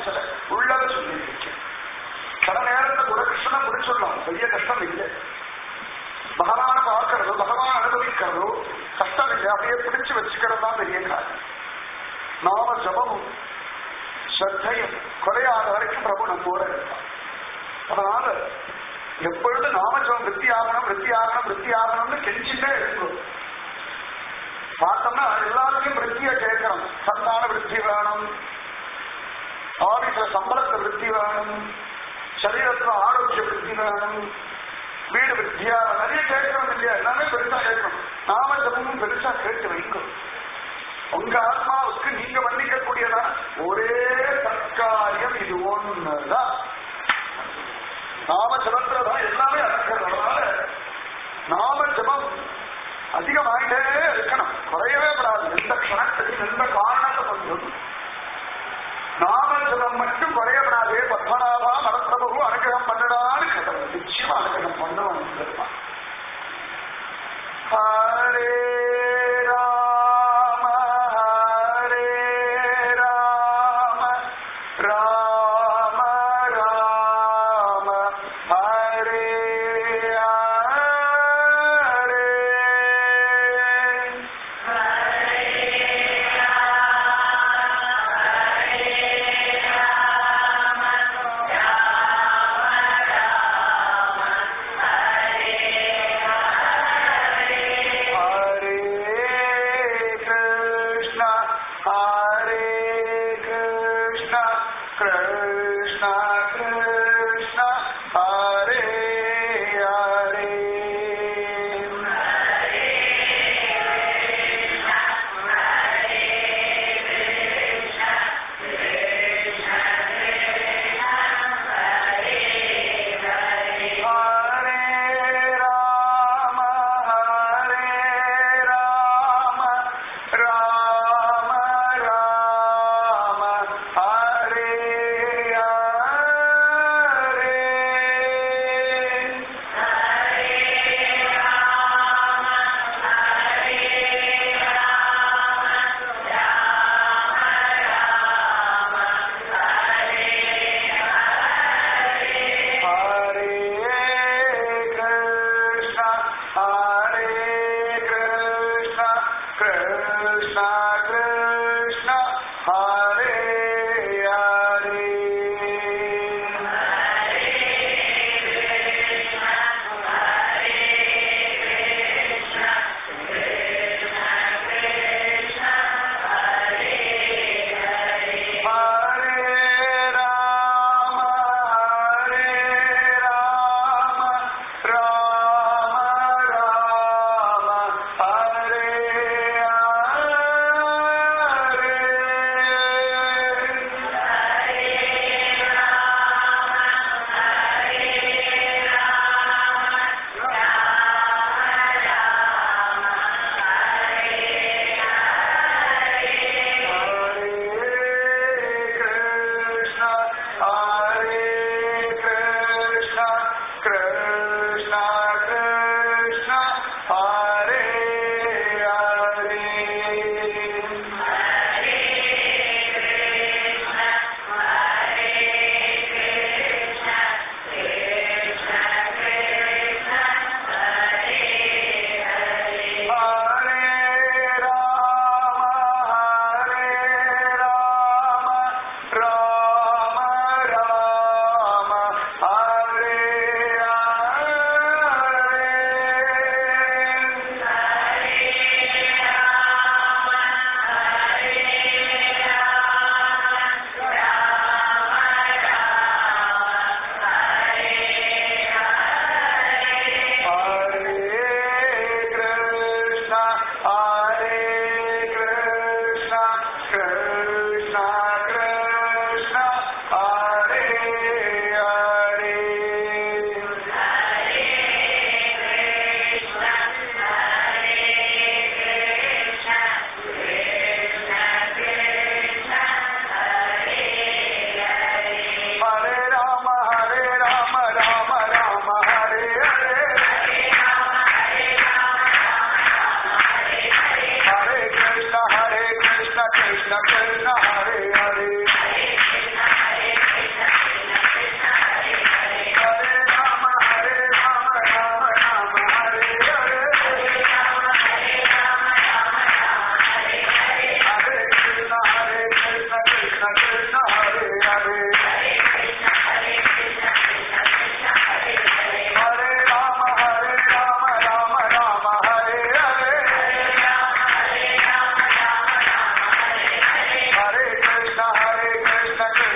பேசல உள்ளத சொல்லி இருக்கேன் சில நேரத்தை கூட கிருஷ்ணனை பிடிச்சிடலாம் பெரிய கஷ்டம் இல்லை பகவான பார்க்கறதோ பகவான் அனுபவிக்கிறதோ கஷ்டம் இல்லை அப்படியே பிடிச்சு வச்சுக்கிறது தான் பெரிய காரியம் நாம ஜபமும் ஸ்ரத்தையும் குறையாத வரைக்கும் பிரபு நம்மோட இருப்பான் அதனால எப்பொழுது நாமஜபம் விருத்தி ஆகணும் விருத்தி ஆகணும் விருத்தி ஆகணும்னு கெஞ்சிட்டே இருக்கும் பார்த்தோம்னா எல்லாத்துலயும் விருத்தியை கேட்கிறோம் சந்தான விருத்தி வேணும் ஆபீஸ்ல சம்பளத்தை விருத்தி வேணும் சரீரத்துல ஆரோக்கிய விருத்தி வேணும் வீடு விருத்தியா நிறைய கேட்கிறோம் இல்லையா எல்லாமே பெருசா கேட்கணும் நாம ஜபமும் பெருசா கேட்டு வைக்கும் உங்க ஆத்மாவுக்கு நீங்க மன்னிக்கக்கூடியதா ஒரே சத்காரியம் இது ஒண்ணுதான் நாம ஜபத்துலதான் எல்லாமே அடக்கிறதுனால நாம ஜபம் அதிகமாயிட்டே இருக்கணும் குறையவே கூடாது எந்த க்ஷணத்துக்கு எந்த காரணத்தை கொண்டும் நாம ஜபம் மட்டும் குறையப்படாதே பத்மநாபா மரப்பிரபு அனுகிரகம் பண்ணடான்னு கேட்டவன் நிச்சயமா அனுகிரகம் பண்ணுவான் பெருமான் Hare Rama Hare Rama Rama Rama Hare Hare Hare Krishna Hare Krishna Krishna Krishna Hare Hare Hare Rama Hare Rama Rama Rama Hare Hare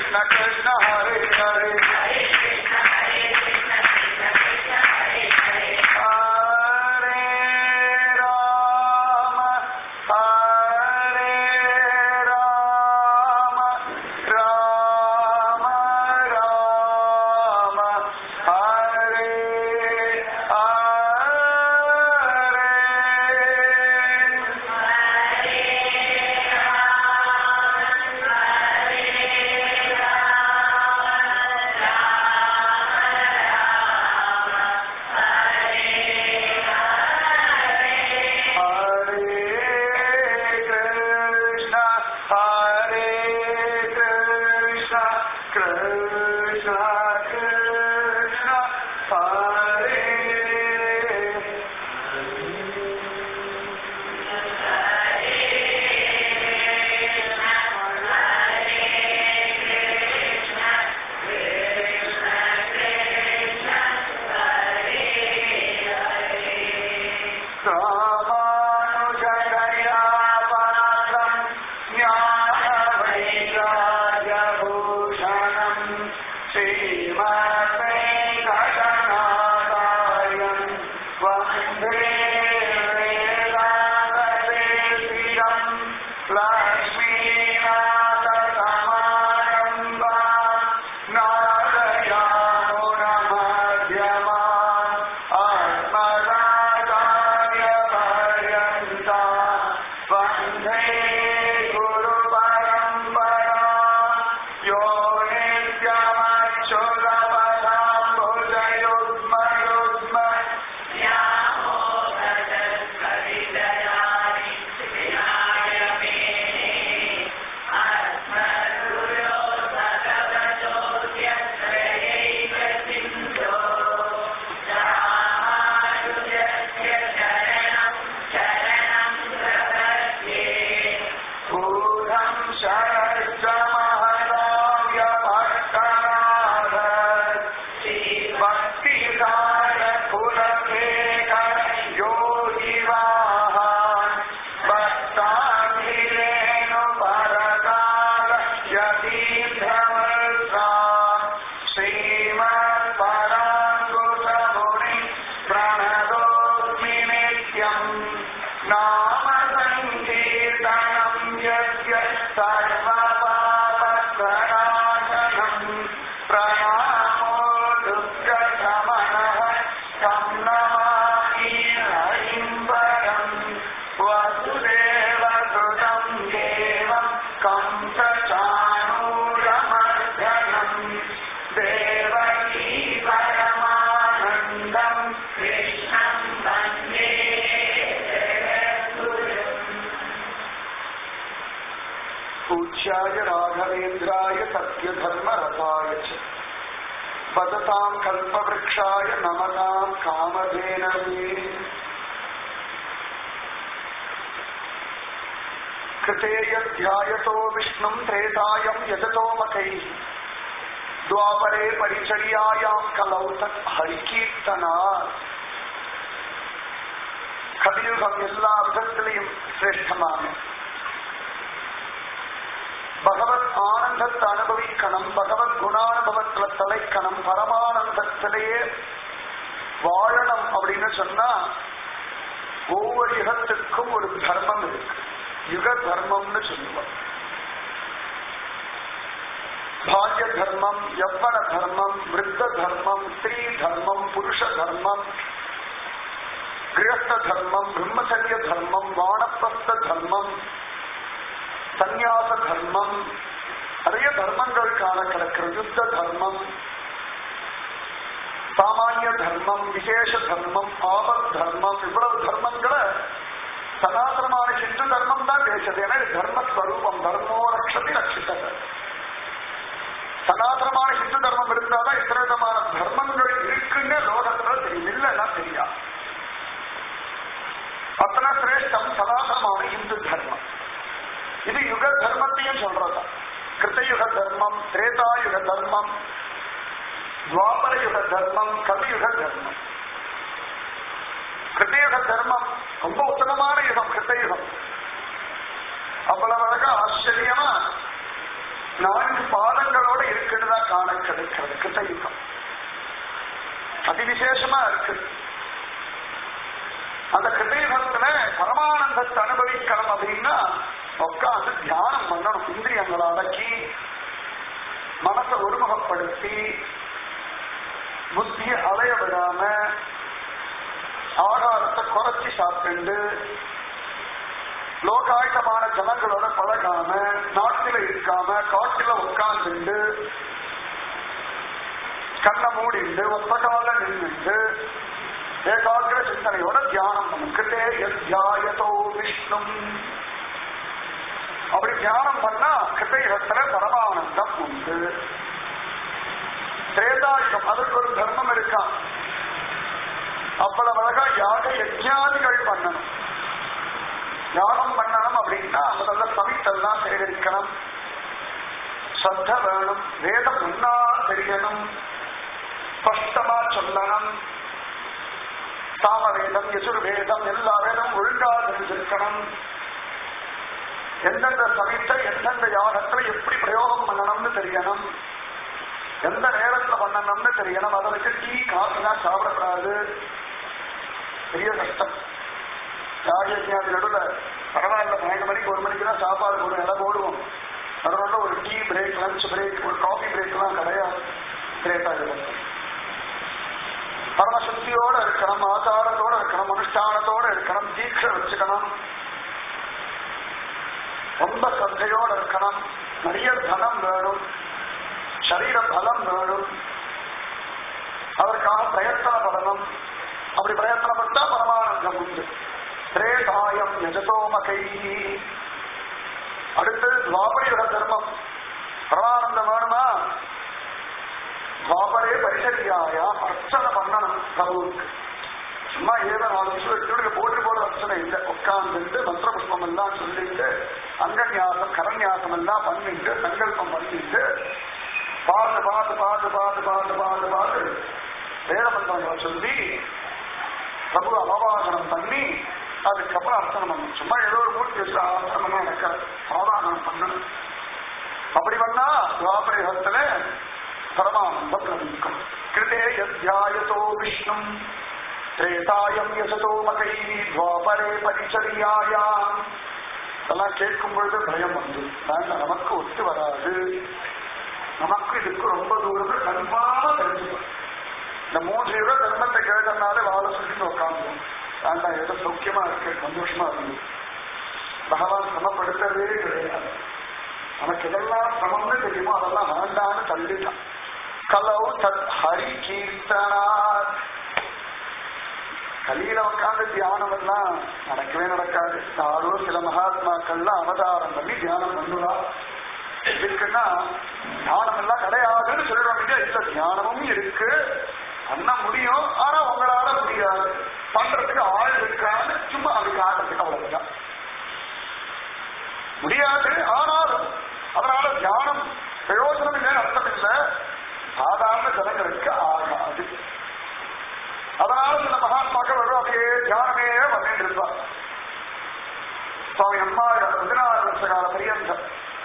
Krishna Krishna Hare Hare Hare Rama Hare Rama Rama Rama Hare Hare Hare Krishna, Hare Krishna, Krishna Krishna, Hare ராமானுஜதயா பாத்திரம் ஞானவைராஜபூஷணம் ஸ்ரீமத்வேங்கடநாதாயம் வந்தே வேதாந்ததேசிகம் லக்ஷ்மீநாதசமாரம்பா நாதயாமுனமத்யமா ஆத்மராஜாரியபர்யந்தா வந்தே குருபரம்பரா யோ நித்யமச்சுதபதாம்புஜயுக்மயுக்ம பூரம் சரஸ்வ மகதாவ்ய பட்டநாத பக்திதார குலசேகர யோகிவாஹான் பக்தாங்கிரேணு பரகால யதீந்திரமல்சா ஸ்ரீமத் பராங்குசமுனி பிரணதோஸ்மி நித்யம் நாம சங்கீர்த்தனம் யஸ்ய சர்வபாபப்ரணாசனம் பிரணாமோ துர்கசமனः तं நமாமி ஹரிம்பரம் வசுதேவசுதம் தேவம் கம்சச்சாணூரமர்தனம் தேவகீ பரமானந்தம் கிருஷ்ணம் வந்தே पूज्याय राघवेन्द्राय सत्यधर्मरताय च वदतां कल्पवृक्षाय नमतां कामधेनवे कृते यध्यायतो विष्णुं त्रेतायं यजतो मकैः द्वापरे परिचर्यायां कलौ तत् हरिकीर्तना கலியுகம் எல்லா விதத்திலையும் சிரேஷ்டமான பகவத் ஆனந்தத்தை அனுபவிக்கணும் பகவத் குணானுபவத்துல தலைக்கணும் பரமானந்தத்திலேயே வாழணும் அப்படின்னு சொன்னா ஒவ்வொரு யுகத்துக்கும் ஒரு தர்மம் இருக்கு யுக தர்மம்னு சொல்லுவோம் பால்ய தர்மம் யவ்வன தர்மம் விருத்த தர்மம் ஸ்திரீ தர்மம் புருஷ தர்மம் கிரஸ்த தர்மம் பிரம்மச்சரிய தர்மம் வானப்பிரஸ்த தர்மம் சந்நியாச தர்மம் நிறைய தர்மங்கள் காண கிடக்கிறது யுத்த தர்மம் சாமானிய தர்மம் விசேஷ தர்மம் ஆபத் தர்மம் இவ்வளவு தர்மங்களை சனாதனமான ஹிந்து தர்மம் தான் பேசுது ஏன்னா இது தர்மஸ்வரூபம் தர்மோ ரக்ஷதி ரட்சித்தது சனாதனமான ஹிந்து தர்மம் இருந்தாதான் இத்தனை விதமான தர்மங்கள் இருக்குன்னு லோகத்துல தெரியும் இல்லைன்னா தெரியாது அத்தனை சிரேஷ்டம் சனாதனமான இந்து தர்மம் இது யுக தர்மத்தையும் சொல்றதா கிருத்தயுக தர்மம் திரேதாயுக தர்மம் துவாபர யுக தர்மம் கலியுக தர்மம் கிருத்தயுக தர்மம் ரொம்ப உத்தமமான யுகம் கிருத்தயுகம் அவ்வளவு அழகா ஆச்சரியமா நான்கு பாதங்களோட இருக்குன்னு தான் காண கிடைக்கிறது கிருத்தயுகம் அதிவிசேஷமா இருக்கு அந்த கிருதயுகத்துல பரமானந்தத்தை அனுபவிக்கணும் அப்படின்னா உட்காந்து தியானம் பண்ணணும் இந்திரியங்களை அடக்கி மனசை ஒருமுகப்படுத்தி புத்தியை அலைய விடாம ஆகாரத்தை குறைச்சி சாப்பிட்டு லோகாயுதமான ஜனங்களோட பழகாம நாட்டில இருக்காம காட்டுல உட்கார்ந்துண்டு கண்ணை மூடிண்டு ஒத்த கால நின்றுட்டு ஏகாகிர சிந்தனையோட தியானம் பண்ணிக்கிட்டே தியாயதோ விஷ்ணு அப்படி தியானம் பண்ணா கிருதயுகத்துல பரமானந்தம் உண்டு திரேதாயுகம் அதற்கு ஒரு தர்மம் இருக்கான் அவ்வளவு அழகா யாக யஜ்ஞாதிகள் பண்ணணும் யாகம் பண்ணணும் அப்படின்னா முதல்ல சமித்தெல்லாம் சேகரிக்கணும் சத்த வேணும் வேதம் முன்னா தெரியணும் ஸ்பஷ்டமா சொல்லணும் சாம வேதம் யசுர் வேதம் எல்லா வேதம் ஒழுங்கா தெரிஞ்சிருக்கணும் எந்தெந்த சமயத்தை எந்தெந்த யாகத்துல எப்படி பிரயோகம் பண்ணணும்னு தெரியணும் எந்த நேரத்துல பண்ணணும்னு தெரியணும் அதற்கு டீ காஃபிலாம் சாப்பிடக்கூடாது பெரிய கஷ்டம் யாகியாதி நடுவில் பரவாயில்ல பன்னெண்டு மணிக்கு ஒரு மணிக்கு தான் சாப்பாடு போடும் இடம் போடுவோம் அதனால ஒரு டீ பிரேக் லஞ்ச் பிரேக் ஒரு காஃபி பிரேக் எல்லாம் கிடையாது திரேட்டாகிறது பரமசக்தியோட இருக்கணும் ஆச்சாரத்தோட இருக்கணும் அனுஷ்டானத்தோட இருக்கணும் தீட்சை வச்சுக்கணும் ரொம்ப சந்தையோட இருக்கணும் நிறைய தனம் வேணும் சரீர பலம் வேணும் அதற்காக பிரயத்தனப்படணும் அப்படி பிரயத்தனப்பட்டா பரமானந்தம் உண்டு திரேதாயம் யஜதோமகை அடுத்து துவாபரியோட தர்மம் பரமானந்தம் வேணுமா துவாபரே பரிசரியாயா அர்ச்சனை பண்ணணும் பிரபுவுக்கு சும்மா ஏதோ நாலு வருஷம் எட்டு போட்டு போட அர்ச்சனை இல்லை உட்கார்ந்துட்டு மந்திர புஷ்பம் எல்லாம் சொல்லிட்டு அங்கன்யாசம் கரண்யாசம் எல்லாம் பண்ணிட்டு சங்கல்பம் பண்ணிட்டு பார்த்து பார்த்து பார்த்து பார்த்து பார்த்து பார்த்து பார்த்து வேத மந்திரங்களை சொல்லி பிரபு அபவாசனம் பண்ணி அதுக்கப்புறம் அர்ச்சனை பண்ணணும் சும்மா ஏதோ ஒரு மூர்த்தி வச்சு அர்ச்சனை பண்ண நடக்காது சாதாரணம் பண்ணணும் அப்படி பண்ணா துவாபரிகத்துல பரமானந்தம் லபிக்கும் கிருதே யத்யாயதோ விஷ்ணு திரேதாயம் யசதோ மகை துவாபரே பரிச்சரியாயாம் இதெல்லாம் கேட்கும் பொழுது பயம் வந்து வேண்டாம் நமக்கு ஒத்து வராது நமக்கு இதுக்கு ரொம்ப தூரம் கன்ஃபார்மா தெரிஞ்சுக்கணும் இந்த மூன்று யுக தர்மத்தை கேட்டனாலே வாழ சொல்லிட்டு உட்காந்து வேண்டாம் ஏதோ சௌக்கியமா இருக்கு சந்தோஷமா இருக்கு பகவான் சமப்படுத்தவே கிடையாது நமக்கு எதெல்லாம் சமம்னு தெரியுமோ அதெல்லாம் வேண்டான்னு தள்ளிட்டான் கலவு தத் ஹரி கீர்த்தனார் கலியில உட்காந்து தியானம் எல்லாம் நடக்கவே நடக்காது யாரோ சில மகாத்மாக்கள்லாம் அவதாரம் பண்ணி தியானம் பண்ணுவா இருக்குன்னா தியானம் எல்லாம் கிடையாதுன்னு சொல்றோம் இல்லையா இல்ல தியானமும் இருக்கு பண்ண முடியும் ஆனா உங்களால முடியாது பண்றதுக்கு ஆள் இருக்கான்னு சும்மா அது காட்டுறதுக்கு அவ்வளவுதான் முடியாது ஆனாலும் அதனால தியானம் பிரயோஜனம் இல்லை அர்த்தம் இல்லை சாதாரண ஜனங்களுக்கு ஆகாது அதனால சில மகாத்மாக்கள் வரும் அப்படியே தியானமே பண்ணிட்டு இருப்பார் சுவாமி அம்மா பதினாறு வருஷ கால பரியந்தம்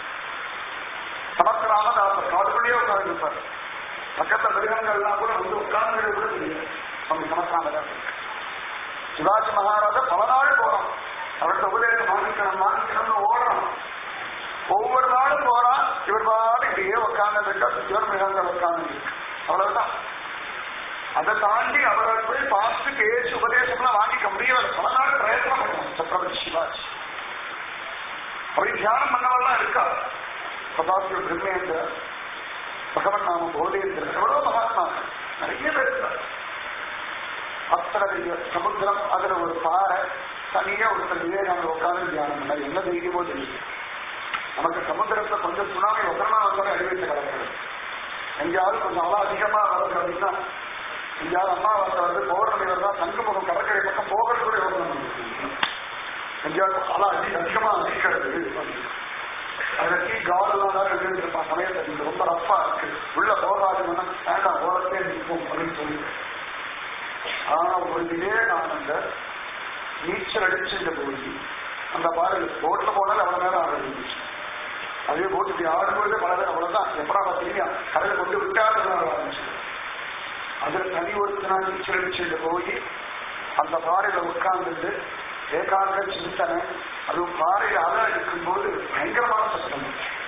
சமஸ்த ராமதாசர் காடுக்குள்ளேயே உட்கார்ந்து இருப்பார் பக்கத்துல மிருகங்கள்லாம் கூட வந்து உட்கார்ந்து கூட தெரியும் சுவாமி சமஸ்தானதாசர் சிவாஜி மகாராஜா பல நாள் போறோம் அவர்கிட்ட உபதேசம் வாங்கிக்கணும் வாங்கிக்கணும்னு ஓடுறோம் ஒவ்வொரு நாளும் போறான் இவர் பாடு இப்படியே உட்கார்ந்து இருக்கா இவர் மிருகங்கள் உட்கார்ந்து இருக்கு அவ்வளவுதான் அதை தாண்டி அவரை போய் பார்த்து பேசி உபதேசம்லாம் வாங்கிக்க முடியல பல நாள் பிரயத்தனம் பண்ணுவோம் சத்ரபதி சிவாஜி அப்படி தியானம் பண்ணவெல்லாம் இருக்கா சதாசிவ பிரம்மேந்திர பகவன் நாம போதேந்திர எவ்வளவு மகாத்மா நிறைய பேர் இருக்கார் அத்தனை பெரிய சமுத்திரம் அதுல ஒரு பாறை தனியா ஒருத்தர் விவேகானந்த உட்கார்ந்து தியானம் பண்ணார் என்ன தைரியமோ தெரியும் நமக்கு சமுத்திரத்துல கொஞ்சம் சுனாமி ஒத்தனா வந்தாலும் அறிவித்து கிடக்கிறது எங்கேயாவது கொஞ்சம் அவ்வளோ அதிகமா வருது அப்படின்னா எங்கேயாவது அம்மாவாசை வந்து பௌர்ணமி வருதா சங்குமுகம் கடற்கரை பக்கம் போகிறது கூட யோசனை எங்கேயாவது அவ்வளோ அதிக அதிகமா அதிக்கிறது அதுல டீ காலெல்லாம் தான் இருப்பான் சமயத்தை இது ரொம்ப ரஃபா இருக்கு உள்ள போகாதுன்னா வேண்டாம் ஓரத்தே நிற்போம் அப்படின்னு சொல்லிட்டு ஆனா ஒரு விவேகானந்த நீச்சல் அடிச்சுட்டு போய் அந்த பாரு போட்ல போனாலும் அவ்வளவு நேரம் ஆரம்பிச்சு அதே போட்டு இப்படி ஆடும்போது பல பேர் அவ்வளவுதான் எப்படா பார்த்தீங்க கடலை கொண்டு விட்டாரு ஆரம்பிச்சு அதுல தனி ஒருத்தனா நீச்சல் அடிச்சுட்டு போய் அந்த பாறையில உட்கார்ந்துட்டு ஏகாந்த சிந்தனை அதுவும் பாறையில அலை இருக்கும்போது பயங்கரமான சத்தம்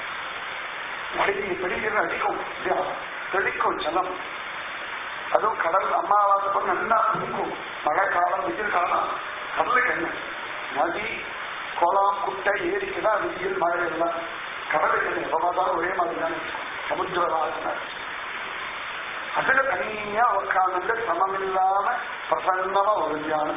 அடிக்கி பெரிய அடிக்கும் இல்லையா? தெளிக்கும் ஜலம் அதுவும் கடல் அம்மாவாசை பண்ண நல்லா இருக்கும் மழை காலம் வெயில் காலம் கடலுக்கு என்ன நதி குளம் குட்டை ஏரிக்கு தான் வெயில் மழை எல்லாம் கடலுக்கு என்ன எப்ப பார்த்தாலும் ஒரே மாதிரி தான் சமுத்திர வாசனை அதுல தனியா உட்கார்ந்து சமம் இல்லாம பிரசன்னமா ஒரு தியானம்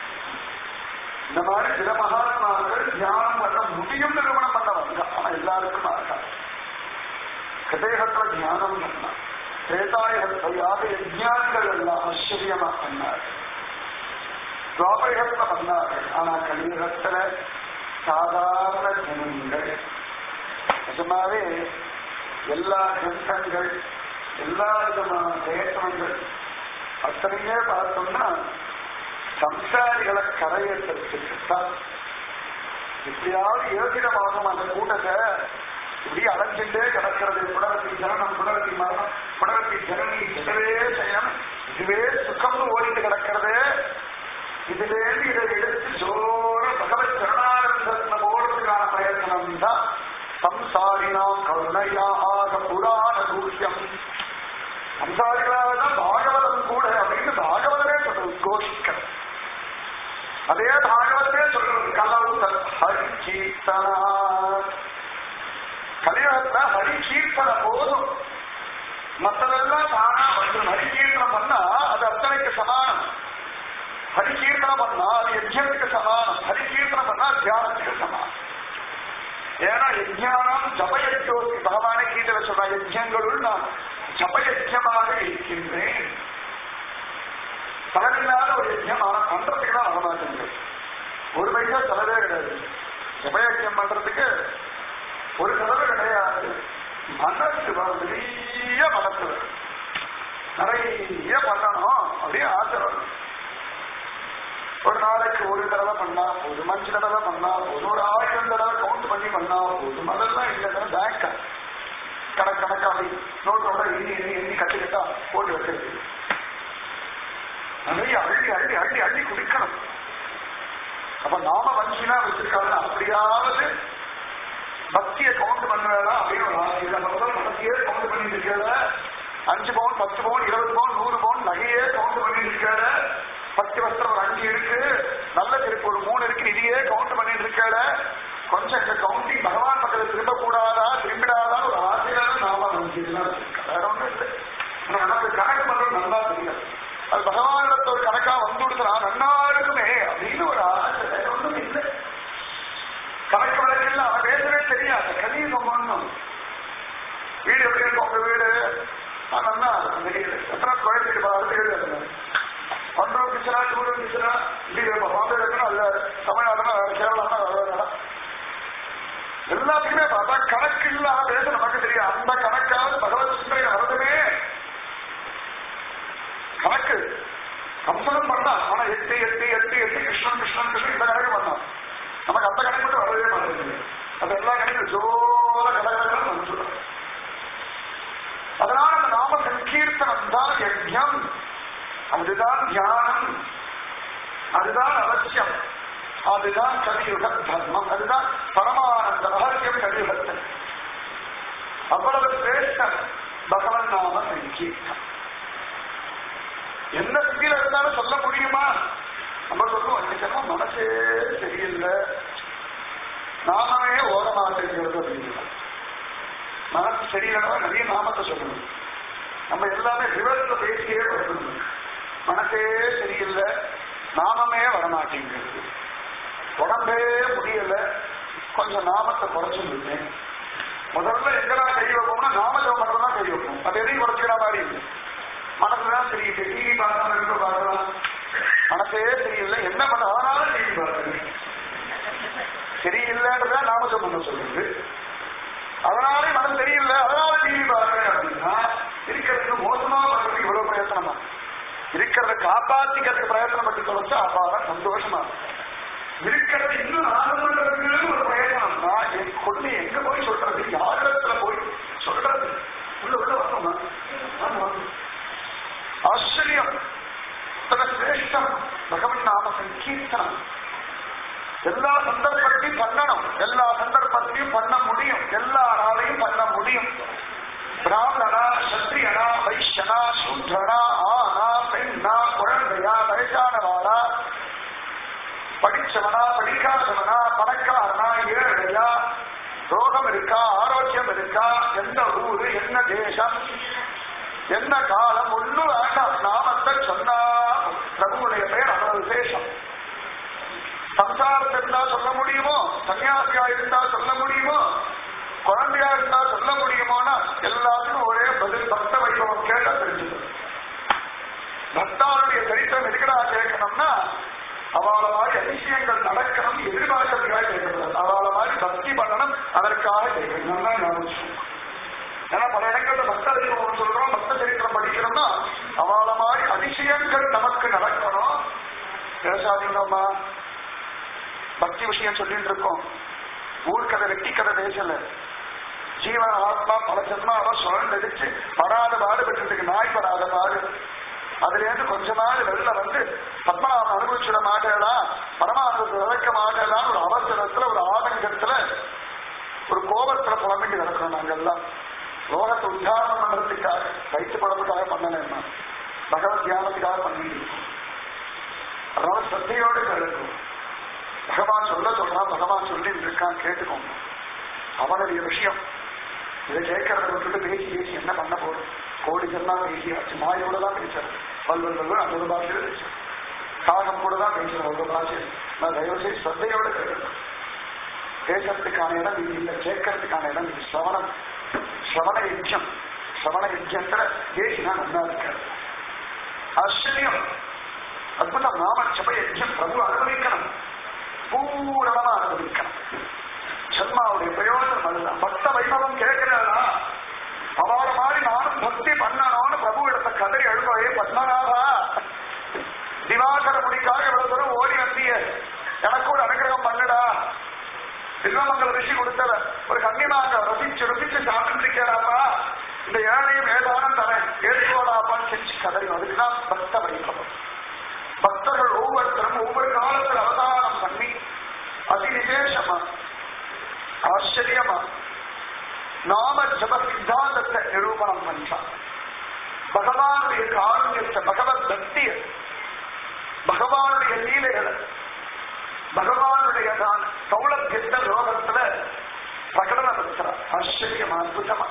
இந்த மாதிரி சில மகாத்மாக்கள் தியானம் பண்ண முடியும் நிறுவனம் பண்ண வந்தா ஆனா எல்லாருக்கும் ஆகாது ஹிருதயத்துல தியானம் பண்ணா திரேதாயகத்தை யாக யஜ்ஞானிகள் எல்லாம் ஆச்சரியமா பண்ணார் துவாபரகத்துல பண்ணார்கள் ஆனா கலியுகத்துல சாதாரண ஜனங்கள் நிஜமாவே எல்லா கிரந்தங்கள் எல்லா விதமான தேற்றங்கள் அத்தனையே பார்த்தோம்னா சம்சாரிகளை கரையேற்றத்துக்குத்தான் எப்படியாவது யோசிடமாகும் அந்த கூட்டத்தை இப்படி அலைஞ்சுட்டே கிடக்கிறது புனரத்தி ஜனனம் புனரத்தி மரணம் புனரத்தி ஜனனி இதுவே செய்யணும் இதுவே சுகம்னு ஓடிட்டு கிடக்கிறது இதுலேருந்து இதை எடுத்து ஜோர பகவத் சரணானந்தத்துல போறதுக்கான பிரயத்தனம் தான் சம்சாரினாம் கருணையாக புராண தூஷ்யம் சம்சாரிகளாக பாகவதம் கூட அப்படின்னு பாகவதமே சொல்றது கோஷிக்க அதே பாகவதமே சொல்றது கலவு ஹரி கீர்த்தனா கலியுகத்துல ஹரி கீர்த்தன போதும் மற்றதெல்லாம் தானா வந்து ஹரி கீர்த்தனம் பண்ணா அது அத்தனைக்கு சமானம் ஹரி கீர்த்தனம் பண்ணா அது யஜ்யத்துக்கு சமானம் ஹரி கீர்த்தனம் பண்ணா தியானத்துக்கு சமானம் ஏன்னா யஜ்ஞானம் ஜபயஜோசி பகவானே கீதை சொல்ற யஜ்யங்களுள் நான் ஜபயஜமாக இருக்கின்றேன் பலனில்லாத ஒரு யஜ்யம் ஆனா பண்றதுக்கு தான் வரமாட்டேங்குது ஒரு பைசா செலவே கிடையாது ஜபயஜம் பண்றதுக்கு ஒரு செலவு கிடையாது மனசு வரும், பெரிய மனசு வரும். நிறைய பண்ணணும் அப்படியே ஆசை வரும் ஒரு நாளைக்கு ஒரு தடவை பண்ணா போதும் அஞ்சு தடவை பண்ணா போதும் ஒரு ஆயிரம் தடவை கவுண்ட் பண்ணி பண்ணா போதும் அதெல்லாம் இல்லைன்னா பேங்க் கணக்கு கணக்கா அப்படி நோட்டோட எண்ணி எண்ணி எண்ணி கட்டுக்கிட்டா போட்டு வச்சிருக்கு நிறைய அள்ளி அள்ளி அள்ளி அள்ளி குடிக்கணும் அப்ப நாம வஞ்சினா வச்சிருக்காங்க அப்படியாவது பக்தியை கவுண்ட் பண்ணுறதா அப்படின்னு ஒரு ஆசை இல்லை முதல்ல பக்தியே கவுண்ட் பண்ணிட்டு இருக்கிறத அஞ்சு பவுன் பத்து பவுன் இருபது பவுன் நூறு பவுன் நகையே கவுண்ட் பண்ணிட்டு இருக்கிறத பத்து வஸ்திரம் ஒரு அஞ்சு இருக்கு நல்ல செருப்பு ஒரு மூணு இருக்கு இதையே கவுண்ட் பண்ணிட்டு இருக்காட கொஞ்சம் இந்த கவுண்டிங் பகவான் பக்கத்துல திரும்ப கூடாதா திரும்பிடாதா ஒரு ஆசையான நாம நினைச்சிருக்கலாம் வேற ஒண்ணும் இல்லை ஆனா நமக்கு கணக்கு பண்றது நல்லா தெரியும் அது பகவானிடத்த ஒரு கணக்கா வந்து கொடுத்தா நன்னா இருக்குமே அப்படின்னு ஒரு ஆசை வேற ஒண்ணும் இல்லை கணக்கு வழக்கில் அவன் பேசவே தெரியாது கலியுகம் ஒண்ணும் வீடு எப்படி இருக்கும் உங்க வீடு ஆ, நல்லா இருக்கும் தெரியல எத்தனை ஸ்கொயர் ஃபீட் பார்த்து எழுதுங்க ஒன்றரை கிச்சனா டூ கிச்சனா இப்படி பாம்பே இருக்கணும் அல்ல தமிழ்நாடுனா வேற கேரளானா வேற வேற எல்லாத்துக்குமே பார்த்தா கணக்கு இல்லாத பேச நமக்கு தெரியும் அந்த கணக்காவது பகவத் சிந்தனை வரதுமே கணக்கு கம்பனம் பண்ணா ஆனா எட்டு எட்டு எட்டு எட்டு கிருஷ்ணன் கிருஷ்ணன் கிருஷ்ணன் இந்த கணக்கு பண்ணான் நமக்கு அந்த கணக்கு மட்டும் வரவே மாட்டேங்குது அது எல்லா கணக்கும் ஜோர கடகடகள் நம்ம சொல்றோம் அதனால அந்த நாம சங்கீர்த்தனம் தான் யஜ்யம் அதுதான் தியானம் அதுதான் அவசியம் அதுதான் கலியுக தர்மம் அதுதான் பரமானந்த ரகசியம் கலியுகத்தில் அவ்வளவு சிரேஷ்டம் பகவன் நாம சங்கீர்த்தம் எந்த சித்தியில இருந்தாலும் சொல்ல முடியுமா நம்ம சொல்லுவோம் இன்னைக்கு மனசே சரியில்லை நாமமே ஓட மாட்டேங்கிறது அப்படிங்கிறோம் மனசு சரியில்லைன்னா நிறைய நாமத்தை சொல்லணும் நம்ம எல்லாமே ரிவர்ஸ்ல பேசியே வரணும் மனசே சரியில்லை நாமமே வரமாட்டேங்கிறது உடம்பே முடியல கொஞ்சம் நாமத்தை குறைச்சுருந்தேன் முதல்ல எங்கெல்லாம் கை வைப்போம்னா நாமஜம் மட்டும் தான் கை வைப்போம் அது எதையும் குறைச்சிக்கிற மாதிரி இல்லை மனசுதான் சரியில்லை டிவி பார்க்கலாம் இருக்க பார்க்கலாம் மனசே சரியில்லை என்ன பண்ண ஆனாலும் டிவி பார்க்கணும் சரியில்லைன்றத நாமஜம் பண்ண சொல்றது அதனாலே மனம் சரியில்லை அதனால டிவி பார்க்கிறேன் அப்படின்னா இருக்கிறதுக்கு மோசமா பண்றதுக்கு இவ்வளவு பிரயத்தனமா இருக்கிறத காப்பாத்திக்கிறதுக்கு பிரயத்தனம் பண்ணி தொலைச்சா அப்பாதான் சந்தோஷமா இருக்கும். இருக்கிறது இன்னும் ஆனந்தம்ன்றதுக்கு ஒரு பிரயோஜனம் நான் என் கொண்டு எங்க போய் சொல்றது யாரிடத்துல போய் சொல்றது உள்ள உள்ள வரணுமா ஆமா. ஆச்சரியம் தன சிரேஷ்டம் பகவன் நாம சங்கீர்த்தனம் எல்லா சந்தர்ப்பத்தையும் பண்ணணும் எல்லா சந்தர்ப்பத்தையும் பண்ண முடியும் எல்லா நாளையும் பண்ண முடியும் பிராமணனா சத்திரியனா வைஷ்யனா சூத்ரனா ஆனா பெண்ணா குழந்தையா வயசானவாளா படிச்சவனா படிக்காதவனா பணக்காரனா ஏழையா ரோகம் இருக்கா ஆரோக்கியம் இருக்கா எந்த ஊரு என்ன தேசம் என்ன காலம் ஒண்ணும் வேண்டாம் நாமத்தை சொன்னா பிரபுடைய பெயர் அவ்வளவு விசேஷம் சம்சாரத்தில் இருந்தா சொல்ல முடியுமோ சன்னியாசியா இருந்தா சொல்ல முடியுமோ குழந்தையா இருந்தா சொல்ல முடியுமோனா எல்லாத்துக்கும் ஒரே பதில் பக்த வைபவம் கேட்டா தெரிஞ்சுது பக்தாவுடைய சரித்திரம் எதுக்கடா கேட்கணும்னா அவள மாதிரி அதிசயங்கள் நடக்கணும் எதிர்பார்க்கறதுக்காக கேட்கறது அவள மாதிரி பக்தி பண்ணணும் அதற்காக கேட்கணும் நல்லா ஞாபகம் வச்சுக்கோங்க. ஏன்னா பல இடங்கள்ல பக்த வைபவம் சொல்றோம் பக்த சரித்திரம் படிக்கிறோம்னா அவள மாதிரி அதிசயங்கள் நமக்கு நடக்கணும் பேசாதீங்கம்மா பக்தி விஷயம் சொல்லிட்டு இருக்கோம் ஊர்க்கதை வெட்டி கதை பேசல ஜீவன ஆத்மா பல ஜென்மாவ சுழந்தடிச்சு படாத பாடுபட்டு இருக்கு நாய் படாத பாடு அதுல இருந்து கொஞ்ச நாள் வெளில வந்து பத்மநாபம் அனுபவிச்சிட மாட்டேடா பரமானந்தத்தை விளக்க மாட்டேடான்னு ஒரு அவசரத்துல ஒரு ஆதங்கத்துல ஒரு கோபத்துல புலம்பிட்டு கிடக்கிறோம் நாங்கெல்லாம் லோகத்தை உத்தாரணம் பண்றதுக்காக வயிற்று பழப்புக்காக பண்ணலன்னா பகவத் தியானத்துக்காக பண்ணிட்டு இருக்கோம் அதனால சத்தையோடு கிடக்கும் பகவான் சொல்ல சொல்றான் பகவான் சொல்லி இருக்கான் கேட்டுக்கோங்க அவனுடைய விஷயம் இதை கேட்கறத விட்டுட்டு பேசி பேசி என்ன பண்ண போறோம் கோடி சொன்னா பேசியாச்சு மாயோட தான் பேசுறது பல்வல் பல்வல் அந்த ஒரு பாஷையில பேசுறேன் காகம் கூட தான் பேசுறேன் ஒரு பாஷையில் நான் தயவு செய்து ஸ்ரத்தையோட கேட்கணும் பேசுறதுக்கான இடம் இது இல்லை கேட்கறதுக்கான இடம் இது சிரவணம் சிரவண யஜ்யம் சிரவண யஜ்யத்துல பேசினா நல்லா இருக்காது ஆச்சரியம் அற்புதம் நாம ஜப யஜ்யம் பிரபு அனுபவிக்கணும் பூரணமா அனுபவிக்கணும் ஜன்மாவுடைய பிரயோஜனம் அதுதான் பக்த வைபவம் கேட்கிறாரா அவள மாதிரி நானும் பக்தி பண்ணணும்னு பிரபு இடத்த கதறி அழுவே பத்மநாபா திவாகர முடிக்காக இவ்வளவு தூரம் ஓடி வந்திய எனக்கு ஒரு அனுகிரகம் பண்ணுடா திருவமங்கல ரிஷி கொடுத்தத ஒரு கன்னிமாக ரசிச்சு ரசிச்சு சாப்பிட்டுருக்கிறாப்பா இந்த ஏழையும் ஏதானம் தரேன் ஏற்றுக்கோடாப்பான்னு செஞ்சு கதறி அதுக்குதான் பக்த வைபவம் பக்தர்கள் ஒவ்வொருத்தரும் ஒவ்வொரு காலத்தில் அவதாரம் பண்ணி அதி விசேஷமா ஆச்சரியமா நாம ஜப சித்தாந்தத்தை நிரூபணம் பண்றான் பகவானுடைய காரணியத்தை பகவத் பக்திய பகவானுடைய லீலைகளை பகவானுடைய தான் சௌலபியத்த லோகத்துல பிரகடனப்படுத்துறார் ஆச்சரியமா அற்புதமா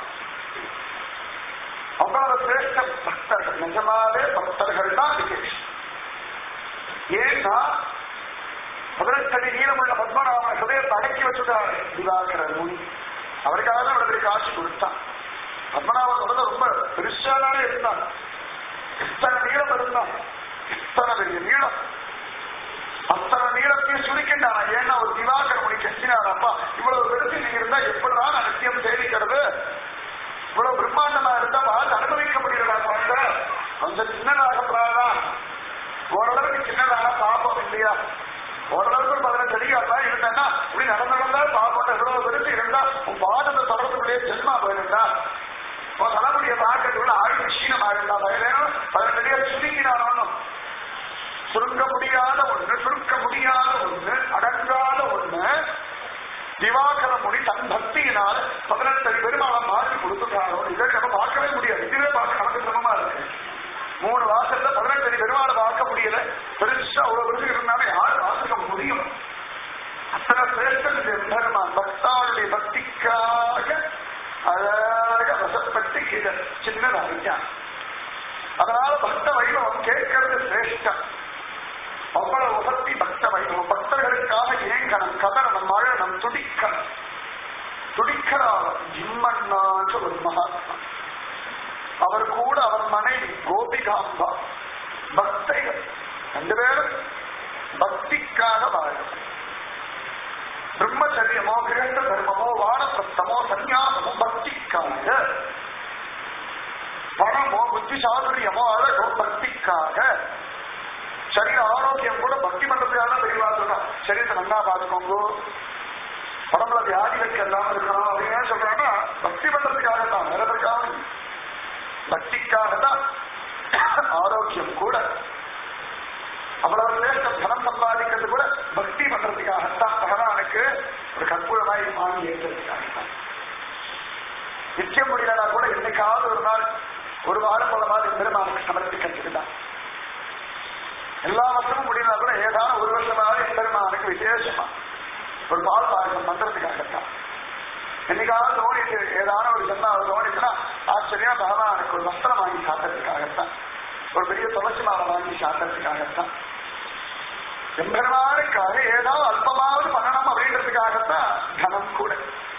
அவ்வளவு சிரேஷ்ட பக்தர்கள் நிஜமாவே பக்தர்கள் தான் விசேஷம் ஏன்னா பதினெட்டடி நீளமுள்ள பத்மநாபன ஹிருதயத்தை அடக்கி வச்சுட்டாரு திவாகரர் முனி அவருக்காக தான் இவ்வளவு பெரிய காட்சி கொடுத்தான் பத்மநாபன் உடனே ரொம்ப பெருசாதானே இருந்தான் இத்தனை நீளம் இருந்தான் இத்தனை பெரிய நீளம் அத்தனை நீளத்தையும் சுருக்கின்றான் ஏன்னா ஒரு திவாகர முனி கெஞ்சினாரப்பா இவ்வளவு பெருசு நீங்க இருந்தா எப்படிதான் நான் நித்தியம் சேவிக்கிறது இவ்வளவு பிரம்மாண்டமா இருந்தா வாழ்ந்து அனுபவிக்க முடியலடா குழந்தை கொஞ்சம் சின்னதாக கூடாதான் ஓரளவுக்கு சின்னதாக பாப்போம் இல்லையா ஓரளவுக்கு ஒரு பதினஞ்சு அடிக்காக இருந்தேன்னா இப்படி நடந்து நடந்தா பாப்போம் எவ்வளவு பெருசு இருந்தா உன் பாதத்தை தொடர்புடைய ஜென்மா போயிருந்தா உன் தலைமுடிய பார்க்கறதுக்குள்ள ஆயுள் க்ஷீணமா இருந்தா பயனும் பதினெட்டு அடியாக சுருக்கினாலும் சுருங்க முடியாத ஒண்ணு சுருக்க முடியாத ஒண்ணு அடங்காத ஒண்ணு திவாகர முனி தன் பக்தியினால் பதினெட்டு அடி பெருமாளை மாற்றி கொடுத்துட்டாரோ இதை நம்ம பார்க்கவே முடியாது இதுவே பார்க்க நமக்கு சிரமமா இருக்கு மூணு வாசல்ல பதினெட்டு அடி பெருமாளை பார்க்க முடியல பெருசா அவ்வளவு பெருசு இருந்தாலும் யார் வாசிக்க முடியும் அத்தனை சிரேஷ்டன் பெருமான் பக்தாவுடைய பக்திக்காக அழக வசப்பட்டு கீழே சின்னதாகிட்டான் அதனால பக்த வைபவம் கேட்கறது சிரேஷ்டம் அவ்வளவு உபத்தி பக்த வைபவம் பக்தர்களுக்காக ஏங்கணும் கதறணும் மழனம் துடிக்கணும் துடிக்கிறார் ஜிம்மண்ணான்ற ஒரு மகாத்மா அவர் கூட அவர் மனைவி கோபிகாம்பா பக்தைகள் ரெண்டு பேரும் பக்திக்காக வாழும் பிரம்மச்சரியமோ கிரந்த தர்மமோ வானப்பிரஸ்தமோ சந்நியாசமோ பக்திக்காக பணமோ புத்தி சாதுரியமோ அழகோ பக்திக்காக சரீர ஆரோக்கியம் கூட பக்தி பண்றதுக்காக தெரியவா சொல்றான் சரீரத்தை நல்லா பார்த்துக்கோங்க உடம்புல வியாதிகளுக்கு எல்லாம் இருக்கணும் அப்படின்னு ஏன் சொல்றாங்கன்னா பக்தி பண்றதுக்காக தான் வேற எதற்காக இல்லை. பக்திக்காக தான் ஆரோக்கியம் கூட அவ்வளவு சிரேஷ்ட தனம் சம்பாதிக்கிறது கூட பக்தி பண்றதுக்காகத்தான் பகவானுக்கு ஒரு கற்பூரமாய் வாங்கி ஏற்றதுக்காகத்தான் நிச்சயம் முடியலனா கூட என்னைக்காவது ஒரு நாள் ஒரு வாரம் மூலமாக பெருமானுக்கு சமர்ப்பிக்கிறது தான் எல்லா வருஷமும் முடியலனா கூட ஏதாவது ஒரு வருஷமாவது பெருமானுக்கு விசேஷமா ஒரு பால் பாயசம் பண்றதுக்காகத்தான் என்னைக்காவது தோணிட்டு ஏதான ஒரு ஜென்மாவை தோணிச்சுன்னா ஆச்சரியா பகவானுக்கு ஒரு வஸ்திரம் வாங்கி சாப்பிட்றதுக்காகத்தான் ஒரு பெரிய துளசி மாலை வாங்கி சாப்பிட்றதுக்காகத்தான் எம்பெருமானுக்காக ஏதாவது அல்பமாவது பண்ணணும் அப்படின்றதுக்காகத்தான் தனம் கூட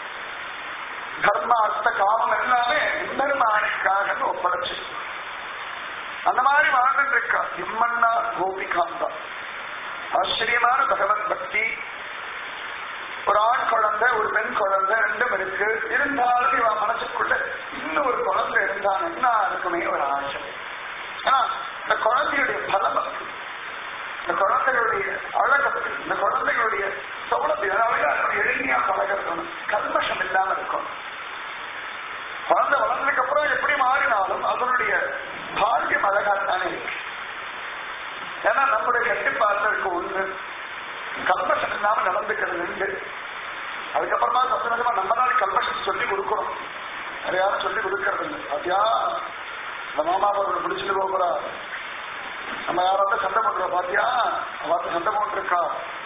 தர்ம அர்த்த காமம் எல்லாமே எம்பெருமானுக்காக ஒப்படைச்சு அந்த மாதிரி வாழ்ந்துட்டு இருக்கா இம்மன்னா கோபிகாந்தா ஆச்சரியமான பகவத் பக்தி ஒரு ஆண் குழந்தை ஒரு பெண் குழந்தை ரெண்டும் இருக்கு இருந்தாலும் இவன் மனசுக்குள்ள இன்னும் ஒரு குழந்தை இருந்தான் என்ன இருக்குமே ஒரு ஆசை ஆனா இந்த குழந்தையுடைய பலம் அப்படி இந்த குழந்தைகளுடைய அழகு அப்படி இந்த குழந்தைகளுடைய சௌலபியம் அதாவது அதனுடைய எளிமையா பழகிறதும் கல்மஷம் இல்லாம இருக்கும் குழந்தை வளர்ந்ததுக்கு அப்புறம் எப்படி மாறினாலும் அதனுடைய பாக்கியம் அழகாத்தானே இருக்கு ஏன்னா நம்முடைய கட்டுப்பாட்டிற்கு ஒண்ணு கல்மஷம் இல்லாம நடந்துக்கிறது ரெண்டு அதுக்கப்புறமா கொஞ்ச கொஞ்சமா நம்ம தான் கல்மஷம் சொல்லி கொடுக்கணும் வேற யாரும் சொல்லி கொடுக்கறது இல்லை அப்படியா இந்த மாமா அவர்கள் முடிச்சுட்டு போகிறா நம்ம யாராவது சண்டை பண்ற பாத்தியா அவத்து சண்டை போட்டுருக்கா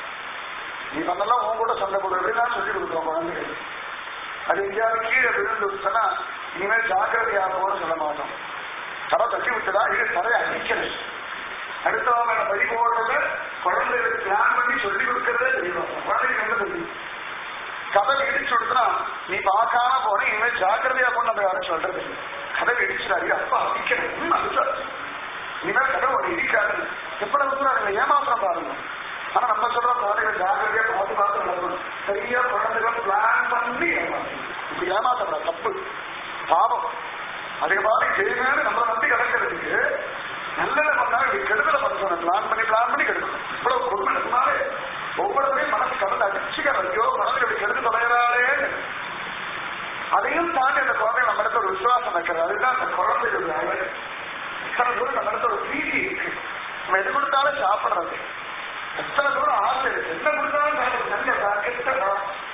நீ பண்ணலாம் உன் கூட சண்டை போடுற எப்படிலாம் சொல்லி கொடுக்குறோம் குழந்தைகள் அது எங்கேயாவது கீழே விழுந்து விட்டுனா இனிமேல் ஜாக்கிரதையாகவோன்னு சொல்ல மாட்டோம் தலை தட்டி விட்டுதா இது தலையை அடிக்கலை அடுத்தவங்க மேல பறி போடுறத குழந்தைகளுக்கு பிளான் பண்ணி சொல்லி கொடுக்கறதே தெரியும் குழந்தைக்கு என்ன தெரியும் கதவை இடிச்சு கொடுத்தா நீ பார்க்காம போன இனிமேல் ஜாக்கிரதையா போன நம்ம யாரும் சொல்றது இல்லை. கதவை இடிச்சுடாரு அப்பா அடிக்கணும் அடிச்சாரு இனிமேல் கதவை ஒன்று இடிக்காது எவ்வளவு தூரம் அதுல ஏமாத்திரம் பாருங்க ஆனா நம்ம சொல்றோம் குழந்தைகள் ஜாக்கிரதையா பார்த்து பார்த்து நடக்கணும் சரியா குழந்தைகள் பிளான் பண்ணி ஏமாத்தணும் இப்படி ஏமாத்தப்பட தப்பு பாவம் அதே மாதிரி செய்யணும்னு நம்மளை நம்பி கிடக்கிறதுக்கு நல்லதை பண்ணா இப்படி கெடுதலை பண்ணணும் பிளான் பண்ணி பிளான் பண்ணி கெடுக்கணும் இவ்வளவு கொடுமை இருந்தாலே ஒவ்வொருவரையும் மனசு கடந்து அடிச்சுக்கிற ஐயோ மனசு இப்படி கெடுத்து தொலைகிறாளே அதையும் தாண்டி அந்த குழந்தை நம்ம இடத்துல ஒரு விசுவாசம் வைக்கிறது அதுதான் அந்த குழந்தைகளுடைய அழகு எத்தனை தூரம் நம்ம இடத்துல ஒரு பிரீதி இருக்கு நம்ம எது கொடுத்தாலும் சாப்பிடுறது எத்தனை தூரம் ஆசை இருக்கு என்ன கொடுத்தாலும் சாப்பிடுறது நல்லதா கெட்டதா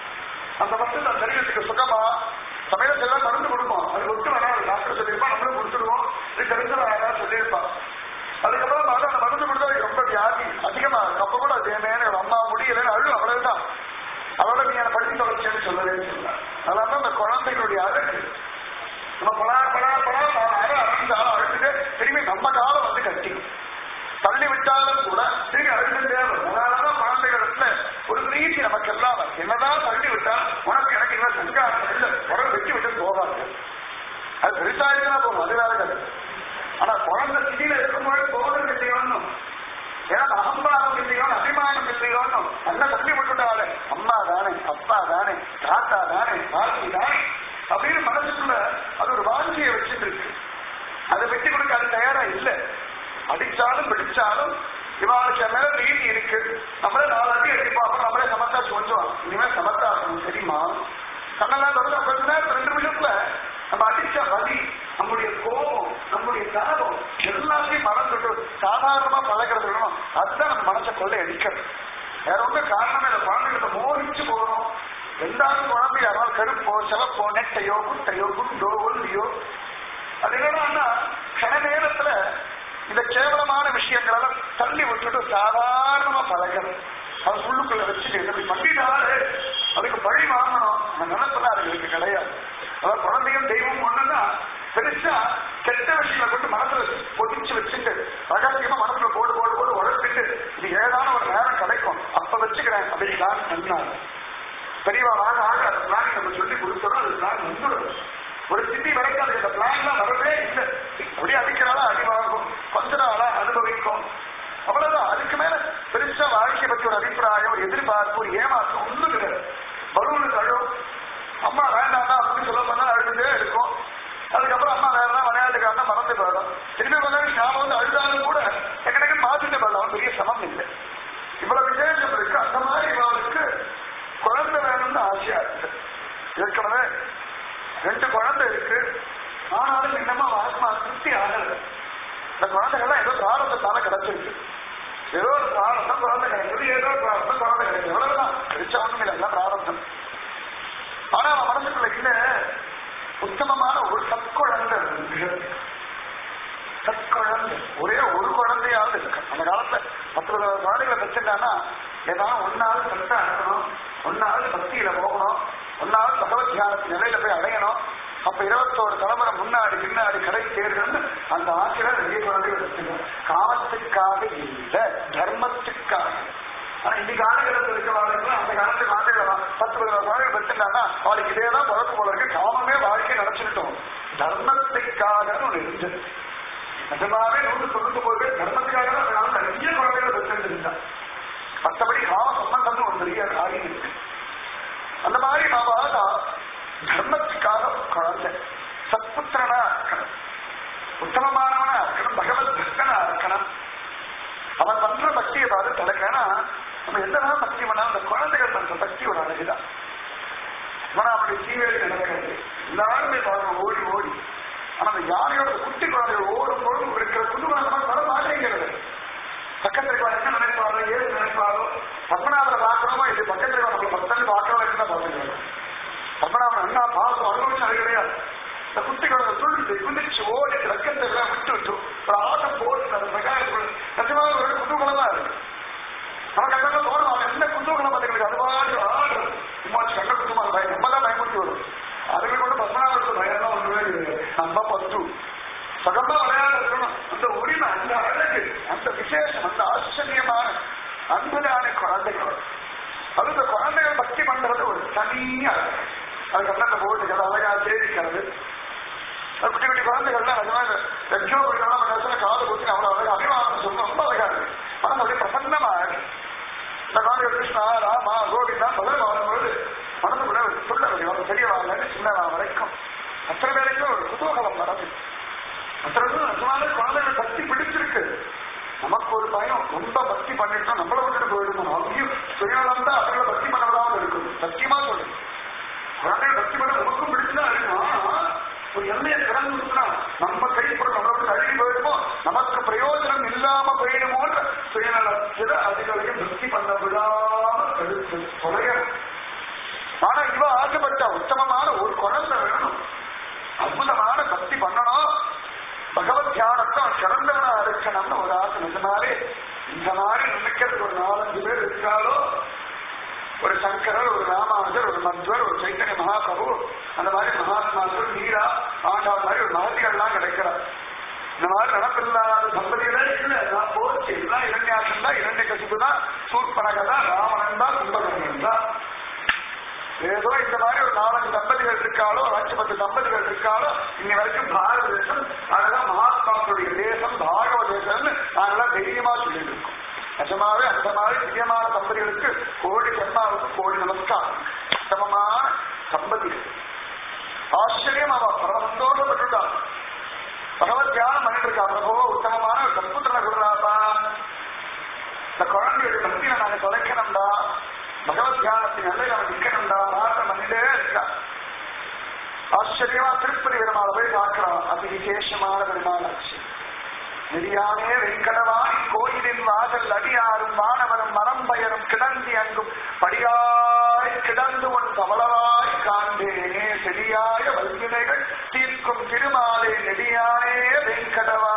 அந்த மட்டும் அந்த சரீரத்துக்கு சுகமா சமையல் எல்லாம் மருந்து கொடுப்போம் அது ஒட்டு வராது டாக்டர் சொல்லியிருப்பான் நம்மளும் கொடுத்துருவோம் இது தெரிஞ்சதா யாராவது சொல்லியிருப்பான் அதுக்கப்புறம் பார்த்தா அந்த மருந்து கொடுத்தா அதுக்கு ரொம்ப வியாதி அதிகமா இருக்கு அப்ப கூட அதே மேலே ஒரு அம்மா முடியலன்னு அழு அவ்வளவுதான் அதோட நீ அதை படிச்சு தொலைச்சேன்னு சொல்லவே சொல்ல அதனால அந்த குழந்தைகளுடைய அழகு நம்ம பலா பலா பலா அரை அரைஞ்சாலும் அழுதுட்டு திரும்பி நம்ம காலம் வந்து கட்டிக்கும் தள்ளி விட்டாலும் கூட திரும்பி அழுதுட்டே வரும் அதனாலதான் குழந்தைகளிடத்துல ஒரு பிரீத்தி நமக்கு எல்லாம் வரும். என்னதான் தள்ளி விட்டா உனக்கு எனக்கு இன்னும் சங்காரம் இல்லை உடல் வெட்டி விட்டு போகாது அது பெருசாயிருந்தா போகும் அது வேற கதை ஆனா குழந்தை சிதியில இருக்கும்போது போகிறது இல்லையோன்னு ஏன்னா அகம்பாரம் இல்லையோன்னு அபிமானம் இல்லையோன்னு நல்லா தள்ளி விட்டுட்டாலே அம்மா தானே அப்பா தானே தாத்தா தானே பாட்டி தானே அப்படின்னு மனசுக்குள்ள அது ஒரு வாஞ்சியை வச்சுட்டு இருக்கு அதை வெட்டி கொடுக்க அது தயாரா இல்லை அடிச்சாலும் பிடிச்சாலும் இவாளுக்கு மேல நீதி இருக்கு நம்மளே நாலு அடி எட்டி பார்ப்போம் நம்மளே சமத்தா சொல்லுவோம் இனிமே சமத்தா இருக்கணும் தெரியுமா கண்ணெல்லாம் தொடர்ந்து கொஞ்ச நேரம் ரெண்டு நிமிஷத்துல நம்ம அடிச்ச வலி நம்முடைய கோபம் நம்முடைய தாபம் எல்லாத்தையும் மறந்துட்டு சாதாரணமா பழகிறது வேணும் அதுதான் நம்ம மனசை கொள்ளை அடிக்கிறது வேற ஒன்றும் காரணமே இல்லை குழந்தைகிட்ட மோகிச்சு போகணும் எல்லாரும் குழந்தை யாராவது கருப்போ சிவப்போ நெட்டையோ குட்டையோ குண்டோ ஒல்லியோ அது என்னன்னா கன நேரத்துல இந்த கேவலமான விஷயங்களெல்லாம் தள்ளி விட்டுட்டு சாதாரணமா பழகிறது அது உள்ளுக்குள்ள வச்சுட்டு இப்படி பண்ணிட்டாலே அதுக்கு பழி வாங்கணும் அந்த நினைப்புல அதுங்களுக்கு கிடையாது அதாவது குழந்தையும் தெய்வம் ஒண்ணுன்னா பெருசா கெட்ட விஷயங்களை கொண்டு மனசுல பொதிச்சு வச்சுட்டு ரகசியமா மனசுல போடு போடு போடு உழைச்சிட்டு இது ஏதான ஒரு நேரம் கிடைக்கும் அப்ப வச்சுக்கிறேன் அப்படின்னு பிளான் பண்ணாங்க பெரியவா ஆக ஆக அந்த பிளான் நம்ம சொல்லி கொடுத்தோம் அது பிளான் வந்துடும் ஒரு சிட்டி வரைக்கும் அது இந்த பிளான்லாம் வரவே இல்லை அப்படியே அடிக்கிறாளா அடி வாங்கும் கொஞ்ச நாளா அனுபவிக்கும் அவ்வளவுதான் அதுக்கு மேல பெருசா வாழ்க்கையை பத்தி ஒரு அபிப்பிராயம் ஒரு எதிர்பார்ப்பு ஒரு ஏமாற்றம் ஒண்ணும் கிடையாது பலூனுக்கு அழும் அம்மா வேண்டாம்னா அப்படின்னு சொல்ல போனா அழுதுட்டே இருக்கும் அதுக்கப்புறம் அம்மா வேற விளையாட்டுக்காரனா மறந்து போயிடும் திரும்பி கொஞ்ச நேரம் ஞாபகம் வந்து அழுதாலும் கூட எக்கடக்கு மாத்திட்டு போயிடும் பெரிய சமம் இல்லை இவ்வளவு விசேஷம் இருக்கு அந்த மாதிரி இவளுக்கு குழந்தை வேணும்னு ஆசையா இருக்கு ஏற்கனவே ரெண்டு குழந்தை இருக்கு ஆனாலும் இன்னமா ஆத்மா திருப்தி ஆகல இந்த குழந்தைகள்லாம் ஏதோ பிராரத்தத்தால கிடைச்சிருக்கு ஏதோ ஒரு பிராரத்தம் குழந்தை கிடைக்கிறது ஏதோ ஒரு பிராரத்தம் குழந்தை கிடைக்கிறது எவ்வளவுதான் கிடைச்ச ஒண்ணும் இல்லை எல்லாம் பிராரத்தம் ஆனா அவன் மனசுக்குள்ள இல்ல உத்தமமான ஒரு சற்குழந்தை இருக்கு. சற்குழந்தை ஒரே ஒரு குழந்தையாவது இருக்கு அந்த காலத்துல பத்து இருபது குழந்தைகளை வச்சிருந்தானா ஏதாவது ஒன்னாவது சத்தம் அடக்கணும் ஒன்னாவது பக்தியில போகணும் ஒன்னாவது பகவத் தியானத்து நிலையில போய் அடையணும் அப்ப இருபத்தோரு தலைமுறை முன்னாடி பின்னாடி கடை தேர்தல் அந்த ஆசிரியர் நிறைய குழந்தைகள் வச்சிருக்கோம் காமத்துக்காக இல்ல தர்மத்துக்காக ஆனா இன்னைக்கு ஆண்டுகளுக்கு இருக்க வாழ்க்கை அந்த காலத்து குழந்தைகள் பத்து பதினோரு குழந்தைகள் வச்சிருந்தாங்கன்னா அவளுக்கு இதேதான் பிறப்பு போல இருக்கு காமமே வாழ்க்கை நினைச்சுக்கிட்டோம் தர்மத்துக்காக ஒண்ணு இருந்தது நிஜமாவே நூறு தொண்ணூத்தி ஒன்பது பேர் தர்மத்துக்காக தான் அந்த நாள் நிறைய குழந்தைகள் வச்சிருந்திருந்தா மற்றபடி காம சம்பந்தம்னு ஒரு பெரிய காரியம் இருக்கு அந்த மாதிரி நாம தர்மத்துக்காக குழந்தை சத்புத்திரனா இருக்கணும் உத்தமமானவனா இருக்கணும் பகவத் பக்தனா இருக்கணும் அவன் பண்ற பக்தியை பார்த்து தலைக்கனா நம்ம என்னதான் பக்தி பண்ணாலும் அந்த குழந்தைகள் பண்ற பக்தி ஒரு அழகுதான் ஆனா அப்படி சீவேலி நடக்கிறது எல்லாருமே பாருங்க ஓடி ஓடி ஆனா அந்த யானையோட குட்டி குழந்தைகள் ஓடும் பொழுது இருக்கிற குதூகலம் வர மாட்டேங்கிறது பக்கத்துல இருக்கவன் என்ன நினைப்பாரோ ஏது நினைப்பாரோ பத்மநாபரை பார்க்கணுமோ இது பக்கத்துல இருக்கவங்க பத்தன்னு பார்க்கறோம் என்ன பார்த்துக்கிறோம் பத்மநாபன் என்ன பார்த்து அனுபவிச்சு அது கிடையாது இந்த குட்டி குழந்தை துள்ளி குதிச்சு ஓடி ரக்கத்தை எல்லாம் விட்டு விட்டு ஒரு ஆட்டம் போட்டு அந்த பிரகாரம் நிஜமாக ஒரு குதூகலமா இருக்கு நமக்கு அங்கே தோணும் அவன் என்ன குதூகலம் அதுங்களுக்கு அது மாதிரி ஆடு சும்மா கண்ண குத்துமா பயம் நம்ம தான் பயமுறுத்தி வரும் அதுக்கு கொண்டு பத்மநாபத்துக்கு பயம் தான் ஒண்ணுமே கிடையாது நம்ம பத்து சகமா விளையாட இருக்கணும் அந்த உரிமை அந்த அழகு அந்த விசேஷம் அந்த ஆச்சரியமான அன்புதான குழந்தைகள் அது இந்த குழந்தைகள் பக்தி பண்றது ஒரு தனியா இருக்கு அது கண்ணத்தை போட்டு அழகா சேவிக்கிறது அது குட்டி குட்டி குழந்தைகள்லாம் நிஜமாக எக்ஸோ படிக்கலாம் நம்ம காது குத்தி அவ்வளவு அழகா அபிமானம் சொல்லணும் ரொம்ப அழகா இருக்கு மனம் அப்படியே பிரசன்னமா இருக்கு இந்த குழந்தைகள் கிருஷ்ணா ராமா கோவிந்தா பலர் வரும்பொழுது மனசுக்குள்ள சொல்ல அவங்க பெரியவாங்க சின்னவா வரைக்கும் அத்தனை பேருக்கும் ஒரு குதூகலம் நடக்குது அத்தனை நிஜமான குழந்தைகள் பக்தி பிடிச்சிருக்கு நமக்கு ஒரு பயம் ரொம்ப பக்தி பண்ணிட்டோம் நம்மளை விட்டுட்டு போயிடுமோ அங்கேயும் சுயநலம் தான் அவர்களை பக்தி பண்ணவதாகவும் இருக்கும் சத்தியமா சொல்லுங்க குழந்தைகள் பக்தி பண்ண நமக்கும் பிடிச்சுதான் இருக்கும் ஆனா ஒரு எல்லையை திறந்து கொடுத்தா நம்ம கைப்படும் நம்மளை விட்டு அழுகி போயிடுமோ நமக்கு பிரயோஜனம் இல்லாம போயிடுமோன்ற சுயநலத்தில் அதுகளையும் பக்தி பண்ண விடாம தடுத்து தொலையணும் ஆனா இவ ஆசைப்பட்ட உத்தமமான ஒரு குழந்தை வேணும் அற்புதமான பக்தி பண்ணணும் பகவத் தியானத்தை சிறந்தவனா இருக்கணும்னு ஒரு ஆசை நிஜமாவே இந்த மாதிரி நினைக்கிறதுக்கு ஒரு நாலஞ்சு பேர் இருக்காலோ ஒரு சங்கரர் ஒரு ராமானுஜர் ஒரு மத்வர் ஒரு சைத்தன்ய மகாபிரபு அந்த மாதிரி மகாத்மாக்கள் மீரா ஆண்டாள் மாதிரி ஒரு மகதிகள்லாம் கிடைக்கிறார் இந்த மாதிரி நடப்பில்லாத தம்பதிகளே இல்ல நான் போச்சு எல்லாம் இரண்யாசம் தான் இரண்டு கசிப்பு தான் சூர்பனக தான் ராவணன் தான் கும்பகர்ணன் தான் ஏதோ இந்த மாதிரி ஒரு நாலஞ்சு தம்பதிகள் இருக்காளோ ஒரு அஞ்சு பத்து தம்பதிகள் இருக்காளோ இன்னி வரைக்கும் பாரத தேசம் அதெல்லாம் மகாத்மாக்களுடைய தேசம் பாகவ தேசம்னு நாங்கெல்லாம் தைரியமா சொல்லிட்டு இருக்கோம் நிஜமாவே அந்த மாதிரி பிரியமான தம்பதிகளுக்கு கோடி ஜென்மாவுக்கு கோடி நமஸ்காரம் உத்தமமான தம்பதிகள் ஆச்சரியம் அவ பரம சந்தோஷப்பட்டுட்டான் பகவத் தியானம் பண்ணிட்டு இருக்கா பிரபோ உத்தமமான ஒரு கற்புத்திரனை கொடுறாப்பா இந்த குழந்தையோட பக்தியை நாங்க தொலைக்கணும்டா பகவத் தியானத்தின் எல்லையில் அவன் நிக்கணும்டா ஆட்டம் பண்ணிட்டே இருக்கா ஆச்சரியமா திருப்பதி பெருமாளை போய் பார்க்கிறான் அதி விசேஷமான பெருமாளாட்சி நெறியானே வெங்கடவாய் கோயிலின் வாசல் அடியாரும் வானவரும் மரம் பயரும் கிடந்தி அங்கும் படியாய் கிடந்து உன் கமலவாய் காண்பேனே செடியாய வல்வினைகள் தீர்க்கும் திருமாலே நெடியானே வெங்கடவா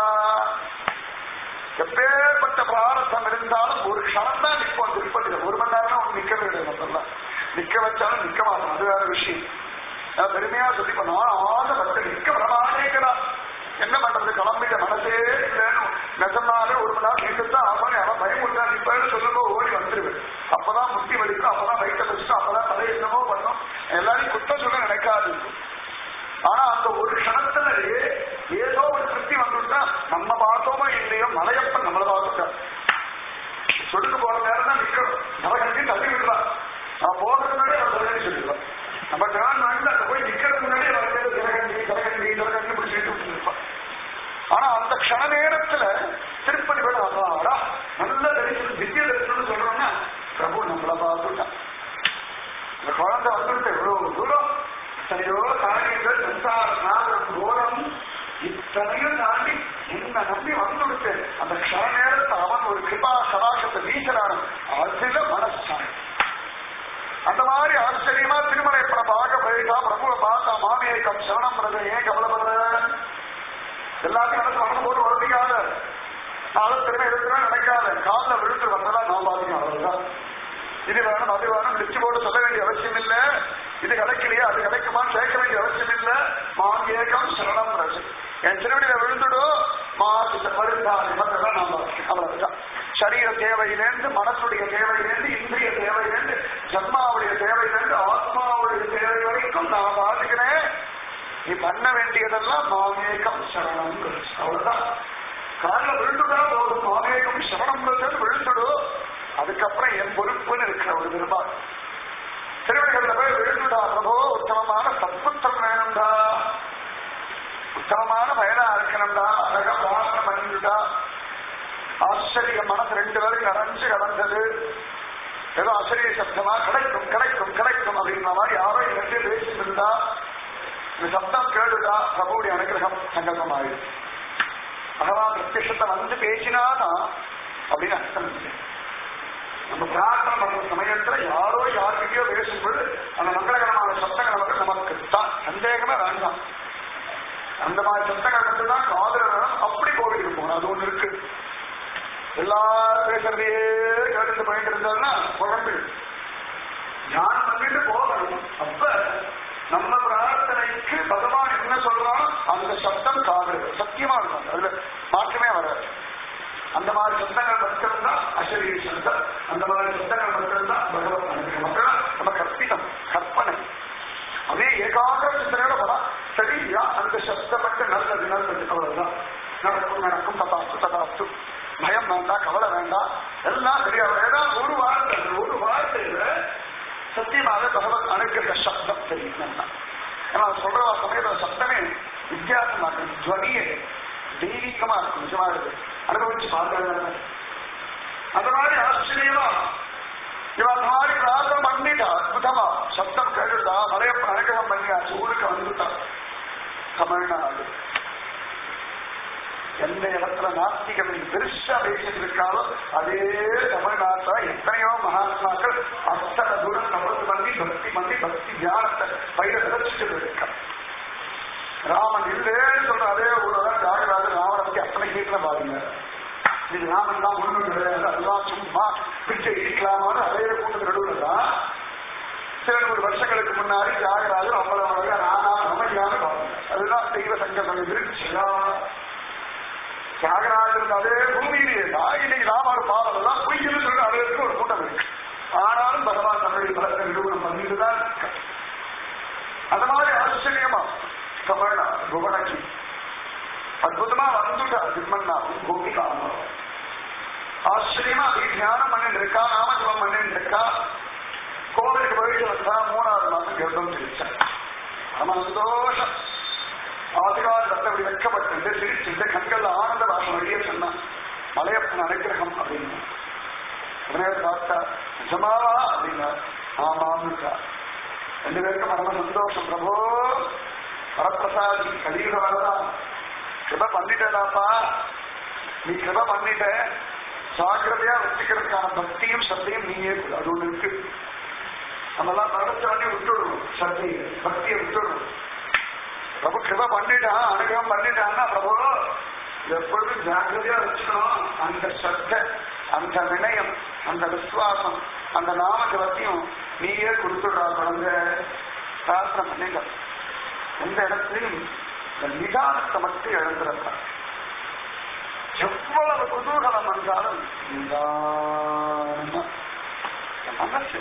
எப்பேற்பட்ட பிராரத்தம் இருந்தாலும் ஒரு க்ஷணம் தான் நிற்போம் திருப்பதியில ஒரு மணி நேரம் ஒன்று நிக்க வேண்டும் மொத்தம்தான் நிக்க வச்சாலும் நிக்க மாட்டோம் அது வேற விஷயம் நான் பெருமையா சொல்லி பண்ணுவோம் ஆசை பக்தர் நிக்க வரமாட்டேங்கிறா என்ன பண்றது கிளம்பிட்ட மனசே இல்லைன்னு நெசமாலே ஒரு மணி நேரம் நின்று தான் ஆகணும் அவன் பயமுட்டா நிப்பாரு சொல்லுங்க ஓடி வந்துருவேன் அப்பதான் முட்டி வலிக்கும் அப்பதான் வயிற்ற வச்சுட்டு அப்பதான் தலை என்னமோ பண்ணும் எல்லாரையும் குத்தம் சொல்ல நினைக்காது ஆனா அந்த ஒரு க்ஷணத்திலேயே ஏதோ ஒரு திருப்தி வந்துட்டா நம்ம பார்த்தோமோ இல்லையோ மலையப்பன் நம்மளை பார்த்துட்டா சொல்லிட்டு போற நேரம் தான் நிக்கணும் நரகண்டி தள்ளி விடுறான் அவன் போறதுக்கு முன்னாடி அவன் தலைகண்டி சொல்லிடுவான் நம்ம ஜான் நாட்டில் அங்க போய் நிக்கிறதுக்கு முன்னாடி அவன் பேரு திரகண்டி திரகண்டி திரகண்டி இப்படி சொல்லிட்டு விட்டுருப்பான் ஆனா அந்த க்ஷண நேரத்துல திருப்பதி விட அதாடா நல்ல தரிசனம் திவ்ய தரிசனம் சொல்றோம்னா பிரபு நம்மளை பார்த்துட்டான் இந்த குழந்தை வந்துட்டு எவ்வளவு தூரம் எத்தனையோ காரியங்கள் சம்சார நாதம் கோரம் இத்தனையும் தாண்டி என்ன நம்பி வந்துடுச்சு அந்த க்ஷண நேரத்தை அவன் ஒரு கிருபா சராசத்தை வீசுறான் அதுல மனசாய் அந்த மாதிரி ஆச்சரியமா திருமலை இப்ப பார்க்க போயிட்டா பிரபுவை பார்த்தா மாமியக்கம் சரணம் பிரத ஏன் கவலைப்படுற எல்லாத்தையும் மனசு மனசு போட்டு உடம்பிக்காத நாளும் திரும்ப எடுத்துனா நினைக்காத காலில் விழுந்து வந்ததா நான் பாதிக்கும் அவ்வளவுதான் இது வேணும் அது வேணும் லிச்சு போட்டு சொல்ல வேண்டிய அவசியம் இல்ல இது கிடைக்கலையா அது கிடைக்குமான்னு கேட்க வேண்டிய அவசியம் இல்ல மான் ஏகம் சரணம் ரசு என் திருவடியில விழுந்துடும் மாசித்த மருந்தாதி மட்டும்தான் நாம் அவ்வளவுதான் சரீர தேவையிலேருந்து மனசுடைய தேவையிலேருந்து இந்திரிய தேவையிலேருந்து ஜன்மாவுடைய தேவையிலேருந்து ஆத்மாவுடைய தேவை வரைக்கும் நான் பாத்துக்கிறேன் நீ பண்ண வேண்டியதெல்லாம் மாமேகம் சரணம் அவ்வளவுதான் காலில் விழுந்துட்டா போதும் மாமேகம் சரணம் விழுந்துடும் அதுக்கப்புறம் என் பொறுப்புன்னு இருக்கிற ஒரு பெருமாள் திருவடிகள்ல போய் விழுந்துடா பிரபோ உத்தமமான சத்புத்திரம் வேணும்டா உத்தமமான வயதா இருக்கணும்டா அழகா பிரார்த்தனை பண்ணிட்டுடா ஆச்சரிய மனசு ரெண்டு பேரும் நிறைஞ்சு கடந்தது ஏதோ ஆச்சரிய சப்தமா கிடைக்கும் கிடைக்கும் கிடைக்கும் அப்படின்ற மாதிரி யாரோ எனக்கு பேசிட்டு இருந்தா இந்த சப்தம் கேடுதா பிரபுடைய அனுகிரகம் சங்கல்பம் ஆயிடுச்சு பகவான் பிரத்யத்தை வந்து பேசினாதான் அப்படின்னு அர்த்தம் இல்லை நம்ம பிரார்த்தனை பண்ற சமயத்துல யாரோ யாருக்கிட்டயோ பேசும்போது அந்த மங்களகரமான சப்தங்கள் வந்து நமக்கு தான் சந்தேகமே வேண்டாம் அந்த மாதிரி சப்தங்கள் மட்டும்தான் காதல வேணும் அப்படி கோவிலுக்கு போகணும் அது ஒண்ணு இருக்கு எல்லாரும் பேசுறதையே கேட்டுட்டு போயிட்டு இருந்தாருன்னா குழம்பு தியானம் பண்ணிட்டு போகணும் அப்ப நம்ம பிரார்த்தனைக்கு பகவான் என்ன சொல்றான் அந்த சப்தம் காதல் சத்தியமா இருக்கும் அதுல மாற்றமே வராது அந்த மாதிரி சப்தங்கள் மட்டும்தான் அசரீரி சப்தம் அந்த மாதிரி சப்தங்கள் மட்டும்தான் பகவத் அனுகிரகம் நம்ம கற்பிதம் கற்பனை அதே ஏகாகிர சிந்தனையோட போனா சரியா அந்த சப்தம் மட்டும் நல்லது நல்லது அவ்வளவுதான் நடக்கும் நடக்கும் ததாஸ்து ததாஸ்து பயம் வேண்டாம் கவலை வேண்டாம் எல்லாம் சரியா ஏதாவது ஒரு வார்த்தை ஒரு வார்த்தையில சத்தியமாக பகவத் அனுகிரக சப்தம் தெரியும் ஏன்னா சொல்ற சமயத்துல சப்தமே வித்தியாசமா இருக்கும் துவனியே தெய்வீகமா இருக்கும் நிஜமா இருக்கு அனுபவிச்சு பார்க்கறது அந்த மாதிரி ஆச்சரியமா இவன் மாதிரி பிரார்த்தனை பண்ணிட்டா அற்புதமா சப்தம் கேட்டுட்டா மலையப்ப அனுகிரகம் பண்ணியாச்சு ஊருக்கு வந்துட்டான் தமிழ்நாடு எந்த இடத்துல நாஸ்திகம் பெருசா பேசிட்டு இருக்காரோ அதே தமிழ்நாட்டுல எத்தனையோ மகாத்மாக்கள் அத்தனை தூரம் தபத்து பண்ணி பக்தி பண்ணி பக்தி தியானத்தை பயிர விதைச்சிட்டு இருக்க ராமன் இல்லேன்னு சொல்ற அதே ஊர்லதான் தியாகராஜர் ராமனை பத்தி அத்தனை கீட்டில பாருங்க இது ராமன் தான் ஒண்ணும் கிடையாது அதெல்லாம் சும்மா பிச்சை இருக்கலாமான்னு அதே கூட்டத்து நடுவில் தான் சில நூறு வருஷங்களுக்கு முன்னாடி தியாகராஜர் அவ்வளவு அழகா நானா நமதியான பாருங்க அதுதான் தெய்வ சங்கமம் திருச்சியா தியாகராஜர் அதே பூமியிலேயே தான் இன்னைக்கு ராமர் பாடல் தான் பொய்யில் சொல்லி அதற்கு ஒரு கூட்டம் இருக்கு ஆனாலும் பகவான் தன்னுடைய பலத்தை நிறுவனம் பண்ணிட்டு தான் இருக்க அந்த மாதிரி ஆச்சரியமா தமிழ்நாடு புவனகி அற்புதமா வந்துட்டா திம்மன்னாவும் கோபிகாவும் ஆச்சரியமா அப்படி தியானம் பண்ணிட்டு இருக்கா நாமஜபம் பண்ணிட்டு இருக்கா கோவிலுக்கு போயிட்டு வந்தா மூணாவது மாசம் கர்ப்பம் தெரிவிச்சா நம்ம சந்தோஷம் ஆதிகால அப்படி வெக்கப்பட்டு சிரிச்சுட்டு கண்கள் ஆனந்த வாசம் வெளியே சொன்னான் மலையப்பன் அனுகிரகம் அப்படின்னு உடனே பார்த்தா நிஜமாவா அப்படின்னா ஆமாம்னுக்கா ரெண்டு பேருக்கும் பரம சந்தோஷம் பிரபோ வரப்பிரசாதி கலியுக வரதான் கிருப பண்ணிட்டேடாப்பா நீ கிருப பண்ணிட்ட ஜாக்கிரதையா வச்சுக்கிறதுக்கான பக்தியும் சத்தையும் நீயே கொடு. அது ஒண்ணு இருக்கு நம்ம எல்லாம் நடத்த வேண்டி விட்டுடணும் சத்தையை பக்தியை விட்டுடணும் பிரபு கிருப பண்ணிட்டான் அனுகிரகம் பண்ணிட்டான்னா பிரபு எப்பொழுதும் ஜாக்கிரதையா வச்சுக்கணும் அந்த சத்த அந்த வினயம் அந்த விசுவாசம் அந்த நாமஜபத்தையும் நீயே கொடுத்துடுறா குழந்தை பிரார்த்தனை பண்ணிங்க எந்த இடத்துலையும் இந்த நிதானத்தை மட்டும் இழந்துடப்பா எவ்வளவு குதூகலம் வந்தாலும் நிதானமா என் மனசு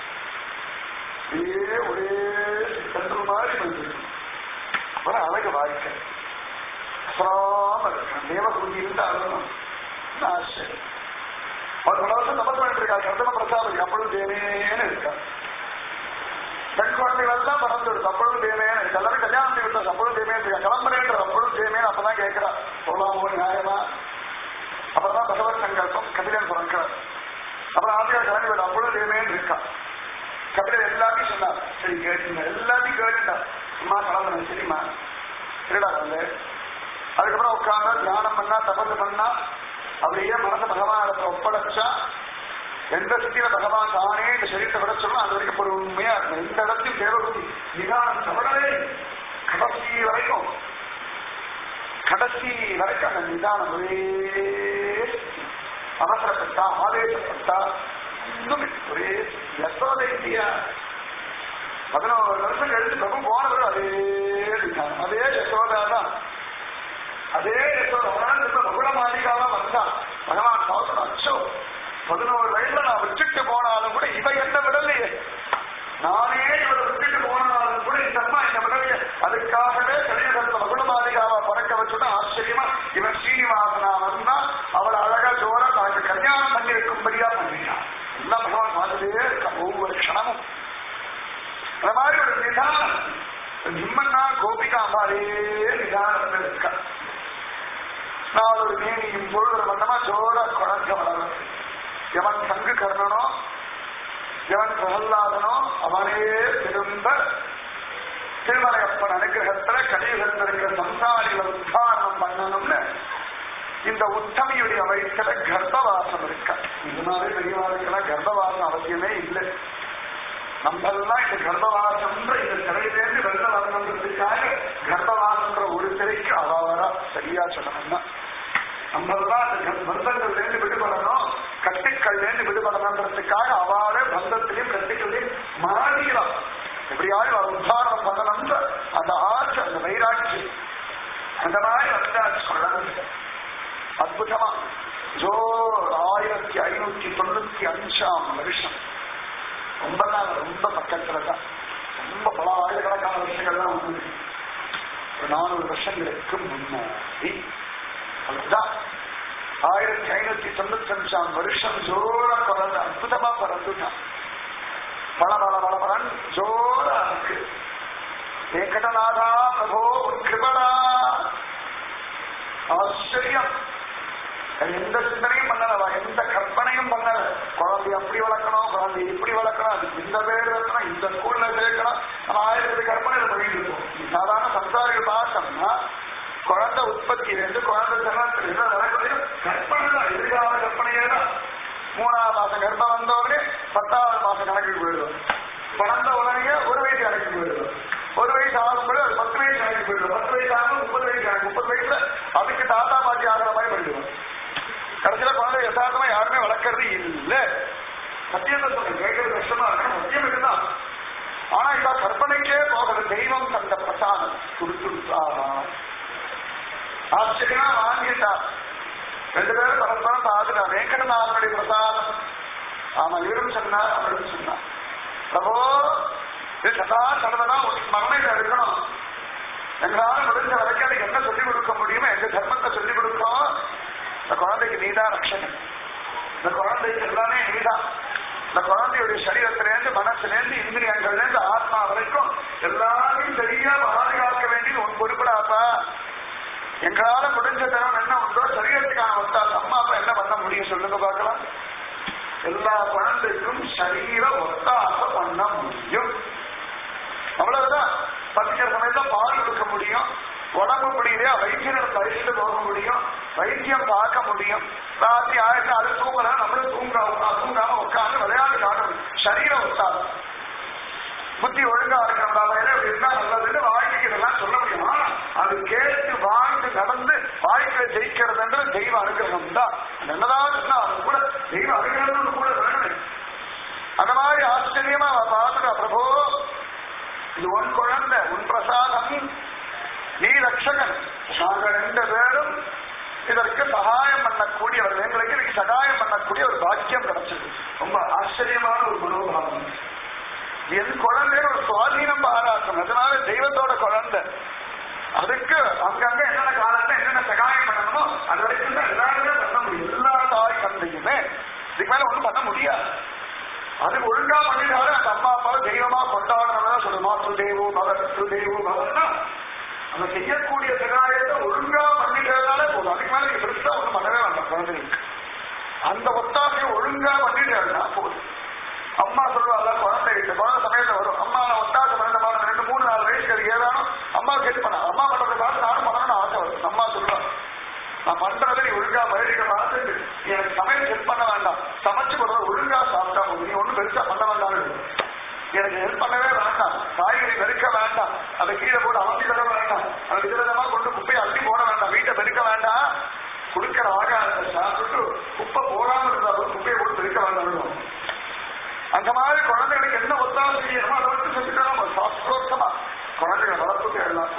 இதே ஒரே கன்று மாதிரி வந்துருக்கு ஒரு அழகு வாழ்க்கை அசராம இருக்கான் தேவகுதி இருந்தாலும் ஆசை அவர் பல வருஷம் தபஸ் பண்ணிட்டு இருக்கா கர்தம பிரசாதம் அப்பொழுது தேவேன்னு இருக்கா பெண் குழந்தைகள் தான் பறந்துடுது அப்பொழுது தேவேன்னு இருக்கு எல்லாரும் கல்யாணம் பண்ணி விட்டா அப்பொழுது தேவேன்னு இருக்கா கிளம்புறேன்ற அப்பொழுது தேவேன்னு அப்பதான் கேட்கிறா சொல்லாமோ நியாயமா அப்பதான் பகவத் சங்க சங்கல்பம் கபிலன் பிறக்கிறார் அப்புறம் ஆசிரியர் கிளம்பி விட அவ்வளவு ஏமேன்னு இருக்கா கபிலர் எல்லாத்தையும் சொன்னார் சரி கேட்டுங்க எல்லாத்தையும் கேட்டுட்டா அம்மா கிளம்புறேன் சரிம்மா சரிடா வந்து அதுக்கப்புறம் உட்கார்ந்து தியானம் பண்ணா தபசு பண்ணா அப்படியே மனச பகவான் ஒப்படைச்சா எந்த சக்தியில பகவான் தானே இந்த சரீரத்தை விட சொல்லணும் அது வரைக்கும் பொறுமையா இருக்கும் எந்த இடத்தையும் தேவபக்தி நிதானம் தவறவே கடைசி வரைக்கும் கடைசி வரைக்கும் அந்த நிதானம் ஒரே அவசரப்பட்டா ஆவேசப்பட்டா இன்னும் ஒரே யசோதை இல்லையா பதினோரு வருஷம் கழிச்சு பிரபு போனவர் அதே நிதானம் அதே யசோதா தான் அதே யசோதா உணர்ந்து பகுல மாளிகாவா வந்தா பகவான் பார்க்கணும் அச்சோ பதினோரு வயசுல நான் விட்டுட்டு போனாலும் கூட இவ என்ன விடலையே நானே இவரை விட்டுட்டு போனாலும் கூட இந்த அம்மா என்ன விடலையே அதுக்காகவே கலியுகத்துல மகுட மாளிகாவா பறக்க வச்சுட்டு ஆச்சரியமா இவன் ஸ்ரீனிவாசனா வந்தா அவளை அழகா ஜோரா தனக்கு கல்யாணம் பண்ணி வைக்கும்படியா பண்ணிட்டான் எல்லாம் பகவான் பார்த்துட்டே இருக்கான் ஒவ்வொரு க்ஷணமும் அந்த மாதிரி ஒரு நிதானம் நிம்மன்னா கோபிகா அம்பாலே நிதானத்தில் இருக்கா நான் ஒரு மேனியும் பொருள் வந்தமா ஜோரா குழந்தை வளரும் எவன் சங்கு கர்ணனோ எவன் பிரகல்லாதனோ அவனே திரும்ப திருமலையப்பன் அனுகிரகத்துல கலியுகத்தில் இருக்கிற சம்சாரிகளை உத்தாரணம் பண்ணணும்னு இந்த உத்தமியுடைய வயிற்றுல கர்ப்பவாசம் இருக்க இதனாலே பெரியவாளுக்கெல்லாம் கர்ப்பவாசம் அவசியமே இல்லை நம்மெல்லாம் இந்த கர்ப்பவாசம்ன்ற இந்த சிறையிலேருந்து வெளில வரணுன்றதுக்காக கர்ப்பவாசம்ன்ற ஒரு சிறைக்கு அவாவரா சரியா சொல்லணும்னா நம்மெல்லாம் அந்த பந்தங்கள்ல இருந்து விடுபடணும் கட்டுக்கள்ல இருந்து விடுபடணுன்றதுக்காக அவாவே பந்தத்திலையும் கட்டுக்களையும் மாறிக்கலாம் எப்படியாவது அவர் உத்தாரணம் பண்ணணும்ன்ற அந்த ஆட்சி அந்த வைராட்சி அந்த மாதிரி வந்தாச்சு குழந்தை அற்புதமா ஜோர் ஆயிரத்தி ஐநூத்தி தொண்ணூத்தி அஞ்சாம் வருஷம் ரொம்ப நாள் ரொம்ப பக்கத்துல தான் ரொம்ப பல ஆயிரக்கணக்கான வருஷங்கள்லாம் வந்து ஒரு நானூறு வருஷங்களுக்கு முன்னாடி அதுதான் ஆயிரத்தி ஐநூத்தி தொண்ணூத்தி அஞ்சாம் வருஷம் ஜோர குழந்தை அற்புதமா பிறந்துட்டான் பல பல பல பலன் ஜோரா இருக்கு வெங்கடநாதா பிரபோ கிருபடா ஆச்சரியம் எந்த சிந்தனையும் பண்ணல எந்த கற்பனையும் பண்ணல குழந்தை அப்படி வளர்க்கணும் குழந்தை இப்படி வளர்க்கணும் அதுக்கு இந்த பேர் வைக்கணும் இந்த ஸ்கூல்ல சேர்க்கணும் நம்ம ஆயிரத்தி கற்பனையில பண்ணிட்டு இருக்கோம் சாதாரண சம்சாரிகள் பார்த்தோம்னா குழந்தை உற்பத்தியிலிருந்து குழந்தை ஜனத்திலிருந்து நடக்கிறது கற்பனை தான் எதிர்கால கற்பனையே தான் மூணாவது மாசம் கர்ப்பம் வந்தவொடனே பத்தாவது மாசம் கணக்குக்கு போயிடுவோம் பிறந்த உடனே ஒரு வயசு கணக்கு போயிடுவோம் ஒரு வயசு ஆகும்போது அது பத்து வயசு கணக்கு போயிடுவோம் பத்து வயசு ஆகும் முப்பது வயசு கணக்கு முப்பது வயசுல அதுக்கு தாத்தா பாட்டி ஆகிற மாதிரி போயிடுவோம் கடைசியில குழந்தை யதார்த்தமா யாருமே வளர்க்கறது இல்ல சத்தியத்தை சொல்றேன் கேட்கறது கஷ்டமா இருக்கு சத்தியம் இதுதான் ஆனா இவ கற்பனைக்கே போகிற தெய்வம் தந்த பிரசாதம் கொடுத்துருக்கா ஆச்சரியமா வாங்கிட்டா ரெண்டு பேரும் பரஸ்பரம் பார்த்துட்டா வெங்கடநாதனுடைய பிரசாதம் ஆமா இவரும் சொன்னார் அவரும் சொன்னார் பிரபோ இது சதா சர்வதா மகனை இருக்கணும் எங்களால முடிஞ்ச வரைக்கும் அதுக்கு என்ன சொல்லிக் கொடுக்க முடியுமோ எங்க தர்மத்தை சொல்லிக் கொடுக்கணும் இந்த குழந்தைக்கு நீதான் ரட்சகன் இந்த குழந்தைக்கு எல்லாமே நீதான் இந்த குழந்தையுடைய சரீரத்திலேருந்து மனசுலேருந்து இந்திரியங்கள்லேருந்து ஆத்மா வரைக்கும் எல்லாரையும் சரியா பாதுகாக்க வேண்டியது உன் பொறுப்படாப்பா எங்களால முடிஞ்ச தரம் என்ன உண்டோ சரீரத்துக்கான ஒத்தாசு அம்மா அப்பா என்ன பண்ண முடியும் சொல்லுங்க பார்க்கலாம் எல்லா குழந்தைக்கும் சரீர ஒத்தாச பண்ண முடியும் அவ்வளவுதான் பசிக்கிற சமயத்துல பால் கொடுக்க முடியும் உடம்பு முடியலையா வைத்தியத்தை அழிச்சுட்டு போக முடியும் வைத்தியம் பார்க்க முடியும் ராத்திரி ஆயிரத்தி அது தூங்கல நம்மளும் தூங்க தூங்காம உட்காந்து விளையாட்டு காட்டணும் சரீரம் ஒத்தாது புத்தி ஒழுங்கா இருக்கிறதா இப்படி இருந்தா நல்லதுன்னு வாழ்க்கைக்கு இதெல்லாம் சொல்ல முடியும் ஆனா அது கேட்டு வாழ்ந்து நடந்து வாழ்க்கையை ஜெயிக்கிறதுன்றது தெய்வ அனுகிரகம் தான் என்னதான் இருந்தா அது கூட தெய்வ அனுகிரகம் கூட வேணுமே அந்த மாதிரி ஆச்சரியமா அவ பார்த்துட்டா பிரபு இது உன் குழந்தை உன் பிரசாதம் நீ ரட்சகன் நாங்கள் ரெண்டு பேரும் இதற்கு சகாயம் பண்ணக்கூடியவர்கள் எங்களுக்கு இதுக்கு சகாயம் பண்ணக்கூடிய ஒரு பாக்கியம் கிடைச்சது ரொம்ப ஆச்சரியமான ஒரு மனோபாவம் என் குழந்தைன்னு ஒரு சுவாதீனம் பாராட்டும் அதனால தெய்வத்தோட குழந்தை அதுக்கு அங்கங்க என்னென்ன காலத்துல என்னென்ன சகாயம் பண்ணணுமோ அது வரைக்கும் தான் எல்லாருமே பண்ண முடியும் எல்லா தாய் தந்தையுமே இதுக்கு மேல ஒண்ணும் பண்ண முடியாது அது ஒழுங்கா பண்ணிட்டாரு அந்த அம்மா அப்பாவை தெய்வமா கொண்டாடணும் சொல்லுமா சுதேவோ பகத் சுதேவோ பகத்னா அந்த செய்யக்கூடிய சகாயத்தை ஒழுங்கா பண்ணிட்டதால போதும் அதுக்கு மேல நீங்க பெருசா ஒண்ணும் பண்ணவே வேண்டாம் குழந்தைகளுக்கு நான் பண்றதை நீ ஒழுங்கா வழிக பார்த்துட்டு நீ எனக்கு சமையல் ஹெல்ப் பண்ண வேண்டாம் சமைச்சு கொடுறது ஒழுங்கா சாப்பிட்டா போதும் நீ ஒண்ணும் பெருசா பண்ண வேண்டாம் எனக்கு ஹெல்ப் பண்ணவே வேண்டாம் காய்கறி வெறுக்க வேண்டாம் அதை கீழே போட்டு அமர்த்தி தர வேண்டாம் அதை விதவிதமா கொண்டு குப்பையை அள்ளி போட வேண்டாம் வீட்டை பெருக்க வேண்டாம் கொடுக்கிற ஆகாரத்தை சாப்பிட்டு குப்பை போடாம இருந்தாலும் குப்பையை போட்டு பெருக்க வேண்டாம் அந்த மாதிரி குழந்தைகளுக்கு என்ன ஒத்தாலும் செய்யணுமோ அதை வச்சு செஞ்சுக்கலாம் சாஸ்திரோத்தமா குழந்தைகளை வளர்ப்புக்கு எல்லாம்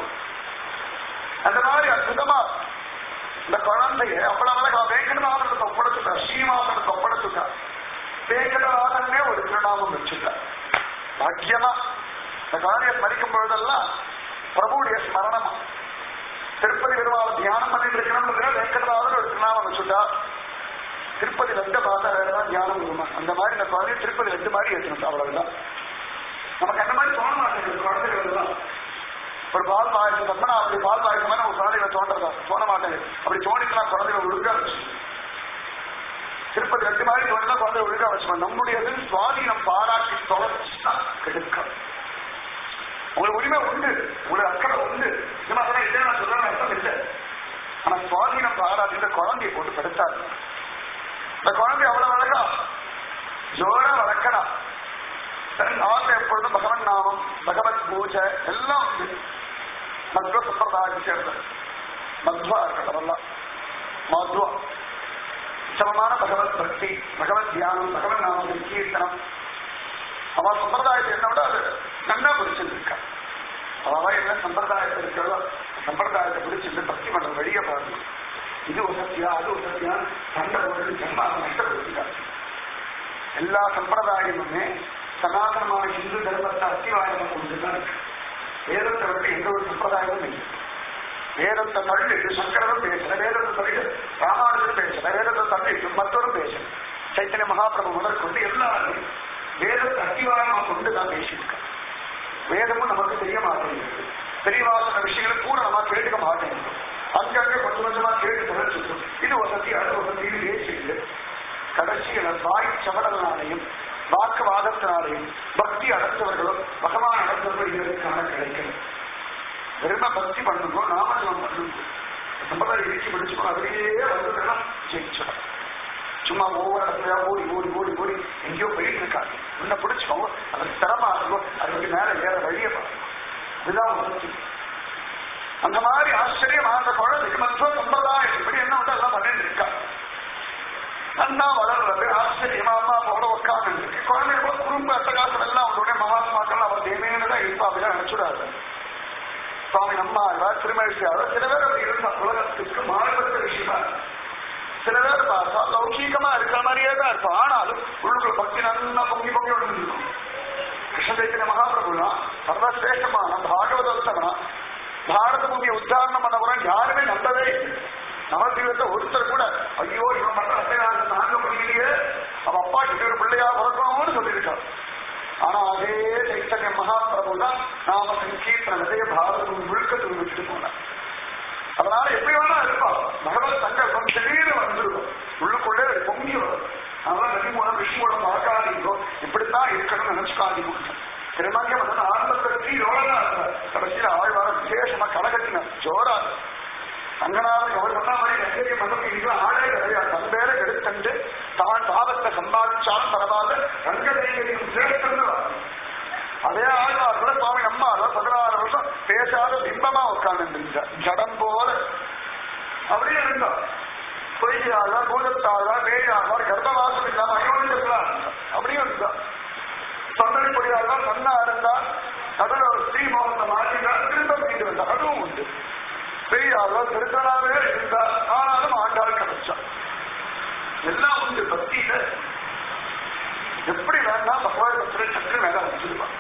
அந்த மாதிரி அற்புதமா இந்த குழந்தைய அவ்வளவு அழகா வேங்கடநாதனுக்கு ஒப்படைச்சுட்டா ஸ்ரீனிவாசனுக்கு ஒப்படைச்சுட்டா வேங்கடநாதனே ஒரு திருநாமம் வச்சுட்டா பாக்கியமா இந்த குழந்தைய ஸ்மரிக்கும் பொழுதெல்லாம் பிரபுடைய ஸ்மரணமா திருப்பதி பெருமாள் தியானம் பண்ணிட்டு இருக்கணும்னு வெங்கடநாதன் ஒரு திருநாமம் வச்சுட்டா திருப்பதி லட்ட பார்த்தா வேறதான் தியானம் வருமா அந்த மாதிரி இந்த குழந்தைய திருப்பதி லட்டு மாதிரி ஏற்றணும் அவ்வளவுதான் நமக்கு அந்த மாதிரி தோண மாட்டேங்குது குழந்தைகள் தான் ஒரு பால் பாயசம் தந்தனா அப்படி பால் பாயசம் மாதிரி ஒரு குழந்தைகளை தோன்றதா தோண மாட்டேங்குது அப்படி தோணிக்கலாம் குழந்தைகளை ஒழுங்கா வச்சு திருப்பதி ரெண்டு மாதிரி தோணினா குழந்தை ஒழுங்கா வச்சுக்கணும் நம்முடையது சுவாதீனம் பாராட்டி தொலைச்சா கெடுக்கும் உங்களுக்கு உரிமை உண்டு உங்களுக்கு அக்கறை உண்டு சும்மா அதெல்லாம் இல்லை நான் சொல்றேன் அர்த்தம் இல்லை ஆனா சுவாதீனம் பாராட்டி இந்த குழந்தையை போட்டு பெருத்தாது இந்த குழந்தை அவ்வளவு அழகா ஜோரா வளர்க்கலாம் ஆசை எப்பொழுதும் பகவன் நாமம் பகவத் பூஜை எல்லாம் உண்டு மத்வ சம்பிரதாயம் சேர்ந்தது மத்வா இருக்கிறதெல்லாம் மத்வா உச்சமமான பகவத் பக்தி பகவத் தியானம் பகவன் நாமம் கீர்த்தனம் அவன் சம்பிரதாயத்தை என்னோட அது நன்னா பிடிச்சிருக்கா அவ என்ன சம்பிரதாயத்தை இருக்கிறதோ சம்பிரதாயத்தை பிடிச்சிருந்து பக்தி பண்ற வழியை பாருங்க இது ஒரு சத்தியா அது ஒரு சத்தியா சண்டை போட்டு ஜன்மாக நஷ்டப்படுத்திட்டாங்க எல்லா சம்பிரதாயமுமே சனாதனமான இந்து தர்மத்தை அத்திவாயம் கொண்டுதான் இருக்கு வேதத்தை விட்டு எந்த ஒரு சம்பிரதாயமும் இல்லை வேதத்தை தள்ளிட்டு சங்கரரும் பேசல வேதத்தை தள்ளிட்டு ராமானுஜர் பேசல வேதத்தை தள்ளிட்டு மற்றொரு பேசல சைத்தன்ய மகாபிரபு முதற்கொண்டு எல்லாரும் வேதத்தை அத்திவாரமா கொண்டு தான் பேசியிருக்காங்க வேதமும் நமக்கு தெரிய மாட்டேங்குது பெரியவாசன விஷயங்களை கூட நம்ம கேட்டுக்க மாட்டேங்குது அங்கங்க கொஞ்சம் கொஞ்சமா கேட்டு தொலைச்சிருக்கோம் இது வசதி அது வசதின்னு பேசிட்டு கடைசியில வாய் சவடனாலையும் வாக்குவாதத்தினாலையும் பக்தி அடைந்தவர்களும் பகவான் அடைந்தவர்கள் இதற்கான கிடைக்கிறது வெறும பக்தி பண்ணுங்கோ நாமஜபம் பண்ணுங்க சம்பிரதாயம் இடிச்சு பிடிச்சுக்கோ அதிலேயே வந்துட்டெல்லாம் ஜெயிச்சிடும் சும்மா ஒவ்வொரு இடத்துல ஓடி ஓடி ஓடி ஓடி எங்கேயோ போயிட்டு இருக்காங்க உன்னை பிடிச்சுக்கோ அதுக்கு திறமா இருக்கும் அதுக்கு மேல வேற வழியை பாருங்க இதுதான் வசதி அந்த மாதிரி ஆச்சரியமா அந்த குழந்தைக்கு மற்ற சம்பிரதாயம் இப்படி என்ன உண்டு எல்லாம் பண்ணிட்டு இருக்கா அண்ணா வளர்றது ஆச்சரியமா அம்மா போட உட்காந்து இருக்கு குழந்தை போல குடும்ப அட்டகாசம் எல்லாம் உடனே மகாத்மாக்கள் அவர் தேவையான தான் இருப்பா அப்படிலாம் நினைச்சுடாது சுவாமி அம்மா திருமழிச்சாரோ சில பேர் அப்படி இருந்தா உலகத்துக்கு மாறுபட்ட விஷயமா சில பேர் பார்த்தா லௌகீகமா இருக்கிற மாதிரியே தான் இருப்போம் ஆனாலும் உள்ளுக்குள்ள பக்தி நல்லா பொங்கி பொங்கி விழுந்துருக்கும் கிருஷ்ண சைத்தன்ய மகாபிரபுலாம் சர்வசிரேஷ்டமான பாகவதோத்தமனா பாரத பூமியை உத்தாரணம் பண்ணவரும் யாருமே நம்பவே இல்லை நவதீபத்தை ஒருத்தர் கூட ஐயோ இவன் பண்ற அத்தையாக நாங்க முடியலையே அவன் அப்பா கிட்ட ஒரு பிள்ளையா பிறக்கணும்னு சொல்லியிருக்கான் ஆனா அதே சைத்தன்ய மகாபிரபு தான் நாம சங்கீர்த்தன விதைய பாரதம் முழுக்க தூங்கிட்டு போனார் அதனால எப்படி வேணா இருப்பான் பகவத் சங்கல்பம் திடீர்னு வந்துருக்கும் உள்ளுக்குள்ளே பொங்கி வரும் அதனால நதி மூலம் விஷ்ணு மூலம் பார்க்காதீங்கோ இப்படித்தான் இருக்கணும்னு நினைச்சுக்காதீங்க திருமங்கம் வந்து ஆரம்பத்திற்கு யோகா இருந்தார் கடைசியில ஆழ்வார விசேஷமா கலகட்டினார் ஜோரா ரங்கநாதன் அவர் சொன்ன மாதிரி நெசரிய மதம் ஆளே கிடையாது தன் பேரை எடுத்துட்டு தான் பாவத்தை சம்பாதிச்சாலும் பரவாயில்ல ரங்கதேவியின் சேர்த்து அதே ஆழ்வார் கூட சுவாமி நம்மார் பதினாறு வருஷம் பேசாத பிம்பமா உட்கார்ந்து ஜடம் போல அப்படியே இருந்தார் பொய்யாழ்வார் பூதத்தாழ்வார் பேயாழ்வார் கர்ப்பவாசம் இல்லாம அயோனிக்கலாம் அப்படியே இருந்தார் தொண்டனை பொடியாழ்வார் நன்னா இருந்தார் நடுவில் ஒரு ஸ்ரீ மோகத்தை மாற்றினார் திரும்ப மீண்டு வந்தார் அதுவும் உண்டு பெரியாழ்வார் திருத்தனாவே இருந்தார் ஆனாலும் ஆண்டாள் கிடைச்சார் எல்லாம் உண்டு பக்தியில எப்படி வேணா பகவான் சக்கர மேல வச்சிருப்பான்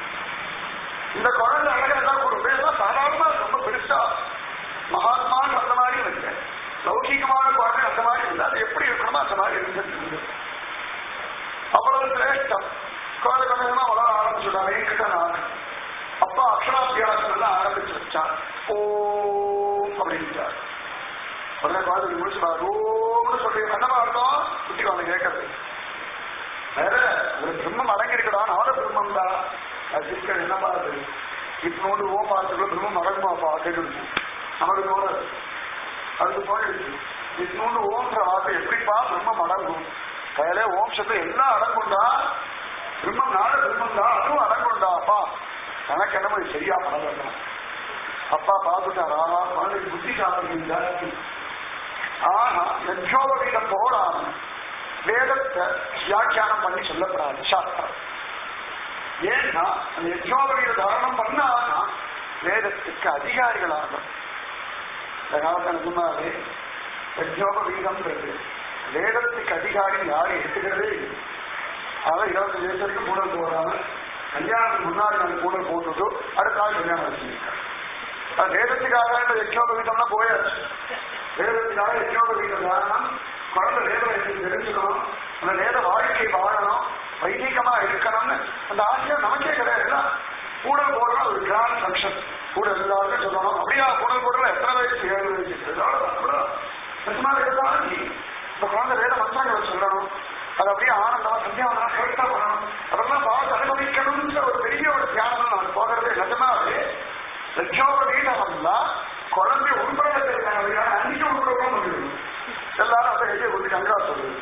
இந்த குழந்தை அழகா எல்லாம் ஒரு பேர்லாம் சாதாரணமா ரொம்ப பெருசா மகாத்மான்னு அந்த மாதிரி இல்லை லௌகிகமான குழந்தை அந்த மாதிரி இல்லை அது எப்படி இருக்கணுமோ அந்த மாதிரி இருந்துட்டு அவ்வளவு சிரேஷ்டம் குழந்தை கொஞ்சமா வளர ஆரம்பிச்சுடா வெங்கட நான் அப்பா அக்ஷராபியாசம் எல்லாம் ஆரம்பிச்சு வச்சான் ஓம் அப்படின்ட்டார் உடனே குழந்தைக்கு முடிச்சு ஓம்னு சொல்லி என்னமா அர்த்தம் குட்டி குழந்தை கேட்கறது வேற ஒரு பிரம்மம் அடங்கி இருக்கடா நாட பிரம்மம் தான் அது சிக்கல் என்ன பாருது இப்போடு ஓ பார்த்துக்கோ பிரம்மம் அடங்குமாப்பா கேட்டு நமக்கு தோணுது அதுக்கு போயிடுச்சு இன்னொன்று ஓம்ன்ற வார்த்தை எப்படிப்பா பிரம்மம் அடங்கும் கையில ஓம் சப்தம் எல்லாம் அடங்குண்டா பிரம்மம் நாடு பிரம்மம் தான் அதுவும் அடங்குண்டா அப்பா எனக்கு என்னமோ இது சரியா படம் அப்பா பார்த்துட்டாரா குழந்தைக்கு புத்தி காரணம் ஜாஸ்தி ஆனா யஜ்யோபவீதம் போடாம வேதத்தை வியாக்கியானம் பண்ணி சொல்லப்படாது சாஸ்திரம் ஏன்னா அந்த யஜ்யோபவீத தாரணம் பண்ணானா வேதத்துக்கு அதிகாரிகளாகும் இந்த காலத்தில் முன்னாலே யஜ்யோபவீதம்ன்றது வேதத்துக்கு அதிகாரி யாரும் எடுத்துக்கிறதே இல்லை அதான் இருபத்தஞ்சு வயசு வரைக்கும் கூடல் போடாம கல்யாணத்துக்கு முன்னாடி நாங்கள் கூடல் போட்டுட்டு அடுத்த நாள் கல்யாணம் வச்சிருக்கேன் அது வேதத்துக்காக இந்த யஜ்யோபவீதம்னா போயாச்சு வேதத்துக்காக யஜ்யோபவீதம் காரணம் குழந்தை வேதம் எனக்கு தெரிஞ்சுக்கணும் அந்த வேத வாழ்க்கை வாழணும் வைதிகமா இருக்கணும்னு அந்த ஆசையம் நமக்கே கிடையாது எல்லாம் கூடல் போடுறோம் ஒரு கிராண்ட் ஃபங்க்ஷன் கூட எல்லாருக்கும் சொல்லணும் அப்படியா கூடல் போடுற எத்தனை வயசு ஏழு வயசு நிஜமா இருந்தாலும் நீ இந்த குழந்தை வேத மந்திரங்களை சொல்லணும் அது அப்படியே ஆனந்தமா சந்தியாவனா கரெக்டா பண்ணணும் அதெல்லாம் பார்த்து அனுபவிக்கணும்ன்ற ஒரு பெரிய ஒரு தியானம் நான் போகிறதே நிஜமாவே லட்சோப வீடம்னா குழந்தை உள்பட அன்னைக்கு உள்படவும் முடியும் எல்லாரும் அதை கையை கொடுத்து கங்கா சொல்லுது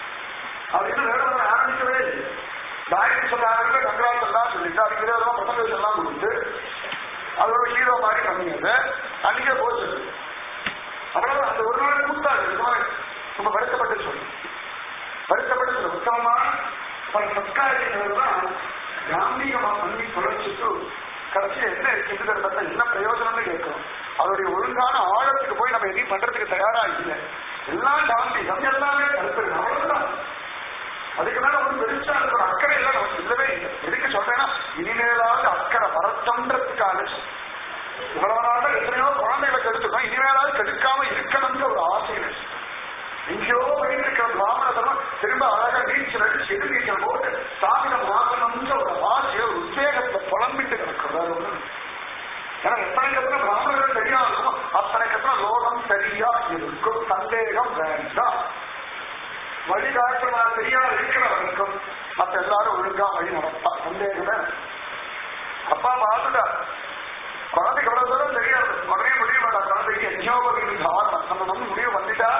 அது இன்னும் வேற ஆரம்பிக்கவே இல்லை டாக்டர் சொல்ல ஆரம்பிக்க கங்கா சொல்லலாம் சொல்லிட்டு அதுக்கு விதமா பிரசன்டேஷன் எல்லாம் கொடுத்து அதோட ஹீரோ மாதிரி கம்மியாது அன்னைக்கே போச்சு அவ்வளவு அந்த ஒரு நாள் கூட்டாது ரொம்ப வருத்தப்பட்டு சொல்லு வருத்தப்பட்டு சொல்ல உத்தமமான பல சத்காரியங்கள் தான் காந்திகமா பண்ணி தொலைச்சிட்டு கடைசியில் என்ன இருக்குங்கிறத பார்த்தா என்ன பிரயோஜனம்னு கேட்கணும் அதோடைய ஒழுங்கான ஆழத்துக்கு போய் நம்ம எதையும் பண்றதுக்கு தயாரா இல்லை எல்லாம் காந்திகம் எல்லாமே கருத்து அவ்வளவுதான் அதுக்கு மேல ஒரு பெருசா இருக்கிற அக்கறை எல்லாம் நமக்கு இல்லவே இல்லை எதுக்கு சொல்றேன்னா இனிமேலாவது அக்கறை வரட்டன்றதுக்காக இவ்வளவு நாள் எத்தனையோ குழந்தைகளை கெடுத்துட்டோம் இனிமேலாவது கெடுக்காம இருக்கணும்னு ஒரு ஆசை இருக்கு எங்கேயோ போயிட்டு இருக்கிற பிராமண தர்மம் திரும்ப அழகா நீச்சல் அடிச்சு எது நீச்சல் போட்டு சாமியம் வாங்கணும்ன்ற ஒரு ஆசையை ஒரு உத்வேகத்தை புலம்பிட்டு கிடக்கிறார் ஏன்னா எத்தனை கத்தனை பிராமணர்கள் சரியா இருக்கும் அத்தனை கத்தனை லோகம் சரியா இருக்கும் சந்தேகம் வேண்டாம் வழிகாட்டுமா சரியா இருக்கிறவருக்கும் மற்ற எல்லாரும் ஒழுங்கா வழி நடப்பா சந்தேகமே அப்பா பார்த்துட்டா குழந்தைக்கு எவ்வளவு தூரம் தெரியாது உடனே முடிவு வேண்டாம் குழந்தைக்கு எஜோபகின் தாரணம் நம்ம நம்ம முடிவு வந்துட்டா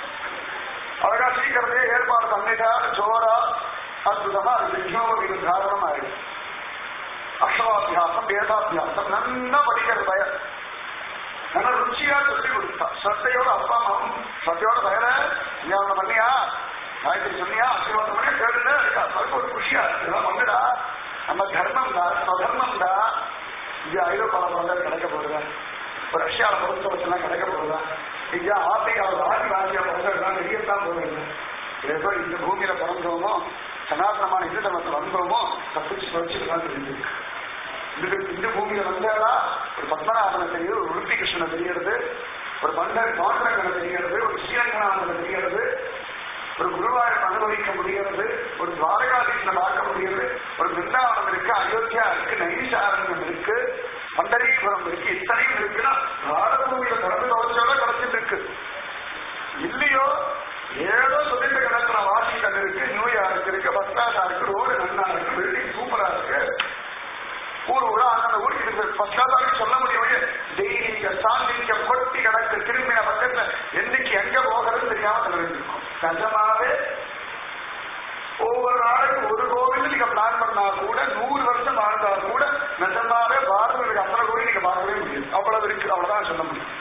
அழகா சீக்கிரத்தையே ஏற்பாடு பண்ணிட்டா ஜோரா அற்புதமா அது எஜோபகின் தாரணம் ஆயிடுச்சு அக்ஷராபியாசம் வேதாபியாசம் நல்லா படிக்கிறது பயம் நல்லா ருச்சியா சொல்லி கொடுத்தா ஸ்ரத்தையோட அப்பா அம்மாவும் ஸ்ரத்தையோட பயல ஞாபகம் பண்ணியா காயத்ரி சொன்னியா ஆசீர்வாதம் பண்ணியா கேளுங்க அதுக்கு ஒரு குஷியா இதெல்லாம் பண்ணுடா நம்ம தர்மம் தான் ஸ்வதர்மம் தான் இங்க ஐரோப்பால பிறந்தது கிடைக்க போடுவேன் இப்போ ரஷ்யால பிறந்த வச்செல்லாம் கிடைக்க போடுவேன் இங்க ஆப்பிரிக்காவில் ஆதி ஆசியா பிறந்ததுலாம் வெளியத்தான் போடுறது ஏதோ இந்த பூமியில பிறந்தோமோ சனாதனமான இந்து தர்மத்தை வந்தோமோ தப்பிச்சு வச்சுக்கலாம் தெரிஞ்சிருக்கு இந்த இந்த பூமியில வந்தாடா ஒரு பத்மநாபனை தெரியுது ஒரு உருப்பி கிருஷ்ணனை தெரிகிறது ஒரு பண்டர் பாண்டரங்கனை தெரிகிறது ஒரு ஸ்ரீரங்கநாதனை தெரிகிறது ஒரு குருவாயூர் அனுபவிக்க முடிகிறது ஒரு துவாரகாதீசனை பார்க்க முடிகிறது ஒரு பிருந்தாவனம் இருக்கு அயோத்தியா இருக்கு நைஷாரண்யம் இருக்கு பண்டரீபுரம் இருக்கு இத்தனையும் இருக்குன்னா பாரதபூமியில பிறந்து தோச்சோட கிடைச்சிட்டு இருக்கு இல்லையோ ஏதோ சொல்லிட்டு கிடக்கிற வாஷிங்டன் இருக்கு நியூயார்க் இருக்கு பஸ்டாஸா இருக்கு ரோடு நன்னா இருக்கு பில்டிங் சூப்பரா இருக்கு ஊர் ஊரா அந்த ஊருக்கு இருக்கு பஸ்டாஸாக்கு சொல்ல முடியும் டெய்லிங்க சாந்திங்க கொட்டி கிடக்கு திரும்பின பக்கத்துல என்னைக்கு எங்க போகிறதுன்னு தெரியாம தலைவலிக்கும் நிஜமாவே ஒவ்வொரு நாளைக்கு ஒரு கோவில் நீங்க பிளான் பண்ணா கூட நூறு வருஷம் வாழ்ந்தா கூட நிஜமாவே பாரதத்துக்கு அத்தனை கோவில் நீங்க பார்க்கவே முடியும் அவ்வளவு இருக்கு அவ்வளவுதான் சொல்ல முடியும்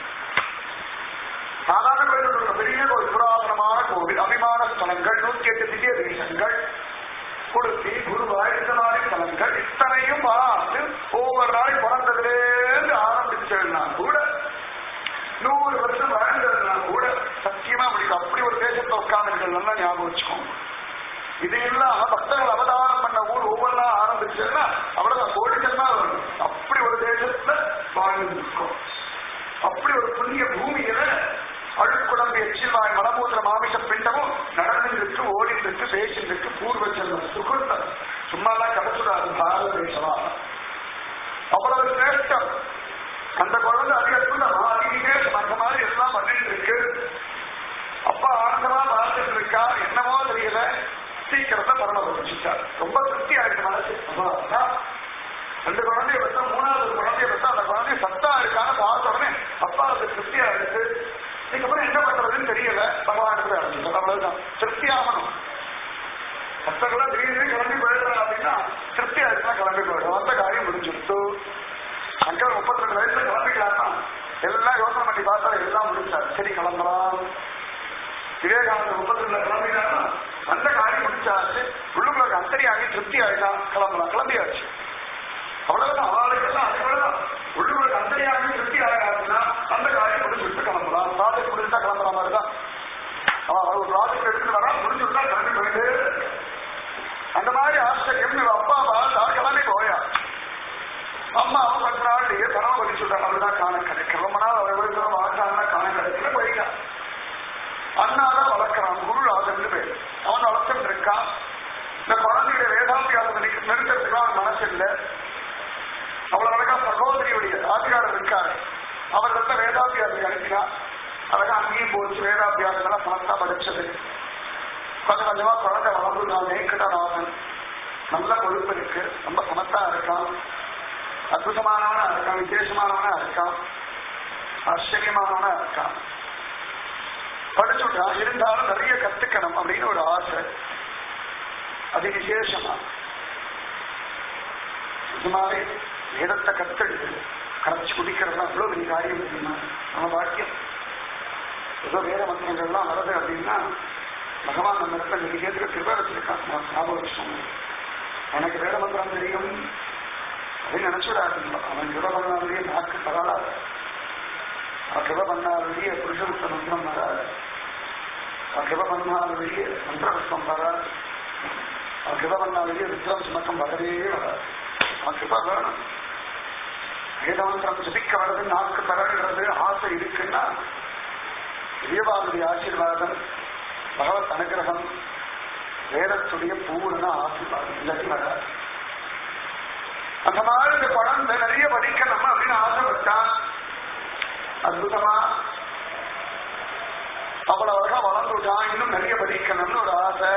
சாதாரண கோயில் பெரிய ஒரு புராதனமான கோவில் அபிமான ஸ்தலங்கள் நூத்தி எட்டு திவ்ய தேசங்கள் கொடுத்தி குருவாய் இந்த மாதிரி ஸ்தலங்கள் இத்தனையும் பார்த்து ஒவ்வொரு நாள் பிறந்ததுலேருந்து ஆரம்பிச்சதுனா கூட நூறு வருஷம் வாழ்ந்ததுனா கூட சத்தியமா முடியும் அப்படி ஒரு தேசத்தை உட்கார்ந்து நல்லா ஞாபகம் வச்சுக்கோங்க இதையெல்லாம் பக்தர்கள் அவதாரம் பண்ண ஊர் ஒவ்வொன்றா ஆரம்பிச்சதுன்னா அவ்வளவுதான் கோடிகள் தான் வரும் அப்படி ஒரு தேசத்துல வாழ்ந்துருக்கோம் அப்படி ஒரு புண்ணிய பூமியில அழுக்குடம்பு எச்சில்வாய் மலமூத்திர மாமிச பிண்டமும் நடந்துருக்கு ஓடிட்டு பேசிட்டு பூர்வ செல்வம் சுகுந்தம் சும்மாலாம் கிடைச்சுடாது பாரத தேசமா அவ்வளவு சிரேஷ்டம் அந்த குழந்தை அதிக அற்புதமா அதிகேஷம் அந்த மாதிரி எல்லாம் பண்ணிட்டு இருக்கு அப்பா ஆனந்தமா பார்த்துட்டு இருக்கா என்னமோ தெரியல சீக்கிரத்தை பரவ வச்சுட்டார் ரொம்ப திருப்தி ஆயிடுச்சு மனசு அப்பா, ரெண்டு குழந்தைய பெற்றா மூணாவது குழந்தைய பெற்றா அந்த குழந்தை சத்தா இருக்கான்னு பார்த்த உடனே அப்பா அது திருப்தியா இருக்கு நீங்க திருப்தி ஆகணும் பக்தர்கள்லாம் திடீர்னு கிளம்பி போயிடுறாங்க அப்படின்னா திருப்தி ஆயிடுச்சுன்னா கிளம்பி போயிடும் அந்த காரியம் முடிஞ்சுடுத்து சங்கர் முப்பத்தி ரெண்டு வயசுல கிளம்பிக்கலாம்னா எல்லாம் யோசனை பண்ணி பார்த்தா எல்லாம் முடிச்சார் சரி கிளம்பலாம் விவேகானந்தர் முப்பத்தி ரெண்டுல கிளம்பினாருன்னா அந்த காரியம் முடிச்சாச்சு உள்ளுக்குள்ள அந்தரியாகி திருப்தி ஆயிட்டான் கிளம்பலாம் கிளம்பியாச்சு அவ்வளவுதான் ஆளுக்கெல்லாம் அதுக்கெல்லாம் உள்ளுக்குள்ள அந்தரியாகி திருப்தி ஆகாதுன்னா அந்த காரியம் முடிச்சுட்டு கிளம்பலாம் ப்ராஜெக்ட் முடிச்சுட்டா கிளம்புற மாதிரி தான் அவன் ஒரு ப்ராஜெக்ட் எடுத்துட்டு வரா முடிச்சுட்டா கிளம்பி போயிட்டு அந்த மாதிரி ஆச்சரியம் இவ அப்பா வாழ்ந்தா கிளம்பி போயா அம்மா அவன் பத்து நாள்லயே பணம் பண்ணி சொல்றாங்க அவர்தான் காண கிடைக்கும் ரொம்ப நாள் அவர் விழுத்தம் வாழ்ந்தாங்கன்னா காண கிடைக்கல போயிட்டா அண்ணாதான் வளர்க்கிறான் குருராஜன் பேர் அவன் வளர்த்துட்டு இருக்கான் இந்த குழந்தையுடைய வேதாந்தியாசத்தை நிறுத்தத்துக்கு அவன் மனசு இல்லை அவ்வளவு அழகா சகோதரியுடைய ஆதிகாரம் இருக்காரு அவர் வந்து வேதாபியாசத்தை அனுப்பினார் அழகா அங்கேயும் போச்சு வேதாபியாசம் எல்லாம் பணத்தா படிச்சது கொஞ்சம் கொஞ்சமா குழந்தை வளர்ந்துதான் நேக்கடனாகன் நல்ல கொழுப்பு இருக்கு ரொம்ப சமத்தா இருக்கான் அற்புதமானவனா இருக்கான் விசேஷமானவனா இருக்கான் ஆச்சரியமானவனா இருக்கான் படிச்சுட்டா இருந்தாலும் நிறைய கத்துக்கணும் அப்படின்னு ஒரு ஆசை அது விசேஷமா இது மாதிரி வேதத்தை கத்தெடுத்து கரைச்சு குடிக்கிறதுலாம் அவ்வளவு பெரிய காரியம் தெரியுமா நம்ம பாக்கியம் ஏதோ வேத மந்திரங்கள்லாம் வருது அப்படின்னா பகவான் நம்ம இடத்துல நினைக்கிறதுக்கு கிருபை வச்சிருக்கான் ஞாபகம் வச்சுக்கோங்க எனக்கு வேத மந்திரம் தெரியும் அப்படின்னு நினைச்சுடாது அவன் கிருப பண்ணாலேயே நாக்கு பரவாயில்ல அவன் கிருப பண்ணாலேயே புருஷருத்த மந்திரம் வராது அவன் கிருப பண்ணாலேயே மந்திரபுஷ்பம் வராது அவன் கிருப பண்ணாலேயே ருத்ரம் சுமக்கம் வரவே வராது அவன் கிருப வேணும் வேதமந்திரம் ஜபிக்க வர்றது நாக்கு பரவுகிறது ஆசை இருக்குன்னா பெரியவாளுடைய ஆசீர்வாதம் பகவத் அனுகிரகம் வேதத்துடைய பூரண ஆசீர்வாதம் இல்லாட்டி வராது அந்த மாதிரி இந்த குழந்தை நிறைய படிக்கணும் அப்படின்னு ஆசைப்பட்டான் அற்புதமா அவ்வளவு அழகா வளர்ந்துட்டான் இன்னும் நிறைய படிக்கணும்னு ஒரு ஆசை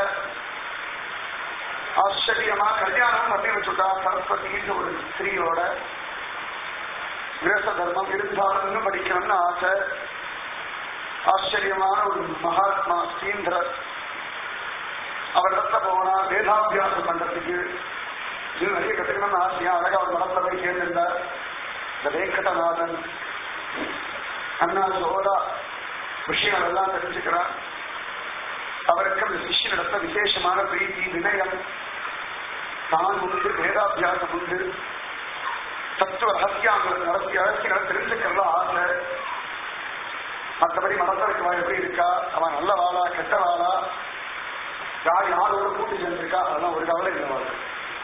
ஆச்சரியமா கல்யாணம் பண்ணி வச்சுட்டா சரஸ்வதின்னு ஒரு ஸ்திரீயோட கிரேச தர்மம் இருந்தாலும் இன்னும் படிக்கணும்னு ஆசை ஆச்சரியமான ஒரு மகாத்மா ஸ்ரீந்தரர் அவரிடத்துல போனா வேதாபியாசம் பண்றதுக்கு இன்னும் நிறைய கத்துக்கணும்னு ஆசையா அழகா அவர் மனத்துல போய் சேர்ந்திருந்தார் இந்த வேங்கடநாதன் அண்ணா சோதா விஷயங்கள் எல்லாம் தெரிஞ்சுக்கிறார் அவருக்கு அந்த சிஷ்யனிடத்த விசேஷமான பிரீத்தி வினயம் தான் உண்டு வேதாபியாசம் உண்டு தத்துவ ரகசியங்களை நடத்தி ரகசியங்களை தெரிஞ்சுக்கிறதா ஆசை மற்றபடி மனசருக்கு எப்படி இருக்கா அவன் நல்ல வாழா கெட்ட வாழா யார் யாரோட கூட்டி சென்றிருக்கா அதெல்லாம் ஒரு கவலை இல்லை வாழ்க்கை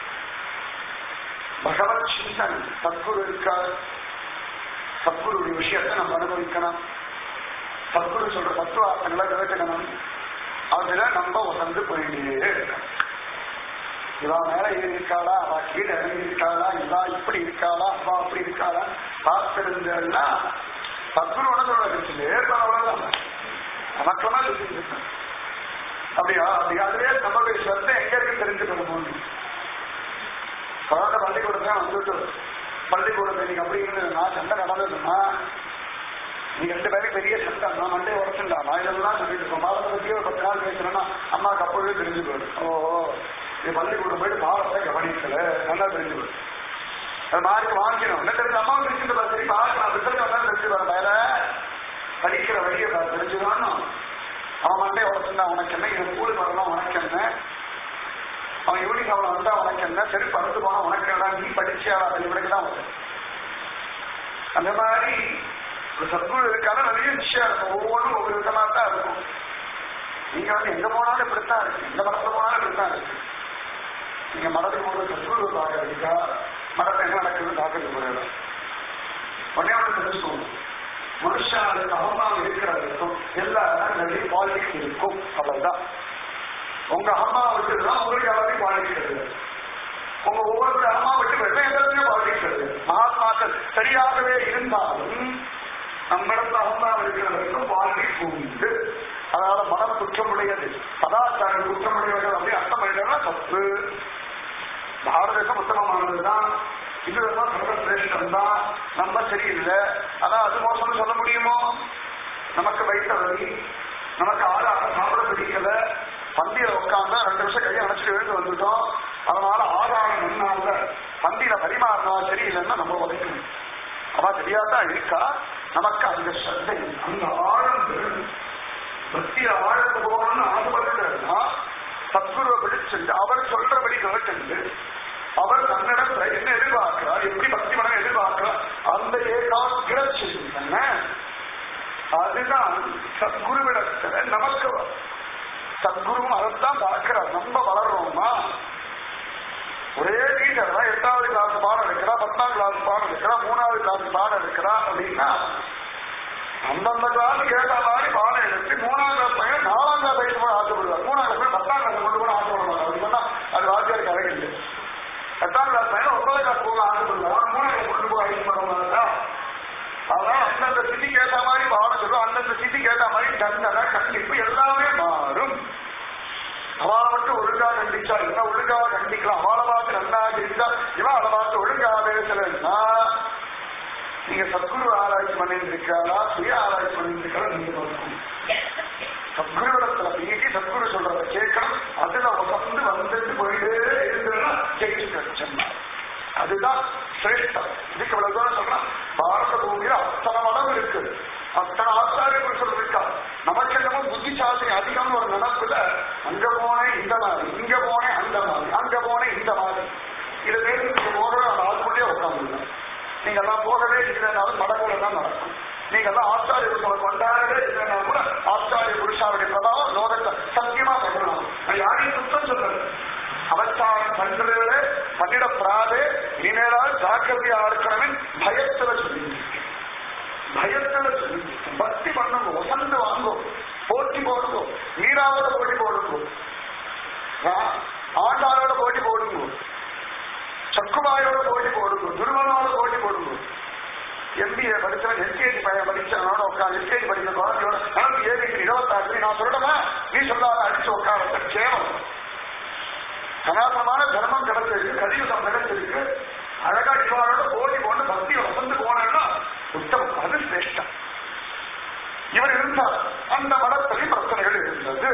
பகவத் சிந்தன் சத்குரு இருக்கார் சத்குருடைய விஷயத்தை நம்ம அனுபவிக்கணும் சத்குரு சொல்ற தத்துவார்த்தங்களை கேட்டுக்கணும் அதுல நம்ம உசந்து போயிட்டே இருக்கணும் இவா மேல ஏறி இருக்காளா அவ கீழே இறங்கி இருக்காளா இவா இப்படி இருக்காளா அவா அப்படி இருக்காளா பார்த்திருந்தா சத்குருவோட சொல்றது ஏற்பட அவ்வளவுதான் நமக்கெல்லாம் தெரிஞ்சுக்கணும் அப்படியா அப்படி அதுவே நம்மளுடைய ஸ்ரத்தை எங்க இருக்கு தெரிஞ்சுக்கணும் குழந்தை பள்ளிக்கூடத்துல வந்துட்டு பள்ளிக்கூடத்துல நீங்க அப்படி இருந்து நான் சண்டை நடந்ததுன்னா நீ ரெண்டு பேரும் பெரிய சண்டை நான் மண்டே உடச்சுண்டா நான் இதெல்லாம் சொல்லிட்டு இருக்கோம் பாரத பத்தியே ஒரு பத்து நாள் பேசுறேன்னா அம்மாவுக்கு அப்பொழுதே தெரிஞ்சு போயிடும் ஓ நீ பள்ளிக்கூடம் போயிட்டு பாரத்தை கவனிக்கல நல்லா தெரிஞ்சு போயிடும் அது மார்க் வாங்கிக்கணும் என்ன தெரிஞ்சு அம்மா தெரிஞ்சுட்டு சரி பார்க்கலாம் ரிசல்ட் வந்தா தெரிஞ்சு வர வேற படிக்கிற வழியை தெரிஞ்சுதானோ அவன் மண்டே உடச்சுண்டா உனக்கு என்ன இவன் ஸ்கூலுக்கு வரணும் உனக்கு என்ன அவன் யூனிஃபார்ம்ல வந்தா உனக்கு என்ன சரி படுத்து போனா உனக்கு என்ன நீ படிச்சியா அதை இவனுக்கு தான் வரும் அந்த மாதிரி ஒரு சத்குரு இருக்கால நிறைய விஷயம் இருக்கும் ஒவ்வொன்றும் ஒவ்வொரு விதமா தான் இருக்கும் நீங்க வந்து எங்க போனாலும் இப்படித்தான் இருக்கு எந்த மடத்துல போனாலும் இப்படித்தான் இருக்கு நீங்க மடத்துக்கு போது சத்குரு பார்க்கறதுக்கா மடத்தை என்ன நடக்குதுன்னு பார்க்கறது போறது உடனே ஒன்று தெரிஞ்சுக்கோங்க மனுஷனுக்கு அகம்பாவம் இருக்கிற வரைக்கும் எல்லா இடங்களையும் பாலிடிக்ஸ் இருக்கும் அவ்வளவுதான் உங்க அம்மா விட்டுதான் உங்களுக்கு எல்லாத்தையும் பாலிடிக்ஸ் கிடையாது உங்க ஒவ்வொரு அம்மா விட்டு போயிட்டா எல்லாத்தையும் பாலிடிக்ஸ் கிடையாது மகாத்மாக்கள் சரியாகவே இருந்தாலும் நம்மிடத்துல அம்மா இருக்கிற வரைக்கும் பாலிடிக்ஸ் உண்டு அதனால மனம் குற்றமுடையது சதாச்சாரம் குற்றமுடையவர்கள் அப்படி அர்த்தம் பண்ணிட்டா தப்பு பாரத தேசம் உத்தமமானதுதான் இதுதான் சர்வசிரேஷ்டம் தான் நம்ம சரியில்லை அதான் அது மோசம்னு சொல்ல முடியுமோ நமக்கு வைத்த வழி நமக்கு ஆறு சாப்பிட பிடிக்கல பந்தியில உட்கார்ந்தா ரெண்டு நிமிஷம் கையை அணைச்சிட்டு எழுந்து வந்துட்டோம் அதனால ஆதாரம் என்னால பந்தியில பரிமாறினா சரியில்லைன்னா நம்ம உதைக்கணும் அவ தெரியாதான் இருக்கா நமக்கு அந்த சத்தை அந்த ஆழம் வேணும். பக்திய ஆழத்து போகணும்னு ஆசைப்படுறா சத்குருவை பிடிச்சிட்டு அவர் சொல்றபடி கேட்டு அவர் தன்னிடத்துல என்ன எதிர்பார்க்கிறார் எப்படி பக்தி மனம் எதிர்பார்க்கிறார் அந்த ஏகாகிர சிந்தனை அதுதான் சத்குருவிடத்துல நமக்கு வரும். சத்குருவும் அதைத்தான் பார்க்கிறார் நம்ம வளர்றோமா ஒரே டீச்சர் தான் எட்டாவது கிளாஸ் பாடம் எடுக்கிறா பத்தாம் கிளாஸ் பாடம் எடுக்கிறா மூணாவது கிளாஸ் பாடம் எடுக்கிறா அப்படின்னா அந்தந்த கிளாஸ் கேட்ட மாதிரி பாடம் எடுத்து மூணாம் கிளாஸ் பையன் நாலாம் கிளாஸ் வயசு கூட ஆசைப்படுவார் மூணாம் கிளாஸ் பையன் பத்தாம் கிளாஸ் கொண்டு கூட ஆசைப்படுவாங்க அப்படி சொன்னா அது வாத்தியாருக்கு அழகு இல்லை எட்டாம் கிளாஸ் பையன் ஒன்பதாம் கிளாஸ் போக ஆசைப்படுவார் மூணாம் கிளாஸ் கொண்டு போக ஆசைப்படுவாங்க அதான் அந்தந்த சிட்டிக்கு ஏற்ற மாதிரி பாடம் சொல்லும் அந்தந்த சிட்டிக்கு ஏற்ற மாதிரி தண்டனை கண்டிப்பு எல்லாமே மாறும் அவளை மட்டும் ஒழுங்கா கண்டிச்சா இவன் ஒழுங்கா கண்டிக்கலாம் அவளை பார்த்து நல்லா கண்டிச்சா இவன் அவளை பார்த்து ஒழுங்கா பேசலன்னா நீங்க சத்குரு ஆராய்ச்சி பண்ணிட்டு இருக்காளா சுய ஆராய்ச்சி பண்ணிட்டு இருக்காளா நீங்க பார்க்கணும் சத்குருவிடத்துல நீட்டி சத்குரு சொல்றத கேட்கணும் அதுல வசந்து வந்துட்டு போயிட்டே இருந்ததுன்னா ஜெயிச்சு கிடைச்சா அதுதான் சிரேஷ்டம் இதுக்கு இவ்வளவு தூரம் சொல்றான் பாரத பூமியில அத்தனை மடம் இருக்கு அத்தனை ஆச்சாரிய புருஷர் இருக்கா நமக்கு என்னமோ புத்திசாலி அதிகம்னு ஒரு நினப்புல அங்க போனேன் இந்த மாதிரி இங்க போனேன் அந்த மாதிரி அங்க போனேன் இந்த மாதிரி இது பேரு நீங்க போகிற அந்த ஆளுக்குள்ளேயே உட்காந்துருங்க நீங்க எல்லாம் போகவே இல்லைனாலும் மடங்குல தான் நடக்கும் நீங்க எல்லாம் ஆச்சாரிய புருஷனை கொண்டாடவே இல்லைன்னா கூட ஆச்சாரிய புருஷாவுடைய பிரபாவம் லோகத்தை சத்தியமா பண்ணலாம் நான் யாரையும் சுத்தம் சொல்றது அவசாரம் பண்றதுல பண்ணிடப்படாது இனிமேலால் ஜாக்கிரதையா இருக்கணுமே பயத்துல சொல்லி பயத்துல சொல்லி பக்தி பண்ணுங்க வசந்து வாங்கோ போட்டி போடுங்க மீராவோட போட்டி போடுங்க ஆ- ஆண்டாளோட போட்டி போடுங்க சக்குமாயோட போட்டி போடுங்க துருவனோட போட்டி போடுங்க எம்பிஏ படிச்சவன் எல்கேஜி பையன் படிச்சவனோட உட்காந்து எல்கேஜி படிக்கிற குழந்தையோட எனக்கு ஏபிக்கு இருபத்தாறு நான் சொல்லணுமா நீ சொல்லாத அடிச்சு உட்கார கேவலம் சனாதனமான தர்மம் கிடைச்சிருக்கு கலியுகம் கிடைச்சிருக்கு அழகா இவரோட போட்டி போட்டு பக்தி வசந்து போனா உத்தமம் அது சிரேஷ்டம் இவர் இருந்தார் அந்த மடத்திலையும் பிரச்சனைகள் இருந்தது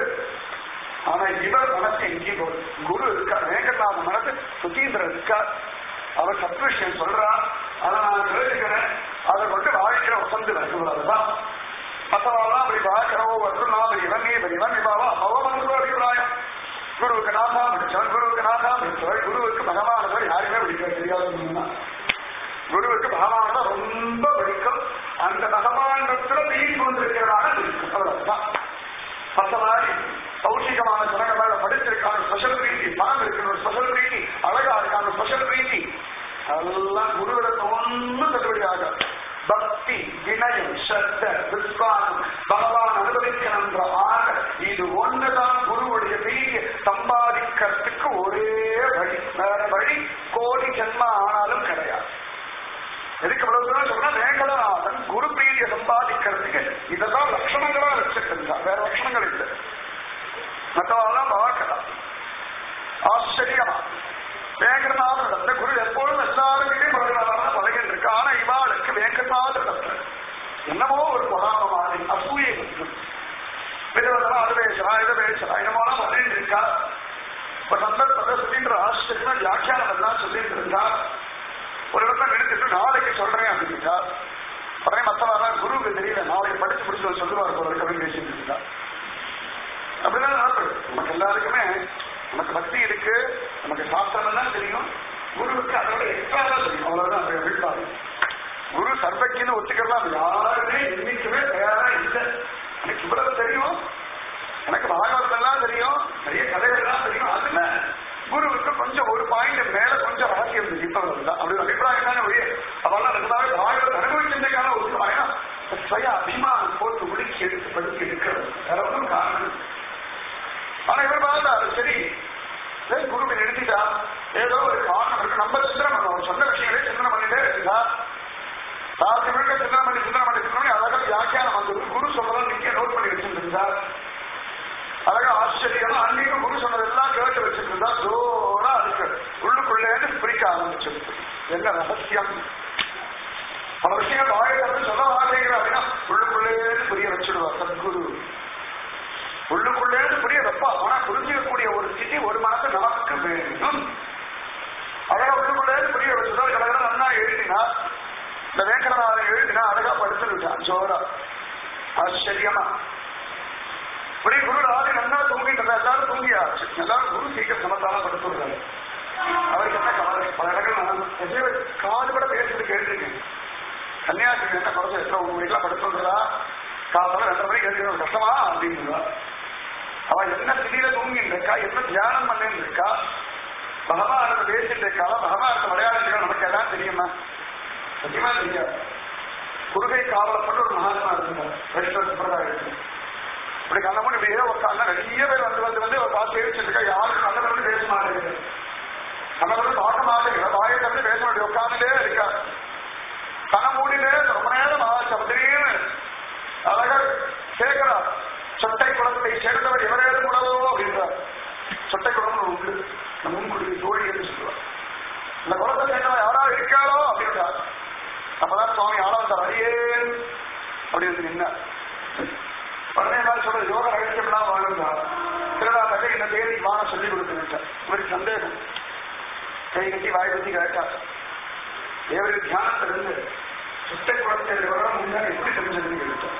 ஆனா இவர் மனசு எங்கேயும் போகுது குரு இருக்கார் வேங்கநாத மனசு சுதீந்திரன் இருக்கார் அவர் சத்விஷயம் சொல்றார் அதை நான் தெரிஞ்சுக்கிறேன் அதை கொண்டு வாழ்க்கையில வசந்து வருகிறதுதான் மற்றவாலாம் அப்படி பார்க்கிறவோ வருதுனா இவன் நீ இவன் இவாவா அவமனு அபிப்பிராயம் குருவுக்கு நாதா பிடிச்சவன் குருவுக்கு நாதா பிடிச்சவன் குருவுக்கு பகவானவர் யாருமே பிடிக்க தெரியாது குருவுக்கு பகவானவர் ரொம்ப பிடிக்கும் அந்த பகவானத்துல நீதி கொண்டிருக்கிறதான பிடிக்கும் அவ்வளவுதான் மற்ற மாதிரி சௌசிகமான குணங்கள் மேல படிச்சிருக்கான ஸ்பெஷல் பிரீத்தி பணம் இருக்கிற ஒரு ஸ்பெஷல் பிரீத்தி அழகா இருக்கான ஸ்பெஷல் பிரீத்தி அதெல்லாம் குருவிடத்தை ஒன்றும் தள்ளுபடியாக பக்தி வினயம் சத்த விஸ்வாசம் பகவான் அனுபவிக்கின்ற ஆக இது ஒண்ணுதான் குருவுடைய பிரீதியை சம்பாதிக்கிறதுக்கு ஒரே வழி வேற வழி கோடி ஜென்ம ஆனாலும் கிடையாது எதுக்கு இவ்வளவு தூரம் சொன்னா மேகலநாதன் குரு பிரீதியை சம்பாதிக்கிறதுக்கு இதெல்லாம் லட்சணங்களா வச்சிருக்கின்றார் வேற லட்சணங்கள் இல்லை மற்றவெல்லாம் பார்க்கலாம் ஆச்சரியமா வேங்கநாதனிடத்துல குரு எப்பொழுதும் எல்லாருக்கிட்டையும் பழகிறாரா பழகிட்டு இருக்கு ஆனா இவாளுக்கு வேங்கநாதனிடத்துல என்னமோ ஒரு பொறாம மாதிரி அசூயை வந்து விதவிதமா அது பேசலாம் இதை பேசலாம் என்னமோலாம் பண்ணிட்டு இருக்கா இப்ப சந்தர்ப்பத்தை சுத்தின்ற ஆச்சரியமா வியாக்கியானம் எல்லாம் சொல்லிட்டு இருந்தா ஒரு இடத்துல நிறுத்திட்டு நாளைக்கு சொல்றேன் அப்படின்னா உடனே மற்றவரெல்லாம் குருவுக்கு தெரியல நாளைக்கு படிச்சு முடிச்சு சொல்லுவார் போல இருக்கு அப்படின்னு பேசிட்டு இருந்தா அப்படிதான் நடக்குது நமக்கு எல்லாருக்குமே நமக்கு பக்தி இருக்கு நமக்கு சாஸ்திரம் எல்லாம் தெரியும் குருவுக்கு அதோட எக்ஸ்ட்ரா தான் தெரியும் அவ்வளவுதான் அந்த அபிப்பிராயம் குரு சர்வக்கின்னு ஒத்துக்கலாம் யாருமே என்னைக்குமே தயாரா இல்லை எனக்கு இவ்வளவு தெரியும் எனக்கு பாகவதம் எல்லாம் தெரியும் நிறைய கதைகள் எல்லாம் தெரியும் அதுல குருவுக்கு கொஞ்சம் ஒரு பாயிண்ட் மேல கொஞ்சம் ரகசியம் தெரியும் தான் அப்படி ஒரு அபிப்பிராயம் தானே ஒழிய அவெல்லாம் ரெண்டாவே பாகவத அனுபவிச்சிருந்தேக்கான ஒரு பயணம் சுய அபிமானம் போட்டு உடுக்கி எடுத்து படுத்தி எடுக்கிறது வேற ஒன்றும் காரணம் ஆனா இவர் பார்த்தாரு சரி சரி குருவை நிறுத்திட்டா ஏதோ ஒரு காரணம் இருக்கு நம்ம சிந்தனை பண்ணுவோம் அவர் சொன்ன விஷயங்களே சிந்தனை பண்ணிட்டே இருந்தா ராத்திரி முழுக்க சிந்தனை பண்ணி சிந்தனை பண்ணி சிந்தனை பண்ணி அழகா வியாக்கியானம் வந்தது குரு சொல்றதெல்லாம் நிக்க நோட் பண்ணி வச்சிருந்தா அழகா ஆச்சரியமா அன்னைக்கு குரு சொன்னதெல்லாம் கேட்டு வச்சிருந்தா ஜோரா அதுக்கு உள்ளுக்குள்ளேன்னு பிரிக்க ஆரம்பிச்சிருக்கு என்ன ரகசியம் பல விஷயங்கள் வாயிலிருந்து சொல்ல மாட்டேங்கிற அப்படின்னா உள்ளுக்குள்ளேன்னு புரிய வச்சிடுவார் சத்குரு உள்ளுக்குள்ளேன்னு புரிய வைப்ப இருப்போம் ஆனா புரிஞ்சிக்கக்கூடிய ஒரு ஸ்திதி ஒரு மனசு நமக்கு வேணும் அழகா உள்ளுக்குள்ளே புரிய வச்சுதான் கடற்கரை நன்னா எழுதினா இந்த வேங்கடநாதன் எழுதினா அழகா படுத்துருக்கான் ஜோரா ஆச்சரியமா இப்படி குரு ராதி நன்னா தூங்கிட்டு இருந்தா எல்லாரும் தூங்கியாச்சு எல்லாரும் குரு சீக்கிரம் சமத்தால படுத்துடுறாரு அவருக்கு என்ன கவலை பல இடங்கள் நான் எதையோ காது கூட பேசுறது கேட்டிருக்கேன் கன்னியாகுமரி என்ன குறைச்ச எத்தனை ஒரு மணிக்கெல்லாம் படுத்துடுறா காலத்துல ரெண்டு மணிக்கு எழுதி கஷ்டமா அப்படிங்கிறா அவன் என்ன திடீர தூங்கிட்டு இருக்கா என்ன தியானம் பண்ணிட்டு இருக்கா பகவானத்தை பேசிட்டு இருக்கா பகவானத்தை விளையாடுறா நமக்கு எல்லாம் தெரியுமா சத்தியமா தெரியாது குருகை காவலப்பட்டு ஒரு மகாத்மா இருந்தார் வைஷ்ணவ சம்பிரதாயத்தில் இப்படி கண்ணமூடி இப்படியே உட்காந்து நிறைய பேர் வந்து வந்து வந்து அவர் பார்த்து பேசிட்டு இருக்கா யாரும் கண்ணவர்கள் பேச மாட்டேங்குது கண்ணவர்கள் பார்க்க மாட்டேங்கிற வாயை திறந்து பேச வேண்டிய உட்காந்துட்டே இருக்கா கண்ண மூடிலே ரொம்ப நேரம் ஆச்சு திடீர்னு அழகர் கேட்கிறா சொட்டை குளத்தை சேர்ந்தவர் எவரேதும் உணவோ அப்படின்றார் சொட்டை குளம் உண்டு இந்த முன்குடி தோழி என்று சொல்லுவார் இந்த குளத்தை சேர்ந்தவர் யாராவது இருக்காளோ அப்படின்றார் அப்பதான் சுவாமி ஆளவந்தார் அடியேன் அப்படி வந்து நின்னார் உடனே நான் சொல்ற யோக ரகசியம்லாம் வாழ்ந்தார் திருநாட்டை இந்த தேதி வான சொல்லி கொடுத்துருக்கார் இவருக்கு சந்தேகம் கை கட்டி வாய் கட்டி கேட்டார் தேவருக்கு தியானத்திலிருந்து சுத்த குளத்தை விவரம் முன்னாடி எப்படி தெரிஞ்சதுன்னு கேட்டார்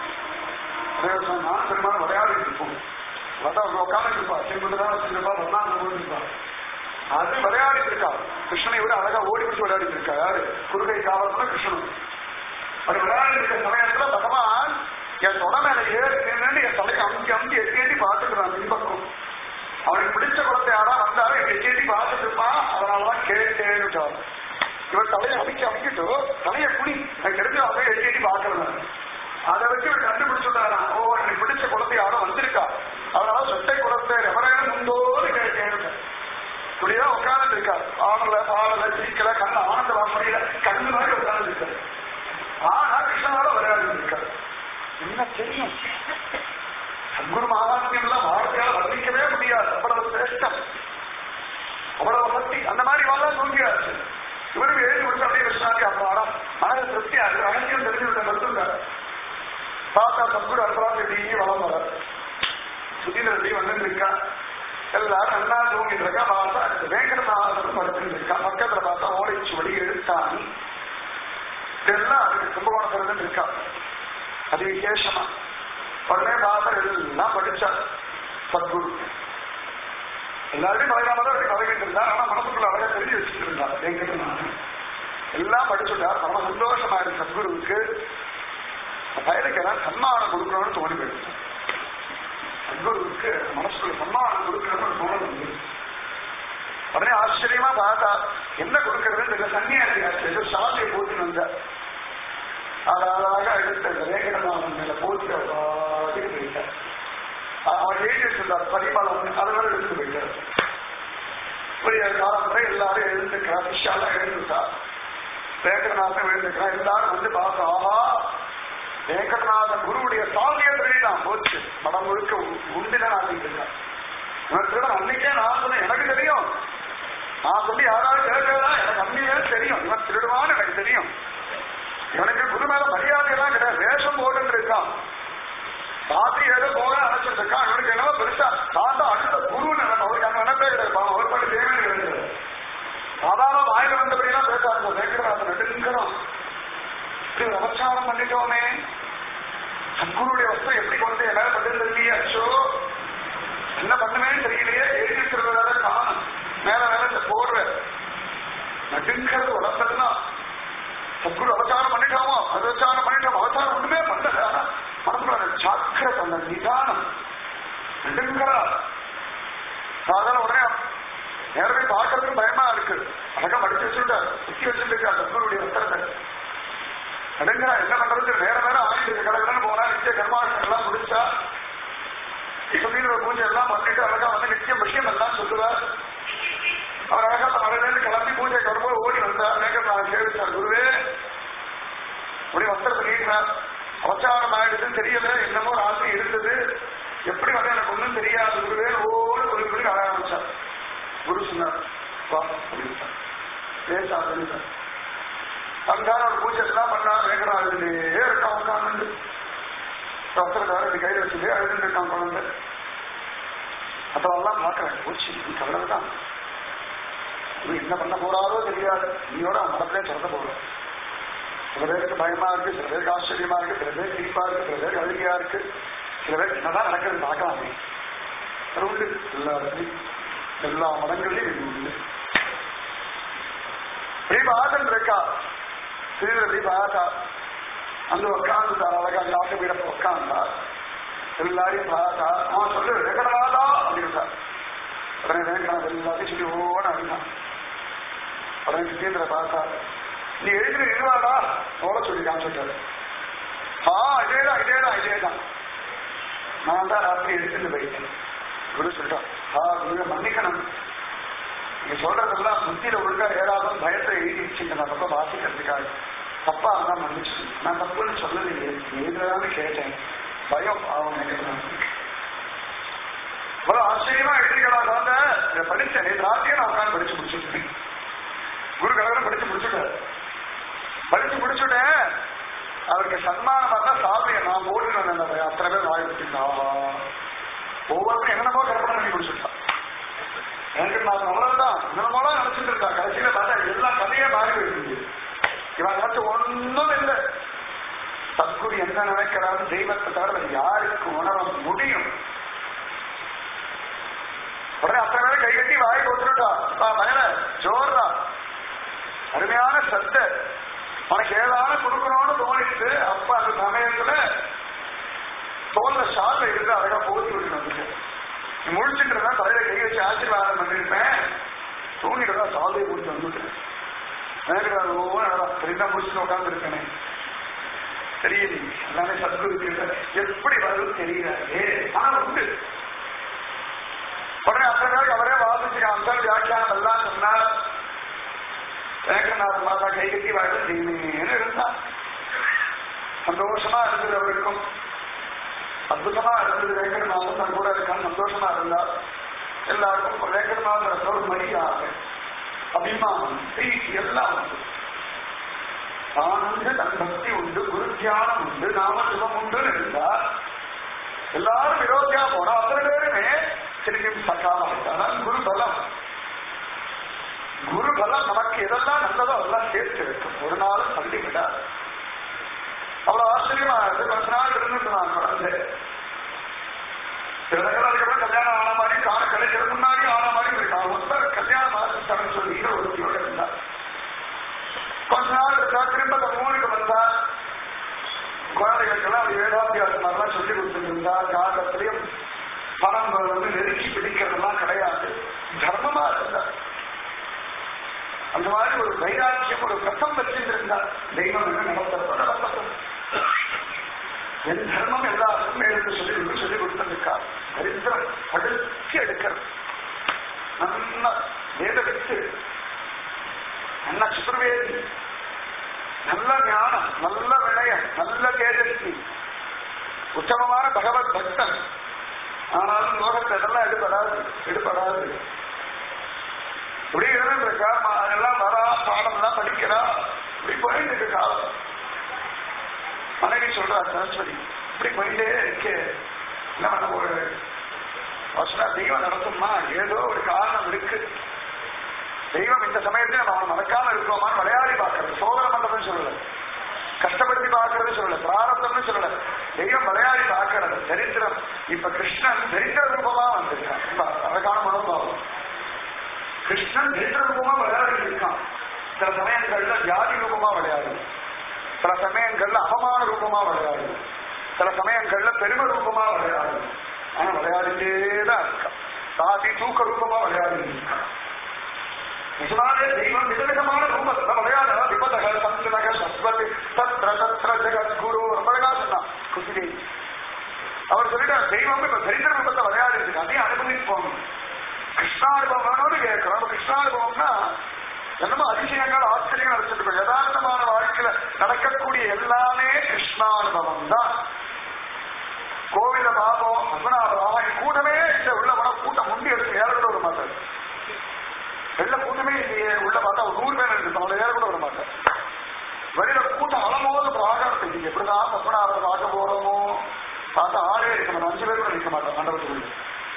நான் பெருமாள் விளையாடிட்டு இருப்போம் அதான் உட்காந்து இருப்பா செங்குதான் வச்சிருப்பா பத்மாந்து போயிருப்பா அது விளையாடிட்டு இருக்கா கிருஷ்ணனை விட அழகா ஓடி பிடிச்சு விளையாடிட்டு இருக்கா யாரு குருகை காவல்னா கிருஷ்ணன் அது விளையாடி இருக்க சமயத்துல பகவான் என் தொட மேல ஏறி நின்று என் தலையை அமுக்கி அமுக்கி எட்டி எட்டி பார்த்துக்கிறான் பின்பக்கம் அவனுக்கு பிடிச்ச குழந்தை யாரா வந்தாலும் எட்டி எட்டி பார்த்துட்டு இருப்பான் அதனாலதான் கேட்டேன்னு இவன் தலையை அமுக்கி அமுக்கிட்டு தலையை குடி எனக்கு தெரிஞ்சு அவன் எட்டி எட்டி பார்க்கறது அதை வச்சு இவன் கண்டுபிடிச்சுட்டாரா ஓ எனக்கு பிடிச்ச குழந்தை யாரும் வந்திருக்கா அதனால சொத்தை குழந்தை எவரையும் முந்தோடு கேட்டேன்னு இப்படிதான் உட்கார்ந்து இருக்கார் ஆடல பாடல சிரிக்கல கண்ணு ஆனந்த வாசனையில கண்ணு மாதிரி உட்கார்ந்து இருக்காரு ஆனா கிருஷ்ணனோட விளையாடி இருக்காரு என்ன தெரியும் சத்குரு மகாத்மியம் எல்லாம் வார்த்தையால வர்ணிக்கவே முடியாது அவ்வளவு சிரேஷ்டம் அவ்வளவு சக்தி அந்த மாதிரி வாழ தூங்கியாச்சு இவருக்கு எழுதி கொடுத்து அப்படியே கிருஷ்ணாக்கு அப்பாடா மனது திருப்தியா இருக்கு ரகசியம் தெரிஞ்சு விட்ட மருத்துவங்க பார்த்தா சத்குரு அற்புதம் இப்படியே வளம் வர சுதீந்திர ரெட்டி வந்து இருக்கா எல்லாரும் நல்லா தூங்கிட்டு இருக்கா பார்த்தா அடுத்து வேங்கடநாதன் படுத்துட்டு இருக்கா பக்கத்துல பார்த்தா ஓடிச்சு வழி எடுத்தான் இதெல்லாம் அதுக்கு கும்பகோணத்துல இருக்கா அது விசேஷமா உடனே பார்த்தா எல்லாம் படிச்சா சத்குரு எல்லாருமே பழகாம தான் அப்படி பழகிட்டு இருந்தா ஆனா மனசுக்குள்ள அழகா தெரிஞ்சு வச்சுட்டு இருந்தா வேங்கடநாதன் எல்லாம் படிச்சுட்டார் பரம சந்தோஷமா இருக்கு சத்குருவுக்கு பயலுக்கு எல்லாம் சன்மானம் கொடுக்கணும்னு தோணி போயிடுச்சு சத்குருவுக்கு மனசுக்குள்ள சன்மானம் கொடுக்கணும்னு தோணுது உடனே ஆச்சரியமா பார்த்தா என்ன கொடுக்கறதுன்னு இந்த சன்னியாசி ஆச்சு சாதியை போட்டு வந்த அது அழகாக எடுத்த இந்த வேங்கடநாதன் மேல போட்டு பாட்டுக்கு போயிட்டார் அவர் எழுதி வச்சிருந்தார் பரிமளம் அதனால எடுத்து போயிட்டார் இப்படி காலமுறை எல்லாரும் எழுந்துக்கிறா விஷாலாம் எழுந்துட்டா வேங்கடநாதன் எழுந்துக்கிறா எல்லாரும் வந்து பார்த்தா ஆஹா வேங்கடநாதன் குருவுடைய சாமியை தெரியுதான் போச்சு மனம் முழுக்க உண்டின ஆகிட்டு இருக்கான் இவன் திருடன் அன்னைக்கே நான் சொன்னேன் எனக்கு தெரியும் நான் சொல்லி யாராவது கேட்கறதா எனக்கு அன்னையே தெரியும் இவன் திருடுவான்னு எனக்கு தெரியும் இவனுக்கு குரு மேல மரியாதை எல்லாம் கிடையாது வேஷம் போட்டு இருக்கான் தாத்தி ஏதோ போக அழைச்சிட்டு இருக்கான் இவனுக்கு என்னவோ பெருசா தாத்தா அடுத்த குரு அவருக்கு அங்க நினைப்பே கிடையாது அவர் பண்ணி தேவை கிடையாது சாதாரண வாயில வந்தபடியெல்லாம் பேசாது வேங்கடநாதன் நெடுங்கிறோம் இப்படி ஒரு அபச்சாரம் பண்ணிட்டோமே சத்குருடைய வஸ்து எப்படி கொண்டு என்ன பண்றது இல்லையே அச்சோ என்ன பண்ணுவேன்னு தெரியலையே எழுதி வச்சிருக்கிறதால காணும் மேல மேல இந்த போடுற நடுங்கிறது வளர்ந்ததுன்னா சத்குரு அவதாரம் பண்ணிட்டோமோ அது அவதாரம் பண்ணிட்டோம் அவதாரம் ஒண்ணுமே பண்ணல ஆனா மனசுல அந்த ஜாக்கிரதை அந்த நிதானம் நடுங்கிறா சாதாரண உடனே நேரமே பார்க்கறதுக்கு பயமா இருக்கு அழகா மடிச்சு வச்சுட்டார் சுத்தி வச்சுட்டு சத்குருடைய வஸ்திரத்தை நடுங்கிறா என்ன பண்றது வேற வேற ஆகிட்டு கடற்கடன் போனா நித்திய கர்மாசனம் எல்லாம் முடிச்சா சுதீந்திர பூஜை எல்லாம் பண்ணிட்டு அழகா வந்து நித்தியம் விஷயம் எல்லாம் சொல்லுவார் அவர் அழகா மழையிலிருந்து கிளம்பி பூஜை வரும்போது ஓடி வந்தார் மேகம் நான் சேவிச்சார் குருவே அப்படி வஸ்திரத்தை நீட்டினார் அவசாரம் ஆயிடுச்சுன்னு தெரியல என்னமோ ராசி இருந்தது எப்படி வந்து எனக்கு ஒண்ணும் தெரியாது குருவே ஓடு சொல்லி சொல்லி அழ ஆரம்பிச்சார் குரு சொன்னார் வா அப்படின்ட்டார் பேச ஆரம்பிச்சார் அங்கான ஒரு பூஜை எல்லாம் பண்ணா வேங்கடா அழுதுலே இருக்கான் உட்காந்து வஸ்திரக்கார இப்படி கையில் வச்சுட்டு அழுதுட்டு இருக்கான் குழந்தை மற்றவெல்லாம் பார்க்கறேன் போச்சு நீ அவ்வளவுதான் இவன் என்ன பண்ண போறாரோ தெரியாது நீயோட மனத்திலே திறந்த போறோம் சில பேருக்கு பயமா இருக்கு சில பேருக்கு ஆச்சரியமா இருக்கு சில பேருக்கு சிரிப்பா இருக்கு சில பேருக்கு அழுகையா இருக்கு சில பேருக்கு என்னதான் நடக்கிறது பார்க்கலாமே அது உண்டு எல்லா இடத்துலையும் எல்லா மடங்கள்லையும் இது உண்டு ஸ்ரீபாதன் இருக்கா ஸ்ரீதர் ஸ்ரீபாதா அந்த உட்காந்துட்டார் அழகா ஞாபகம் வீரப்ப உட்காந்தார் எல்லாரையும் பார்த்தா நான் சொல்லு வெங்கடநாதா அப்படின்ட்டார் உடனே வேண்டாம் எல்லாத்தையும் சொல்லி ஓன அப்படின்னான் உடனே சுதேந்திர பார்த்தா நீ எழுதுற எழுவாடா ஓட சொல்லிட்டான் சொல்றாரு ஆ இதேதான் இதேதான் இதேதான் நான் தான் ராத்திரி எடுத்துட்டு போயிட்டேன் குரு சொல்லிட்டான் ஆ குரு மன்னிக்கணும் நீங்க சொல்றதெல்லாம் புத்தியில ஒழுங்கா ஏறாதும் பயத்தை எழுதி வச்சுங்க நான் ரொம்ப வாசிக்கிறதுக்காக தப்பா இருந்தா மன்னிச்சு நான் தப்புன்னு சொல்லலையே எழுதுறான்னு கேட்டேன் பயம் அவன் நினைக்கிறான் இவ்வளவு ஆச்சரியமா எழுதிகளா வந்த இதை படிச்சேன் நேற்று ராத்திரியே நான் உட்காந்து படிச்சு முடிச்சுட்டேன் குரு கலகரம் படிச்சு முடிச்சுட்டேன் படிச்சு முடிச்சுட்டேன் அவருக்கு சன்மானம் பார்த்தா சாமியை நான் ஓடுனேன் அந்த அத்தனை பேர் வாய் விட்டுட்டா ஒவ்வொருத்தரும் என்னென்னமோ கற்பனை பண்ணி முடிச்சுட்டான் எனக்கு நான் அவ்வளவுதான் என்னமோலாம் நினைச்சிட்டு இருக்கா கடைசியில பார்த்தா எல்லாம் கதையே மாறி போயிருக்கு இவன் நினைச்சு ஒண்ணும் இல்லை சத்குரு என்ன நினைக்கிறாரு தெய்வத்தை தவிர வேற யாருக்கு உணர முடியும் உடனே அத்தனை பேரை கை கட்டி வாய் கொடுத்துருட்டா பயன ஜோர்ரா அருமையான சத்த உனக்கு ஏதான கொடுக்கணும்னு தோணிட்டு அப்ப அந்த சமயத்துல தோல்ல ஷால இருந்து அழகா போத்தி விட்டு வந்துட்டு நீ முழிச்சுட்டு இருந்தா தலையில கை வச்சு ஆசீர்வாதம் பண்ணிருப்பேன் தூங்கிட்டு தான் சாலையை போட்டு வந்துட்டேன் எனக்கு ஓ தெரிந்தா முடிச்சுட்டு உட்கார்ந்து இருக்கேனே தெரியல எல்லாமே சத்குரு எப்படி வருது தெரியாது ஆனா உண்டு உடனே அத்தனை பேருக்கு அவரே வாசிச்சு அந்த வியாக்கியானம் எல்லாம் சொன்னார் வேங்கநாத மாதா கை கட்டி வாழ்க்கை செய்யுன்னு இருந்தா சந்தோஷமா இருந்தது அவருக்கும் அற்புதமா இருந்தது வேங்கடநாதன் தன் கூட இருக்கான் சந்தோஷமா இருந்தா எல்லாருக்கும் வேங்கடநாதன் ஒரு மரியாதை அபிமானம் பிரீத்தி எல்லாம் உண்டு ஆனந்த தன் பக்தி உண்டு குரு தியானம் உண்டு நாம சிவம் உண்டு இருந்தா எல்லாரும் விரோதியா போனா அத்தனை பேருமே திரும்பி சக்காம குரு பலம் குரு பலம் நமக்கு எதெல்லாம் நல்லதோ அதெல்லாம் சேர்த்து வைக்கும் ஒரு நாளும் தள்ளி விடாது அவ்வளவு ஆச்சரியமா இருக்கு கொஞ்ச நாள் இருந்துட்டு நான் குழந்தை சில நேரம் அதுக்கப்புறம் கல்யாணம் ஆன மாதிரி காண கிடைக்கிறது முன்னாடி ஆன மாதிரி இருக்கான் ஒருத்தர் கல்யாணம் ஆரம்பிச்சாருன்னு சொல்லி ஒருத்தியோட இருந்தா கொஞ்ச நாள் இருக்கா திரும்ப அந்த ஊருக்கு வந்தா குழந்தைகளுக்கெல்லாம் அப்படி வேதாபியாசம் மாதிரிலாம் சொல்லி கொடுத்துருந்தா ஜாதகத்திலையும் பணம் வந்து நெருக்கி பிடிக்கிறதெல்லாம் கிடையாது தர்மமா இருந்தா அந்த மாதிரி ஒரு வைராக்கியம் ஒரு கட்டம் வச்சிருந்தா தெய்வம் என்ன நடத்தப்போ நடத்தப்படும் என் தர்மம் எல்லாருக்கும் எடுத்து சொல்லி கொடுத்து சொல்லி கொடுத்திருக்கா தரித்திரம் படுத்தி எடுக்கிறது நல்ல வேத வித்து நல்ல சுற்றுவேதி நல்ல ஞானம் நல்ல வினயம் நல்ல தேஜஸ்வி உத்தமமான பகவத் பக்தன் ஆனாலும் லோகத்தை இதெல்லாம் எடுபடாது எடுபடாது இப்படி இருந்துருக்கா எல்லாம் வரா பாடம் எல்லாம் படிக்கிறா இப்படி போயிட்டு இருக்கு காலம் மனைவி சொல்றா சரஸ்வதி இப்படி போயிட்டே இருக்கே என்ன பண்ண ஒரு வசனா தெய்வம் நடத்தும்மா ஏதோ ஒரு காரணம் இருக்கு தெய்வம் இந்த சமயத்தில் நம்ம அவனை மறக்காம இருக்கோமான்னு விளையாடி பார்க்கறது சோதனை பண்றதுன்னு சொல்லல கஷ்டப்படுத்தி பார்க்கறது சொல்லல பிராரத்தம்னு சொல்லல தெய்வம் விளையாடி பார்க்கறது சரித்திரம் இப்ப கிருஷ்ணன் சரித்திர ரூபமா வந்திருக்கான் அழகான மனோபாவம் கிருஷ்ணன் சரித்திர ரூபமா விளையாடி இருக்கான் சில சமயங்கள்ல வியாதி ரூபமா விளையாடும் சில சமயங்கள்ல அவமான ரூபமா விளையாடும் சில சமயங்கள்ல பெருமை ரூபமா விளையாடும் ஆனா விளையாடிட்டே தான் இருக்கான் சாதி தூக்க ரூபமா விளையாடி இருக்கான் நிஜமாவே தெய்வம் விதவிதமான ரூபத்துல விளையாட விபதக சந்தனக சஸ்வதி தத்ர தத்ர ஜெகத்குரு ரொம்ப அழகா சொன்னான் குசிதேவி அவர் சொல்லிட்டார் தெய்வம் இப்ப சரித்திர ரூபத்தை விளையாடி இருக்கு அதையும் அனுபவிப்போம் கிருஷ்ணானுபவம் வேணும்னு கேட்கிறோம் கிருஷ்ணானுபவம்னா என்னமோ அதிசயங்கள் ஆச்சரியங்கள் வச்சிருக்கோம் யதார்த்தமான வாழ்க்கையில நடக்கக்கூடிய எல்லாமே கிருஷ்ணானுபவம் தான் கோவில பாபம் பத்மநாபம் கூட்டமே இந்த உள்ள போனா கூட்டம் முண்டி எடுத்து ஏற கூட வர மாட்டார் வெள்ள கூட்டமே இல்லையே உள்ள பார்த்தா ஒரு நூறு பேர் இருக்கு அவளை ஏற கூட வர மாட்டார் வெளியில கூட்டம் அலமோது பிராகம் இருக்கு எப்படிதான் பத்மநாபர் பார்க்க போறோமோ பார்த்தா ஆளே இருக்க மாட்டோம் அஞ்சு பேர் கூட நிற்க மாட்டோம் மண்டபத்துக்குள்ள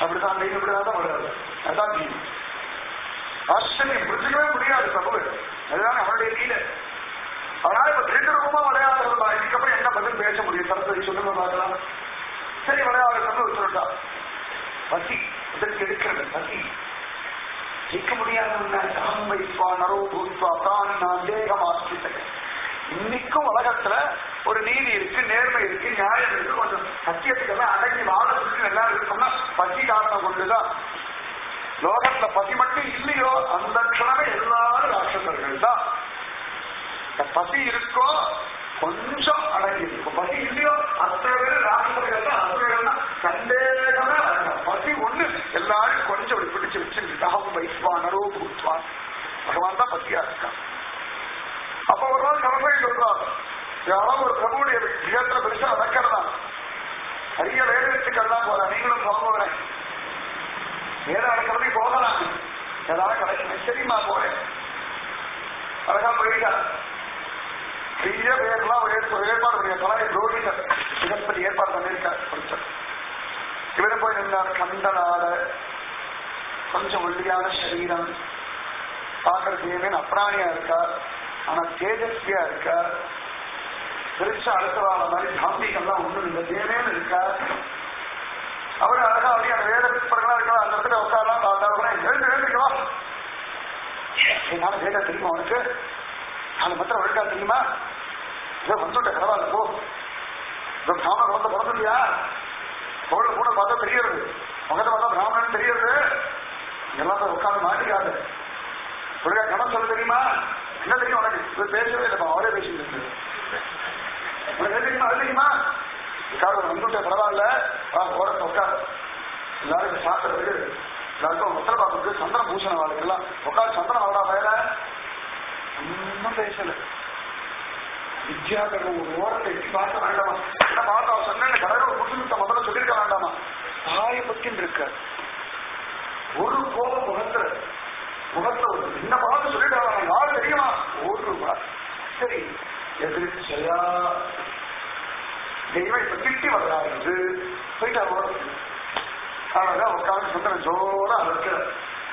அப்படிதான் நீங்க இப்படிதான் தான் வராது அதான் நீ ஆச்சரியம் புரிஞ்சுக்கவே முடியாது பிரபு அதுதான் அவருடைய லீலை அதனால இப்ப ரெண்டு ரூபமா விளையாடுறதுமா இதுக்கப்புறம் என்ன பதில் பேச முடியும் சரஸ்வதி சொல்லுங்க பார்க்கலாம் சரி விளையாடுறது வச்சுருட்டா பசி இதற்கு எடுக்கிறது பசி ஜெயிக்க முடியாத காம் வைப்பா நரோ பூத்வா பிராணனா தேகம் ஆஸ்தித்தக இன்னைக்கும் உலகத்துல ஒரு நீதி இருக்கு நேர்மை இருக்கு நியாயம் இருக்கு கொஞ்சம் சத்தியத்துக்கெல்லாம் அடங்கி வாழறதுக்கு எல்லாம் இருக்கோம்னா பசி காரணம் கொண்டுதான் லோகத்துல பசி மட்டும் இல்லையோ அந்த க்ஷணமே எல்லாரும் ராட்சசர்கள் தான் இந்த பசி இருக்கோ கொஞ்சம் அடங்கி இருக்கும் பசி இல்லையோ அத்தனை பேர் ராட்சசர்கள் தான் அசுரர்கள் தான் சந்தேகமே வேண்டாம். பசி ஒண்ணு எல்லாரும் கொஞ்சம் அப்படி பிடிச்சு வச்சு அகம் வைஸ்வானரோ பூத்வான் பகவான் தான் பசியா இருக்கான் அப்ப ஒரு நாள் கவலை சொல்றார் யாரோ ஒரு பிரபுடைய விஜயத்துல பெருசா நடக்கிறதா நிறைய வேலை வச்சுக்கலாம் போற நீங்களும் போகிறேன் வேலை நடக்கிறதை போகலாம் ஏதாவது கிடைக்கும் சரிம்மா போறேன் அழகா போயிட்டா பெரிய பேர்லாம் ஒரு ஏற்ப- ஒரு ஏற்பாடு பண்ணிய தலைமை ரோகிதர் மிகப்பெரிய ஏற்பாடு பண்ணியிருக்கார் கொஞ்சம் இவரும் போய் நின்றார் கண்டனாட கொஞ்சம் ஒல்லியான சரீரம் பார்க்கறதுக்கு ஏமேன் அப்ராணியா இருக்கார் ஆனா தேஜஸ்வியா இருக்கார் பெருசா அடுத்தவாழ மாதிரி தாம்பிகள்லாம் ஒண்ணும் இல்லை தேவேன்னு இருக்கார் அவர் அழகா அப்படியே அந்த வேத பிற்பர்களா இருக்கலாம் அந்த இடத்துல உட்காரலாம் பார்த்தா எழுந்து எழுந்துக்கலாம் என்னால வேத தெரியுமா உனக்கு நாலு மத்திரம் ஒழுக்கா தெரியுமா இதோ வந்துட்ட பரவாயில்ல போ இதோ பிராமணன் வந்து பிறந்துட்டியா தோல்ல கூட பார்த்தா தெரியுது முகத்தை பார்த்தா பிராமணன் தெரியுது எல்லாத்தையும் உட்காந்து மாட்டிக்காது ஒழுங்கா கணம் சொல்ல தெரியுமா என்ன தெரியும் உனக்கு இது பேசவே இல்லைப்பா அவரே பேசிட்டு இருக்கு உனக்கு எது தெரியுமா அது தெரியுமா உட்காரு வந்துட்ட பரவாயில்ல வா ஓரத்தை உட்காரு எல்லாருக்கும் சாப்பிடுறது எல்லாருக்கும் உத்தர பாப்புக்கு சந்திரன் பூஷண வாழ்க்கெல்லாம் உட்காந்து சந்திரன் வாழா பயல ஒன்னும் பேசல வித்யாதர் ஒரு ஓரத்தை எட்டி பார்க்க வேண்டாமா என்ன பார்த்தா சொன்ன கடவுள் புதுசுத்த முதல்ல சொல்லியிருக்க வேண்டாமா தாயை பத்தின்னு இருக்க ஒரு கோபம் முகத்துல முகத்துல ஒரு என்ன பார்த்து சொல்லிட்டு யாரு தெரியுமா ஒரு ரூபாய் சரி எதிர்ச்சையா தெய்வம் இப்ப திட்டி வர்றாரு போயிட்டு அவர் அழகா உட்காந்து சுந்தரம் ஜோரா அழைக்கிறார்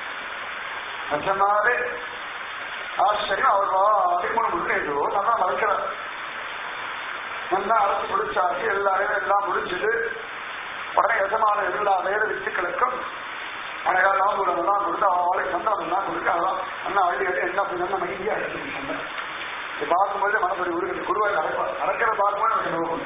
நிஜமாவே ஆச்சரியம் அவர் வா அதிகமான முன்னேதோ நல்லா வளர்க்கிறார் நல்லா அரசு முடிச்சாச்சு எல்லாரும் எல்லாம் முடிஞ்சது உடனே எஜமான எல்லா வேத வித்துக்களுக்கும் அழகா தாம்பூலம் எல்லாம் கொடுத்து அவளுக்கு சந்தனம் எல்லாம் கொடுக்க அதான் அண்ணா அள்ளி அள்ளி என்ன பண்ண மைண்டியா இருக்கு சந்தனம் இது பார்க்கும்போது மனப்படி உருகுது குருவாய் நடப்பார் நடக்கிற பார்க்கும்போது எனக்கு நோக்கம்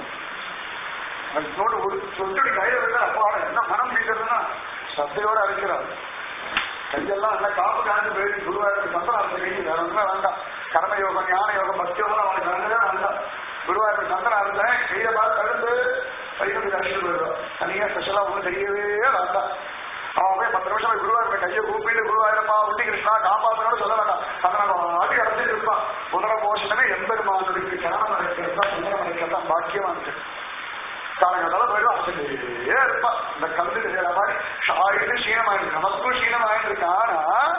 நோடு ஒரு சொட்டு கையில இருந்தா அப்பா என்ன மனம் வீசுறதுன்னா சத்தையோட அழைக்கிறார் கையெல்லாம் நல்லா காப்பு காண்டு போயிட்டு குருவாயூருக்கு சந்தனம் அந்த கை வேற ஒண்ணுமே வேண்டாம் கர்ம யோகம் ஞான யோகம் பக்தி யோகம் அவனுக்கு வேண்டதே வேண்டாம் குருவாயூருக்கு சந்தனம் இருந்தேன் கையை பார்த்து தடுத்து வைகுண்டி அழைச்சிட்டு போயிடுவான் தனியா ஸ்பெஷலா ஒன்றும் தெரியவே வேண்டாம் அவன் போய் பத்து நிமிஷம் போய் குருவாயூர் கையை கூப்பிட்டு குருவாயூரப்பா உண்டி கிருஷ்ணா காப்பாத்தனோட சொல்ல வேண்டாம் சந்தனம் ஆட்டி அடைச்சிட்டு இருப்பான் முதல போஷணமே எம்பெருமானுக்கு சரணம் அடைக்கிறது தான் சந்தனம் அடைக்கிறது தான் பாக்கியமா இருக்கு காலங்களால போயிடும் அப்படியே இருப்பா இந்த கல்லு செய்யற மாதிரி ஆயுது க்ஷீணமாயிருக்கு நமக்கும் க்ஷீணமாயிருக்கு ஆனா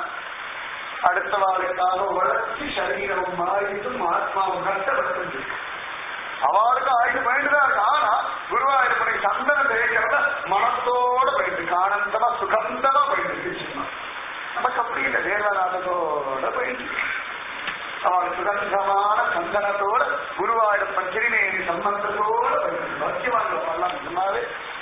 அடுத்த வாழ்க்காக வளர்ச்சி சரீரம் ஆயுதும் ஆத்மாவும் கஷ்டப்பட்டு அவளுக்கு ஆயுது பயந்துதான் இருக்கு ஆனா குருவாயூரப்பனை சந்தனம் தேய்க்கிறத மனத்தோட போயிட்டு ஆனந்தமா சுகந்தமா போயிட்டு நமக்கு அப்படி இல்லை தேவநாதத்தோட போயிட்டு அவள் சுகந்தமான சந்தனத்தோட குருவாயூரப்பன் திருநேரி சம்பந்தத்தோட பக்திவான்கள் எல்லாம் நிஜமாவே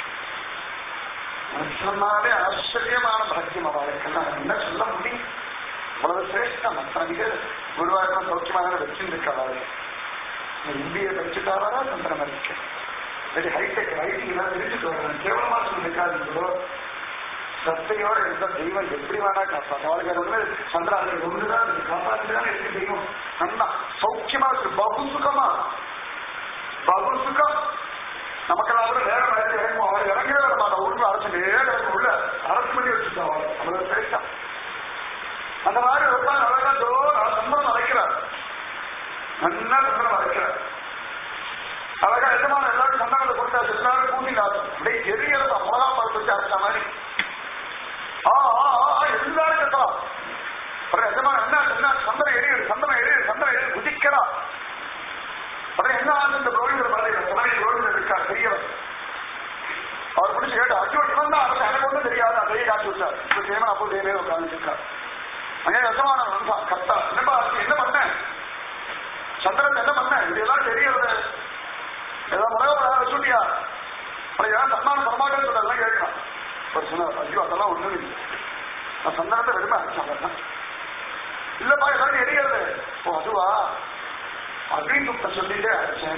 நிஜமாவே ஆச்சரியமான பாக்கியம் அவளுக்கெல்லாம் என்ன சொல்ல முடியும் அவ்வளவு சிரேஷ்டம் அத்தனைகள் குருவாயூரப்பன் சௌக்கியமாக வச்சிருக்காள் இந்திய படிச்சுட்டாரா சந்திரன் இருக்கு வெரி ஹைடெக் ரைட்டிங் எல்லாம் தெரிஞ்சுட்டு வரணும் கேவலமா சொல்லிருக்காரு சத்தையோட இருந்த தெய்வம் எப்படி வேணா காப்பாற்று அவளுக்கு அது ஒண்ணு சந்திராவுக்கு ஒண்ணுதான் இருக்கு காப்பாற்றுதான் இருக்கு தெய்வம் நல்லா சௌக்கியமா இருக்கு பகு சுகமா பகு சுகம் நமக்கெல்லாம் கூட நேரம் அழைச்சி இறங்குவோம் அவள் இறங்கவே வர மாட்டா ஊருக்குள்ள அரைச்சு நேரம் உள்ள அரசு பண்ணி வச்சுட்டோம் அவள் அவ்வளவு பேசா அந்த மாதிரி வைப்பாங்க அழகா ஜோரா சம்பளம் அழைக்கிறார் நல்லா சந்தனம் அரைக்கிறார் அழகா எஜமான எல்லாரும் சந்தனத்தை கொடுத்தாச்சு எல்லாரும் கூட்டினாரு அப்படியே எரியறதா மிளகா பழத்தை வச்சு அரைச்ச மாதிரி ஆ ஆ ஆ எல்லாரும் கட்டலாம் அப்புறம் எஜமான என்ன என்ன சந்தனம் எரியுது சந்தனம் எரியுது சந்தனம் எரியுது குதிக்கிறா அப்புறம் என்ன ஆகுது இந்த கோவிந்தர் பாருங்க தலைமை கோவிந்தர் இருக்கார் பெரியவர் அவர் பிடிச்ச கேட்டு ஐயோ இவன் தான் அரசு எனக்கு ஒன்றும் தெரியாது அதையே காட்சி வச்சார் இப்ப சேமன் அப்போ தேவே உட்கார்ந்து இருக்கார் அங்கே ரசமான வந்தான் கத்தா என்னப்பா ஆச்சு? என்ன பண்ண சந்திரன் என்ன பண்ண இதெல்லாம் தெரியறது ஏதோ முறையாக வச்சுட்டியா அப்புறம் ஏன் சன்மான பரமாட்டம் சொல்றதெல்லாம் கேட்கலாம் ஒரு சொன்னார் ஐயோ அதெல்லாம் ஒண்ணும் இல்லை நான் சந்தனத்தை வெறுமை அடிச்சாங்க இல்லப்பா எல்லாரும் எரியறது ஓ அதுவா அக்னி சுத்தம் சொல்லிட்டே அடிச்சேன்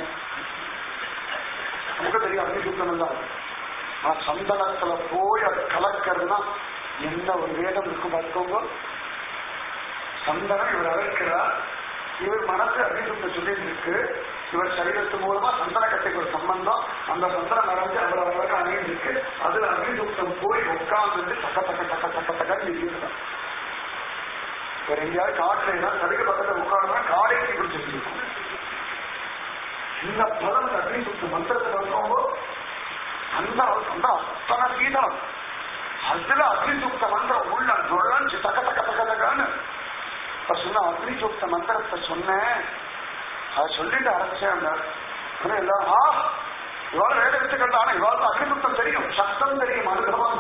நமக்கு தெரியும் அக்னி சுத்தம் எல்லாம் நான் சந்தனத்துல போய் அது கலக்கிறதுனா என்ன ஒரு வேகம் இருக்கும் பார்த்துக்கோங்க சந்தனம் இவர் அழைக்கிறார் இவர் மனசு அக்னிசுத்த சொல்லிட்டு இருக்கு இவர் சரீரத்து மூலமா சந்தன கட்டைக்கு ஒரு சம்பந்தம் அந்த சந்தனம் நிறைஞ்சு அவர் அவருக்கு அணிந்து இருக்கு அதுல அக்னிசுத்தம் போய் உட்கார்ந்து தக்க தக்க தக்க தக்க தக்க நிற்கிறார் வேற எங்கேயாவது காட்டுல ஏதாவது கடுகு பக்கத்துல உட்கார்ந்தா காடைக்கு பிடிச்சிருக்கும் இந்த பலம் அக்னிசுத்த மந்திரத்தை பார்க்கும்போது அந்த அந்த அத்தனை சீதனம் அதுல அக்னிசுத்த மந்திரம் உள்ள நுழைஞ்சு தக்க தக்க தக்க தக்கன்னு இப்ப சொன்ன அக்னிசுத்த மந்திரத்தை சொன்னேன் அதை சொல்லிட்டு அரைச்சேன் எல்லாம் ஆ இவாள் வேலை வச்சுக்கிட்ட ஆனா இவாளுக்கு அக்னிசுத்தம் தெரியும் சப்தம் தெரியும் அனுபவம்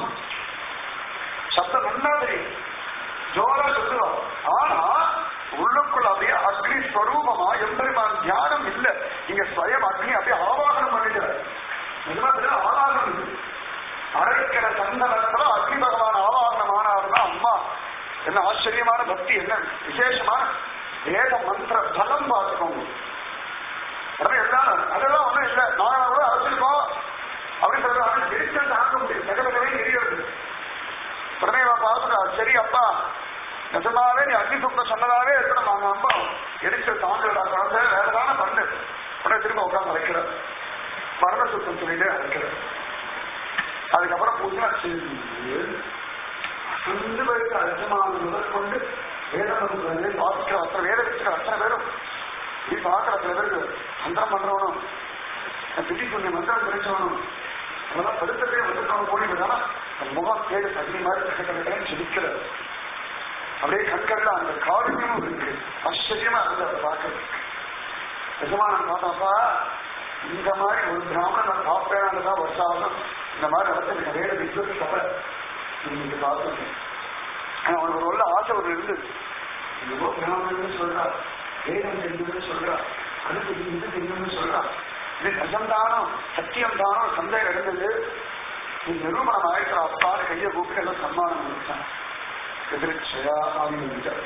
சப்தம் நல்லா தெரியும் ஜோரா சொல்லுவான் ஆனா உள்ளுக்குள்ள அப்படியே அக்னி ஸ்வரூபமா எம்பெருமான் தியானம் இல்ல இங்க ஸ்வயம் அக்னி அப்படியே ஆவாகனம் பண்ணிக்கிறார் நிஜமா ஆவாகனம் இது அரைக்கிற சந்தனத்துல அக்னி பகவான் ஆவாகனம் ஆனாருன்னா அம்மா என்ன ஆச்சரியமான பக்தி என்ன விசேஷமான வேத மந்திர பலம் பார்த்துக்கோங்க உடனே எல்லாம் அதெல்லாம் ஒண்ணும் இல்லை நாங்கள் கூட அழைச்சிருக்கோம் அப்படின்னு சொல்றாங்க எரிச்சல் தாங்க முடியும் நகரவே எரிகிறது உடனே இவன் பார்த்துட்டா சரி அப்பா நிஜமாவே நீ அக்னி சுத்தம் சொன்னதாவே இருக்கணும் அவங்க அம்மா எரிச்சல் தாங்கடா குழந்தை வேறதான பண்ணு உடனே திரும்ப உட்காந்து வைக்கிற மரண சுத்தம் சொல்லிட்டு அழைக்கிற அதுக்கப்புறம் பூஜை செஞ்சு அசந்து பேருக்கு அர்த்தமான முதல் கொண்டு வேதம் வாசிக்கிற அத்தனை வேத வச்சுக்கிற அத்தனை பேரும் இப்படி பார்க்கிற சில பேருக்கு மந்திரம் பண்றவனும் திடீர் சொல்லி மந்திரம் தெரிஞ்சவனும் அதெல்லாம் படுத்தவே வந்துருக்கவங்க போனீங்கன்னா முகம் தேடி தண்ணி மாதிரி கட்டக்கட்டேன்னு சிரிக்கிறது அப்படியே கண்கள்ல அந்த காவியமும் இருக்கு ஆச்சரியமா இருந்து அதை பார்க்கறதுக்கு நிஜமானம் பார்த்தாப்பா இந்த மாதிரி ஒரு பிராமணன் நான் பார்ப்பேன் தான் வருஷம் இந்த மாதிரி நடத்த வேற விஸ்வத்து தவிர இன்னைக்கு பார்த்துருக்கேன் அவனுக்கு ஒரு உள்ள ஆசை ஒரு இருந்தது எவ்வளோ பிராமணன் சொல்றா வேதம் தெரியுதுன்னு சொல்றா அதுக்கு இது தெரியும்னு சொல்றா இது நிஜம்தானம் சத்தியம் தானம் சந்தேகம் இருந்தது நீ நிரூபணம் ஆயிடுற அப்பாரு கையை கூப்பிட்டு எல்லாம் சன்மானம் கொடுத்தான் எதிர்ச்சையா வாங்கிட்டார்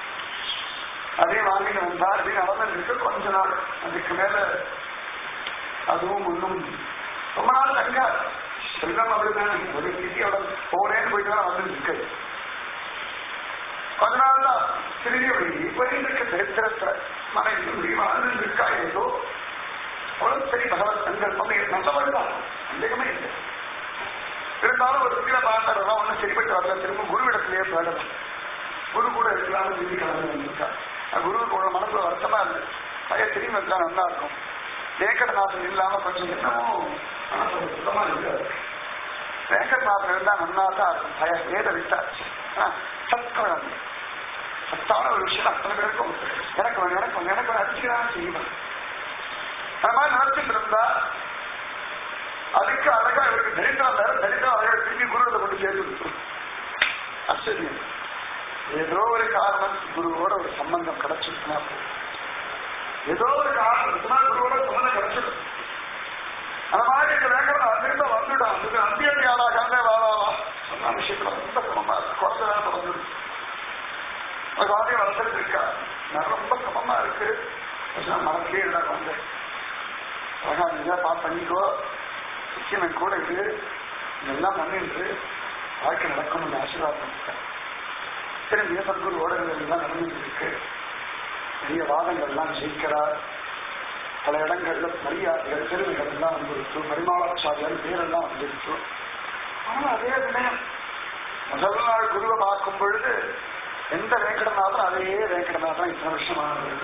அதே வாங்கிட்டு வந்தார் அப்படி நடந்துருக்கு கொஞ்ச நாள் அதுக்கு மேல அதுவும் ஒன்றும் ரொம்ப நாள் தங்காது செல்லம் அப்படிதான் ஒரு சிட்டியோட போனேன்னு போயிட்டு தான் வந்து இருக்கு கொஞ்ச நாள் தான் திரும்பி அப்படி இப்ப இருக்க சரித்திரத்துல மனைவி வாழ்ந்து இருக்கா ஏதோ அவ்வளவு சரி பகவத் சங்கல்பம் நல்லவள் தான் சந்தேகமே இல்லை இருந்தாலும் ஒரு சில பார்த்தாரெல்லாம் ஒன்றும் சரிப்பட்டு வரல திரும்ப குருவிடத்திலேயே தேடலாம் குரு கூட இருக்கலாம்னு சொல்லி கலந்து வந்திருக்கா குரு கூட மனசுல வருத்தமா இருக்கு பைய திரும்பி வந்தா நல்லா இருக்கும் வேங்கடநாதன் இல்லாம கொஞ்சம் என்னமோ மனசுல சுத்தமா இருக்காது வேங்கடநாதன் இருந்தா நல்லா தான் இருக்கும் பய வேத விட்டாச்சு சத்குழந்தை சத்தான ஒரு விஷயம் அத்தனை பேருக்கும் எனக்கு வேணும், எனக்கு வேணும், எனக்கு வேணும், அடிச்சுதான் செய்வேன் அந்த மாதிரி நினைச்சிட்டு இருந்தா அதுக்கு அழகா இவருக்கு தரித்திரம் வேற தரித்திரம் அழகா திரும்பி குருவில கொண்டு சேர்த்து விட்டுரும். ஆச்சரியம் ஏதோ ஒரு காரணம் குருவோட ஒரு சம்பந்தம் கிடைச்சிருக்குன்னா போதும். ஏதோ ஒரு காரணம் சும்மா குருவோட சம்பந்தம் கிடைச்சிடும் அந்த மாதிரி இந்த வேங்கடம் அங்கிருந்து வந்துட்டான் இது அந்தியடி ஆளா கந்தே வா வா வா சொன்ன விஷயத்துல ரொம்ப சமமா இருக்கு குழந்தை வேலை பிறந்துருக்கு அந்த குழந்தைய வளர்த்துட்டு இருக்கா நான் ரொம்ப சமமா இருக்கு நான் மனசுலயே இருந்தா குழந்தை அழகா நீங்க பார்த்து பண்ணிக்கோ நிச்சயம் என் கூட இது இதெல்லாம் பண்ணிட்டு வாழ்க்கை நடக்கணும்னு ஆசீர்வாதம் பண்ணிட்டேன் சரி மிக சத்குரு ஓடங்கள் எல்லாம் நடந்துட்டு இருக்கு பெரிய வாதங்கள்லாம் ஜெயிக்கிறார் பல இடங்கள்ல மரியாதைகள் பெருமைகள் எல்லாம் வந்துருச்சு பரிமாளாச்சாரியார் பேரெல்லாம் வந்துருச்சு ஆனா அதே வினயம் முதல் நாள் குருவை பார்க்கும் பொழுது எந்த வேங்கடநாதன் அதே வேங்கடநாதன் இத்தனை வருஷமானது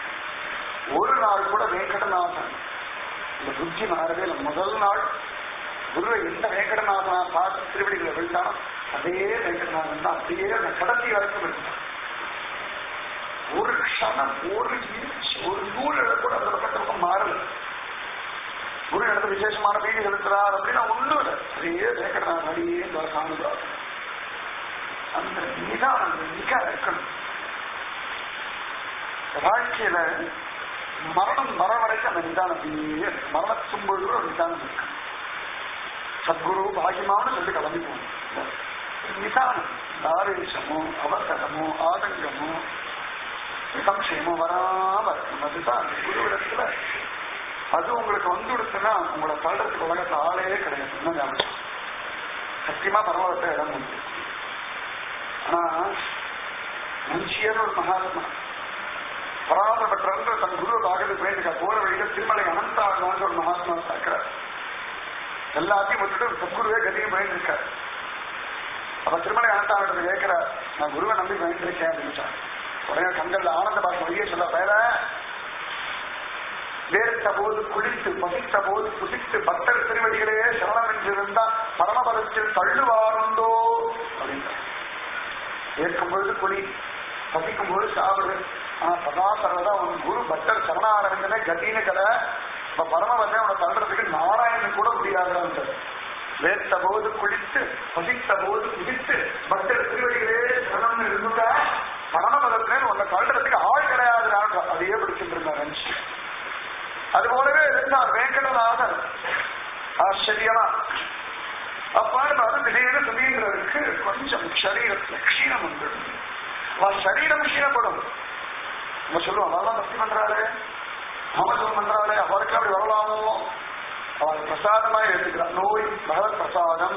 ஒரு நாள் கூட வேங்கடநாதன் இந்த புத்தி மாறவே இல்லை முதல் நாள் குருவை எந்த வேங்கடநாதனா பார்த்து திருவடிகளை விழுந்தானோ அதே வேங்கடநாதன் தான் அப்படியே அந்த கடத்தி வரைக்கும் இருந்தான் ஒரு க்ஷணம் ஒரு இன்ச் ஒரு நூலில் கூட அந்த பக்கம் பக்கம் மாறல குரு இடத்துல விசேஷமான பீடி செலுத்துறார் அப்படின்னா ஒண்ணும் இல்லை அப்படியே வேங்கடநாதன் அடியே காணுகிறார் அந்த நிதானம் அந்த நிகா இருக்கணும் வாழ்க்கையில மரணம் வர வரைக்கும் அந்த நிதானம் அப்படியே மரணத்தும் பொழுது ஒரு நிதானம் இருக்கு சத்குரு பாகியமானு சொல்லி கிளம்பி போகணும் நிதானம் ஆவேசமோ அவசரமோ ஆதங்கமோ சம்சயமோ வராம இருக்கணும் அதுதான் அந்த குருவிடத்துல அது உங்களுக்கு வந்து கொடுத்துன்னா உங்களை தள்ளுறதுக்கு உலகத்துல ஆளே கிடையாது என்ன ஞாபகம் சத்தியமா பரவாயில்ல இடம் உண்டு ஆனா மனுஷியர் ஒரு மகாத்மா பராத பெற்ற தன் குரு பாகத்து போயிருக்க போற வழியில திருமலை அனந்தாழ்வான்னு ஒரு மகாத்மா பார்க்கிறார் எல்லாத்தையும் விட்டுட்டு சத்குருவே கதியும் போயிட்டு இருக்கார் அப்ப திருமலை அனந்தாழ்வாட்டு கேட்கிறார் நான் குருவை நம்பி போயிட்டு இருக்கேன் அப்படின்னு உடனே கண்கள்ல ஆனந்த பாஷம் வெளியே சொல்ல பேர வேர்த்த போது குளித்து பசித்த போது புசித்து பக்தர் திருவடிகளே சரணம் என்றிருந்தா பரமபதத்தில் தள்ளுவாருண்டோ அப்படின்றார் ஏற்கும் பொழுது குளி பசிக்கும் பொழுது சாப்பிடு ஆனா சதா சர்வதா உன் குரு பக்தர் சரணாரவிந்தனே கத்தின்னு கடை இப்ப பரமபதனை உன தள்ளுறதுக்கு நாராயணன் கூட முடியாதுன்னு வேர்த்த போது குளித்து பசித்த போது குதித்து பக்தர் திருவடிகளே சரணம் இருந்துட்டா பரமபதத்திலே உன்னை தள்ளுறதுக்கு ஆள் கிடையாது அதையே பிடிச்சிட்டு இருந்தார் அனுஷி அது போலவே இருந்தார் வேங்கடநாதன் ஆச்சரியமா அப்பாடு அது திடீர்னு சுதீந்திரருக்கு கொஞ்சம் சரீரத்துல க்ஷீணம் உண்டு அவன் சரீரம் க்ஷீணப்படும் நம்ம சொல்லுவோம் அவெல்லாம் பக்தி பண்றாளே நாமஜம் பண்றாளே அவருக்கு அப்படி வரலாமோ அவள் பிரசாதமா எடுத்துக்கிறான் நோய் பகவத் பிரசாதம்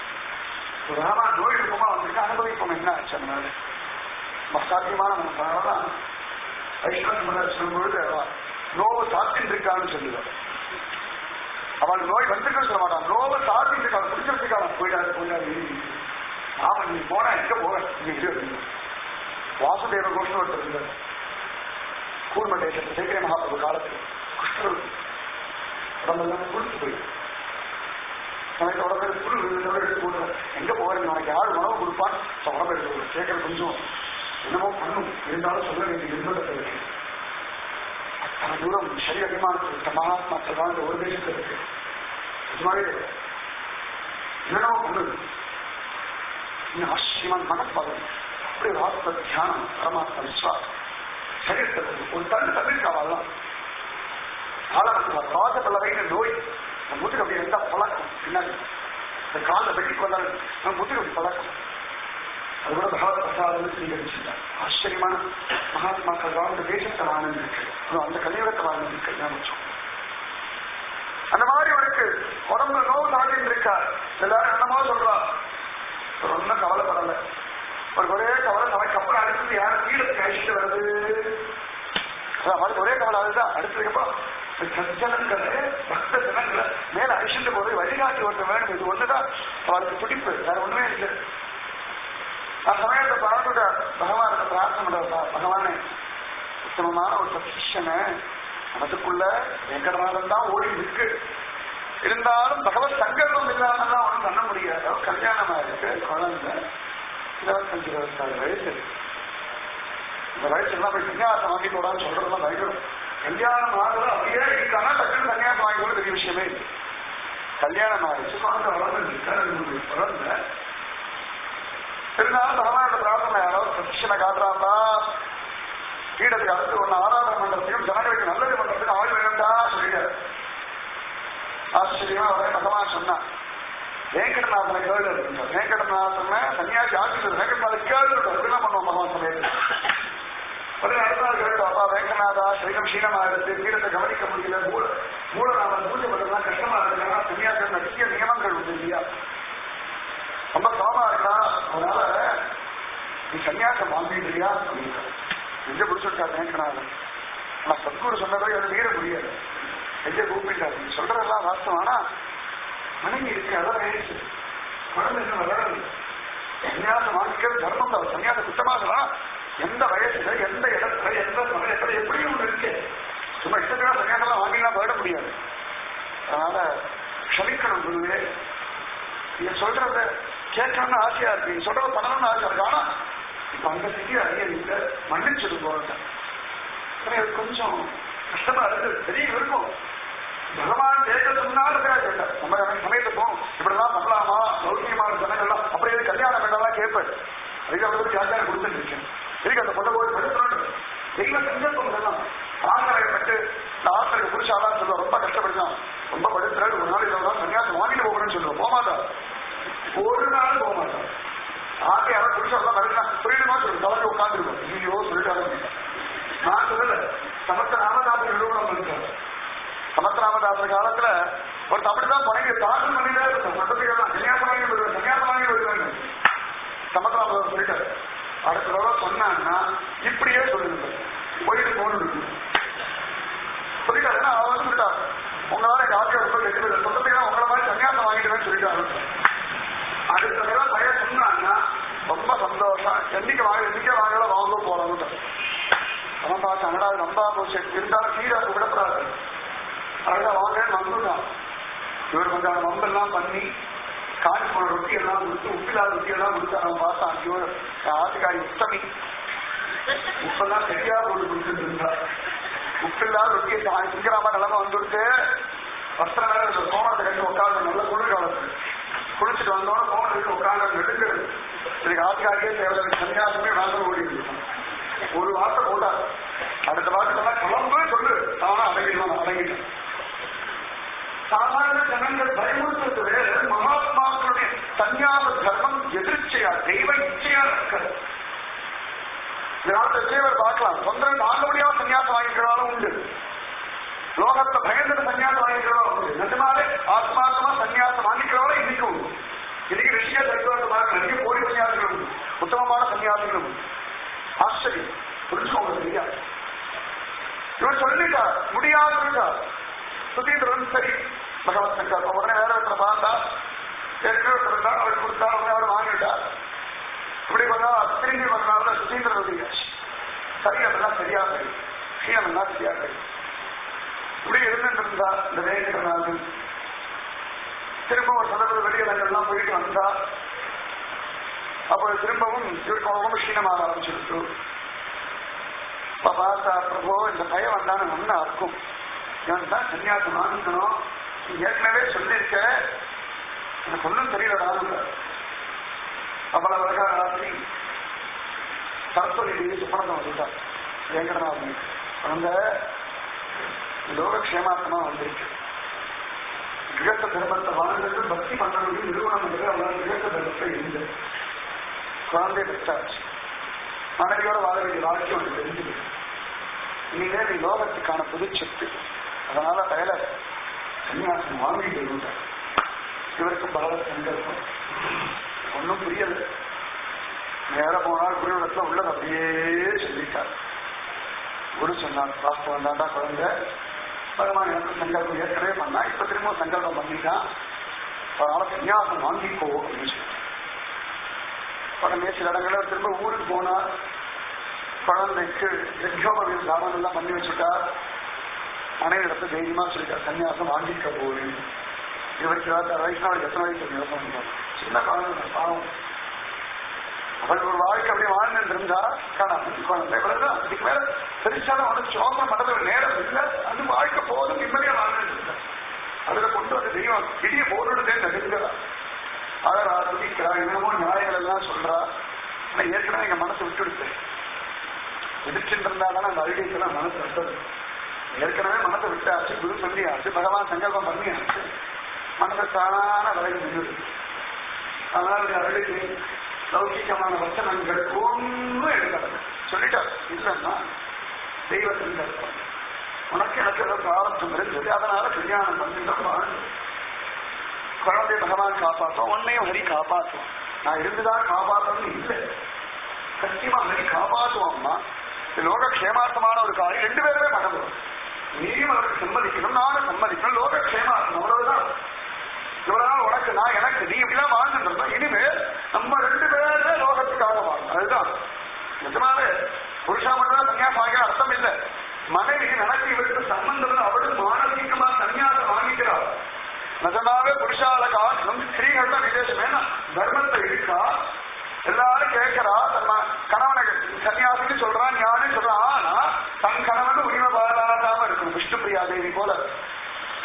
ராமா நோய் இருக்குமா அவனுக்கு அனுபவிப்போம் என்ன ஆச்சு அதனால சாத்தியமான மனசாலதான் வைஷ்ணவ சொல்லும் பொழுது நோவு சாத்தின் இருக்கான்னு சொல்லுவார் அவள் நோய் வந்திருக்க சொல்ல மாட்டான் நோவை சாத்தின் இருக்கான் பிடிச்சிருக்கான் போயிடாது போயிடாது ஆமா நீ போனா எங்க போக வாசுதேவ கோஷம் ஒருத்தர் இருந்தார் கூர்மண்டேசன் சேகர மகாபிரபு காலத்தில் குஷ்டர் உடம்பெல்லாம் குளித்து போயிடும் எனக்கு உடம்பு புல் எடுத்து போடுறேன் எங்க போறேன் நாளைக்கு யார் உணவு கொடுப்பான் உடம்பு எடுத்து சேகர கொஞ்சம் என்னமோ பண்ணும் இருந்தாலும் சொல்ல வேண்டிய நிர்பந்தத்தை இருக்கு அத்தனை தூரம் சரீர அபிமானத்தில் மகாத்மாக்கள் தான் இந்த ஒரு தேசத்தில் இருக்கு நிஜமாவே என்னென்னமோ பண்ணுது இன்னும் ஆச்சரியமான மனப்பதம் அப்படி ஆத்ம தியானம் பரமாத்ம விஸ்வாசம் சரீரத்தில் ஒரு தள்ளு தவிர்க்காவெல்லாம் காலம் ராஜ பல்லவைன்னு நோய் அந்த முதுகு அப்படி இருந்தா பழக்கம் பின்னாடி இந்த காலில் வெட்டி கொண்டாரு முதுகு அப்படி பழக்கம் அது கூட பகவத் பிரசாதம் ஸ்வீகரிச்சுட்டார் ஆச்சரியமான மகாத்மாக்கள் வாழ்ந்த தேசத்தை வாழ்ந்திருக்கு அந்த கலியுகத்தை வாழ்ந்திருக்கு ஞாபகம் அந்த மாதிரி அவருக்கு உடம்புல நோவு தாக்கிட்டு இருக்கார் எல்லாரும் என்னமோ சொல்றா ஒன்னும் கவலைப்படல ஒரு ஒரே கவலை நமக்கு அப்புறம் அடுத்தது யார் கீழத்துக்கு அழிச்சுட்டு வருது அவருக்கு ஒரே கவலை அதுதான் அடுத்ததுக்கு அப்புறம் சஜனங்களை பக்த ஜனங்களை மேல அழிச்சுட்டு போது வழிகாட்டி ஒருத்தர் வேணும் இது ஒண்ணுதான் அவருக்கு துடிப்பு வேற ஒண்ணுமே இல்லை ಆ ಸಮಯದ ಪಾಡುಗ ಭಗವಾನ ಪ್ರಾರ್ಥನೆ ಮಾಡೋದ ಭಗವಾನೆ உத்தமமான ஒரு சசிஷனை மனதுக்குள்ள வெங்கடநாதன் தான் ஓடி இருக்கு இருந்தாலும் பகவத் சங்கல்பம் இல்லாம தான் ஒன்றும் பண்ண முடியாது கல்யாணம் ஆயிருக்கு குழந்தை இருபத்தஞ்சு இருபத்தாறு வயசு இந்த வயசுலாம் போய் சன்னியாசம் வாங்கி போடான்னு சொல்றதுலாம் பயங்கரம் கல்யாணம் ஆகுது அப்படியே இருக்கானா டக்குனு சன்னியாசம் வாங்கி கூட பெரிய விஷயமே இல்லை கல்யாணம் ஆயிடுச்சு குழந்தை வளர்ந்து குழந்தை இருந்தாலும் பகவானோட பிரார்த்தனை யாராவது பிரதிஷனை காட்டுறாங்களா கீழத்துக்கு அடுத்து ஒன்னு ஆராதனை பண்றதுக்கும் ஜனங்களுக்கு நல்லது பண்றதுக்கு ஆள் வேண்டா சொல்லிட்டாரு ஆச்சரியமா அவரே பகவான் சொன்னான் வேங்கடநாதனை கேளு அப்படின்றார் வேங்கடநாதனை சன்னியாசி ஆட்சி வேங்கடநாதன் கேளு அப்படிலாம் பண்ணுவோம் பகவான் சமயத்தில் உடனே அடுத்த நாள் கேட்டு அப்பா வேங்கநாதா சரீரம் க்ஷீணமா இருக்கு கீழத்தை கவனிக்க முடியல மூல மூலநாமன் பூஜை பண்றதுலாம் கஷ்டமா இருக்குன்னா சன்னியாசம் நிறைய நியமங்கள் உண்டு இல்லையா ரொம்ப சமமா இருக்கா அதனால நீ சன்னியாசம் வாங்கிடுறியா அப்படின்னா நெஞ்ச பிடிச்சிருக்கா வேங்கநாதன் ஆனா சத்குரு சொன்னதை அதை மீற முடியாது நெஞ்ச கூப்பிட்டாரு நீ சொல்றதெல்லாம் வாஸ்தவம் ஆனா மனைவி இருக்கு அதான் ஆயிடுச்சு குழந்தை இன்னும் வளரல சன்னியாசம் வாங்கிக்கிறது தர்மம் தான் சன்னியாசம் குத்தமாகலாம் எந்த வயசுல எந்த இடத்துல எந்த சமயத்துல எப்படியும் ஒண்ணு இருக்கு சும்மா இஷ்டத்துக்கு சன்னியாசம் வாங்கிலாம் போயிட முடியாது அதனால க்ஷமிக்கணும் குருவே நீங்க சொல்றத கேட்கணும்னு ஆசையா இருக்கு நீங்க சொல்றத பண்ணணும்னு ஆசையா இருக்கு ஆனா இப்ப அந்த சிட்டி அறிய நீங்க மன்னிச்சுட்டு போறேன் கொஞ்சம் கஷ்டமா இருக்கு தெரியும் இருக்கும் பகவான் இதெல்லாம் கேட்கறதுக்கு முன்னால கேட்டேன் நம்ம சமயத்தை போகும் இப்படிலாம் பண்ணலாமா லௌகியமான ஜனங்கள்லாம் அப்புறம் எது கல்யாணம் வேண்டாம் கேட்பேன் அதுக்கு அவங்களுக்கு வியாக்கியானம் கொடுத்துட்டு இருக்கேன் இதுக்கு அந்த பொண்ணை போய் படுத்தணும் தெய்வ சங்கல்பம் இதெல்லாம் ஆங்கிலப்பட்டு இந்த ஆசிரியர் புருஷாலாம் சொல்லுவோம் ரொம்ப கஷ்டப்படுறான் ரொம்ப படுத்துறாரு ஒரு நாள் இதெல்லாம் சன்னியாசம் வாங்கிட்டு போகிறேன்னு சொல்லுவோம் போமாட்டா ஒரு நாள் போக மாட்டான் ஆகை யாரும் புருஷாலாம் நடக்கலாம் புரியுமா சொல்லு தலைமை உட்காந்துருக்கோம் ஐயோ சொல்லிட்டாங்க நான் சொல்லல சமத்த ராமதாசர் நிறுவனம் இருக்காரு சமத்த ராமதாசர் காலத்துல ஒரு தமிழ் தான் பணங்கி தாக்கல் பண்ணிட்டே இருக்கும் சட்டத்துக்கெல்லாம் சன்னியாசம் வாங்கி வருவேன் சன்னியாசம் வாங்கி வருவேன் சமத்த ராமதாசர் சொல்லிட்டாரு அடுத்த தடவை சொன்னாங்கன்னா இப்படியே சொல்லுங்க போயிட்டு போகணும் சொல்லிட்டாரு அவர் வந்து சொல்லிட்டாரு உங்களால எங்க ஆட்சியை ரொம்ப கெட்டு போயிடுது சொந்தத்துக்கு உங்களை மாதிரி சன்னியாசம் வாங்கிடுவேன்னு சொல்லிட்டாரு அடுத்த தடவை பையன் சொன்னாங்கன்னா ரொம்ப சந்தோஷம் என்னைக்கு வாங்க என்னைக்கே வாங்கல வாங்க போறாங்க அவன் பார்த்து அங்கடா ரொம்ப போச்சு இருந்தாலும் சீராக்கு விடப்படாது அழகா வாங்கன்னு வந்துட்டான் இவர் கொஞ்சம் அந்த வம்பெல்லாம் பண்ணி காஞ்சி போன ரொட்டி எல்லாம் கொடுத்து உப்பில்லாத ரொட்டி எல்லாம் கொடுத்து அவன் பார்த்தான் ஐயோ என் ஆத்துக்காரி உத்தமி உப்பெல்லாம் சரியா போட்டு கொடுத்துட்டு இருந்தா உப்பில்லாத ரொட்டியை தான் திங்கிற மாதிரி நிலைமை வந்துடுத்து வஸ்திரம் வேற இந்த கோணத்தை கட்டி உட்காந்து நல்ல குளிர் காலத்து குளிச்சுட்டு வந்தோட கோணம் எடுத்து உட்காந்து நெடுங்குது இதுக்கு ஆத்துக்காரியே தேவை சன்னியாசமே நாங்கள் ஓடி இருக்கான் ஒரு வார்த்தை போட்டார் அடுத்த வார்த்தைலாம் கிளம்பு சொல்லு தானா அடங்கிடலாம் அடங்கிட்டேன் சாதாரண ஜனங்கள் பயமுறுத்துறது வேற மகாத்மாக்களுடைய சன்னியாச தர்மம் எதிர்ச்சையா தெய்வ இச்சையா இருக்கிறது இதனால தேவர் பார்க்கலாம் தொந்தரவு தாங்க முடியாம சன்னியாசம் வாங்கிக்கிறாலும் உண்டு லோகத்துல பயந்துட்டு சன்னியாசம் வாங்கிக்கிறவங்களும் உண்டு நிஜமாவே ஆத்மார்த்தமா சன்னியாசம் வாங்கிக்கிறவங்களும் இன்னைக்கு உண்டு இன்னைக்கு ரிஷிய தத்துவத்தை பார்க்க நிறைய கோடி சன்னியாசிகள் உண்டு உத்தமமான சன்னியாசிகள் உண்டு ஆச்சரியம் புரிஞ்சுக்கோங்க தெரியாது இவர் சொல்லிட்டார் முடியாதுட்டார் சுதீந்திரன் சரி பகவத் சங்கர் உடனே வேற ஒருத்தர் பார்த்தா ஏற்கனவே கொடுத்தா அவர் கொடுத்தா உடனே அவர் வாங்கிட்டார் இப்படி பண்ணா திரும்பி பண்ணாலும் சுதீந்திரன் ஒதுங்கியாச்சு சரி அதெல்லாம் சரியா சரி விஷயம் சரியா சரி இப்படி இருந்துட்டு இருந்தா இந்த வேங்கிரநாதன் திரும்ப ஒரு சந்தர்ப்ப வெளியிடங்கள்லாம் போயிட்டு வந்தா அப்போ திரும்பவும் இவருக்கு ரொம்ப க்ஷீணமாக ஆரம்பிச்சிருக்கு இப்ப பார்த்தா பிரபோ இந்த பயம் வந்தானு ஒண்ணு இருக்கும் இவன் தான் சன்னியாசம் வாங்கிக்கணும் நீ ஏற்கனவே சொல்லியிருக்க எனக்கு ஒன்றும் தெரியலடான்னு அவ்வளவு அழகா ராத்திரி சரஸ்வதி தேவி சுப்பனந்தம் வந்துட்டார் வேங்கடநாதன் அந்த லோகக்ஷேமாத்தமா வந்திருக்கு கிரகத்த தர்மத்தை வாழ்ந்தது பக்தி பண்ணக்கூடிய நிறுவனம் என்று அவனால் கிரகத்த தர்மத்தை இருந்தது குழந்தை பெற்றாச்சு மனைவியோட வாழ வேண்டிய வாழ்க்கை ஒன்று தெரிஞ்சது இனிமே நீ லோகத்துக்கான புது சொத்து அதனால பயல சன்னியாசம் வாங்கிட்டு இருந்தார் இவருக்கு பகவத் சங்கல்பம் ஒன்றும் புரியல நேர போனால் குருவிடத்துல உள்ளது அப்படியே சொல்லிட்டார் குரு சொன்னார் வாஸ்தவம் தாண்டா குழந்தை பகவான் எனக்கு சங்கல்பம் ஏற்கனவே பண்ணா இப்ப திரும்ப சங்கல்பம் பண்ணிட்டான் அதனால சன்னியாசம் வாங்கிக்கோ அப்படின்னு சொல்லி உடனே சில இடங்களில் திரும்ப ஊருக்கு போனார் குழந்தைக்கு யஜ்யோபவில் தானம் எல்லாம் பண்ணி வச்சுட்டார் மனைவி இடத்துல தைரியமா சொல்லிட்டார் சன்னியாசம் வாங்கிக்க போகுது இருபத்தி இருபத்தாறு வயசு அவளுக்கு எத்தனை வயசு யோசனை பண்ணுவார் சின்ன குழந்தை பாவம் அவள் ஒரு வாழ்க்கை அப்படியே வாழ்ந்து இருந்தா காணும் குழந்தை இவ்வளவுதான் இதுக்கு மேல பெருசாலும் அவனுக்கு சோகம் மடல நேரம் இல்லை அது வாழ்க்கை போதும் நிம்மதியா வாழ்ந்து இருந்தா அதுல கொண்டு வந்து தெய்வம் இடிய போடுறதே நடுங்கிறா அழகா துடிக்கிறா என்னமோ நியாயங்கள் எல்லாம் சொல்றா ஆனா ஏற்கனவே எங்க மனசு விட்டுடுச்சு எதிர்ச்சுட்டு இருந்தாலும் அந்த அழுகைக்கெல்லாம் மனசு விட்டது ஏற்கனவே மனசை விட்டாச்சு குரு சொல்லியாச்சு பகவான் சங்கல்பம் பண்ணியாச்சு மனசை தானான விலகி நின்றுது அதனால இந்த அழுகை லௌகிகமான வச்சனங்கள் ஒன்றும் எடுக்காது சொல்லிட்டார் இல்லைன்னா தெய்வ சங்கல்பம் உனக்கு எனக்கு ஏதோ பிராரத்தம் இருந்தது அதனால கல்யாணம் பண்ணிட்டு வாழ்ந்து குழந்தை பகவான் காப்பாற்றும் உன்னையும் ஹரி காப்பாற்றுவான் நான் இருந்துதான் காப்பாற்றணும் இல்லை சத்தியமா ஹரி காப்பாற்றுவாம்மா இது லோக க்ஷேமார்த்தமான ஒரு காரியம் ரெண்டு பேருமே பண்ணணும் நீயும் அவருக்கு சம்மதிக்கணும் நானும் சம்மதிக்கணும் லோக க்ஷேமார்த்தம் அவ்வளவுதான் இவ்வளவு நாள் உனக்கு நான் எனக்கு நீ இப்படிலாம் வாழ்ந்துட்டு இருந்தோம் இனிமேல் நம்ம ரெண்டு பேருமே லோகத்துக்காக வாழணும் அதுதான் நிஜமாவே புருஷா மட்டும் சன்னியாசம் வாங்கிற அர்த்தம் இல்லை மனைவி நினைச்சு இவருக்கு சம்பந்தம் இல்லை அவளும் மானசீகமா சன்னியாசம் வாங்கிக்கிறாள் நிஜமாவே புருஷால காரணம் ஸ்திரீகள் தான் விசேஷம் ஏன்னா தர்மத்தை இருக்கா எல்லாரும் கேட்கிறா தன்ன கணவனை சன்னியாசின்னு சொல்றான் ஞானி சொல்றான் ஆனா தன் கணவன் உரிமை பாராட்டாம இருக்கணும் விஷ்ணு பிரியா தேவி போல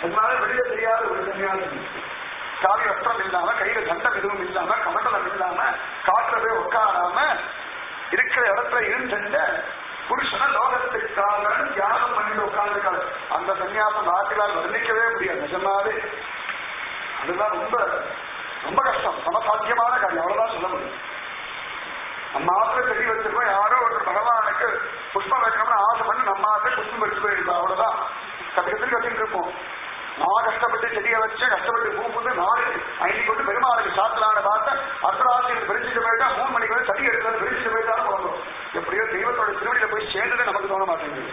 அதனால வெளியே தெரியாத ஒரு சன்னியாசி காவி வஸ்திரம் இல்லாம கையில சண்டம் எதுவும் இல்லாம கமண்டலம் இல்லாம காற்றுல போய் உட்காராம இருக்கிற இடத்துல இருந்த புருஷன லோகத்திற்காக தியாகம் பண்ணிட்டு உட்கார்ந்துருக்காரு அந்த சன்னியாசம் நாட்டிலால் வர்ணிக்கவே முடியாது நிஜமாவே அதுதான் ரொம்ப ரொம்ப கஷ்டம் சமசாத்தியமான காரியம் அவ்வளவுதான் சொல்ல முடியும் நம்ம ஆத்துல செடி வச்சிருக்கோம் யாரோ ஒரு பகவானுக்கு புஷ்பம் வைக்கணும்னு ஆசை பண்ணி நம்ம ஆசை புஷ்பம் வச்சு போயிருக்கோம் அவ்வளவுதான் கட்டிடத்துக்கு வச்சுட்டு இருப்போம் நான் கஷ்டப்பட்டு செடியை வச்சு கஷ்டப்பட்டு பூ புது நாலு ஐந்து கொண்டு பெருமாளுக்கு சாத்தலான்னு பார்த்தா அர்த்தராசியில் பிரிச்சுட்டு போயிட்டா மூணு மணிக்கு வந்து தடி எடுத்து பிரிச்சுட்டு போயிட்டாலும் போகணும் எப்படியோ தெய்வத்தோட திருவடியில போய் சேர்ந்தது நமக்கு தோண மாட்டேங்குது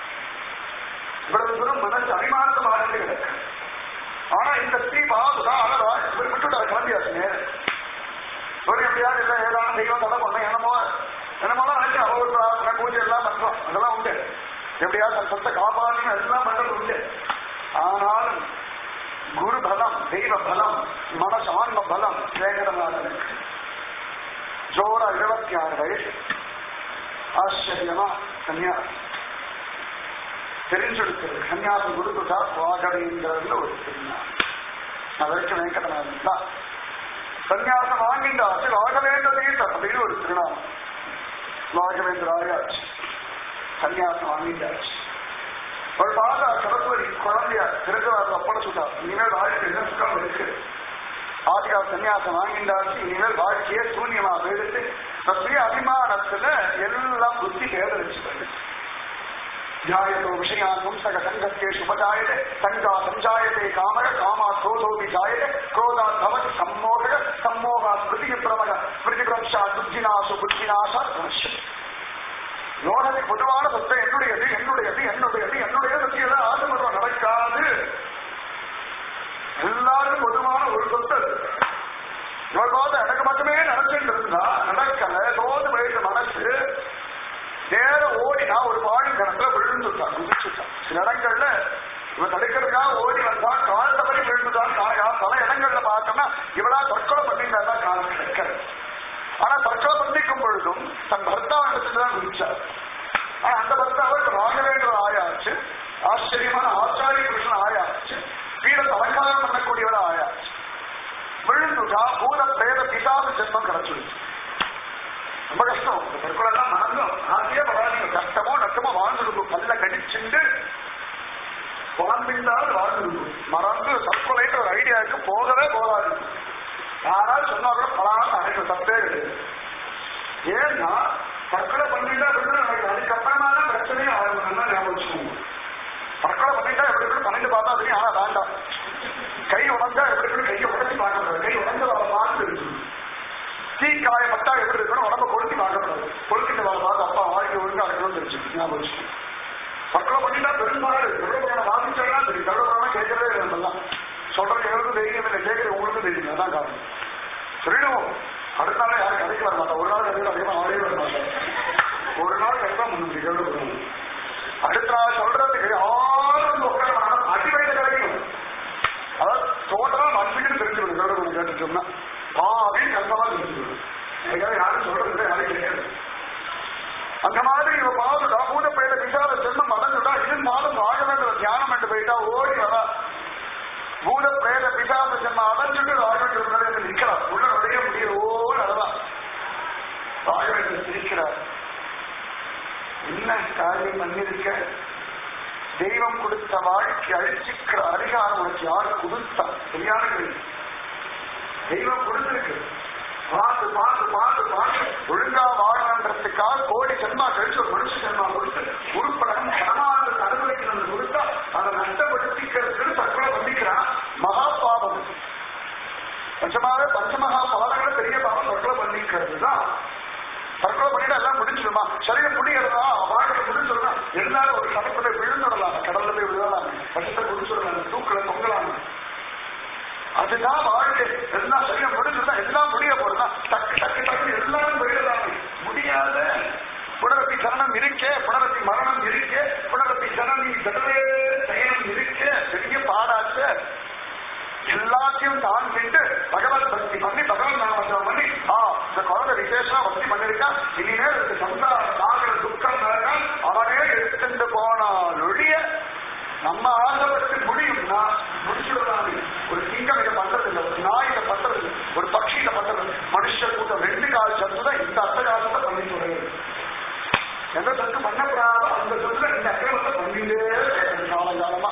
இவ்வளவு தூரம் மனசு அபிமானத்தை மாறிட்டு கிடக்கு ஆனா இந்த ஸ்ரீ பாதுதான் அழகா இவர் விட்டுட்டாரு கிளம்பியாச்சு நேரம் ஒரு எப்படியாவது இல்லை ஏதாவது தெய்வம் தலை பண்ண என்னமோ என்னமோலாம் நினைச்சு அவ ஒரு பிரார்த்தனை பூஜை எல்லாம் பண்றோம் அதெல்லாம் உண்டு எப்படியாவது தன் சொத்தை காப்பாற்றணும் எல்லாம் பண்றது உண்டு ஆனாலும் குரு பலம் தெய்வ பலம் மனசு ஆன்ம பலம் சேகரமாக இருக்கு ஜோரா இருபத்தி ஆறு வயசு ஆச்சரியமா கன்னியாசி தெரிஞ்செடுக்கிறது கன்னியாசம் கொடுத்துட்டா சுவாகவேங்கிறதுல ஒரு திருநாள் அதற்கு வெங்கடநாதன் தான் சன்னியாசம் வாங்கிட்டாச்சு ராகவேந்திர தீர்த்தம் அப்படின்னு ஒரு திருநாள் ராகவேந்திர ஆயாச்சு சன்னியாசம் வாங்கிட்டாச்சு ஒரு பாதா சரஸ்வதி குழந்தையா திருக்குறாரு ஒப்படைச்சுட்டா இனிமேல் வாழ்க்கை என்ன சுகம் இருக்கு ஆதிகா சன்னியாசம் வாங்கிண்டாச்சு இனிமேல் வாழ்க்கையே சூன்யமா போயிடுத்து சுய அபிமானத்துல எல்லாம் புத்தி பேதரிச்சு போயிடுச்சு ध्यायतो विषयान् पुंसक सङ्गस्येषु उपजायते सङ्गा सञ्जायते कामः कामात् क्रोधोऽपि जायते क्रोधात् भवति सम्मोहः सम्मोहात् स्मृतिविभ्रमः स्मृतिभ्रंशात् बुद्धिनाशु बुद्धिनाशात् भविष्यति லோகத்துக்கு பொதுவான சொத்தை என்னுடையது என்னுடையது என்னுடையது என்னுடைய பற்றியெல்லாம் ஆசைப்படுறோம் நடக்காது எல்லாருக்கும் பொதுவான ஒரு சொத்து அது. இவர் போது எனக்கு மட்டுமே நடந்துட்டு இருந்தா நடக்கல தோது போயிட்டு மனசு நேர ஓடினா ஒரு பாடி கணக்குல விழுந்துட்டான் குதிச்சுட்டான் சில இடங்கள்ல இவன் தடுக்கிறதுக்காக ஓடி வந்தா கால் தவறி விழுந்துட்டான் காயா பல இடங்கள்ல பார்த்தோம்னா இவளா தற்கொலை பண்ணிட்டு காலம் கிடைக்கிறது ஆனா தற்கொலை பண்ணிக்கும் பொழுதும் தன் பர்த்தாவிடத்துல தான் குதிச்சார் ஆனா அந்த பர்த்தாவுக்கு ராகவேந்திர ஆயாச்சு ஆச்சரியமான ஆச்சாரிய கிருஷ்ணன் ஆயாச்சு வீரத்தை அலங்காரம் பண்ணக்கூடியவர ஆயாச்சு விழுந்துட்டா பூத பிரேத பிசாசு ஜென்மம் கிடைச்சிருச்சு ரொம்ப கஷ்டம் இந்த தற்கொலை எல்லாம் மறந்தும் ஆசையே படாதீங்க கஷ்டமோ நஷ்டமோ வாழ்ந்துருக்கும் பல்ல கடிச்சுண்டு புலம்பிந்தால் வாழ்ந்துருக்கும் மறந்து தற்கொலைன்ற ஒரு ஐடியாவுக்கு போகவே போகாது யாராவது சொன்னாலும் பலான்னு அனைத்து தப்பே கிடையாது ஏன்னா தற்கொலை பண்ணிட்டா விட்டு எனக்கு அதுக்கப்புறமா தான் பிரச்சனையே ஆகணும்னா ஞாபகம் வச்சுக்கோங்க தற்கொலை பண்ணிட்டா எப்படி எப்படி பண்ணிட்டு பார்த்தா தெரியும் ஆனா வேண்டாம் கை உடஞ்சா எப்படி எப்படி கையை உடச்சி பார்க்கக்கூடாது கை உடஞ்ச அவரை பார்த்து இருக்கணும் தீ காயப்பட்டா எப்படி இருக்கணும் உடம்ப கொளுத்தி பார்க்கக்கூடாது கொளுத்திட்டு வர பார்த்து அப்பா வாழ்க்கை ஒழுங்கா இருக்கணும்னு தெரிஞ்சு ஞாபகம் வச்சுக்கோங்க தற்கொலை பண்ணிட்டா பெரும்பாடு எவ்வளவு பாதிச்சா தெரியும் எவ்வளவு கேட்கறதே இல்லை நம்மெல்லாம் சொல்றது எங்களுக்கு தெரியும் இல்லை கேட்கறது உங்களுக்கு தெரியும் அதான் காரணம் சொல்லிடுவோம் அடுத்த நாள் யாரும் கதைக்கு வர மாட்டோம் ஒரு நாள் கதைக்கு அதிகமாக ஆளே வர மாட்டோம் ஒரு நாள் கண்டிப்பா முன்னூறு கேள்வி அடுத்த நாள் சொல்றதுக்கு யாரும் உட்கார அடி வயது கிடைக்கும் அதாவது டோட்டலா மனுஷனுக்கு தெரிஞ்சுக்கணும் கேள்வி கொஞ்சம் கேட்டுட்டோம்னா பாவின்னு கன்ஃபார்மா தெரிஞ்சுக்கணும் அதுக்காக யாரும் சொல்றது யாரும் கிடையாது அந்த மாதிரி இவ பாதுடா பூத போயிட்ட விசால செல்லும் அடைஞ்சுடா இருந்தாலும் ராகவேந்திர தியானம் என்று போயிட்டா ஓடி வரா பூத பிரேத பிசாச ஜென்ம அடைஞ்சுட்டு ராகவேந்திர முன்னாடி நிற்கிறார் உள்ள நுழைய முடியும் ஓடு அழலாம் ராகவேந்திர சிரிக்கிறார் என்ன காரியம் பண்ணிருக்க தெய்வம் கொடுத்த வாழ்க்கை அழிச்சுக்கிற அதிகாரம் உனக்கு யாரு கொடுத்தா சரியான கேள்வி தெய்வம் கொடுத்திருக்கு பார்த்து பார்த்து பார்த்து பார்த்து ஒழுங்கா வாழன்றதுக்காக கோடி ஜென்மா கழிச்சு ஒரு மனுஷ ஜென்மா கொடுத்து உருப்படம் பணமாக அனுபவிக்கணும்னு கொடுத்தா அதை நஷ்டப்படுத்திக்கிறதுக்கு தற்கொலை பண்ணிக்கிறான் மகா பாவம் பஞ்சமாவே பஞ்சமகா பாவங்களை பெரிய பாவம் தற்கொலை பண்ணிக்கிறது தான் தற்கொலை பண்ணிட்டு எல்லாம் முடிச்சிடுமா சரீரம் முடியறதா வாழ்க்கை முடிச்சிடுறா எல்லாரும் ஒரு கடற்கரை விழுந்துடலாம் கடல்ல போய் விழுதலாம் வருஷத்தை முடிச்சிடலாம் தூக்கல தொங்கலாம் அதுதான் வாழ்க்கை எல்லாம் சரீரம் முடிஞ்சுதான் எல்லாம் முடிய போறதா டக்கு டக்கு டக்கு எல்லாரும் போயிடலாம் முடியாத புனரப்பி சரணம் இருக்கே புனரப்பி மரணம் இருக்கே புனரப்பி ஜனனி ஜடவே சயனம் இருக்கே பெரிய பாடாச்ச எல்லாத்தையும் தான் விட்டு பகவத் பக்தி பண்ணி பகவத் நாமத்தம் பண்ணி ஆ இந்த குழந்தை விசேஷமா பக்தி பண்ணிருக்கா இனிமேல் இந்த சம்சார சாகர துக்கம் நடக்கால் அவனே எடுத்துட்டு போனால் ஒழிய நம்ம ஆசைப்பட்டு முடியும்னா கூட்டம் ரெண்டு கால் சத்து தான் இந்த அட்டகாசத்தை பண்ணி சொல்றது எந்த சத்து பண்ணப்படாதோ அந்த சத்துல இந்த அக்கிரமத்தை பண்ணிட்டே இருக்கணும் காலங்காலமா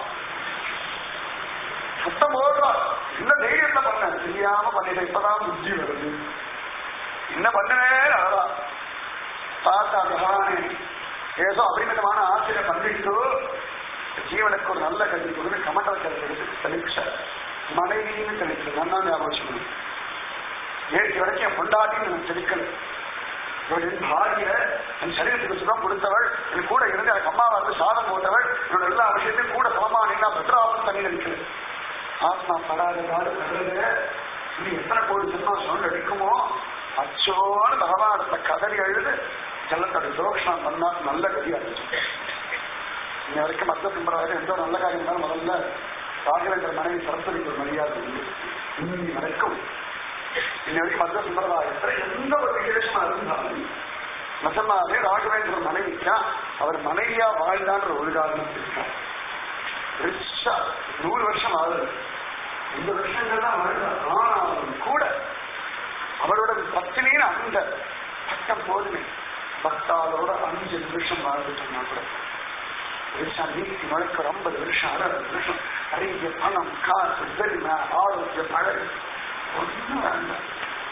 சத்தம் ஓடுறா என்ன தைரியத்துல பண்ண தெரியாம பண்ணிட்டேன் இப்பதான் புத்தி வருது என்ன பண்ணுவேன் அழகா பார்த்தா பகவானே ஏதோ அபரிமிதமான ஆசிரியர் பண்ணிட்டு ஜீவனுக்கு ஒரு நல்ல கல்வி கொடுத்து கமண்டல எடுத்து தெளிச்ச மனைவின்னு தெளிச்சு நல்லா ஞாபகம் நேற்று வரைக்கும் என் பொண்டாட்டின்னு நான் தெளிக்கல இவளின் பாரிய என் சரீரத்துக்கு சுகம் கொடுத்தவள் என் கூட இருந்து எனக்கு அம்மாவை வந்து சாதம் போட்டவள் இவரோட எல்லா விஷயத்தையும் கூட சமமா நின்னா பெற்றாவும் தண்ணி அடிக்கல ஆத்மா படாத பாடு படுறது இது எத்தனை கோடி ஜென்மம் சொல் அடிக்குமோ அச்சோன்னு பகவானத்தை கதறி எழுது ஜலத்தோட துரோஷனம் பண்ணா நல்ல கதியா இருந்துச்சு இன்ன வரைக்கும் மத்த சம்பிரதாயம் எந்த ஒரு நல்ல காரியம் இருந்தாலும் முதல்ல ராகவேந்திர மனைவி சரஸ்வதிக்கு ஒரு மரியாதை உண்டு இன்னி வரைக்கும் இன்ன வரைக்கும் மத்த சம்பிரதாயத்துல எந்த ஒரு விசேஷமா இருந்தாலும் நிஜமாவே ராகவேந்திர மனைவிக்கா அவர் மனைவியா வாழ்ந்தான்ற ஒரு காரணம் இருக்கார் ரிச்சா நூறு வருஷம் ஆகுது இந்த வருஷங்கள் தான் வாழ்ந்தார் ஆனாலும் கூட அவரோட பத்தினின்னு அந்த பட்டம் போதுமே பக்தாளோட அஞ்சு நிமிஷம் வாழ்ந்துட்டோம்னா கூட வருஷம் நீட்டி முழக்க ஒரு ஐம்பது வருஷம் அறுபது வருஷம் நிறைய பணம் காசு பெருமை ஆரோக்கியம் அழகு ஒன்றும் வேண்டாம்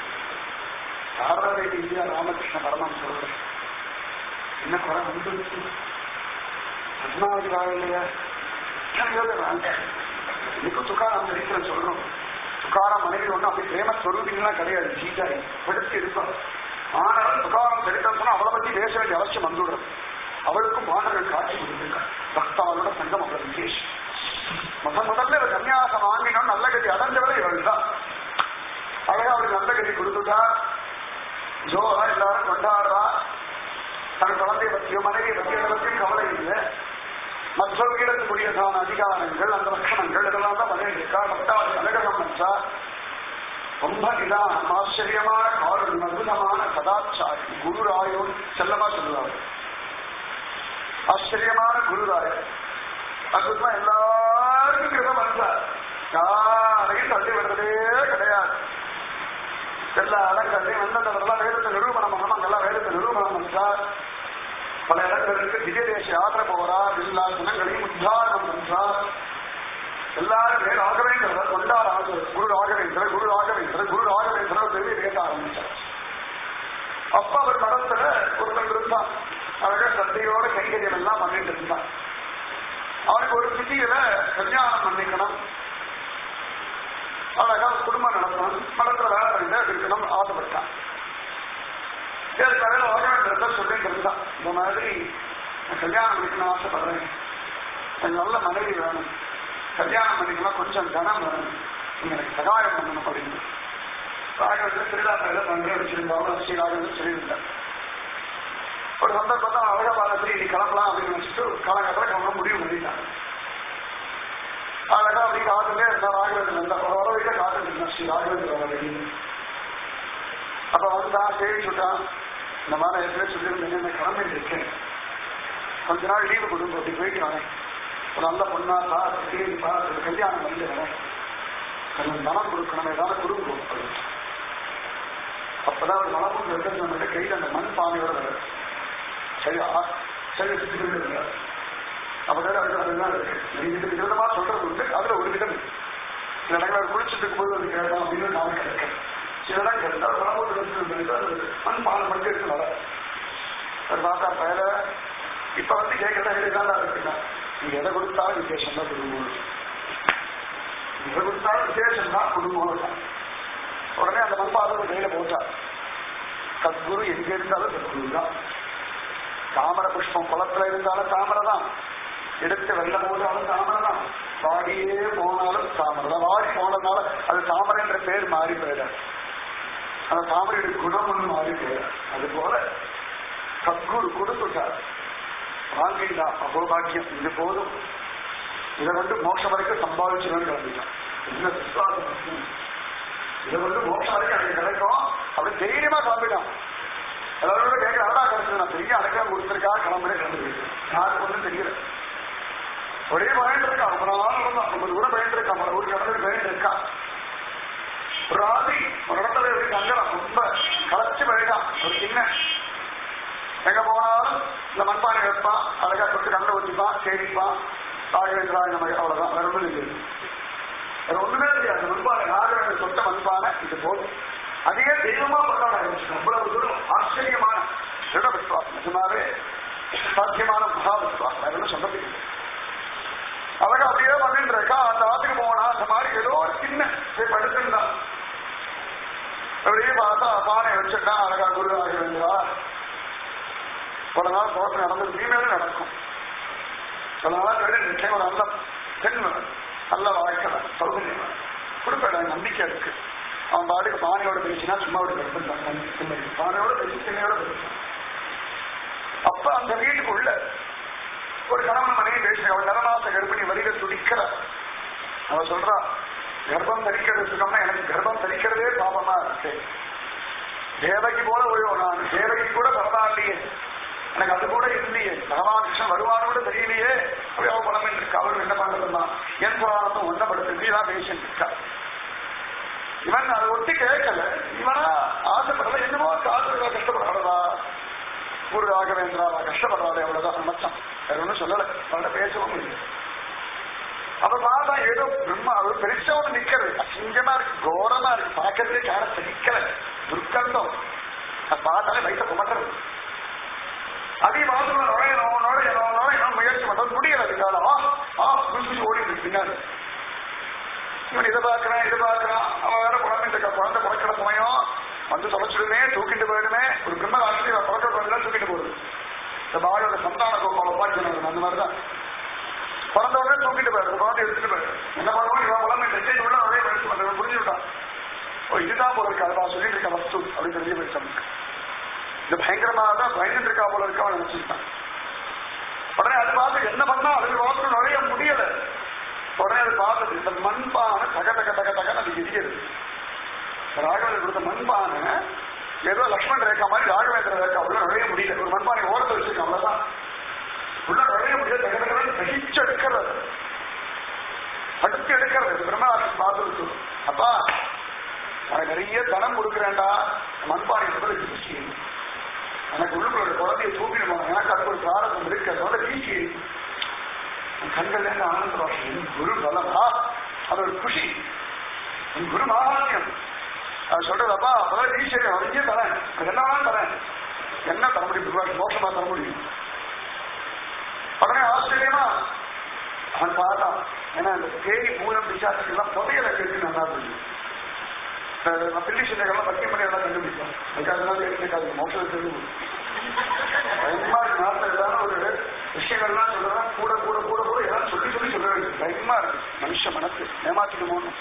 சாரதா இந்தியா ராமகிருஷ்ண பரமம் சொல்றேன் என்ன குறை வந்துருச்சு பத்மாவதி வாழலையா இன்னைக்கு துக்காராம் சரித்திரம் சொல்றோம் துக்காராம் மனைவி ஒன்றும் அப்படி பிரேம ஸ்வரூபிங்கெல்லாம் கிடையாது சீட்டாய் படுத்து இருப்பான் ஆனாலும் துக்காராம் சரித்திரம் சொன்னா அவளை பத்தி பேச வேண்டிய அவசியம் வந்துவிடும் அவளுக்கும் மாணவர்கள் காட்சி கொடுத்திருக்காள் பக்தாவோட சங்கம் அவள் விசேஷம் முதல் முதல்ல இவள் சன்னியாசம் வாங்கினோம் நல்ல கதி அடைஞ்சவரை இவள் தான் அழகா அவளுக்கு நல்ல கதி கொடுத்துட்டா ஜோரா எல்லாரும் கொண்டாடுறா தன் குழந்தைய பற்றியோ மனைவியை பற்றியோ பற்றியும் கவலை இல்லை மற்றவர்களுக்குரியதான அதிகாரங்கள் அந்த லட்சணங்கள் இதெல்லாம் தான் பண்ணிட்டு இருக்கா பக்தாவதி அனுகிரகம் பண்றா ரொம்ப நிதானம் ஆச்சரியமான காரணம் அற்புதமான சதாச்சாரி குருராயோன் செல்லமா சொல்லுவாங்க ஆச்சரியமான குருராயர் அற்புதமா எல்லாருக்கும் கிருப பண்றார் யாரையும் தள்ளி விடுறதே கிடையாது எல்லா இடங்கள்லையும் எந்தெந்தவரெல்லாம் வேதத்தை நிரூபணம் பண்ணணும் அங்கெல்லாம் வேதத்தை நிரூபணம் பண்றார் பல இடங்களுக்கு திவ்ய தேச யாத்திரை போறார் எல்லா குணங்களையும் உத்தாரணம் பண்றார் எல்லாருமே ராகவேந்திரர் கொண்டாட குரு ராகவேந்திரர் குரு ராகவேந்திரர் குரு ராகவேந்திரர் பெரிய பேச ஆரம்பிச்சார் அப்ப அவர் மடத்துல ஒருத்தன் இருந்தான் அழகா சந்தையோட கைங்கரியம் எல்லாம் பண்ணிட்டு இருந்தான் அவனுக்கு ஒரு சிட்டியில கல்யாணம் பண்ணிக்கணும் அழகா குடும்பம் நடத்தணும் மடத்துல வேலை பண்ணிட்டு இருக்கணும் ஆசைப்பட்டான் ஏற்கனவே ராகவேந்திரத்தை சொல்லிட்டு இருந்தான் இந்த மாதிரி நான் கல்யாணம் பண்ணிக்கணும் ஆசைப்படுறேன் எனக்கு நல்ல மனைவி வேணும் கல்யாணம் பண்ணிக்கலாம் கொஞ்சம் தனம் வேணும் நீங்க எனக்கு சகாயம் பண்ணணும் அப்படின்னு ராகவேந்திர திருவிழா பண்ற வச்சிருந்தாலும் ஸ்ரீ ராகவேந்திர சொல்லியிருந்தார் ஒரு சந்தர்ப்பத்தை அழகபாலத்தில் நீ கிளம்பலாம் அப்படின்னு வச்சுட்டு காலகட்டத்தில் கிளம்ப முடிவு பண்ணிட்டாங்க அழகா அப்படி காத்துட்டே இருந்தா ராகவேந்திரன் இருந்தா ஒரு வரவைக்க காத்துட்டு இருந்தான் ஸ்ரீ ராகவேந்திர வரவி அப்ப வந்தான் சேவிச்சுட்டான் இந்த மாதிரி ஏற்கனவே சொல்லியிருந்தேன் என்ன கிளம்பிட்டு இருக்கேன் கொஞ்ச நாள் லீவு கொடுங்க அப்படி போயிட்டு வரேன் ஒரு நல்ல பொண்ணா பார்த்து தேடி பார்த்து கல்யாணம் பண்ணி வரேன் கொஞ்சம் மனம் கொடுக்கணும் ஏதாவது குடும்பம் கொடுக்கணும் அப்பதான் ஒரு மனமும் இருக்கிறது நம்ம கையில் அந்த மண் பானையோட வருது சரியா சரி சுத்திட்டு அப்பதான் அதுக்கு அதுதான் இருக்கு நீங்க விதமா சொல்றது உண்டு அதுல ஒரு விதம் சில இடங்கள் குளிச்சுட்டு இருக்கும்போது அது கேட்கலாம் அப்படின்னு நாம கிடைக்கும் சில இடம் கேட்டால் மனமூட்டு மண் பானை மட்டும் இருக்கு வர ஒரு பார்த்தா பயல இப்ப வந்து கேட்கறதா இதுதான் இருக்குன்னா நீங்க எதை கொடுத்தாலும் விசேஷம் தான் குடும்பம் எதை கொடுத்தாலும் விசேஷம் தான் குடும்பம் தான் உடனே அந்த மண்பாதம் கையில போட்டா சத்குரு எங்க இருந்தாலும் சத்குரு தான் தாமர புஷ்பம் குளத்துல இருந்தாலும் தாமரை தான் எடுத்து வெள்ள போட்டாலும் தாமரை தான் வாடியே போனாலும் தாமரை தான் வாடி போனதுனால அது தாமரை என்ற பேர் மாறி போயிடாது அந்த தாமரையுடைய குணம் ஒன்று மாறி போயிடாது அது போல சத்குரு கொடுத்துட்டார் வாங்கிட்டா அகோபாக்கியம் இது போதும் இதை வந்து மோட்சம் வரைக்கும் சம்பாதிச்சுன்னு கிளம்பிட்டான் என்ன விசுவாசம் இதை வந்து மோட்சம் வரைக்கும் எனக்கு கிடைக்கும் அப்படி தைரியமா கிளம்பிட்டான் எல்லாரோட கேட்க அடா கிடைச்சது நான் பெரிய அடக்கம் கொடுத்துருக்கா கிளம்புறே கிளம்பி யாருக்கு ஒன்றும் தெரியல ஒரே பயன் இருக்கா ரொம்ப நாள் இருந்தான் ஐம்பது கூட பயன் இருக்கா ஒரு இடத்துல பயன் இருக்கா ஒரு ராதி ஒரு இடத்துல எப்படி தங்கலாம் ரொம்ப ஒரு சின்ன எங்க போனாலும் இந்த மண்பானை வைப்பான் அழகா தொட்டு கண்ணை ஊற்றிப்பான் சேமிப்பான் ராகவேந்திரா இந்த மாதிரி அவ்வளவுதான் வேற ஒன்றும் இல்லை வேற ஒண்ணுமே தெரியாது மண்பானை ராகவேந்திர சொத்த மண்பானை இது போதும் அதையே தெய்வமா கொண்டாட ஆரம்பிச்சு அவ்வளவு தூரம் ஆச்சரியமான திட விசுவாசம் நிஜமாவே சாத்தியமான மகா விசுவாசம் வேற ஒன்றும் சொல்றதுக்கு இல்லை அழகா அப்படியே பண்ணிட்டு இருக்கா அந்த ஆத்துக்கு போனா அந்த மாதிரி ஏதோ ஒரு சின்ன போய் படுத்துருந்தான் அப்படியே பார்த்தா பானை வச்சுட்டா அழகா குரு ஆக வேண்டுவா பல நாள் தோட்டம் நடந்தது இனிமேலும் நடக்கும் பல நாள் கழிச்சு நிச்சயம் ஒரு நல்ல பெண் வேணும். நல்ல வாழ்க்கை சௌகரியம் கொடுப்பேன் நம்பிக்கை இருக்கு அவன் பாட்டுக்கு பானையோட பேசினா சும்மா ஒரு கருத்து பானையோட பேசி சின்னையோட பேசுறான் அப்ப அந்த வீட்டுக்குள்ள ஒரு கணவன் மனைவி பேசுற அவள் நரநாச கர்ப்பிணி வரிக துடிக்கிற அவ சொல்றா கர்ப்பம் தரிக்கிறது சுகம்னா எனக்கு கர்ப்பம் தரிக்கிறதே பாவமா இருக்கு தேவகி போல ஒரு நான் தேவகி கூட பரவாயில்லையே எனக்கு அது கூட இல்லையே பகவான் கிருஷ்ணன் வருவான்னு கூட தெரியலையே அப்படி அவ பணம் இருக்கா அவள் என்ன பண்றதுன்னா என் புராணத்தும் ஒன்னப்படுத்து தான் பேசிட்டு இருக்கா இவன் அதை ஒட்டி கேட்கல இவனா ஆசைப்படல என்னமோ காசு கஷ்டப்படுறதா ஒரு ராகவேந்திராவா கஷ்டப்படுறாரு அவ்வளவுதான் நினைச்சான் வேற ஒன்றும் சொல்லல அவன்கிட்ட பேசவும் இல்லை அப்ப பார்த்தா ஏதோ பிரம்மா அது பெருசா ஒண்ணு நிக்கிறது அசிங்கமா இருக்கு கோரமா இருக்கு பார்க்கறதே கார நிக்கல துர்க்கந்தம் அது பார்த்தாலே வயசை குமட்டுறது அதே வாசல நுழையணும் நுழையணும் நுழையணும் முயற்சி பண்றது முடியல அதுக்கால ஆ ஆ குளிச்சு ஓடிட்டு இருக்கு பின்னாடி இவன் இதை பார்க்கறான் இதை பார்க்கறான் அவன் வேற குழந்தை இருக்கா குழந்தை பிறக்கிற சமயம் வந்து தொலைச்சிடுமே தூக்கிட்டு போயிடுமே ஒரு பிரம்ம ராசி பிறக்க குழந்தை தூக்கிட்டு போகுது இந்த பாயோட சந்தான கோபால உபாய்க்கணும் அந்த மாதிரிதான் பிறந்த உடனே தூக்கிட்டு போயிடுது குழந்தை எடுத்துட்டு போயிடுது என்ன பண்ணுவோம் இவன் குழந்தை டெச்சை உள்ள நிறைய படிச்சு பண்றது புரிஞ்சு விட்டான் ஓ இதுதான் போல இருக்கு அதான் சொல்லிட்டு இருக்க வஸ்து அப்படின்னு தெரிஞ்சு போயிடுச்சு அவனுக்கு இது பயங்கரமா தான் பயந்துட்டு இருக்கா போல இருக்க அவன் நினைச்சிருக்கான் உடனே அது பார்த்து என்ன பண்ணா அது ரோட்டில் நுழைய முடியல உடனே அது பார்த்தது இந்த மண்பானை தக தக தக தகன்னு அது எரியுது ராகவேந்திர கொடுத்த மண்பானை ஏதோ லக்ஷ்மண் ரேகா மாதிரி ராகவேந்திர ரேகா உள்ள நுழைய முடியல ஒரு மண்பானை ஓரத்தை வச்சிருக்கோம் அவ்வளவுதான் உள்ள நுழைய முடியல தக தகன்னு தகிச்சு எடுக்கிறது அடுத்து எடுக்கிறது பிரம்மராசி பார்த்து அப்பா உனக்கு நிறைய தனம் கொடுக்குறேன்டா மண்பானை முதல்ல வீசி எனக்கு உள்ளுக்குள்ள குழந்தைய தூக்கிடுவாங்க எனக்கு அதுக்கு ஒரு பிராரதம் இருக்கு அதோட வீசி என் கண்கள்ல இருந்து ஆனந்த பாஷம் என் குரு பலமா அது ஒரு குஷி என் குரு மகாத்மியம் அது சொல்றதப்பா முதல்ல வீசி நிறைய தரேன் எனக்கு என்ன வேணாலும் தரேன் என்ன தர முடியும் குருவாக்கு மோசமா தர முடியும் உடனே ஆச்சரியமா அவன் பார்த்தான் ஏன்னா இந்த பேய் பூரம் பிசாசுக்கெல்லாம் புதையல கேட்டு நல்லா தெரியும் நான் பில்லி சின்னங்கள்லாம் பத்தியம் பண்ணி எல்லாம் கண்டுபிடிப்பேன் அதுக்கு அதெல்லாம் கேட்காது மோசம் தெரியும் பயமா இருக்கு நாட்டில் ஏதாவது ஒரு விஷயங்கள்லாம் சொல்றதா கூட கூட கூட கூட ஏதாவது சொல்லி சொல்லி சொல்ல வேண்டியது பயமா இருக்கு மனுஷ மனசு ஏமாத்திடுமோன்னு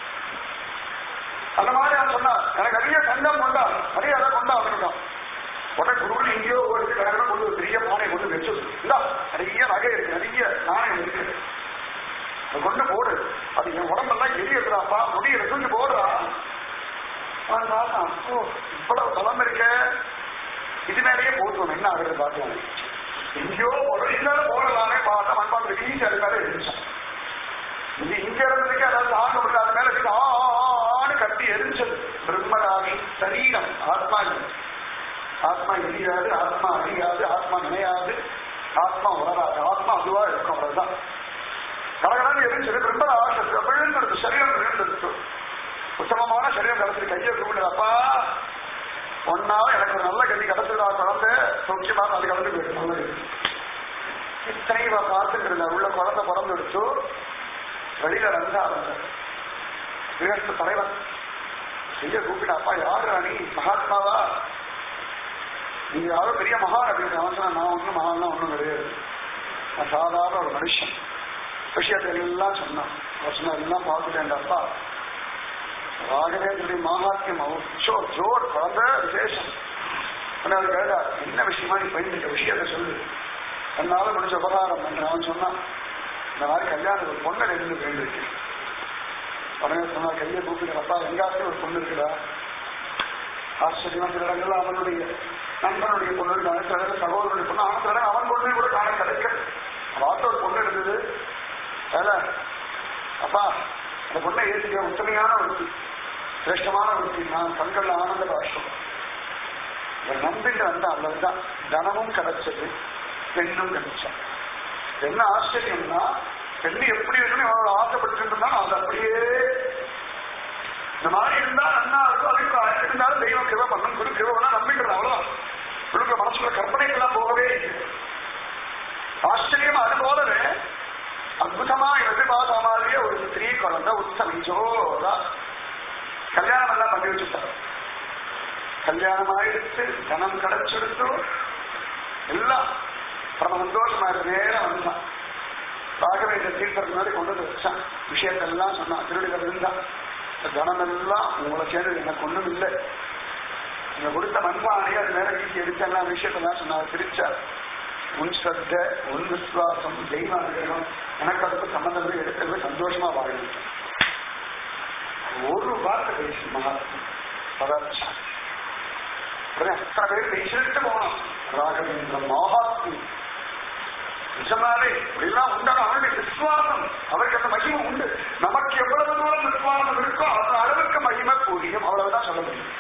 அந்த மாதிரி அவன் சொன்னான் எனக்கு நிறைய தங்கம் கொண்டா நிறைய அதை கொண்டா அவனுக்கான் உடனே குருவில் எங்கேயோ ஒரு கிழக்கு கொண்டு ஒரு பெரிய பானை கொண்டு வச்சு இந்தா நிறைய நகை இருக்கு நிறைய நாணயம் இருக்கு அதை கொண்டு போடு அது என் உடம்பெல்லாம் எரியுதுடாப்பா முடியல தூக்கி போடுறா அவன் பார்த்தான் ஓ இவ்வளவு பலம் இருக்க இது மேலேயே போட்டுவோம் என்ன ஆகுது பார்க்கலாம் எங்கேயோ போடுறோம் இருந்தாலும் போடலாமே பார்த்தா மண்பாடு வீசி அது மேலே எரிஞ்சான் இது இங்க இருந்ததுக்கு அதாவது ஆண்டு விட்டு அது மேல இருக்கு ஆன்னு கட்டி எரிஞ்சது பிரம்மராணி சரீரம் ஆத்மா இல்லை ஆத்மா எரியாது ஆத்மா அழியாது ஆத்மா நினையாது ஆத்மா உணராது ஆத்மா அதுவா இருக்கும் அவ்வளவுதான் கடகடான்னு எரிஞ்சது பிரம்மராசி விழுந்துடுது சரீரம் விழுந்துடுச்சு உத்தமமான சரீரம் கிடைச்சது கையை கூப்பிடுறப்பா ஒன்னாவது எனக்கு ஒரு நல்ல கல்வி கிடைச்சதா குழந்தை சௌக்கியமாக அது கலந்து போயிடும் நல்லது இத்தனை இவ பார்த்துட்டு இருந்தா உள்ள குழந்தை பிறந்துடுச்சு வெளியில வந்தாங்க கிரகஸ்த தலைவன் செய்ய கூப்பிட்டு அப்பா யாரு ராணி மகாத்மாவா நீங்க யாரும் பெரிய மகான் அப்படின்னு அவன் சொன்னா நான் ஒன்றும் மகான்லாம் ஒன்றும் கிடையாது நான் சாதாரண ஒரு மனுஷன் விஷயத்தை எல்லாம் சொன்னான் அவர் சொன்ன எல்லாம் பார்த்துட்டேன் அப்பா ராகவேந்திரனுடைய மகாத்மியம் அச்சோ ஜோர் குழந்தை விசேஷம் அது கேட்டா என்ன விஷயமா நீ பயந்துட்ட விஷயத்த சொல்லு என்னால முடிஞ்ச உபகாரம் பண்ற அவன் சொன்னான் இந்த மாதிரி கல்யாணம் ஒரு பொண்ணை ரெண்டு வேண்டியிருக்கு உடனே சொன்னா கையை கூப்பிட்டு அப்பா எங்காச்சும் ஒரு பொண்ணு இருக்குடா ஆச்சரியமா சில இடங்கள்ல அவனுடைய நண்பனுடைய பொண்ணு காண சில இடத்துல சகோதரனுடைய பொண்ணு அவன் சில இடம் அவன் பொண்ணு கூட காண கிடைக்க வார்த்தை ஒரு பொண்ணு இருந்தது வேலை அப்பா அந்த பொண்ணை ஏற்றுக்க உத்தமையான ஒருத்தி சிரேஷ்டமான ஒருத்தி நான் கண்கள்ல ஆனந்த பாஷம் ஒரு நம்பிக்கை வந்தா அவ்வளவுதான் தனமும் கிடைச்சது பெண்ணும் கிடைச்சா என்ன ஆச்சரியம்னா பெண்ணு எப்படி இருக்கணும் அவளோட ஆசைப்பட்டு இருந்தா அது அப்படியே இந்த மாதிரி இருந்தா நன்னா இருக்கும் அதுக்கு இருந்தாலும் தெய்வம் கிருப பண்ணும் குரு கிருபனா நம்பிக்கிறது அவ்வளவுதான் குழுக்க மனசுல கற்பனைக்கெல்லாம் போகவே இல்லை. ஆச்சரியமா அது போலவே அற்புதமா எதிர்பார்த்த மாதிரியே ஒரு ஸ்திரீ குழந்தை உத்தமிச்சோதா கல்யாணம் எல்லாம் பண்ணி வச்சுட்டாரு கல்யாணம் ஆயிடுச்சு தனம் கிடைச்சிடுச்சு எல்லாம் பரம சந்தோஷமா இருக்கு நேரம் வந்தான் ராகவேந்திர தீர்த்தர் முன்னாடி கொண்டு வந்து வச்சான் விஷயத்தெல்லாம் சொன்னான் திருடிகள் இருந்தா இந்த தனம் எல்லாம் உங்களை சேர்ந்து எனக்கு ஒண்ணும் இல்லை நீங்க கொடுத்த மண்பானை அது மேல வீசி எடுத்தெல்லாம் விஷயத்தெல்லாம் சொன்னார் பிரிச்சார் உன் ஸ்ரத்த உன் விசுவாசம் தெய்வ அனுகிரகம் எனக்கு அதுக்கு சம்பந்தம் இல்லை, எடுக்கிறது சந்தோஷமா வாழணும் ஒரு வார்த்தை பேசி மகாத்மா பதார்த்தம் உடனே அத்தனை பேர் பேசிட்டு போனோம் ராகவேந்திர மகாத்மி நிஜமாவே இப்படிலாம் உண்டான அவனுடைய விசுவாசம் அவருக்கு அந்த மகிமை உண்டு நமக்கு எவ்வளவு தூரம் விசுவாசம் இருக்கோ அந்த அளவுக்கு மகிமை கூடியும் அவ்வளவுதான் சொல்ல முடியும்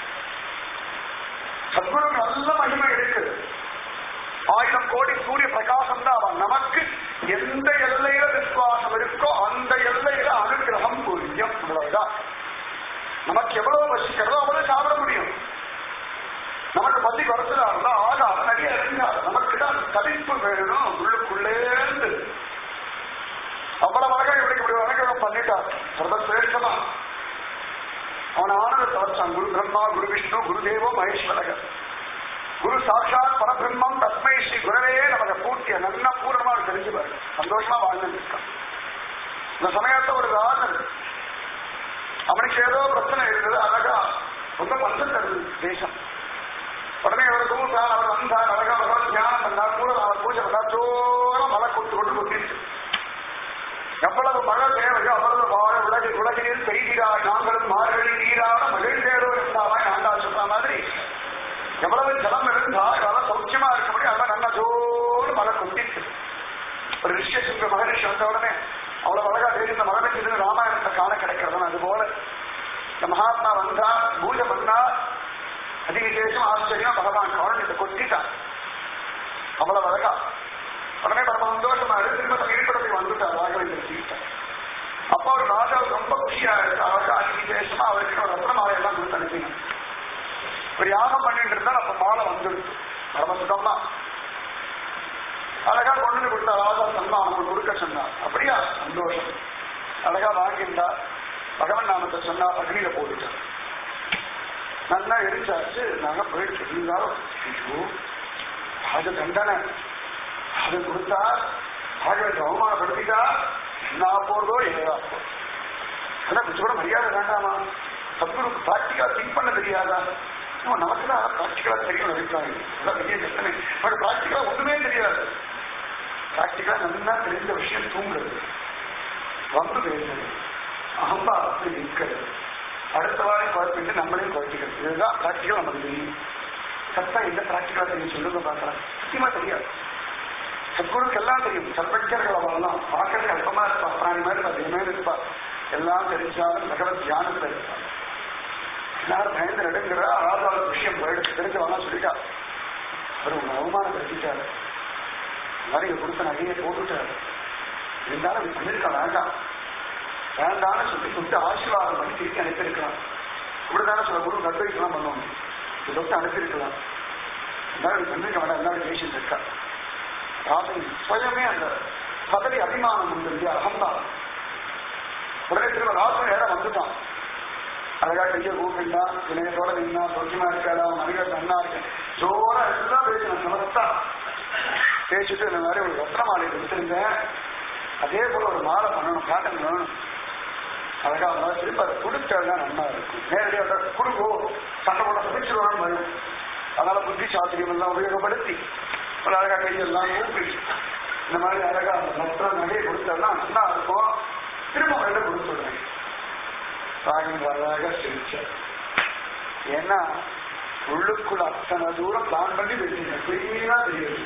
சத்குரு நல்ல மகிமை இருக்கு ஆயிரம் கோடி சூரிய பிரகாசம் தான் அவன் நமக்கு எந்த எல்லையில விசுவாசம் இருக்கோ அந்த எல்லையில அனுகிரகம் புரியும் அவ்வளவுதான் நமக்கு எவ்வளவு வசிக்கிறதோ அவ்வளவு சாப்பிட முடியும் நமக்கு பத்தி குறைச்சலா இருந்தா ஆகாரம் நிறைய இருந்தார் நமக்கு தான் தவிப்பு வேணும் உள்ளுக்குள்ளேந்து அவ்வளவு அழகா இவனுக்கு இப்படி அனுகிரகம் பண்ணிட்டார் சர்வசிரேஷ்டமா அவன் ஆனந்தத்தை வச்சான் குரு பிரம்மா குரு விஷ்ணு குருதேவோ மகேஸ்வரகர் குரு சாட்சாத் பரபிரம்மம் தஸ்மை ஸ்ரீ குரவே நமக்கு பூர்த்திய நல்லா பூர்ணமா தெரிஞ்சு பாரு சந்தோஷமா வாழ்ந்துட்டு இருக்கான் இந்த சமயத்தை ஒரு ராஜன் அவனுக்கு ஏதோ பிரச்சனை இருந்தது அழகா ரொம்ப மஞ்சள் தருது தேசம் உடனே அவர் கூட்டான் அவர் வந்தார் அழகா அவர் தியானம் பண்ணார் கூட அவர் பூஜை பண்ணார் சோரம் மழை கொண்டு கொண்டு கொட்டிருச்சு எவ்வளவு மழை தேவையோ அவ்வளவு வாழ உலகில் உலகினில் பெய்கிறாய் நாங்களும் மார்கழி நீராட மகிழ்ந்தேரோ இருந்தாவாய் ஆண்டாள் சொல்ற மாதிரி எவ்வளவு ஜலம் இருந்தா இதெல்லாம் சௌக்கியமா இருக்க முடியும் அதெல்லாம் நல்லா ஜோடு மழை கொட்டிட்டு ஒரு ரிஷியசுங்க மகரிஷி வந்த உடனே அவ்வளவு அழகா தெரியும் இந்த மழை பெஞ்சது ராமாயணத்தை காண கிடைக்கிறதுன்னு அது போல இந்த மகாத்மா வந்தா பூஜை பண்ணா அதிவிசேஷம் ஆச்சரியம் பகவான் கவர்னத்தை கொட்டிட்டான் அவ்வளவு அழகா உடனே பரம சந்தோஷமா இருக்கு திரும்ப தன் இருப்பிடத்துக்கு வந்துட்டார் ராகவேந்திர சீட்டை அப்போ அவர் ராஜாவுக்கு ரொம்ப குஷியா இருக்கு அவருக்கு அதிவிசேஷமா அவருக்கு ஒரு ரத்ன மாலை எல்லாம் கொடுத்து அனுப்பினார் ஒரு யாகம் பண்ணிட்டு இருந்தா அப்ப மாலை வந்துடுச்சு பரம சுத்தமா அழகா கொண்டு வந்து கொடுத்தா ராஜா சன்மானம் கொடுக்க சொன்னார் அப்படியா சந்தோஷம் அழகா வாங்கியிருந்தா பகவன் நாமத்தை சொன்னா அக்னியில போட்டுட்டார் நல்லா எரிச்சாச்சு நாங்க போயிட்டு இருந்தாலும் ஐயோ அது தண்டனை அது கொடுத்தா ஆகியோருக்கு அவமானப்படுத்திட்டா என்ன போறதோ ஏதா போறதோ ஆனா கொஞ்சம் கூட மரியாதை வேண்டாமா சத்குருக்கு பிராக்டிக்கலா திங்க் பண்ண தெரியாதா நம்ம நமக்கு தான் பிராக்டிக்கலா தெரியும் அபிப்பிராயம் அதான் பெரிய பிரச்சனை பட் பிராக்டிக்கலா ஒண்ணுமே தெரியாது பிராக்டிக்கலா நல்லா தெரிஞ்ச விஷயம் தூங்குறது வந்து பேசுறது அகம்பாவத்தை நிற்கிறது அடுத்த வாரம் குழப்பிட்டு நம்மளையும் குழப்பிக்கிறது இதுதான் பிராக்டிக்கல் நமக்கு தெரியும் சத்தா எந்த பிராக்டிக்கலா தெரியும் சொல்லுங்க பார்க்கலாம் சத்தியமா தெரியாது சத்குருக்கு எல்லாம் தெரியும் சர்வஜர்கள் அவெல்லாம் பார்க்கறதுக்கு அல்பமா இருப்பா பிராணி மாதிரி அதிகமே இருப்பா எல்லாம் தெரிஞ்சாலும் பகவத் தியானத்துல இருப்பா எல்லாரும் பயந்து நடுங்கிற ஆறாவது விஷயம் போயிடுச்சு தெரிஞ்சவெல்லாம் சொல்லிட்டா அவர் உங்க அவமானப்படுத்திட்டாரு இந்த மாதிரி இங்க கொடுத்த நகையை போட்டுட்டாரு இருந்தாலும் அப்படி பண்ணிருக்க வேண்டாம் வேண்டாம்னு சொல்லி தொட்டு ஆசீர்வாதம் பண்ணி திருப்பி அனுப்பியிருக்கலாம் இப்படிதானே சொல்ல குரு அட்வைஸ்லாம் பண்ணுவாங்க இது தொட்டு அனுப்பியிருக்கலாம் எல்லாரும் பண்ணிருக்க வேண்டாம் எல்லாரும் பேசிட்டு இருக்கா ராசன் சுயமே அந்த பதவி அபிமானம் உண்டு இல்லையா அகம்பாவம் உடனே திரும்ப ராசன் நேரம் வந்துட்டான் அழகா கையை கூப்பிட்டா வினயத்தோட நின்னா சௌக்கியமா இருக்காடா மனிதர் நன்னா இருக்கு ஜோரா எல்லாம் பேசணும் சமஸ்தா பேசிட்டு இந்த மாதிரி ஒரு ரத்ன மாலை கொடுத்துருந்தேன் அதே போல ஒரு மாலை பண்ணணும் காட்டன் வேணும் அழகா அவங்க திரும்ப அதை கொடுத்தா நல்லா இருக்கும் நேரடியாக கொடுங்கோ சண்டை போட சமைச்சிருவாங்க பயம் அதனால புத்தி சாஸ்திரியம் எல்லாம் உபயோகப்படுத்தி ஒரு அழகா கையெல்லாம் கூப்பிட்டு இந்த மாதிரி அழகா அந்த ரத்ன நகையை கொடுத்தா நல்லா இருக்கும் திரும்ப அவர்கிட்ட கொடுத்துடுறேன் ராகின் அழகாக சிரிச்சார் ஏன்னா உள்ளுக்குள்ள அத்தனை தூரம் பிளான் பண்ணி வச்சீங்க கிளீனா தெரியுது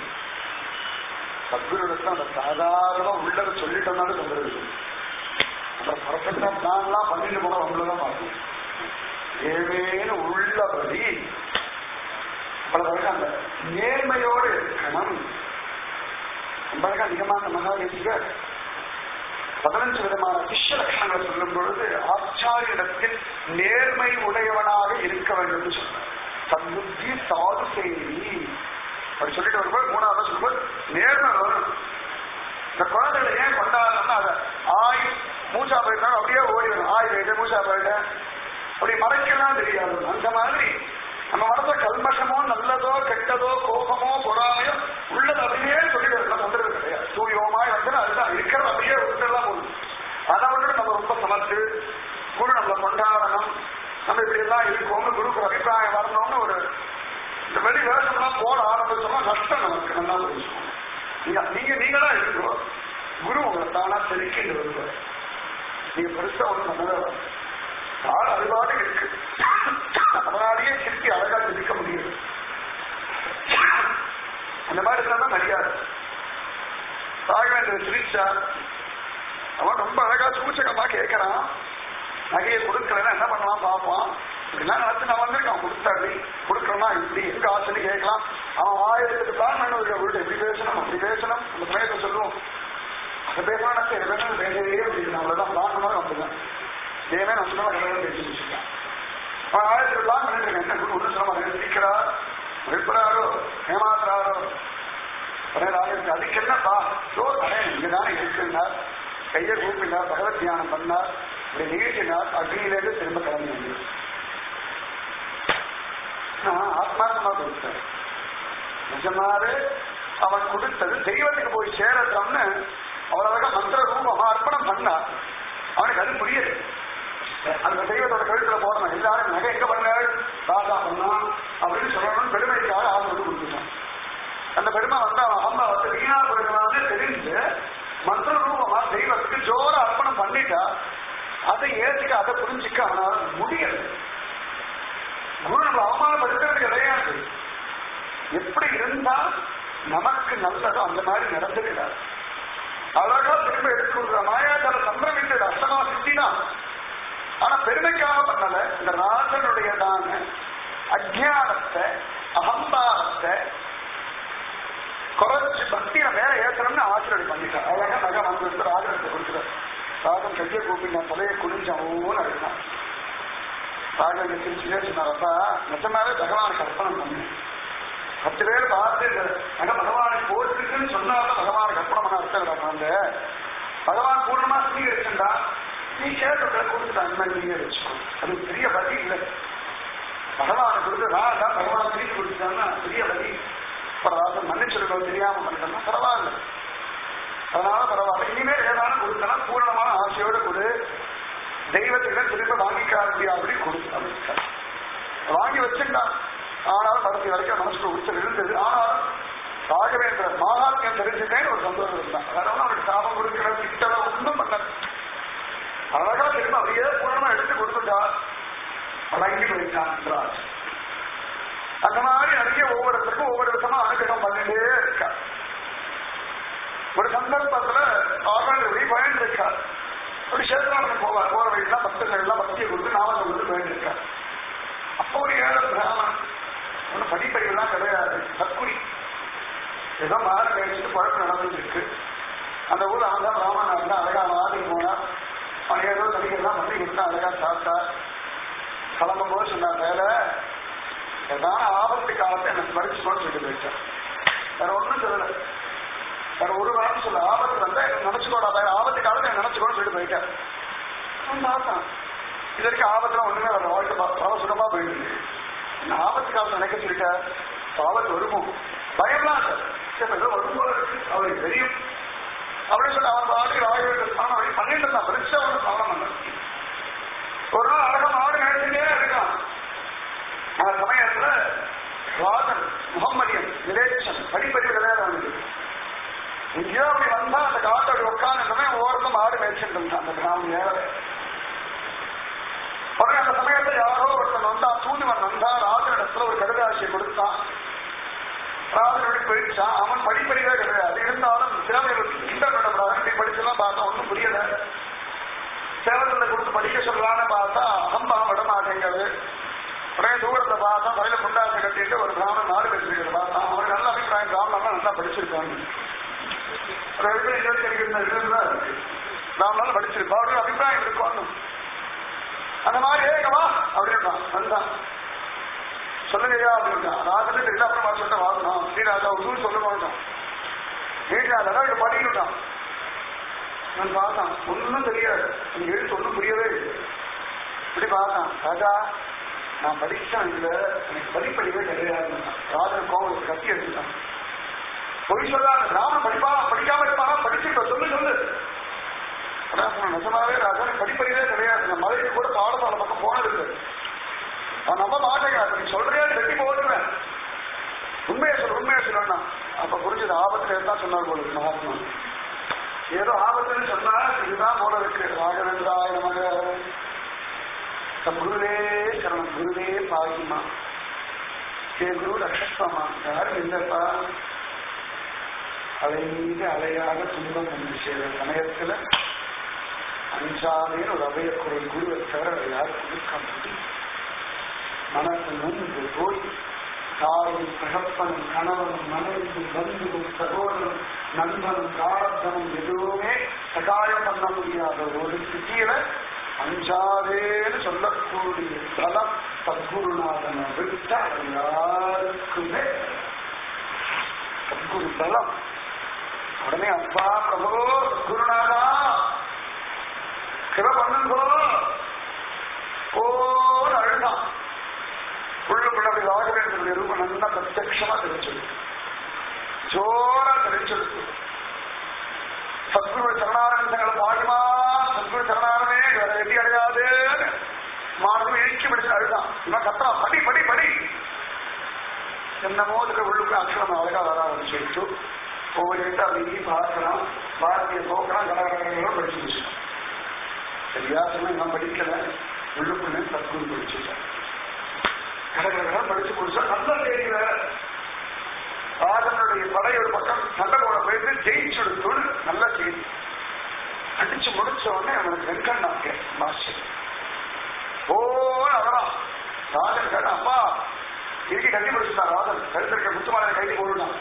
சத்குருடத்துல அந்த சாதாரணமா உள்ளத சொல்லிட்டோம்னாலும் சொல்றது அந்த பர்ஃபெக்டா பிளான்லாம் பண்ணிட்டு போனா உங்களதான் பார்க்கணும் ஏவேன்னு உள்ளபடி பல பேருக்கு அந்த நேர்மையோடு இருக்கணும் ரொம்ப அழகா அதிகமான மகாதேசிகர் பதினஞ்சு விதமான சிஷ்ய லட்சணங்களை சொல்லும் பொழுது ஆச்சாரியனிடத்தில் நேர்மை உடையவனாக இருக்க வேண்டும் என்று சொன்னார் சம்புத்தி சாது செய்தி அப்படி சொல்லிட்டு வரும்போது மூணாவது சொல்லும்போது நேர்மை வரும் இந்த குழந்தைகளை ஏன் கொண்டாடணும்னா அதை ஆய் மூச்சா போயிட்டாலும் அப்படியே ஓடிடும் ஆய் போயிட்டு மூச்சா போயிட்டேன் அப்படி மறைக்கலாம் தெரியாது அந்த மாதிரி நம்ம மனசுல கல்மஷமோ நல்லதோ கெட்டதோ கோபமோ பொறாமையோ உள்ளது அப்படியே சொல்லிட்டு இருக்கலாம் வந்துடுறது கிடையாது சூரியோமாய் வந்து அதுதான் இருக்கிறது அப்படியே விட்டுலாம் போகுது அதை விட்டு நம்ம ரொம்ப சமத்து குரு நம்மளை கொண்டாடணும் நம்ம இப்படி எல்லாம் இருக்கோம்னு குருக்கு அபிப்பிராயம் வரணும்னு ஒரு இந்த வெளி வேஷம்லாம் போட ஆரம்பிச்சோம்னா நஷ்டம் நமக்கு நல்லா புரிஞ்சுக்கணும் நீங்க நீங்க நீங்களா இருக்கோ குரு உங்களை தானா செலுக்கிட்டு வருவார் நீங்க பெருசா ஒண்ணும் பண்ணவே வராது. ஆள் அதுபாடு இருக்கு அதனாலேயே சிற்பி அழகா சிரிக்க முடியுது அந்த மாதிரி இருந்தா மரியாதை ராகவேந்திர சிரிச்சா அவன் ரொம்ப அழகா சூச்சகமா கேட்கறான் நகையை கொடுக்கலன்னா என்ன பண்ணலாம் பார்ப்பான் இப்படிலாம் நினைச்சு நான் வந்திருக்கான் கொடுத்தாடி கொடுக்கலன்னா இப்படி எங்க ஆசைன்னு கேட்கலாம் அவன் ஆயிரத்துக்கு பிளான் பண்ணுவதுக்கு அவர்கிட்ட எப்படி பேசணும் அப்படி பேசணும் அந்த சமயத்தை சொல்லுவோம் அதை பேசணும் இதை பேசணும் பேசவே அப்படின்னு அவ்வளவுதான் பிளான் பண்ணாலும் அப்படிதான் இதேமே நான் சொன்னா கடவுள் பேசி வச்சுருக்கான் அவன் ஆயிரத்துக்கு பிளான் பண்ணிட்டு என்ன ஒன்று சொல்ல மாட்டேன் சிரிக்கிறார் விரும்புறாரோ ஏமாத்துறாரோ உடனே ராஜனுக்கு அதுக்கு என்னப்பா ஸோ அடே இங்க தானே இருக்குன்னார் கையை கூப்பினார் பகவத் தியானம் பண்ணார் இப்படி நிகழ்த்தினார் அக்னியிலேருந்து திரும்ப கிளம்பி வந்தார் நான் ஆத்மார்த்தமா கொடுத்தார் நிஜமாவே அவன் கொடுத்தது தெய்வத்துக்கு போய் சேரட்டோம்னு அவ்வளவு மந்திர ரூபமா அர்ப்பணம் பண்ணார் அவனுக்கு அது புரியுது அந்த தெய்வத்தோட கழுத்துல போடணும் எல்லாரும் நகை எங்க பண்ணாரு ராஜா பண்ணான் அப்படின்னு சொல்லணும்னு பெருமைக்காக ஆள் வந்து கொடுத்துட்டான் அந்த பெருமை வந்து அவன் அம்மா வந்து வீணா போயிடுவான்னு தெரிஞ்சு மந்திர ரூபமா தெய்வத்துக்கு ஜோர அர்ப்பணம் பண்ணிட்டா அதை ஏத்துக்க அதை புரிஞ்சுக்க அவனால முடியல குரு நம்ம அவமானப்படுத்துறது கிடையாது எப்படி இருந்தா நமக்கு நல்லதோ அந்த மாதிரி நடந்துக்கிறார் அழகா திரும்ப எடுத்துக்கிற மாயாஜால சம்பிரமித்தது அஷ்டமா சித்தி தான் ஆனா பெருமைக்காக பண்ணல இந்த ராஜனுடையதான அஜானத்தை அகம்பாரத்தை குறைச்சு பக்தியை மேல ஏற்றணும்னு ஆசிரியர் பண்ணிட்டார் அழகா நகை வந்து ராஜனத்தை கொடுக்குறார் ராஜன் கையை கூப்பி நான் தலையை குடிஞ்சு அவன் அழுத்தான் ராஜன் சிரிச்சுட்டே சொன்னாரப்பா நிஜமாவே பகவானுக்கு அர்ப்பணம் பண்ணு பத்து பேர் பார்த்து இந்த நகை பகவானுக்கு போட்டுருக்குன்னு சொன்னாலும் பகவானுக்கு அர்ப்பணம் பண்ண அர்த்தம் அந்த பகவான் பூர்ணமா ஸ்வீகரிச்சுண்டா நீ கேட்டு கொடுத்துட்டு அந்த மாதிரி நீங்க வச்சுக்கோ அது பெரிய வழி இல்லை பகவானை கொடுத்து நான் தான் பகவான் திருப்பி கொடுத்துட்டான்னா பெரிய வழி பரவாயில்ல மன்னிச்சிருக்கோம் தெரியாம பண்ணிட்டோம்னா பரவாயில்ல அதனால பரவாயில்ல இனிமேல் ஏதானும் கொடுத்தனா பூர்ணமான ஆசையோடு கொடு தெய்வத்துக்கு திரும்ப வாங்கிக்கார முடியாதபடி கொடுத்து வாங்கி வச்சுட்டான் ஆனாலும் கடைசி வரைக்கும் மனசுல உச்சல் இருந்தது ஆனாலும் ராகவேந்திர மகாத்மியம் தெரிஞ்சுட்டேன்னு ஒரு சந்தோஷம் இருந்தான் அதனால அவனுக்கு சாபம் கொடுக்கிற திட்டல ஒன்றும் பண்ண அழகா திரும்ப அப்படியே பூர்ணமா எடுத்து கொடுத்துட்டா அடங்கி போயிட்டான் ராஜ் அந்த மாதிரி நிறைய ஒவ்வொருத்தருக்கும் ஒவ்வொரு விதமா அனுகிரகம் பண்ணிட்டே இருக்கா ஒரு சந்தர்ப்பத்துல ஆகாண்டி பயன் இருக்கா ஒரு சேத்ராமன் போவார் போற வழியெல்லாம் பக்தர்கள் எல்லாம் பக்தியை கொடுத்து நாமத்தை கொடுத்து பயன் இருக்கா அப்போ ஒரு ஏழை பிராமணன் ஒன்றும் படிப்பறிவுலாம் கிடையாது தற்குறி ஏதோ மாற கழிச்சுட்டு குழப்பம் நடந்துட்டு இருக்கு அந்த ஊர்ல அவன் தான் பிராமணன் இருந்தா அழகா அவன் ஆதிக்கு போனா அவன் ஏதோ தடிக்கலாம் பண்ணி கொடுத்தா அழகா சாப்பிட்டா கிளம்பும் போது சொன்னான் வேலை ஏதாவது ஆபத்து காலத்தை எனக்கு ஸ்மரிச்சுக்கோன்னு சொல்லிட்டு போயிட்டான் வேற ஒண்ணும் சொல்லல வேற ஒரு வாரம் சொல்ல ஆபத்து வந்தா எனக்கு நினைச்சுக்கோடா வேற ஆபத்து காலத்தை எனக்கு நினைச்சுக்கோன்னு சொல்லிட்டு போயிட்டான் அவன் பார்த்தான் இது வரைக்கும் ஆபத்துலாம் ஒண்ணுமே வர வாழ்க்கை பல சுகமா போயிடுது என்ன ஆபத்து காலத்தை நினைக்க சொல்லிட்டா ஆபத்து வருமோ பயம்லாம் இல்லை சரி ஏதோ வரும்போது அவருக்கு தெரியும் அப்படின்னு சொல்லி அவன் பாடி ராஜவேந்திர ஸ்நானம் வழி பண்ணிட்டு இருந்தான் பெருசா ஒன்று ஸ்நானம் பண்ண ஒரு நாள் அழகா ஆடு நினைச்சுட்டே இருக்கான் அந்த சமயத்துல ராஜன் முகம்மதியன் நிலேஷன் படிப்பறிவு கிடையாது அவனுக்கு எங்கேயோ அப்படி வந்தா அந்த காட்டு அப்படி உட்காந்துமே ஓரத்தும் ஆடு மேய்ச்சிட்டு இருந்தான் அந்த கிராமம் ஏழை உடனே அந்த சமயத்துல யாரோ ஒருத்தன் வந்தா தூதுவன் வந்தா ராஜனிடத்துல ஒரு கடுதாசியை கொடுத்தான் ராஜனோட போயிடுச்சான் அவன் படிப்பறிவே கிடையாது இருந்தாலும் சேவைகளுக்கு கிண்டல் பண்ணக்கூடாது இப்படி படிச்செல்லாம் பார்த்தா ஒன்றும் புரியல சேவத்தில் கொடுத்து படிக்க சொல்லலான்னு பார்த்தா அகம்பா விட மாட்டேங்கிறது உடனே தூரத்தை பார்த்தா தலையில முண்டாசை கட்டிட்டு ஒரு பிராமணன் நாடு பேசிருக்கிறது பார்த்தான் அவன் நல்ல அபிப்பிராயம் பிராமணன் நல்லா படிச்சிருக்காங்க ஒரு இடத்துல இருபத்தி இருக்கிற இருக்கு பிராமணன் படிச்சிருப்பா அவருக்கு அபிப்பிராயம் இருக்கும் அந்த மாதிரி ஏகவா அப்படின்னா வந்தான் சொல்லுங்கய்யா அப்படின்னா ராஜனே தெரியல அப்புறம் வர சொல்லிட்டு வாங்கணும் ஸ்ரீராஜா ஒரு சொல்ல மாட்டோம் ஸ்ரீராஜா இதை படிக்கணும் நான் பார்த்தான் ஒன்றும் தெரியாது நீங்க எழுத்து ஒன்றும் புரியவே இல்லை இப்படி பார்த்தான் ராஜா நான் படிச்சேன் இதுல எனக்கு படிப்பறிவே கிடையாது ராஜன் கோவில் கத்தி எடுத்துட்டான் பொய் சொல்லாத ராமன் படிப்பா படிக்காம இருப்பானா படிச்சிருப்ப சொல்லு சொல்லு அதான் சொன்னேன், நிஜமாவே ராஜன் படிப்பறிவே கிடையாது நான் மதுரைக்கு கூட பாடசாலை பக்கம் போனது இல்லை அவன் நம்ப மாட்டேங்கிறான் நீ சொல்றியா வெட்டி போட்டுவேன் உண்மையை சொல்லு உண்மையை சொல்லணும் அப்ப புரிஞ்சது ஆபத்துல இருந்தா சொன்னார் போல இருக்கு மகாத்மா ஏதோ ஆபத்துன்னு சொன்னா இதுதான் போல இருக்கு ராகவேந்திராய நமக தம் குருவே சரணம் குருவே பாகிமா ஏ குரு ரக்ஷஸ்வமா யாரும் இல்லப்பா அலைமீது அலையாக துன்பம் வந்து சேர சமயத்துல அஞ்சாதேன்னு ஒரு அபய குரல் குருவை தவிர வேற யாருக்கும் இருக்க முடியும் மனசு நொந்து போய் தாயும் தகப்பனும் கணவனும் மனைவியும் பந்துவும் சகோதரனும் நண்பனும் பிராரத்தனும் எதுவுமே சகாயம் பண்ண முடியாத ஒரு ஸ்திதியில அஞ்சாதேன்னு சொல்லக்கூடிய தலம் சத்குருநாதனை விட்ட யாருக்குமே சத்குரு தலம் உடனே அப்பா பிரபு குருநாதா கிர பண்ணுங்கோ ஓர் அழுதான் உள்ளுக்குள்ள அப்படி ராகவேந்திரனுடைய ரூபம் நல்லா பிரத்யட்சமா தெரிஞ்சிருக்கு ஜோரா தெரிஞ்சிருக்கு சத்குரு சரணானந்தங்களை பாடுமா சத்குரு சரணானமே வேற வெட்டி அடையாதுன்னு மாணவன் இழுக்கி பிடிச்சு அழுதான் இவன் கத்துறான் படி படி படி என்னமோ இருக்கிற உள்ளுக்கு அக்ஷரம் அழகா வர ஆரம்பிச்சு ஒவ்வொரு இடத்த அப்படி பார்க்கலாம் பாரதிய போக்கலாம் கடற்கரைகளும் படிச்சு வச்சுக்கலாம் சரியா சொன்னா நான் படிக்கல உள்ளுக்குள்ளே சத்குரு படிச்சுட்டேன் கடற்கரை படிச்சு முடிச்சா நல்ல செய்தியில ஆதனுடைய படை ஒரு பக்கம் சண்டை போட போயிட்டு ஜெயிச்சுடுத்துன்னு நல்ல செய்தி அடிச்சு முடிச்ச உடனே அவனுக்கு வெங்கண்ணாக்கு மாஸ்டர் ஓ அதான் ராஜன் கேட்ட அப்பா இறுக்கி கட்டி பிடிச்சிட்டான் ராஜன் கருத்திருக்க முத்துமாலை கைதி போடுனான்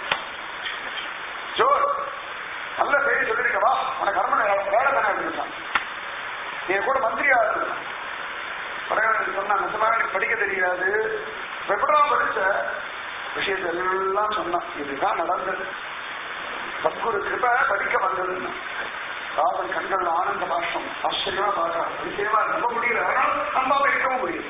ஜோர் நல்ல செய்தி சொல்லிருக்கவா உனக்கு அரண்மனை வேலை தானே அப்படின்ட்டான் நீ கூட மந்திரியா இருந்தான் படையாளர் சொன்னா நிஜமாக எனக்கு படிக்க தெரியாது எப்படா படிச்ச விஷயத்தை எல்லாம் சொன்னான் இதுதான் நடந்தது சத்குரு கிருப படிக்க வந்ததுன்னு ராவன் கண்கள் ஆனந்த பாஷம் ஆச்சரியமா பார்க்கறான் அதிசயமா நம்ப முடியல ஆனால் நம்பாம இருக்கவும் முடியல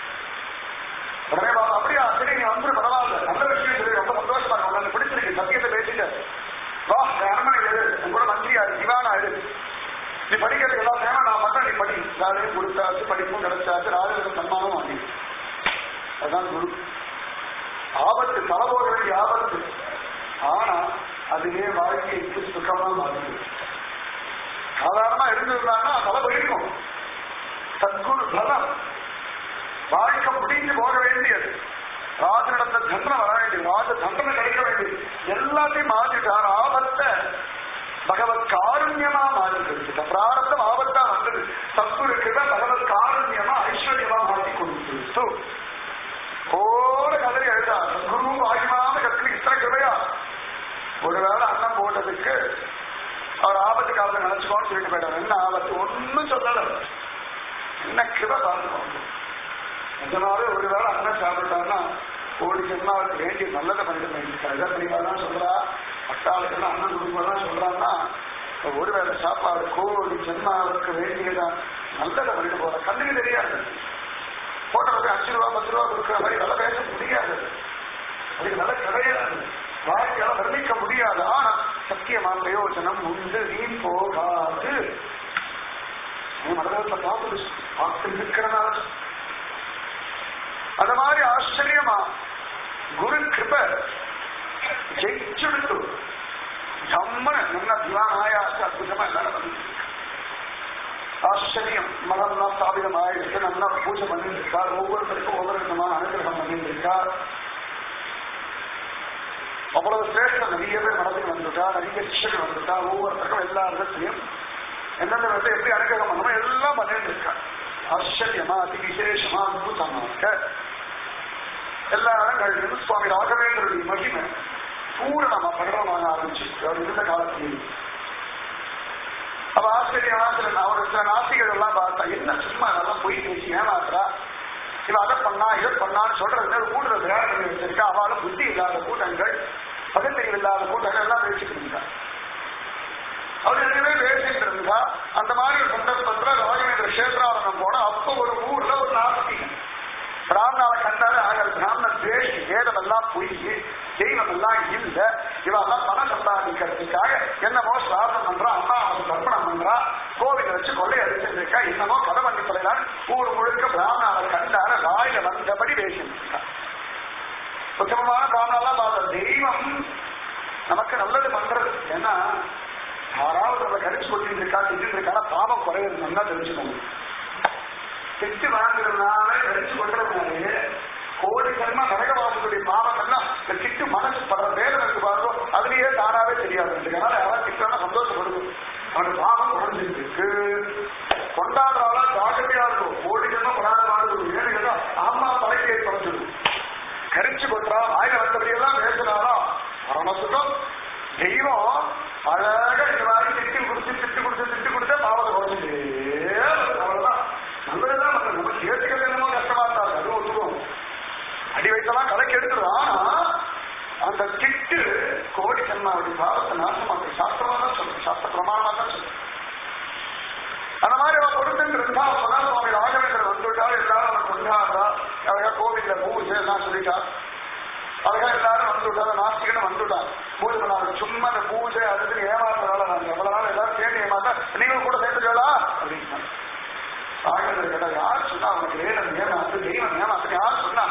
உடனே பாபா அப்படியா சரி நீ வந்து பரவாயில்ல நல்ல விஷயம் சொல்லி ரொம்ப சந்தோஷமா இருக்கு உனக்கு பிடிச்சிருக்கு சத்தியத்தை பேசிட்டு வா அரண்மனை எடு உன் கூட மந்திரியா திவானா எடு நீ படிக்கிறதுக்கு எல்லாம் வேணா நான் மட்டும் நீ படி வேலையும் கொடுத்தாச்சு படிப்பும் கிடைச்சாச்சு ராஜனுக்கு சன்மானம் வாங்கி அதான் குரு ஆபத்து தலபோக வேண்டிய ஆபத்து ஆனா அதுவே வாழ்க்கைக்கு சுகமா மாறுது சாதாரணமா இருந்திருந்தாங்கன்னா தலை போயிருக்கும் சத்குரு பலம் வாழ்க்கை முடிஞ்சு போக வேண்டியது ராஜனிடத்துல தண்டனை வர வேண்டியது ராஜ தண்டனை கிடைக்க வேண்டியது எல்லாத்தையும் மாற்றிட்டார் ஆபத்தை பகவத் காருண்யமா மாறி கொடுத்துட்ட பிராரத்தம் ஆபத்தா வந்தது சத்குரு கிருப பகவத் காருண்யமா ஐஸ்வர்யமா மாற்றி கொடுத்து ஓட கதறி எழுதா குரு வாயுமான கத்திரி இத்தனை கிருபையா ஒருவேளை அன்னம் போட்டதுக்கு அவர் ஆபத்து காலத்தை நினைச்சுக்கோன்னு சொல்லிட்டு போயிட்டார் என்ன ஆபத்து ஒன்னும் சொல்லல என்ன கிருப பார்க்கணும் நிஜமாவே ஒருவேளை அண்ணன் சாப்பிட்டாருன்னா கோடி ஜென்மாவுக்கு வேண்டிய நல்லதை பண்ணிட்டு வேண்டியிருக்கா இதை பண்ணிக்கலாம் சொல்றா பட்டாளுக்கெல்லாம் அண்ணன் குடும்பம்லாம் சொல்றான்னா ஒருவேளை சாப்பாடு கோடி ஜென்மாவுக்கு வேண்டியதான் நல்லதை பண்ணிட்டு போற கண்ணுக்கு தெரியாது போட்டதுக்கு அஞ்சு ரூபா பத்து ரூபா கொடுக்குற மாதிரி நல்லா பேச முடியாது அதுக்கு நல்ல கிடையாது வாழ்க்கையால வர்ணிக்க முடியாது ஆனா சத்தியமா பிரயோஜனம் உண்டு நீ போகாது நீ மனதத்தை பார்த்து பார்த்து இருக்கிறனால அந்த மாதிரி ஆச்சரியமா குரு கிருப ஜெயிச்சுடுத்து ஜம்மன நல்ல திவானாயாச்சு அற்புதமா எல்லாரும் பண்ணிட்டு ஆச்சரியம் மனம்னா ஸ்தாபிதம் ஆயிடுச்சு நல்லா பூஜை பண்ணிட்டு இருக்கார் ஒவ்வொருத்தருக்கும் ஒவ்வொரு விதமான அனுகிரகம் பண்ணிட்டு இருக்கார் அவ்வளவு சிரேஷ்டம் நிறைய பேர் மனதில் வந்துட்டா நிறைய சிஷ்யர்கள் வந்துட்டா ஒவ்வொருத்தருக்கும் எல்லா விதத்திலையும் எந்தெந்த விதத்தை எப்படி அனுகிரகம் பண்ணணும் எல்லாம் பண்ணிட்டு இருக்கா ஆச்சரியமா அதி விசேஷமா அற்புதமாக எல்லா இடங்களிலும் சுவாமி ராகவேந்திரனுடைய மகிமை பூரணமா பிரகடனமாக ஆரம்பிச்சு அவர் இருந்த காலத்தில் அவ ஆச்சரியமா சில அவர் சில நாசிகள் எல்லாம் பார்த்தா என்ன சும்மா நல்லா போய் பேசி ஏமாத்துறா இவ அதை பண்ணா இதை பண்ணான்னு சொல்றது கூடுதல் தயார் பண்ணி வச்சிருக்கா அவளும் புத்தி இல்லாத கூட்டங்கள் பகுத்தறிவு இல்லாத கூட்டங்கள் எல்லாம் பேசிட்டு இருந்தா அவர் எதுவுமே பேசிட்டு இருந்தா அந்த மாதிரி ஒரு சந்தர்ப்பத்துல ராஜவேந்திர கஷேத்ராவனம் போனா அப்ப ஒரு ஊர்ல ஒரு நாஸ்திகன் பிராமணாவை கண்டாரு ஆகல் பிராமண துவேஷி வேதம் எல்லாம் பொய் தெய்வம் எல்லாம் இல்ல இவெல்லாம் பணம் சம்பாதிக்கிறதுக்காக என்னமோ சிராதம் பண்றா அம்மா அவன் தர்ப்பணம் பண்றா கோவில வச்சு கொள்ளை அடிச்சிருக்கா என்னமோ கதை பண்ணி தொலைலாம் ஊர் முழுக்க பிராமணாவை கண்டாரு ராயில வந்தபடி பேசிட்டு இருக்கா உத்தமமான பிராமணெல்லாம் பார்த்த தெய்வம் நமக்கு நல்லது பண்றது ஏன்னா யாராவது நம்ம கடிச்சு கொட்டிட்டு இருக்கா திட்டு இருக்கா பாவம் குறையுது நல்லா தெரிஞ்சுக்கணும் திட்டு வாங்குறதுனால கடிச்சு கொள்றதுனாலே கோடி கர்மா நரகவாசத்துடைய பாவம் எல்லாம் இந்த திட்டு மனசு படுற வேதனை இருக்கு பாருங்க அதுலயே தானாவே தெரியாது அதனால யாராவது திட்டானா சந்தோஷப்படுது அவனுக்கு பாவம் குறைஞ்சிருக்கு கொண்டாடுறாளா ஜாக்கிரதையா இருக்கும் கோடி கர்மா கொண்டாட மாதிரி ஏன்னு ஆமா தலைக்கே குறைஞ்சிடும் கரிச்சு கொட்டுறா ஆயிரம் வந்தபடியெல்லாம் பேசுறாரா பரமசுகம் தெய்வம் அழகா இந்த மாதிரி திட்டு கொடுத்து திட்டு கொடுத்து திட்டு கொடுத்தா பாவத்தை குறைஞ்சிட்டே அவ்வளவுதான் நல்லதுதான் நம்ம நம்ம சேர்த்துக்கிறது என்னமோ கஷ்டமா இருந்தா அது ஒத்துக்கும் அடி வைத்தெல்லாம் கலக்கி எடுத்துடும் ஆனா அந்த திட்டு கோடி கண்மாவுடைய பாவத்தை நாசமாக்கு சாஸ்திரமா தான் சொல்றேன் சாஸ்திர பிரமாணமா தான் சொல்றேன் அந்த மாதிரி அவன் கொடுத்துட்டு இருந்தா அப்பதான் சுவாமி ராகவேந்திரன் வந்துட்டா எல்லாரும் அவனை கொண்டாடுறா அழகா கோவில்ல பூஜை எல்லாம் சொல்லிட்டா அழகா எல்லாரும் வந்துவிட்டா நாஸ்திகனும் வந்துட்டான் பூஜை பண்ணாங்க சும்மா அந்த பூஜை அதுக்கு ஏமாத்துறதால நாங்க எவ்வளவு நாள் எல்லாரும் சேர்ந்து ஏமாத்தா நீங்களும் கூட சேர்ந்துக்கலா அப்படின்னா ராகவேந்திரன் கேட்டா யார் சொன்னா அவனுக்கு வேதம் ஏமாத்து தெய்வம் ஏமாத்து யார் சொன்னா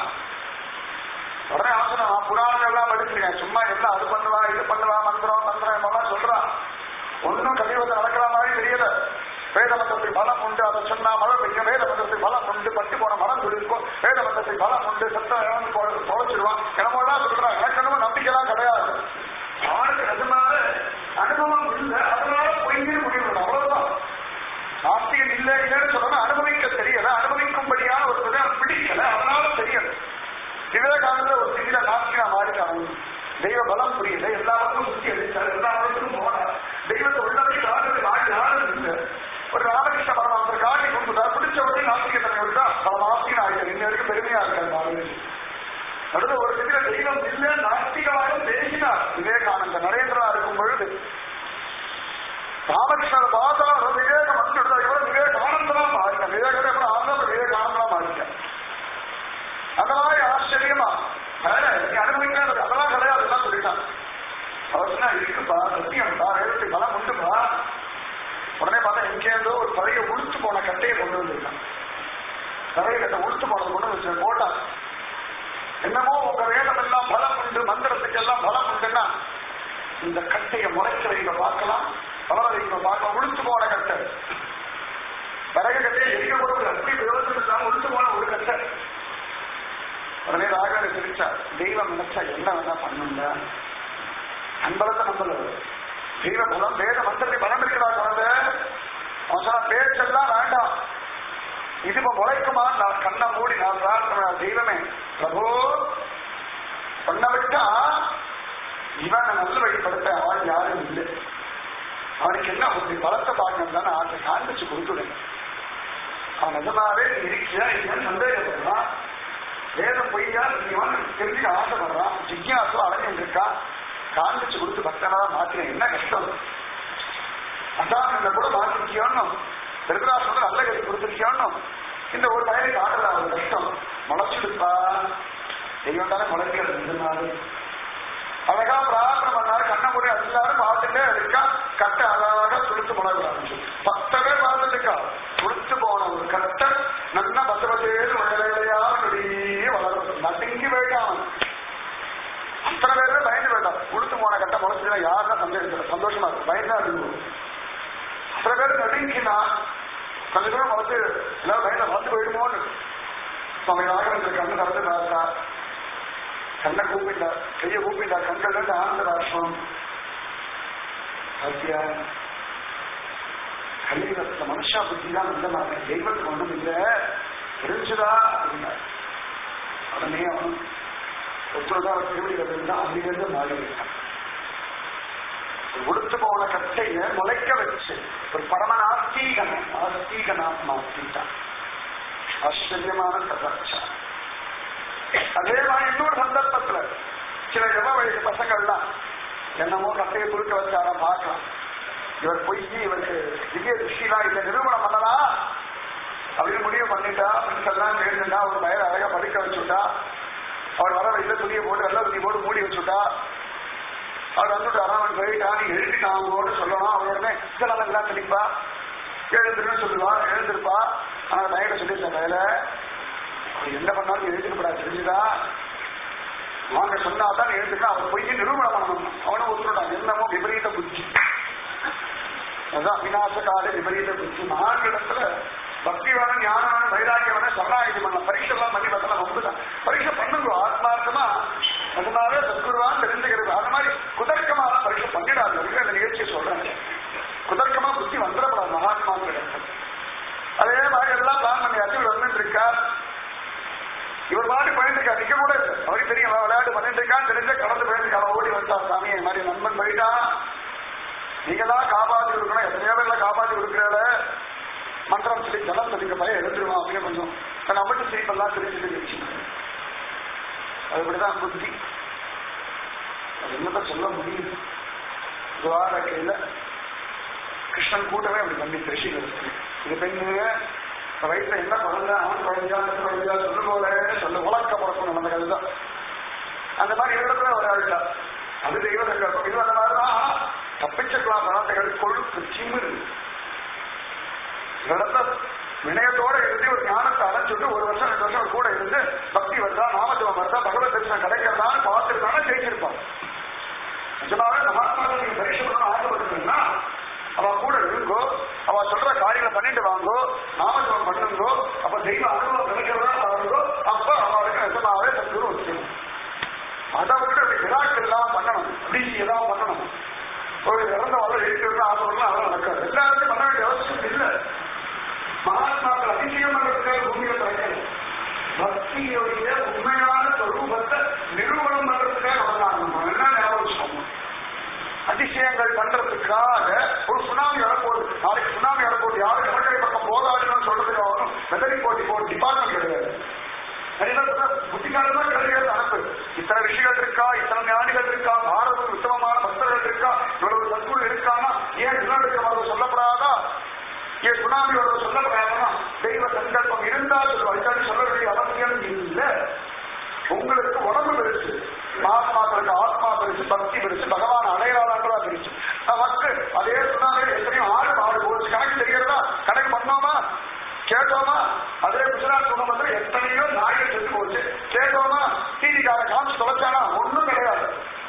உடனே அவசரம் நான் புராணம் எல்லாம் படிச்சிருக்கேன் சும்மா எல்லாம் அது பண்ணுவா இது பண்ணுவா மந்திரம் மந்திரம் என்னெல்லாம் சொல்றான் ஒன்னும் கலியுகத்தில் நடக்கிற மாதிரி தெரியல வேத மந்திரத்துக்கு பலம் உண்டு அதை சொன்னா மழை பெய்யும் வேத மந்திரத்துக்கு பலம் உண்டு பட்டு போன மரம் சொல்லியிருக்கோம் வேத மந்திரத்துக்கு பலம் உண்டு சத்தம் இழந்து தொலைச்சிடுவான் என்னமோலாம் சொல்றான் எனக்கு என்னமோ நம்பிக்கைலாம் கிடையாது அவனுக்கு நிஜமாக அனுபவம் இல்லை அதனால பொய்ன்னு முடிவு அவ்வளவுதான் நாஸ்திகன் இல்லை இல்லைன்னு சொன்னா அனுபவிக்க தெரியல அனுபவிக்கும்படியான ஒரு விதம் பிடிக்கல அதனால தெரியல விவேகானந்த ஒரு சிறிய நாஸ்திகா மாறிட்டாங்க தெய்வ பலம் புரியல எல்லா பக்கமும் சுத்தி அடிச்சார் எல்லா இடத்துக்கும் போனார் தெய்வத்தை உள்ளபடி காட்டு வாழி யாரும் இல்லை ஒரு ராமகிருஷ்ண பரமாந்தர் காட்டி கொண்டுட்டார் பிடிச்ச உடனே நாஸ்திகத்தனை விட்டா அவன் நாஸ்திகன் ஆகிட்டார் இன்ன வரைக்கும் பெருமையா இருக்காரு ராமகிருஷ்ணன் நடுவில் ஒரு சிறிய தெய்வம் இல்லை நாஸ்திகமாக பேசினார் விவேகானந்த நரேந்திரா இருக்கும் பொழுது ராமகிருஷ்ணர் பார்த்தா விவேகம் வந்துடுதா இவ்வளவு விவேகானந்தமா மாறிட்டேன் விவேகத்தை எப்படி ஆனந்த விவேகானந்தமா மாறிட்டேன் அந்த மாதிரி ஆச்சரியமா வேற நீ அனுபவிக்காது அதெல்லாம் கிடையாது எல்லாம் சொல்லிட்டான் அவர் சொன்னா இருக்குப்பா சத்தியம்ப்பா எழுத்து பலம் உண்டுப்பா உடனே பார்த்தா எங்கேருந்தோ ஒரு பழைய உளுத்து போன கட்டையை கொண்டு வந்திருக்கான் பழைய கட்டை உளுத்து போனது கொண்டு வச்சு போட்டான் என்னமோ உங்க வேதம் எல்லாம் பலம் உண்டு மந்திரத்துக்கு எல்லாம் பலம் உண்டுன்னா இந்த கட்டையை முளைக்க வைக்க பார்க்கலாம் வளர வைக்க பார்க்கலாம் உளுத்து போன கட்டை விறகு கட்டையை எரிக்க கொடுக்குற அப்படி விவசாயம் உளுத்து போன ஒரு கட்டை உடனே ராகவ சிரிச்சா தெய்வம் நினைச்சா என்ன வேணா பண்ணுங்க அன்பலத்தை நம்பல தெய்வ பலம் வேத மந்திரத்தை பலம் இருக்கிறா குழந்தை அவன் சொன்ன பேச்செல்லாம் வேண்டாம் இது இப்ப முளைக்குமா நான் கண்ணை மூடி நான் பிரார்த்தனை தெய்வமே பிரபு சொன்ன விட்டா இவன் நல்ல வழிபடுத்த அவன் யாரும் இல்லை அவனுக்கு என்ன அப்படி பலத்தை பார்க்கணும் தானே ஆசை காண்பிச்சு கொடுத்துடுங்க அவன் நிஜமாவே இருக்கியா இல்லைன்னு சந்தேகப்படுறான் வேதம் பொய்யா நீவான் தெரிஞ்சுக்க ஆசைப்படுறான் ஜிக்யாசு அடைஞ்சு இருக்கா காண்பிச்சு கொடுத்து பக்தனா மாத்திரம் என்ன கஷ்டம் அதான் கூட மாத்திருக்கியோன்னு திருவிழாசம் நல்ல கதி கொடுத்துருக்கியோன்னு இந்த ஒரு பையனுக்கு ஆடுறா ஒரு கஷ்டம் முளைச்சிடுப்பா தெய்வம் தானே முளைக்கிறது இருந்தாலும் அழகா பிரார்த்தனை பண்ணாரு கண்ண முறை எல்லாரும் பார்த்துட்டே இருக்கா கட்டை அழகா துளுத்து முளைக்க ஆரம்பிச்சு பத்து பேர் பார்த்துட்டு இருக்கா துளுத்து போன ஒரு கட்டை நல்லா பத்து பத்து வேலையா வெளியே வளரும் நடுங்கி போயிட்டான் அத்தனை பேருமே பயந்து போயிட்டான் உளுத்து போன கட்டை முளைச்சுனா யாருன்னா சந்தேகம் சந்தோஷமா இருக்கு பயந்தா இருக்கு அத்தனை பேர் நடுங்கினா கொஞ்ச தூரம் வளர்த்து எல்லாரும் பயந்து வந்து போயிடுமோன்னு நம்ம யாரும் கண்ணு திறந்து பார்த்தா கண்ணை கூப்பிட்டா கைய கூப்பிட்டா கண்கள் இருந்து ஆனந்த ராஷ்டிரம் சத்யா கலியுகத்துல மனுஷா புத்தி தான் இந்த மாதிரி தெய்வத்துக்கு ஒன்றும் இல்லை தெரிஞ்சுதா அப்படின்னா உடனே அவன் ஒத்துழைதான் திருவடியில் இருந்தா அங்கிருந்து மாறி விட்டான் உடுத்து போன கட்டைய முளைக்க வச்சு ஒரு பரமநாஸ்தீகன் ஆஸ்தீகனாத் மாத்திட்டான் ஆச்சரியமான கதாச்சாரம் அதே மாதிரி இன்னொரு சந்தர்ப்பத்துல சில இள வயசு பசங்கள்லாம் என்னமோ கட்டையை குறுக்க வச்சாரம் பார்க்கலாம் இவர் பொய் இவருக்கு திவ்ய திருஷ்டிலாம் இல்ல நிரூபணம் பண்ணலாம் அப்படின்னு முடிவு பண்ணிட்டா ஃப்ரெண்ட்ஸ் எல்லாம் சேர்ந்துட்டா ஒரு பயிர் அழகா படிக்க வச்சுட்டா அவர் வர வயசுல துணியை போட்டு வெள்ள துணி போட்டு மூடி வச்சுட்டா அவர் வந்துட்டு அவன் போயிட்டா நீ எழுதிட்டான் அவங்களோட சொல்லணும் அவரோடனே இதெல்லாம் எல்லாம் கண்டிப்பா எழுந்துருன்னு சொல்லுவா எழுந்திருப்பா ஆனா நைட சொல்லியிருந்த வேல அவர் என்ன பண்ணாலும் எழுதிக்கப்படா தெரிஞ்சுதா வாங்க சொன்னாதான் எழுந்துக்கா அவர் பொய் நிரூபணம் பண்ணணும் அவனும் ஒத்துட்டான் என்னமோ விபரீத புத்தி அதான் விநாச கால விபரீத புத்தி மகான்களிடத்துல பக்தி வேணும் ஞானம் வேணும் வைராக்கியம் வேணும் சரணாகி பண்ணலாம் பரீட்சை எல்லாம் பண்ணி பார்த்தா ரொம்ப தான் பரீட்சை பண்ணுங்க ஆத்மார்த்தமா அதனால சத்குருவான் தெரிஞ்சுக்கிறது அந்த மாதிரி குதர்க்கமான பரீட்சை பண்ணிடாது அதுக்கு அந்த நிகழ்ச்சியை சொல்றேன் குதர்க்கமா புத்தி வந்துடப்படாது மகாத்மாக்களிடத்தில் அதே மாதிரி எல்லாம் பிளான் பண்ணியாச்சு இவர் வந்துட்டு இருக்கார் இவர் பாட்டு பண்ணிட்டு நிக்க கூட இல்லை அவருக்கு தெரியும் அவன் விளையாட்டு பண்ணிட்டு இருக்கான் தெரிஞ்ச கடந்து போயிட்டு அவன் ஓடி வந்தான் சாமி இந்த மாதிரி நண்பன் போயிட்டான் நீங்க தான் காப்பாத்தி கொடுக்கணும் எத்தனையோ பேர்ல காப்பாத்தி கொடுக்கறத மந்திரம் சொல்லி ஜலம் சொல்லிக்க பையன் எழுந்துருவான் அப்படின்னு கொஞ்சம் நம்மட்டு சீப்பெல்லாம் தெரிஞ்சு தெரிஞ்சு அதுபடிதான் புத்தி அது என்னதான் சொல்ல முடியும் துவாரகையில கிருஷ்ணன் கூட்டமே அப்படி பண்ணி திருஷிகள் இது பெண்ணுங்க வயசுல என்ன குழந்தை அவன் குழந்தையா அந்த குழந்தையா சொல்லு போல சொல்ல உலக்க பிறக்கணும் நம்ம கதை தான் அந்த மாதிரி இடத்துல ஒரு ஆள் அது தெய்வ சங்கல்பம் இது அந்த மாதிரிதான் தப்பிச்சுக்கலாம் குழந்தைகள் கொழுப்பு சிமிரு இடத்துல வினயத்தோட இருந்து ஒரு ஞானத்தை அடைஞ்சுட்டு ஒரு வருஷம் ரெண்டு வருஷம் கூட இருந்து பக்தி வருதா நாமத்துவம் வருதா பகவத் தரிசனம் கிடைக்கிறதான்னு பார்த்துருந்தாலும் ஜெயிச்சிருப்பான் நிஜமாவே மகாத்மாக்கள் நீங்க பரீட்சை பண்ணணும் ஆசைப்படுறீங்கன்னா அவ கூட இருங்கோ அவ சொல்ற காரியங்களை பண்ணிட்டு வாங்கோ நாமத்துவம் பண்ணுங்கோ அப்ப தெய்வ அனுபவம் கிடைக்கிறதா பாருங்கோ அப்ப அவளுக்கு நிஜமாவே சத்துரு வச்சுக்கணும் அதை விட்டு அப்படி விழாக்கள் எல்லாம் பண்ணணும் டிசி எல்லாம் பண்ணணும் ஒரு இறந்த வர எழுத்து ஆசைப்படலாம் அதெல்லாம் நடக்காது எல்லாருக்கும் பண்ண வேண்டிய அவசியம் இல்லை மகாத்மாக்கள் அதிசயம் பண்றதுக்காக பூமியில பிறக்கல பக்தியுடைய உண்மையான சொரூபத்தை நிரூபணம் பண்றதுக்காக வந்தாங்க நம்ம என்ன ஞாபகம் வச்சுக்கோங்க அதிசயங்கள் பண்றதுக்காக ஒரு சுனாமி வரப்போகுது நாளைக்கு சுனாமி வரப்போகுது யாரும் கடற்கரை பக்கம் போகாதுன்னு சொல்றதுக்கு ஆகணும் வெதரி போட்டி போட்டு டிபார்ட்மெண்ட் கிடையாது புத்திகாரமா கிடையாது அனுப்பு இத்தனை விஷயங்கள் இருக்கா இத்தனை ஞானிகள் இருக்கா பாரதம் உத்தமமான பக்தர்கள் இருக்கா இவ்வளவு சத்குரு இருக்கானா ஏன் நிலநடுக்கம் சொல்லப்படாதா ஏன் சுனாமி வருவது சொல்லப்படாதா தெய்வ சங்கல்பம் இருந்தால் சொல்லுவாங்க சொல்ல வேண்டிய அவசியம் இல்லை உங்களுக்கு உடம்பு பெருசு மகாத்மாக்களுக்கு ஆத்மா பெருசு பக்தி பெருசு பகவான் அடையாளங்களா பெருசு நமக்கு அதே சொன்னாங்க எத்தனையோ ஆடு மாடு போச்சு கணக்கு தெரிகிறதா கணக்கு பண்ணோமா கேட்டோமா அதே குஜராத் குடும்பத்தில் எத்தனையோ நாய்கள் செத்து போச்சு கேட்டோமா டிவிக்கார காமிச்சு தொலைச்சானா ஒண்ணும் கிடையாது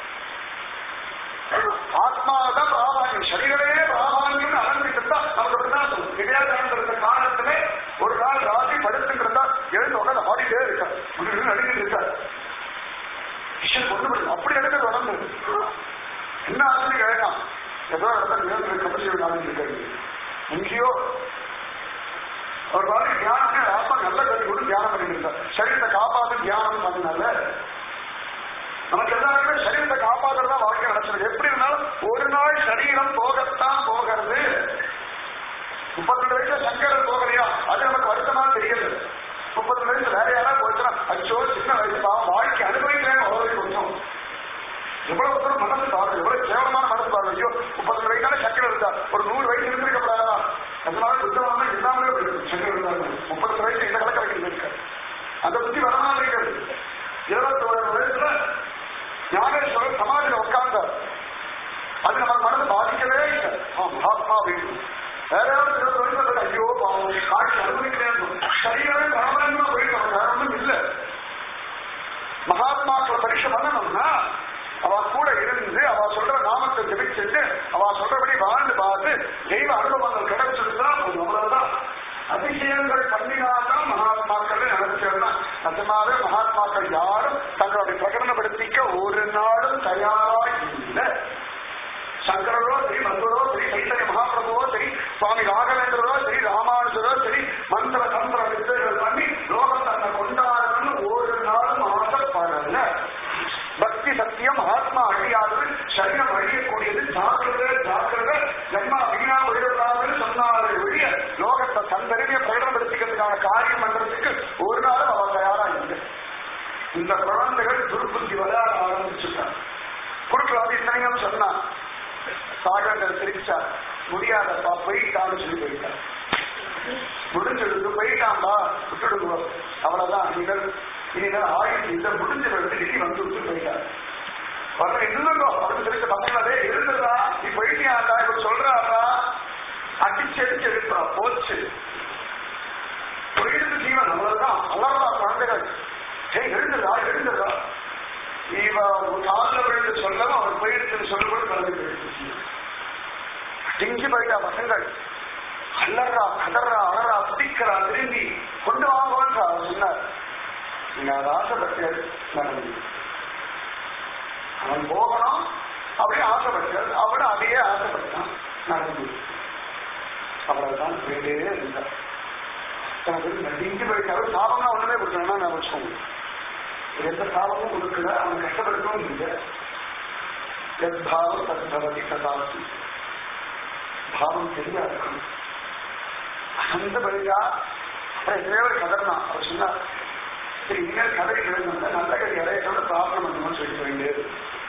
ஆத்மாதான் பிராமாணியம் சரீரமே பிராமாணியம் அலங்கிட்டு தான் நமக்கு அப்படிதான் சொல்லும் விவேகானந்தர் இருந்த காலத்திலே ஒரு நாள் ராசி படுத்துட்டு இருந்தா எழுந்து உட்காந்து ஆடிட்டே இருக்கார் அப்படின்னு நடிக்கிட்டு இருக்கார் கிருஷ்ணன் கொண்டு போய் அப்படி எடுக்க தொடர்ந்து என்ன ஆகுதுன்னு கேட்கான் ஏதோ இடத்துல நிலத்தில் கமிஷன் ஆகிட்டு இருக்காரு எங்கேயோ அவர் பாரு தியானம் ஆத்மா நல்ல கல்வி கூட தியானம் பண்ணிட்டு இருந்தார் சரீரத்தை காப்பாத்து தியானம் பண்ணனால நமக்கு எல்லாருமே சரீரத்தை காப்பாத்துறதா வாழ்க்கை நடக்கிறது எப்படி இருந்தாலும் ஒரு நாள் சரீரம் போகத்தான் போகிறது முப்பத்தி வயசுல சங்கரன் போகலையா அது நமக்கு வருத்தமா தெரியல முப்பத்தி வயசு வேற யாராவது போச்சுன்னா அச்சோ சின்ன வயசு பாவம் வாழ்க்கை அனுபவிக்கிறேன் அவ்வளவு கொஞ்சம் எவ்வளவு தூரம் மனசு பாருங்க எவ்வளவு கேவலமான மனசு பாருங்க ஐயோ முப்பத்தி வயசான சக்கரம் இருந்தா ஒரு நூறு வயசு இருந்திருக்கப்படாதா அதனால புத்தகமாக இல்லாமலே போயிருக்கு சக்கரம் இருந்தாங்க முப்பத்தி வயசு இந்த கலக்கரைக்கு இருக்காரு அந்த புத்தி வரமாட்டேங்கிறது இருபத்தி ஒரு வயசுல ஞானேஸ்வரர் சமாதியில உட்கார்ந்தார் அது நம்ம மனது பாதிக்கவே இல்லை ஆ, மகாத்மா வேண்டும் வேற யாரும் இருபது வயசுல ஐயோ பாவம் காட்சி அனுபவிக்கிறேன் சரீரமே பரமாத்மா போயிட்டு வேற ஒன்றும் இல்லை மகாத்மாக்கள் பரீட்சை பண்ணணும்னா அவ கூட இருந்து அவ சொல்ற நாமத்தை ஜெபிச்சுட்டு அவ சொல்றபடி வாழ்ந்து பார்த்து தெய்வ அனுபவங்கள் கிடைச்சிருந்தா கொஞ்சம் அவ்வளவுதான் அதிசயங்கள் பண்ணினால்தான் மகாத்மாக்கள் நினைச்சிருந்தா நிஜமாவே மகாத்மாக்கள் யாரும் தங்களுடைய பிரகடனப்படுத்திக்க ஒரு நாளும் தயாராக இல்லை சங்கரரோ சரி மதுரோ சரி சைத்தன்ய மகாபிரபுவோ சரி சுவாமி ராகவேந்திரரோ சரி ராமானுஜரோ சரி மந்திர தந்திர வித்தைகள் பண்ணி லோகம் தன்னை கொண்டாடணும்னு ஒரு நாளும் ஆசைப்படல பக்தி சத்தியம் ஆத்மா அழியாதது சரீரம் அழியக்கூடியது ஜாக்கிரதை ஜாக்கிரதை ஜன்மா வீணா விழுவதாகனு சொன்னாலே ஒழிய லோகத்தை தன் பெருமையை பிரகடனப்படுத்திக்கிறதுக்கான காரியம் பண்றதுக்கு ஒரு நாளும் அவ தயாரா இல்லை இந்த குழந்தைகள் துர்புத்தி விளையாட ஆரம்பிச்சுட்டான் குறுக்கலாது இத்தனையும் சொன்னான் சாகரங்கள் சிரிச்சா முடியாதப்பா போயிட்டான்னு சொல்லி போயிட்டான் முடிஞ்சிடுது போயிட்டான்பா விட்டுடுங்க அவ்வளவுதான் நீங்கள் இனிமேல் ஆயுள் இந்த முடிஞ்ச வந்து இனி வந்து விட்டு போயிட்டார் வர இல்லைங்கோ அப்படின்னு சொல்லிட்டு பசங்களே இருந்ததா நீ போயிட்டியாண்டா இப்ப சொல்றாரா அடிச்சு அடிச்சு எடுப்பா போச்சு போயிடுது ஜீவன் அவ்வளவுதான் அவ்வளவுதா குழந்தைகள் சரி எழுந்துடா எழுந்துடா இவ காலில் விழுந்து சொல்லவும் அவர் போயிடுச்சுன்னு சொல்லும்போது குழந்தை போயிடுச்சு டிங்கி போயிட்டா பசங்கள் அலறா கதறா அலறா துடிக்கிறா திரும்பி கொண்டு வாங்குவான்றா அவர் சொன்னார் நீங்க அதை ஆசைப்பட்டு நடந்து அவன் போகணும் அப்படியே ஆசைப்பட்டார் அவனும் அதையே ஆசைப்பட்டான் நடந்து அவ்வளவுதான் போயிட்டே இருந்தார் தனக்கு டிங்கி போயிட்டாரு சாபம்னா ஒண்ணுமே கொடுக்கணும்னா நான் வச்சுக்கோங்க எந்த சாபமும் கொடுக்கல அவன் கஷ்டப்படுத்தவும் இல்லை எத்பாவம் தத்பவதி சதாசி பாவம் சரியா இருக்கணும் அந்த பலியா அப்புறம் தேவர் கதர்னா அவர் சொன்னார் சரி இனிமேல் கதறி கிழந்து நல்ல கதி அடையத்தோட பிரார்த்தனை பண்ணணும்னு சொல்லிட்டு வேண்டியது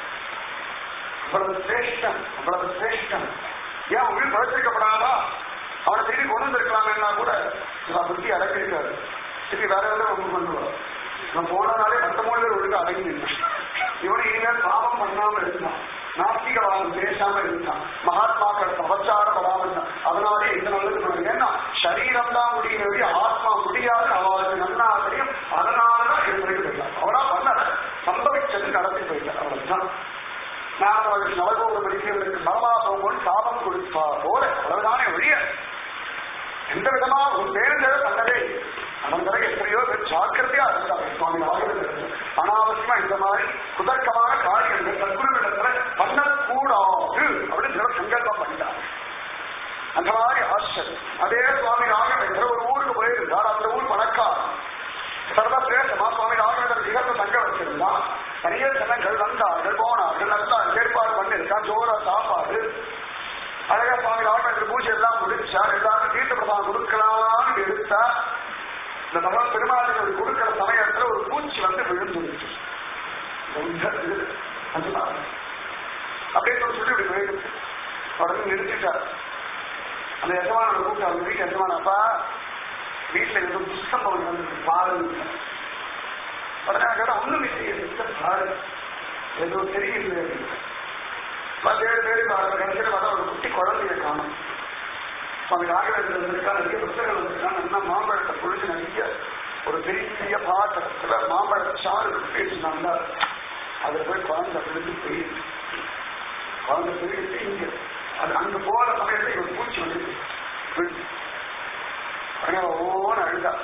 அவ்வளவு சிரேஷ்டம் அவ்வளவு சிரேஷ்டம் ஏன் உயிர் பழச்சிருக்கப்படாதா அவனை திருப்பி கொண்டு வந்திருக்கலாம்னா கூட இவன் புத்தி அடக்கிருக்காரு திருப்பி வேற எதாவது ஒன்று பண்ணுவார் இவன் போனனாலே மற்ற மொழிகள் ஒழுங்கு அடங்கி நின்றான் இவனை இனிமேல் பாவம் பண்ணாம இருந்தான் நாஸ்திகவாதம் பேசாம இருந்தான் மகாத்மாக்கள் பிரபச்சாரப்படாம இருந்தான் அதனாலே இந்த நல்லது பண்ணுங்க ஏன்னா சரீரம் தான் முடியும் வழி ஆத்மா முடியாது அவளுக்கு நன்னா தெரியும் அதனாலதான் இது வரைக்கும் போயிட்டான் அவனா பண்ணல சம்பவிச்சது நடத்தி போயிட்டான் அவ்வளவுதான் நான் அவர்கள் நவகோபுர மனிதர்களுக்கு நலமா போகும்போது சாபம் கொடுப்பா போல அவ்வளவுதானே ஒழிய எந்த விதமா ஒரு பேருந்தே பண்ணதே அவன் பிறகு எத்தனையோ பேர் ஜாக்கிரதையா இருந்தாங்க சுவாமி ஆகிறது அனாவசியமா இந்த மாதிரி குதர்க்கமான காரியங்கள் சத்குருவிடத்துல பண்ணக்கூடாது அப்படின்னு சிலர் சங்கல்பம் பண்ணிட்டாங்க அந்த மாதிரி ஆச்சரியம் அதே சுவாமி ராகவேந்திர ஒரு ஊருக்கு போயிருந்தார் அந்த ஊர் பணக்கார் சர்வசிரேஷ்டமா சுவாமி ராகவேந்திரன் திகழ்ந்த தங்க வச்சிருந்தான் நிறைய ஜனங்கள் வந்தார்கள் போனார்கள் நல்லா ஏற்பாடு பண்ணிருக்கான் ஜோரா சாப்பாடு அழகா சுவாமி ராகவேந்திர பூஜை எல்லாம் முடிச்சா எல்லாரும் தீர்த்த பிரசாதம் கொடுக்கலாம்னு எடுத்தா இந்த பகவான் பெருமாளுக்கு கொடுக்கிற சமயத்துல ஒரு பூச்சி வந்து விழுந்துருச்சு ரொம்ப இது. அதுதான். அப்படியே சொல்லி சொல்லி இப்படி போயிடுச்சு உடனே நிறுத்திட்டார் அந்த எஜமான கூப்பிட்டு அவங்க வீட்டு எஜமான அப்பா வீட்டுல ஏதோ புஷ்பம் வந்து பாருங்க உடனே நான் கேட்டா ஒண்ணும் இல்லையே பாரு ஏதோ தெரியல அப்படின்னு தேடி தேடி பாருங்க கடைசியில் பார்த்தா ஒரு குட்டி குழந்தைய காணும் சுவாமி ராகவேந்திரன் வந்திருக்கா நிறைய புத்தகம் வந்திருக்கான் நல்லா மாம்பழத்தை பொழிஞ்சு நிறைய ஒரு பெரிய பாத்திரத்துல மாம்பழ சாறு பேசினாங்க அதுல போய் குழந்தை பிடிச்சு போயிடுச்சு குழந்தை போயிடுச்சு இங்க அது அங்க போற சமயத்துல இவன் பூச்சி வந்து விழுந்து உடனே ஓன அழுதா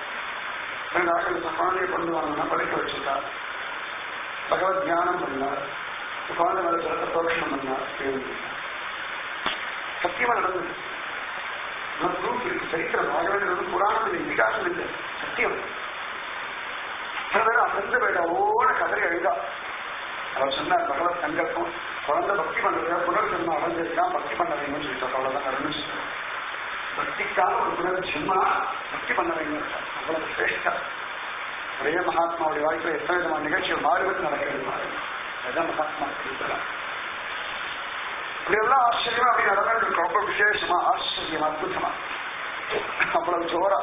ராகவேந்திர குழந்தைய கொண்டு வாங்கன்னா படிக்க வச்சுட்டா பகவத் தியானம் பண்ணார் குழந்தை மேல சிறந்த தோஷம் பண்ணார் சத்தியமா நடந்தது ப்ரூஃப் இருக்கு சரித்திரம் ராகவேந்திரன் புராணம் இல்லை விகாசம் இல்லை சத்தியம் சில பேர் அசந்து போயிட்டா ஓட கதறி அழுதா அவர் சொன்னார் பகவத் சங்கல்பம் குழந்தை பக்தி பண்றதுக்காக புனர்ஜென்மம் அடைஞ்சிருக்கான் பக்தி பண்ண வேணும்னு சொல்லிட்டு அவ்வளவுதான் நடந்துச்சு பக்திக்காக ஒரு புனர்ஜென்மா பக்தி பண்ண வேண்டும் அவ்வளவு சிரேஷ்டம் ஒரே மகாத்மாவுடைய வாழ்க்கையில் எத்தனை விதமான நிகழ்ச்சிகள் மாறுபட்டு நடக்கிறது பாருங்க. அதுதான் மகாத்மா இருக்கலாம் இப்படி எல்லாம் ஆச்சரியமா அப்படி நடந்துருக்கு ரொம்ப விசேஷமா ஆச்சரியம் அற்புதமா அவ்வளவு ஜோரா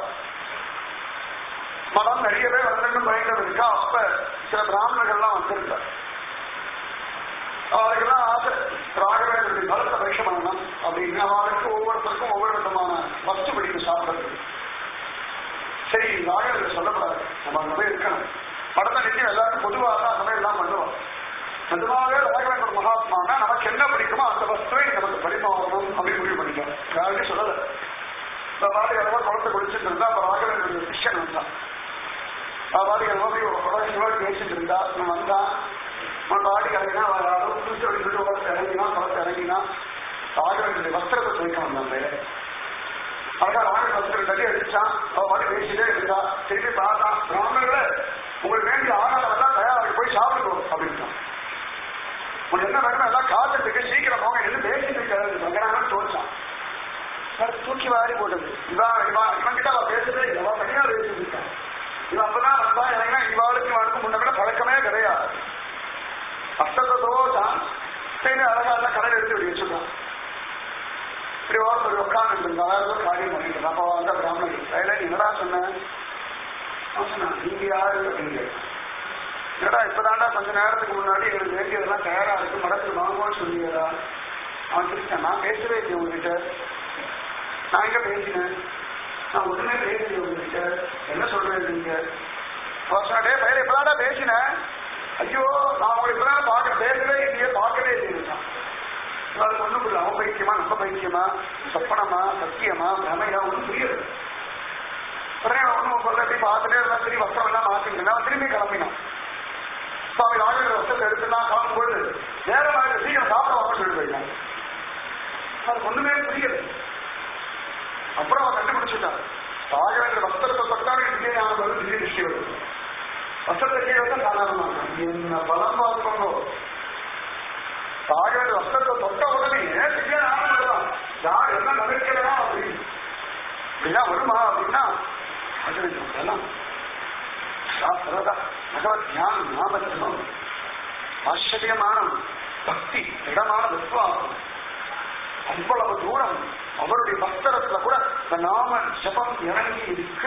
மனம் நிறைய பேர் வந்துட்டு பயங்கரம் இருக்கா அப்ப சில பிராமணர்கள்லாம் வந்திருக்கா அவருக்கெல்லாம் ஆசை ராகவேந்திரனுடைய பலத்தை பரீட்சை பண்ணணும் அப்படின்னு அவருக்கு ஒவ்வொருத்தருக்கும் ஒவ்வொரு விதமான வஸ்து பிடிக்கும் சாப்பிடுறது சரி ராகவேந்திரன் சொல்லக்கூடாது நம்ம அங்க போய் இருக்கணும் படத்தை நிச்சயம் எல்லாரும் பொதுவாக தான் அந்த மாதிரி எல்லாம் பண்ணுவோம் நிஜமாவே ராகவேந்திர மகாத்மானா நமக்கு என்ன பிடிக்குமோ அந்த வஸ்துவை நமக்கு பரிமாறணும் அப்படின்னு முடிவு பண்ணிக்கலாம் யாருமே சொல்லல இந்த மாதிரி எவ்வளோ குளத்தை குடிச்சிட்டு இருந்தா அப்ப ராகவேந்திர சிஷ்யன் வந்தான் பாடி எவ்வளோ பேசிட்டு இருந்தா இவன் வந்தான் அவன் பாடி இறங்கினா அவன் யாரும் புதுசு வழிபட்டு குளத்தை இறங்கினா குளத்தை இறங்கினா ராகவேந்திர வஸ்திரத்தை துவைக்க வந்தான் பையன் அவன் ராக வஸ்திரம் தள்ளி அடிச்சான் அவன் பாடி பேசிட்டே இருந்தா திருப்பி பார்த்தான் பிராமணர்களே உங்களுக்கு வேண்டிய ஆகாரம் எல்லாம் தயாராகி போய் சாப்பிடுவோம் அப்படின்னு என்ன வேணும் எல்லாம் காத்துட்டு சீக்கிரம் போங்க என்ன பேசிட்டு இருக்காரு சங்கரான தோற்றான் சார் தூக்கி வாரி போட்டது இவன் இவன் இவன் கிட்ட அவன் பேசுறதே இல்லை அவன் தனியா பேசிட்டு இருக்கான் இவன் அப்பதான் வந்தா எனக்கு இவாளுக்கு இவனுக்கு முன்ன கூட பழக்கமே கிடையாது அஷ்டத்தை தோற்றான் சரி அழகா எல்லாம் கடல் எடுத்து இப்படி வச்சுட்டான் இப்படி ஓரத்தில் உட்கார்ந்து இருந்தா ஏதோ காரியம் பண்ணிட்டு இருந்தான். அப்ப வந்த பிராமணன் கையில நீ என்னடா சொன்ன அவன் சொன்னான், நீங்க யாரு அப்படின்னு கேட்டான். என்னடா இப்பதான்டா கொஞ்ச நேரத்துக்கு முன்னாடி எங்களுக்கு வேண்டியதெல்லாம் தயாரா இருக்கு மடத்துக்கு வாங்குவோம்னு சொன்னீங்களா அவன் கிருஷ்ணன் நான் பேசவே இல்லை உங்ககிட்ட நான் எங்க பேசினேன் நான் ஒண்ணுமே பேசலையே உங்ககிட்ட என்ன சொல்றேன் நீங்க அவன் சொன்னா, டேய் பயிர இப்பதான்டா பேசினேன் ஐயோ நான் உங்களை இப்பதான் பார்க்க பேசவே இல்லையே பார்க்கவே இல்லையா அது ஒண்ணும் புரியல அவன் பைத்தியமா நம்ம பைத்தியமா சொப்பனமா சத்தியமா பிரமையா ஒண்ணும் புரியல உடனே ஒண்ணும் சொல்ல போய் பார்த்துட்டே இருந்தா சரி வஸ்திரம் எல்லாம் மாத்திக்கிட்டு அவன் திரும்பி கிளம்பினான் சுவாமி ராஜேந்திர வஸ்திரத்தை எடுத்துனா கிளம்பும்போது நேரம் ஆயிடுச்சு சீக்கிரம் சாப்பிட வாங்க சொல்லி போயிட்டான் அது ஒண்ணுமே புரியல அப்புறம் அவன் கண்டுபிடிச்சுட்டான் ராஜேந்திர வஸ்திரத்தை தொட்டாலும் திடீர் ஞானம் வருது திடீர் திருஷ்டி வருது வஸ்திரத்தை கீழே வச்சா சாதாரணமாக என்ன பலம் பார்க்கணும் தாயோட வஸ்திரத்தை தொட்ட உடனே திவ்யா ஞானம் வருவான் யார் என்ன நினைக்கிறா அப்படின்னு இப்படிதான் வருமா அப்படின்னா அது எல்லாம் சாஸ்திரதா பகவத் ஞானம் ஞாபகம் ஆச்சரியமான பக்தி இடமான விஸ்வாசம் அவ்வளவு தூரம் அவருடைய பக்தரத்துல கூட இந்த நாம ஜபம் இறங்கி இருக்கு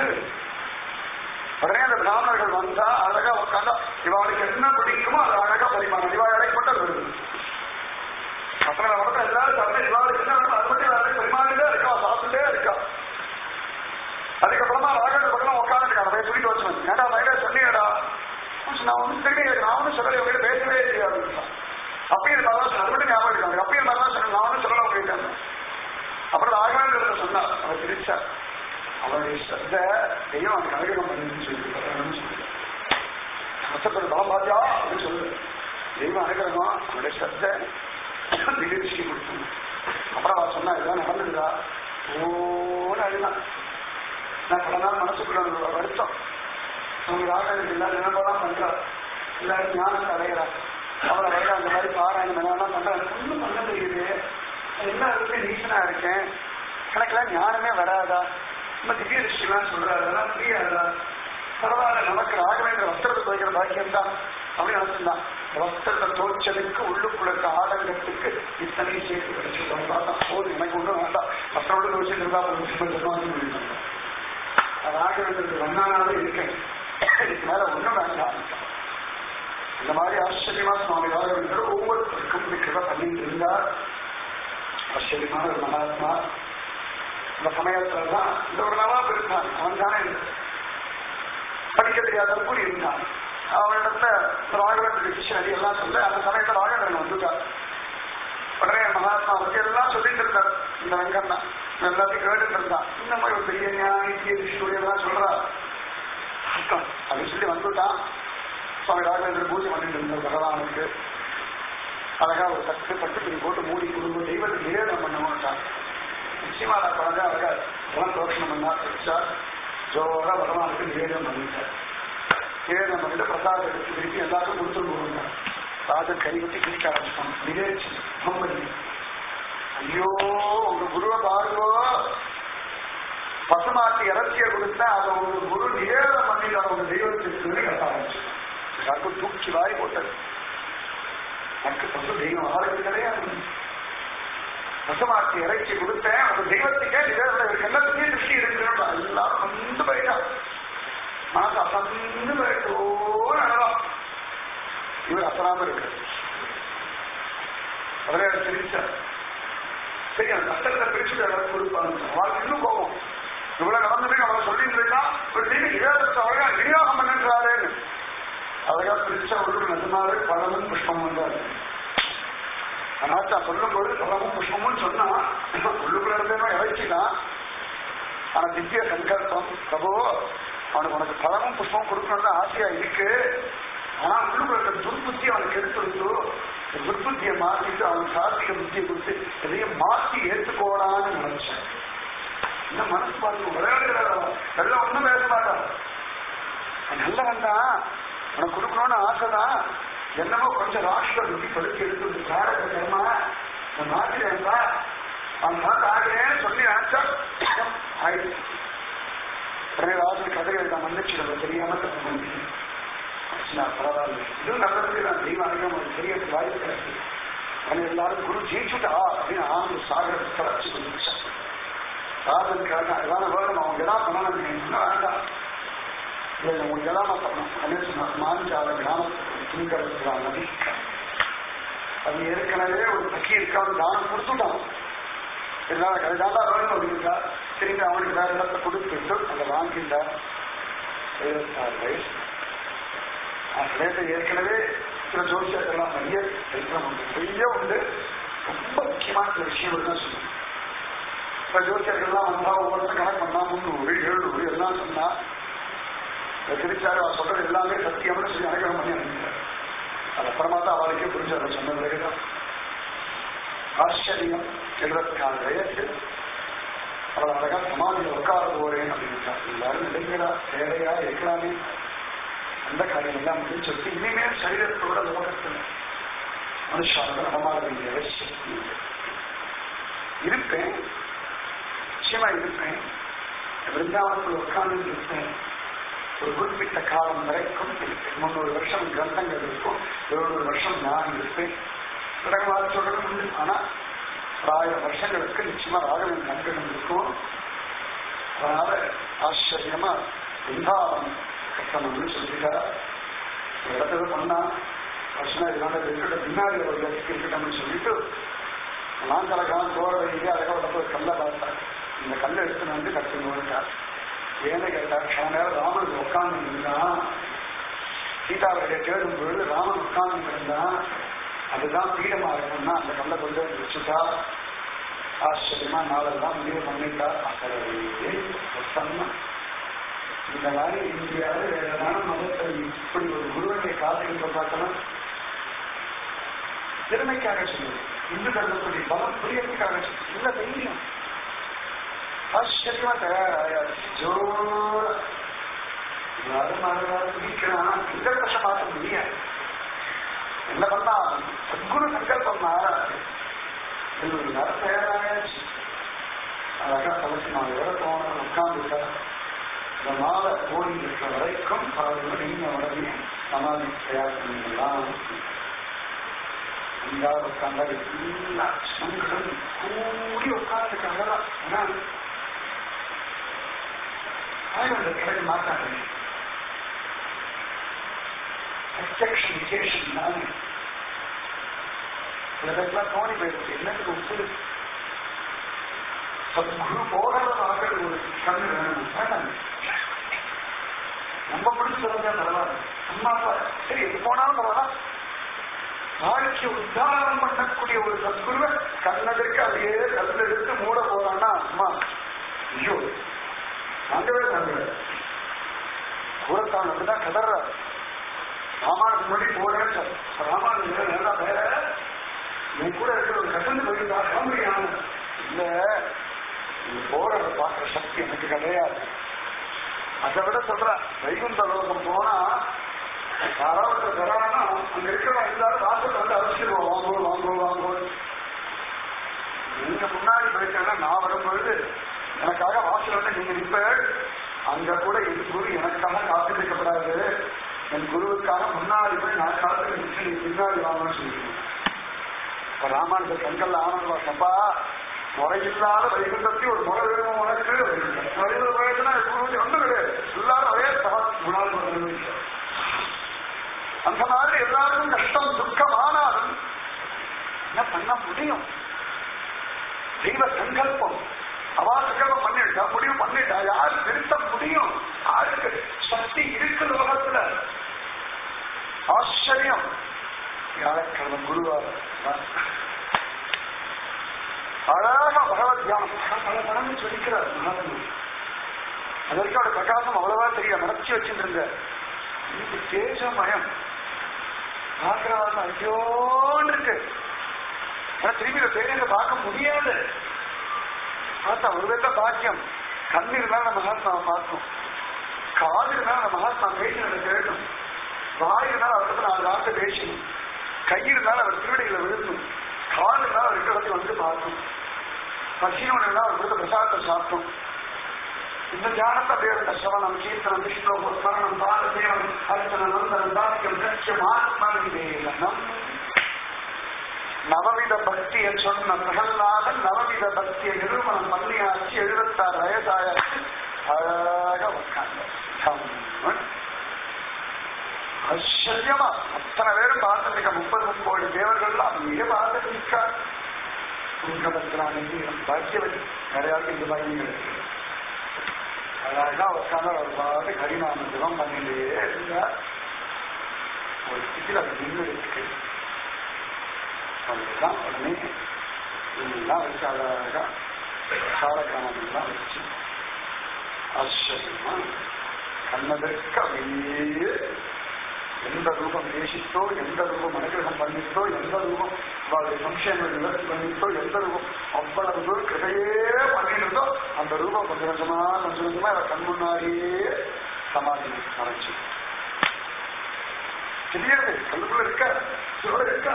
உடனே அந்த பிராமணர்கள் வந்தா அழகா உட்காந்தா இவாளுக்கு என்ன பிடிக்குமோ அது அழகா பரிமாணம் இவா இடைப்பட்டது வருது அப்புறம் அவர்கிட்ட எல்லாரும் சாப்பிட்டு இவாளுக்கு என்ன வேணும் அது மட்டும் எல்லாரும் பரிமாறிட்டே இருக்கா சாப்பிட்டுட்டே இருக்கா அதுக்கப்புறமா ராகவ பக்கம் உட்காந்துருக்காங்க போய் சொல்லிட்டு வச்சு ஏடா மயில சொன்னீங்கடா நான் ஒன்றும் தெரியல நான் ஒன்றும் சொல்லலை உங்ககிட்ட பேசவே இல்லையா அப்படின்னு அப்பயும் மாதிரி தான் அது மட்டும் ஞாபகம் இருக்காங்க அப்பயும் மாதிரி தான் சொன்னேன் நான் ஒன்றும் சொல்லலை உங்ககிட்ட அப்புறம் ராகவேந்திர சொன்னார் அவர் பிரிச்சார் அவருடைய ஸ்ரத்த தெய்வம் அவனுக்கு அனுகிரகம் பண்ணுன்னு சொல்லி கஷ்டப்பட்டு பாபாஜா அப்படின்னு சொல்லு தெய்வம் அனுகிரகம் அவருடைய ஸ்ரத்த நிகழ்ச்சி கொடுத்து அப்புறம் அவர் சொன்னா இதெல்லாம் நடந்துருக்கா ஓன்னு அழுதான் நான் பல நாள் மனசுக்குள்ள ஒரு வருத்தம் அவங்க ராகவேந்திர எல்லாரும் நினைப்பெல்லாம் பண்றார் எல்லாரும் ஞானத்தை அடைகிறார் அவரை வயல அந்த மாதிரி பாராயணம் என்னெல்லாம் பண்றாரு ஒன்றும் பண்ண தெரியுது என்ன இருக்கு நீசனா இருக்கேன் எனக்கெல்லாம் ஞானமே வராதா நம்ம திவ்ய திருஷ்டிலாம் சொல்றாரு அதெல்லாம் புரியாதா பரவாயில்ல நமக்கு ராகவேந்திர வஸ்திரத்தை துவைக்கிற பாக்கியம் தான் அப்படின்னு நினைச்சிருந்தான் வஸ்திரத்தை துவைச்சதுக்கு உள்ளுக்குள்ள இருக்க ஆடங்கத்துக்கு இத்தனை சேர்த்து கிடைச்சிருக்கோம் பார்த்தா போதும் எனக்கு ஒன்றும் வேண்டாம் வஸ்திரோடு துவைச்சிட்டு இருந்தா ஒரு ராகவேந்திரத்துக்கு வண்ணானாவே இருக்கேன் இதுக்கு மேல ஒன்றும் வேண்டாம் இந்த மாதிரி ஆச்சரியமா சுவாமி ராகவேந்தர் ஒவ்வொருத்தருக்கும் இந்த கிருப பண்ணிட்டு இருந்தார் ஆச்சரியமான ஒரு மகாத்மா இந்த சமயத்துல தான் இந்த ஒரு நவாப் இருந்தான் அவன் தானே படிக்க தெரியாத கூடி இருந்தான் அவனிடத்துல ராகவேந்திர சிஷ்யன் எல்லாம் சொல்ல அந்த சமயத்துல ராகவேந்திரன் வந்துட்டார் உடனே மகாத்மா பத்தி எல்லாம் சொல்லிட்டு இருந்தார் இந்த வெங்கண்ணா எல்லாத்தையும் கேட்டுட்டு இருந்தான் இந்த மாதிரி ஒரு பெரிய ஞானி தீர்ச்சி எல்லாம் சொல்றா அர்த்தம் அப்படின்னு சொல்லி வந்துட்டான் சுவாமி ராகவேந்திர பூஜை பண்ணிட்டு இருந்தார் பகவானுக்கு அழகா ஒரு தட்டு பட்டு துணி போட்டு மூடி குடும்பம் தெய்வத்துக்கு நிவேதனம் பண்ணணும்ட்டான் நிச்சயமா நான் குழந்தை அழகா குலம் தோஷணம் பண்ணா வச்சா ஜோரா பகவானுக்கு நிவேதனம் பண்ணிட்டார் நிவேதனம் பண்ணிட்டு பிரசாதம் எடுத்து திருப்பி எல்லாருக்கும் கொடுத்துட்டு போகிறார் ராஜன் கை கட்டி கிழிக்க ஆரம்பிச்சான் நிகழ்ச்சி மம்பதி ஐயோ உங்க குருவை பாருங்கோ பசுமாட்டி இறைச்சியை கொடுத்தா அதை உங்க குரு நிவேதனம் பண்ணிட்டு உங்க தெய்வத்துக்கு கட்ட ஆரம்பிச்சு எல்லாருக்கும் தூக்கி வாரி போட்டது எனக்கு பசு தெய்வம் ஆளுக்கு கிடையாது பசுமாட்டி இறைச்சி கொடுத்தேன் அந்த தெய்வத்துக்கே நிவேதனம் இருக்கு என்ன பெரிய திருஷ்டி இருக்கு எல்லாரும் வந்து போயிட்டா மனசு அசந்து போயிட்டோ நடலாம் இவர் அசராம இருக்கு அவரே சிரிச்சார் சரி அந்த கஷ்டத்தை பிரிச்சுட்டு எல்லாரும் கொடுப்பாங்க வாழ்க்கை இன்னும் போவோம் இவ்வளவு நடந்துட்டு அவரை சொல்லிட்டு இருக்கா ஒரு தீனி விவேகத்தை அழகா விநியோகம் பண்ணுறாருன்னு அழகா பிரிச்சா உள்ளூர் நிஜமாவே பழமும் புஷ்பம் வந்தாரு அனாச்சா சொல்லும் போது பழமும் புஷ்பமும் சொன்னா உள்ளுக்குள்ள இருந்தேமா இறைச்சிதான் ஆனா திவ்ய சங்கல்பம் பிரபு அவனுக்கு உனக்கு பழமும் புஷ்பமும் கொடுக்கணும்னு ஆசையா இருக்கு ஆனா உள்ளுக்குள்ள இருக்க துர்புத்தி அவனுக்கு எடுத்துருச்சு துர்புத்தியை மாத்திட்டு அவனுக்கு சாத்திக புத்தியை கொடுத்து எதையும் மாத்தி ஏற்றுக்கோடான்னு நினைச்சேன் இந்த மனசு பார்த்து விளையாடுகிறாரா எல்லாம் ஒண்ணும் பேச மாட்டான் நல்ல வேண்டாம் உனக்கு கொடுக்கணும்னு ஆசைதான் என்னமோ கொஞ்சம் ராஷ்டிர புத்தி படுத்தி எடுத்து சார கர்மா நான் மாத்திரா அவன் தான் ஆகிறேன்னு சொல்லி நினைச்சா ஆயிடுச்சு உடனே ராஜன் கதை எழுத மன்னிச்சு தெரியாம தப்பு பண்ணிட்டேன் நான் பரவாயில்ல இதுவும் நல்லது நான் தெய்வ அனுகம் ஒரு பெரிய வாய்ப்பு கிடைக்கு அவன் எல்லாரும் குரு ஜெயிச்சுட்டா அப்படின்னு ஆனந்த சாகரத்தை வச்சு வந்துச்சான் ராஜனுக்காக அதெல்லாம் வேணும் அவங்க எல்லாம் பண்ணணும் என்ன வேண்டாம் இல்லை உங்களுக்கு எல்லாம் பண்ணணும் அப்படின்னு சொன்னா மாஞ்சால கிராமத்துக்கு திங்கலாம் நதிக்க அது ஏற்கனவே ஒரு பக்கி இருக்கான்னு தானம் கொடுத்துட்டான் எல்லாரும் கடைதாண்டா வேணும் அப்படின்ட்டா திரும்பி அவனுக்கு வேற இடத்தை கொடுத்துட்டு அதை வாங்கிட்டா எழுபத்தாறு வயசு நேற்று ஏற்கனவே சில ஜோசியர்கள்லாம் நிறைய சரித்திரம் உண்டு நிறைய உண்டு ரொம்ப முக்கியமான சில விஷயங்கள் தான் சொல்லுங்க சில ஜோசியர்கள்லாம் வந்தா ஒவ்வொருத்தரும் கணக்கு பண்ணா முந்நூறு எழுநூறு எல்லாம் சொன்னா திருச்சாரு அவர் சொல்றது எல்லாமே சத்தியம்னு சொல்லி அனுகிரகம் பண்ணி அனுப்பிட்டார் அது அப்புறமா தான் அவளுக்கே புரிஞ்சு அதை சொன்ன பிறகுதான் ஆச்சரியம் எழுபத்தி நாலு வயசு அவள் அழகா சமாதியில் உட்கார போறேன் அப்படின்ட்டா எல்லாரும் நெடுங்கிறா தேவையா இருக்கலாமே அந்த காரியம் எல்லாம் முடிஞ்சு சொல்லி இனிமேல் சரீரத்தோட லோகத்தில் மனுஷாங்க நடமாட வேண்டிய அவசியம் இல்லை. இருப்பேன் நிச்சயமா இருப்பேன் விருந்தாவனத்தில் உட்கார்ந்து இருப்பேன் ஒரு குறிப்பிட்ட காலம் வரைக்கும் இருப்பேன் முன்னூறு வருஷம் கிரந்தங்கள் இருக்கும் எழுநூறு வருஷம் நான் இருப்பேன் கடகமாக சொல்றது உண்டு ஆனா ஒரு ஆயிரம் வருஷங்களுக்கு நிச்சயமா ராகவன் கண்களும் இருக்கும் அதனால ஆச்சரியமா விருந்தாவனம் கட்டணும்னு சொல்லிட்டார் ஒரு இடத்துல பண்ணா வருஷம் இதனால இருக்கட்டும் பின்னாடி ஒரு இடத்துக்கு இருக்கட்டும்னு சொல்லிட்டு மாந்தரகாலம் போற வழியிலே அழகாக ஒரு கல்லை பார்த்தார் இந்த கல்லை எடுத்துன்னு வந்து கட்டணும்ட்டார் ஏன்னு கேட்டா க்ஷண நேரம் ராமன் உட்கார்ந்து இருந்தான் சீதாவுடைய தேடும் பொழுது ராமன் உட்கார்ந்து இருந்தான் அதுதான் பீடமா இருக்கணும்னா அந்த கல்லை கொண்டு வந்து வச்சுட்டா ஆச்சரியமா நாளெல்லாம் முடிவு பண்ணிட்டா அக்கறையே சொன்னா இந்த மாதிரி இந்தியாவில் வேற ஏதாவது மதத்தில் இப்படி ஒரு குருவனை காத்துக்கின்ற பார்க்கலாம் திறமைக்காக சொல்லுது இந்து தர்மத்துடைய பலம் புரியறதுக்காக சொல்லுது இல்ல தைரியம் ஆச்சரியமா தயாராயாச்சு ஜோர எல்லாரும் மாறுவாரு பிடிக்கிறான் சங்கல்பத்தை மாற்ற முடியாது என்ன பண்ணா சத்குரு சங்கல்பம் மாறாது எழுபது நேரம் தயாராயாச்சு அழகா தலைச்சு நாலு பேரை போன உட்கார்ந்துட்டா இந்த மாலை ஓடி இருக்கிற வரைக்கும் அவர்கள் நீங்க உடனே சமாதி தயார் பண்ணிடலாம் அங்காவது உட்கார்ந்தா எல்லா சங்கடம் கூடி உட்கார்ந்துருக்காங்க ஏன்னா ஆயிரம் கிடைக்க மாட்டாங்க பிரத்யக்ஷ விசேஷம் தானே சிலருக்கெல்லாம் தோணி போயிருக்கு என்னத்துக்கு உப்பு சத்குரு போகிறதாக ஒரு கண்ணு வேணும் வேண்டாம் நம்ம பிடிச்சு சொல்லுங்க பரவாயில்ல அம்மா அப்பா சரி எது போனாலும் பரவாயில்ல வாழ்க்கை உத்தாரணம் பண்ணக்கூடிய ஒரு சத்குருவை கண்ணதற்கு அதையே கல் எடுத்து மூட போறான்னா அம்மா ஐயோ நம்பவே நம்பவே கூறத்தான் அப்படிதான் கதறாரு ராமானுக்கு முன்னாடி போறேன்னு சொல் ராமானுக்கு நல்லா வேற என் கூட இருக்கிற ஒரு கசந்து போயிருந்தா கிளம்புறியான இல்ல நீ போறத பார்க்கிற சக்தி எனக்கு கிடையாது அதை விட சொல்ற வைகுண்ட லோகம் போனா யாராவது வரானா அங்க இருக்கிற எல்லாரும் வாசல் வந்து அவசியம் வாங்கோ வாங்கோ வாங்கோ நீங்க முன்னாடி போயிட்டேன்னா நான் வரும்பொழுது எனக்காக வாசல் வந்து நீங்க நிற்ப அங்க கூட என் குரு எனக்காக காத்திருக்கப்படாது என் குருவுக்காக முன்னாடி போய் நான் காத்து நின்று நீ பின்னாடி வாங்கன்னு சொல்லிருக்கேன் இப்ப ராமானுஜர் கண்கள்ல ஆனந்தமா சப்பா முறையில்லாத வைகுண்டத்தை ஒரு முறை வேணும் உனக்கு முறையில் வயசுனா ஒன்றும் கிடையாது எல்லாரும் ஒரே சம குணால் அந்த மாதிரி எல்லாருக்கும் கஷ்டம் துக்கம் ஆனாலும் என்ன பண்ண முடியும் தெய்வ சங்கல்பம் அவா சங்கல்பம் பண்ணிட்டா முடிவு பண்ணிட்டா யாரு நிறுத்த முடியும் யாருக்கு சக்தி இருக்கு லோகத்துல ஆச்சரியம் வியாழக்கிழமை குருவார் அழகா பகவத் தியானம் பல மனம்னு சொல்லிக்கிறார் மகாத்மா அதற்கு அவருடைய பிரகாசம் அவ்வளவா தெரியல மறைச்சி வச்சுருந்த இது தேஜமயம் பார்க்கிறவங்க ஐயோன்னு இருக்கு ஆனா திரும்பி இந்த தேஜத்தை பார்க்க முடியாது பார்த்தா ஒரு வித பாக்கியம் கண் இருந்தால் நம்ம மகாத்மாவை பார்க்கும் காது இருந்தால் நம்ம மகாத்மா பேசினதை கேட்கும் வாய் இருந்தால் அவருக்கு நாலு வார்த்தை பேசணும் கை இருந்தாலும் அவர் திருவடிகளை விழுந்தும் கால் இருந்தாலும் அவர் இடத்துல வந்து பார்க்கும் பசியோன்னா அவர் கொடுத்த பிரசாதத்தை சாப்பிட்டோம் இந்த தியானத்தை அப்படியே இந்த சவனம் கீர்த்தனம் விஷ்ணு ஸ்மரணம் பாரதேவம் அர்ச்சனம் நந்தனம் தாத்தியம் சத்தியம் ஆத்மனிவேதனம் நவவித பக்தியை சொன்ன பிரகல்லாதன் நவவித பக்தியை நிரூபணம் பண்ணியாச்சு எழுபத்தாறு வயசாயாச்சு அழகா உட்கார்ந்து ஆச்சரியமா அத்தனை பேரும் பார்த்துருக்க முப்பது முப்பது தேவர்கள்லாம் அப்படியே பார்த்துருக்கா துங்கபத்ரான் பாக்கியவதி நிறையாருக்கு இந்த பாக்கியம் இருக்கு அழகா உட்காந்து அவர் பாட்டு ஹரிநாம ஜபம் பண்ணிட்டே இருந்தார் ஒரு ஸ்திதியில் அது நின்று இருக்கு அதுதான் உடனே எல்லாம் வச்சு அழகா சாரகிராமம் எல்லாம் வச்சு ஆச்சரியமா கண்ணதற்கு அப்படியே எந்த ரூபம் தேசித்தோ எந்த ரூபம் அனுகிரகம் பண்ணித்தோ எந்த ரூபம் அவருடைய சம்சயங்கள் நிவர்த்தி பண்ணித்தோ எந்த ரூபம் அவ்வளவு தூரம் கிருபையே பண்ணிருந்தோ அந்த ரூபம் கொஞ்சம் கொஞ்சமா கொஞ்சம் கொஞ்சமா இவர் கண் முன்னாடியே சமாதி மறைச்சு தெரியாது கல்லுக்குள்ள இருக்க சிவட இருக்க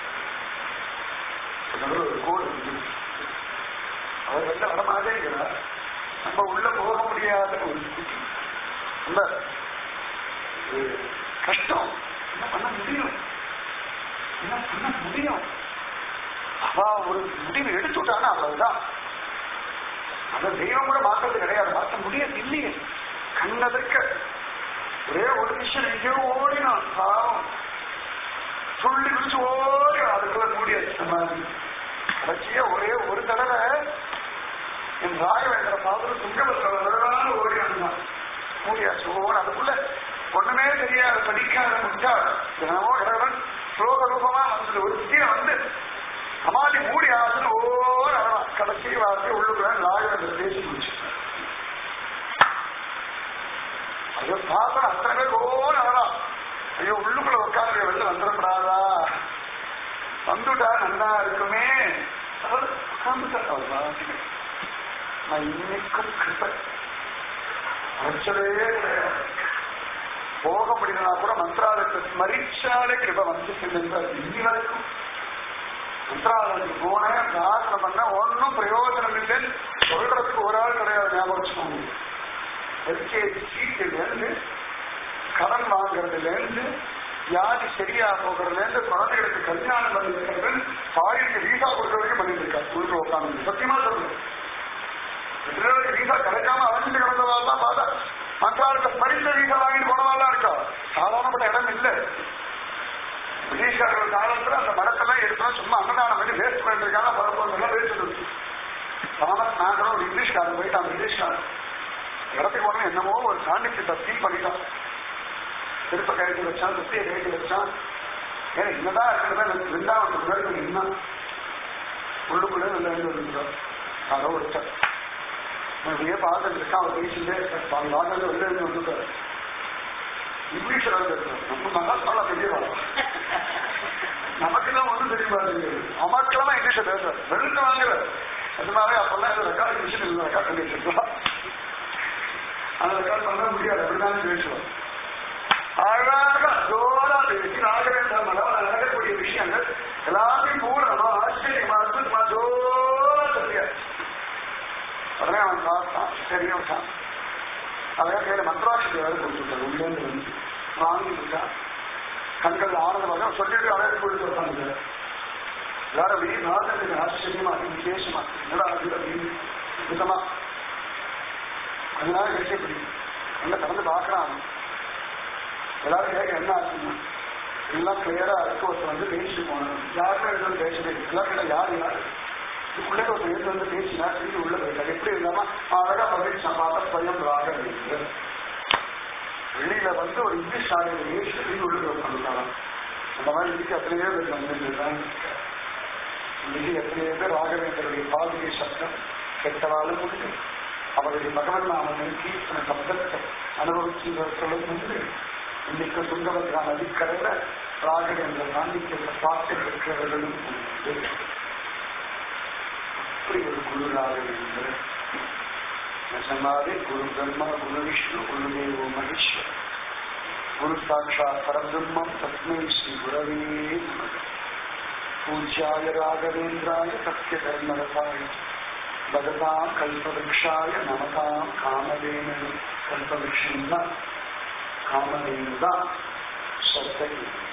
ஒரு கோடு இருக்கு. அவர் வெளில வர மாட்டேங்கிறார் நம்ம உள்ள போக முடியாத ஒரு ஸ்திதி ரொம்ப ஒரு கஷ்டம் என்ன பண்ண முடியும் என்ன பண்ண முடியும் அவ ஒரு முடிவு எடுத்துட்டானா அவ்வளவுதான் அந்த தெய்வம் கூட மாற்றது கிடையாது மாற்ற முடியாது இல்லையே கண்ணதற்க ஒரே ஒரு விஷயம் எங்கேயோ ஓடினான் பாவம் சொல்லி குடிச்சு ஓடி அதுக்குள்ள மூடியாச்சு அந்த மாதிரி கடைசியா ஒரே ஒரு தடவை என் ராகவேந்திர பாபுரு துங்கபத்திர ஓடி வந்தான் மூடியாச்சு ஓட அதுக்குள்ள ஒண்ணுமே தெரியாது படிக்காத முடிச்சால் தினமோ கடவுள் ஸ்லோக ரூபமா வந்தது ஒரு கீழே வந்து சமாதி மூடி ஆகுதுன்னு ஓட அழகான் கடைசி வார்த்தை உள்ளுக்குள்ள ராகவேந்திர பேசி முடிச்சு அது பாப்பன அத்தனை பேர் ஓட அழகான் ஐயோ உள்ளுக்குள்ள உட்காந்து வெளில வந்துடப்படாதா வந்துட்டா நல்லா இருக்குமே அவர் உட்காந்துட்டார் அவர் பாட்டுக்கு. நான் இன்னைக்கும் கிருப்பை அச்சலே கிடையாது போக முடியலனா கூட மந்திராலயத்தை ஸ்மரிச்சாலே கிருப வந்து சென்றார் இன்னி வரைக்கும் மந்திராலயத்துக்கு போனேன் பிரார்த்தனை பண்ண ஒன்றும் பிரயோஜனம் இல்லைன்னு சொல்றதுக்கு ஒரு ஆள் கிடையாது ஞாபகம் வச்சுக்கோங்க எல்கேஜி சீட்டுலேருந்து கடன் வாங்குறதுலேருந்து வியாதி சரியா போகிறதுலேருந்து குழந்தைகளுக்கு கல்யாணம் பண்ணி வைக்கிறது ஃபாரினுக்கு வீசா கொடுக்க வரைக்கும் பண்ணிட்டு இருக்கா உள்ள உட்காந்து சத்தியமா சொல்லுங்க பிப்ரவரி வீசா கிடைக்காம அலைஞ்சிட்டு கிடந்தவாள் தான் பார்த்தா மற்றாளுக்கு ஸ்மரித்த வீசா வாங்கிட்டு போனவாள் இருக்கா சாதாரணப்பட்ட இடம் இல்லை பிரிட்டிஷ்காரர்கள் காலத்துல அந்த மரத்தெல்லாம் எடுத்தோம் சும்மா அன்னதானம் பண்ணி வேஸ்ட் பண்ணிருக்காங்க பரப்பெல்லாம் வேஸ்ட் இருக்கு தாமஸ் நாங்களும் ஒரு இங்கிலீஷ்காரன் போயிட்டான் பிரிட்டிஷ்காரன் இடத்துக்கு உடனே என்னமோ ஒரு சாண்டியத்தை ஃபீல் பண்ணிட்டான் திருப்ப கழித்து வச்சான் சுத்தியை கழித்து வச்சான் ஏன்னா என்னதான் இருக்கிறதா விருந்தாவனத்துக்கு முன்னாடி கொஞ்சம் என்ன உள்ளுக்குள்ளே நல்லா இருந்தார் யாரோ ஒருத்தர் நான் இப்படியே பார்த்துட்டு இருக்கான் அவர் பேசிட்டே இருக்கார் வாங்க வெளில இருந்து வந்துட்டார் இங்கிலீஷ்ல வந்து நம்ம மகாத்மால பெரிய நமக்கெல்லாம் ஒன்றும் தெரிய மாட்டேங்குது அமக்கெல்லாம் இங்கிலீஷ்ல பேசுறாரு வெளுக்க வாங்குற அதனாலே அப்பெல்லாம் இந்த ரெக்கார்டிங் மிஷின் இல்லை ரெக்கார்ட் பண்ணி வச்சிருக்கலாம் அந்த ரெக்கார்ட் பண்ண முடியாது அப்படிதான் பேசுவோம் அழகாக ஜோரா பேசி ராகவேந்திர மலம் நடக்கக்கூடிய விஷயங்கள் எல்லாத்தையும் பூரணமா ஆச்சரியமா அற்புதமா ஜோரா தெரியாது உடனே அவன் பார்த்தான் சரியா விட்டான் அதையா கையில மந்திராட்சி வேறு கொடுத்துட்டான் உள்ளேந்து வந்து வாங்கி விட்டான் கண்கள் ஆனந்தமாக சொல்லிட்டு அழகு கொடுத்து உட்காந்து எல்லாரும் அப்படியே நாதத்துக்கு ஆச்சரியமா விசேஷமா என்னடா அது அப்படின்னு விதமா அதனால எப்படி நல்லா கடந்து பார்க்கறான் அவன். எல்லாரும் கேட்க என்ன ஆச்சுன்னா எல்லாம் கிளியரா இருக்கு ஒருத்தர் வந்து பேசிட்டு போனாங்க யாருமே எதுவும் பேசவே இல்லை எல்லாம் கிட்ட யார் யார் உள்ளே ஒரு நேற்று வந்து பேசினா திரும்பி உள்ள போயிட்டார் எப்படி இல்லாம அழகா பதில் பார்த்தா ஸ்வயம் ராக இருக்கு வெளியில வந்து ஒரு இங்கிலீஷ் ஆடியோ பேசி திரும்பி உள்ள உட்காந்துட்டாராம் அந்த மாதிரி இன்னைக்கு எத்தனையோ பேர் வந்துருக்காங்க இன்னைக்கு எத்தனையோ பேர் ராகவேந்தருடைய பாதுகை சப்தம் கெட்டவாலும் உண்டு அவருடைய பகவன் நாமத்தின் கீர்த்தன சப்தத்தை அனுபவிச்சுவர்களும் உண்டு இன்னைக்கு சுந்தரபத்ரா நதிக்கரையில ராகவேந்திர காந்திக்க பாட்டு பெற்றவர்களும் உண்டு அப்படி ஒரு குரு ராகவேந்திர நிஜமாவே குரு பிரம்மா குரு விஷ்ணு குரு தேவோ மகேஸ்வர் குரு சாட்சாத் பரபிரம்மம் தஸ்மை ஸ்ரீ குரவே நமக பூஜ்யாய ராகவேந்திராய சத்ய தர்மரசாய பகதாம் கல்பவருஷாய நமதாம் காமதேனு கல்பவருஷம் தான் காமதேனு தான் ஸ்ரத்தை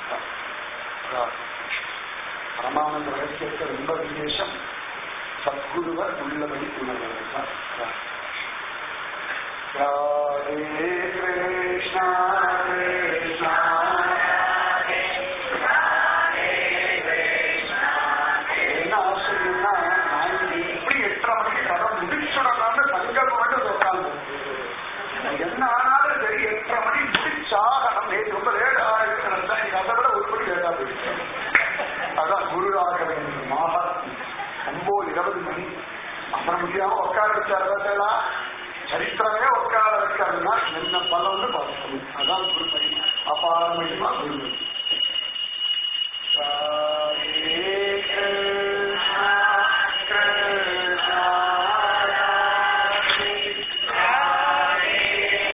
பரமானந்த ரகசியத்தை ரொம்ப விசேஷம் சத்குருவர் உள்ளபடி உணர்வது தான் ராதே கிருஷ்ணா கிருஷ்ணா என்ன ஆச்சரியம்னா நான் எப்படி எட்டரை மணிக்கு கதை முடிச்சுடலாம்னு சங்கல்பம் மட்டும் உட்காந்து என்ன ஆனாலும் சரி எட்டரை மணி முடிச்சாகணும் நேற்று ரொம்ப லேட் ஆகிருக்கணும் தான் நீங்க அதை விட ஒரு மணி லேட்டா போயிடுச்சு அதான் குரு ஆக வேண்டும் மகாத்மி ஒன்பது இருபது மணி அப்புறம் முடியாம உட்கார வச்சாருலாம் சரித்திரமே உட்கார வைக்காதுன்னா என்ன பலம்னு பார்க்கணும் அதான் குரு மகிமா அபார மகிமா குரு மகிமா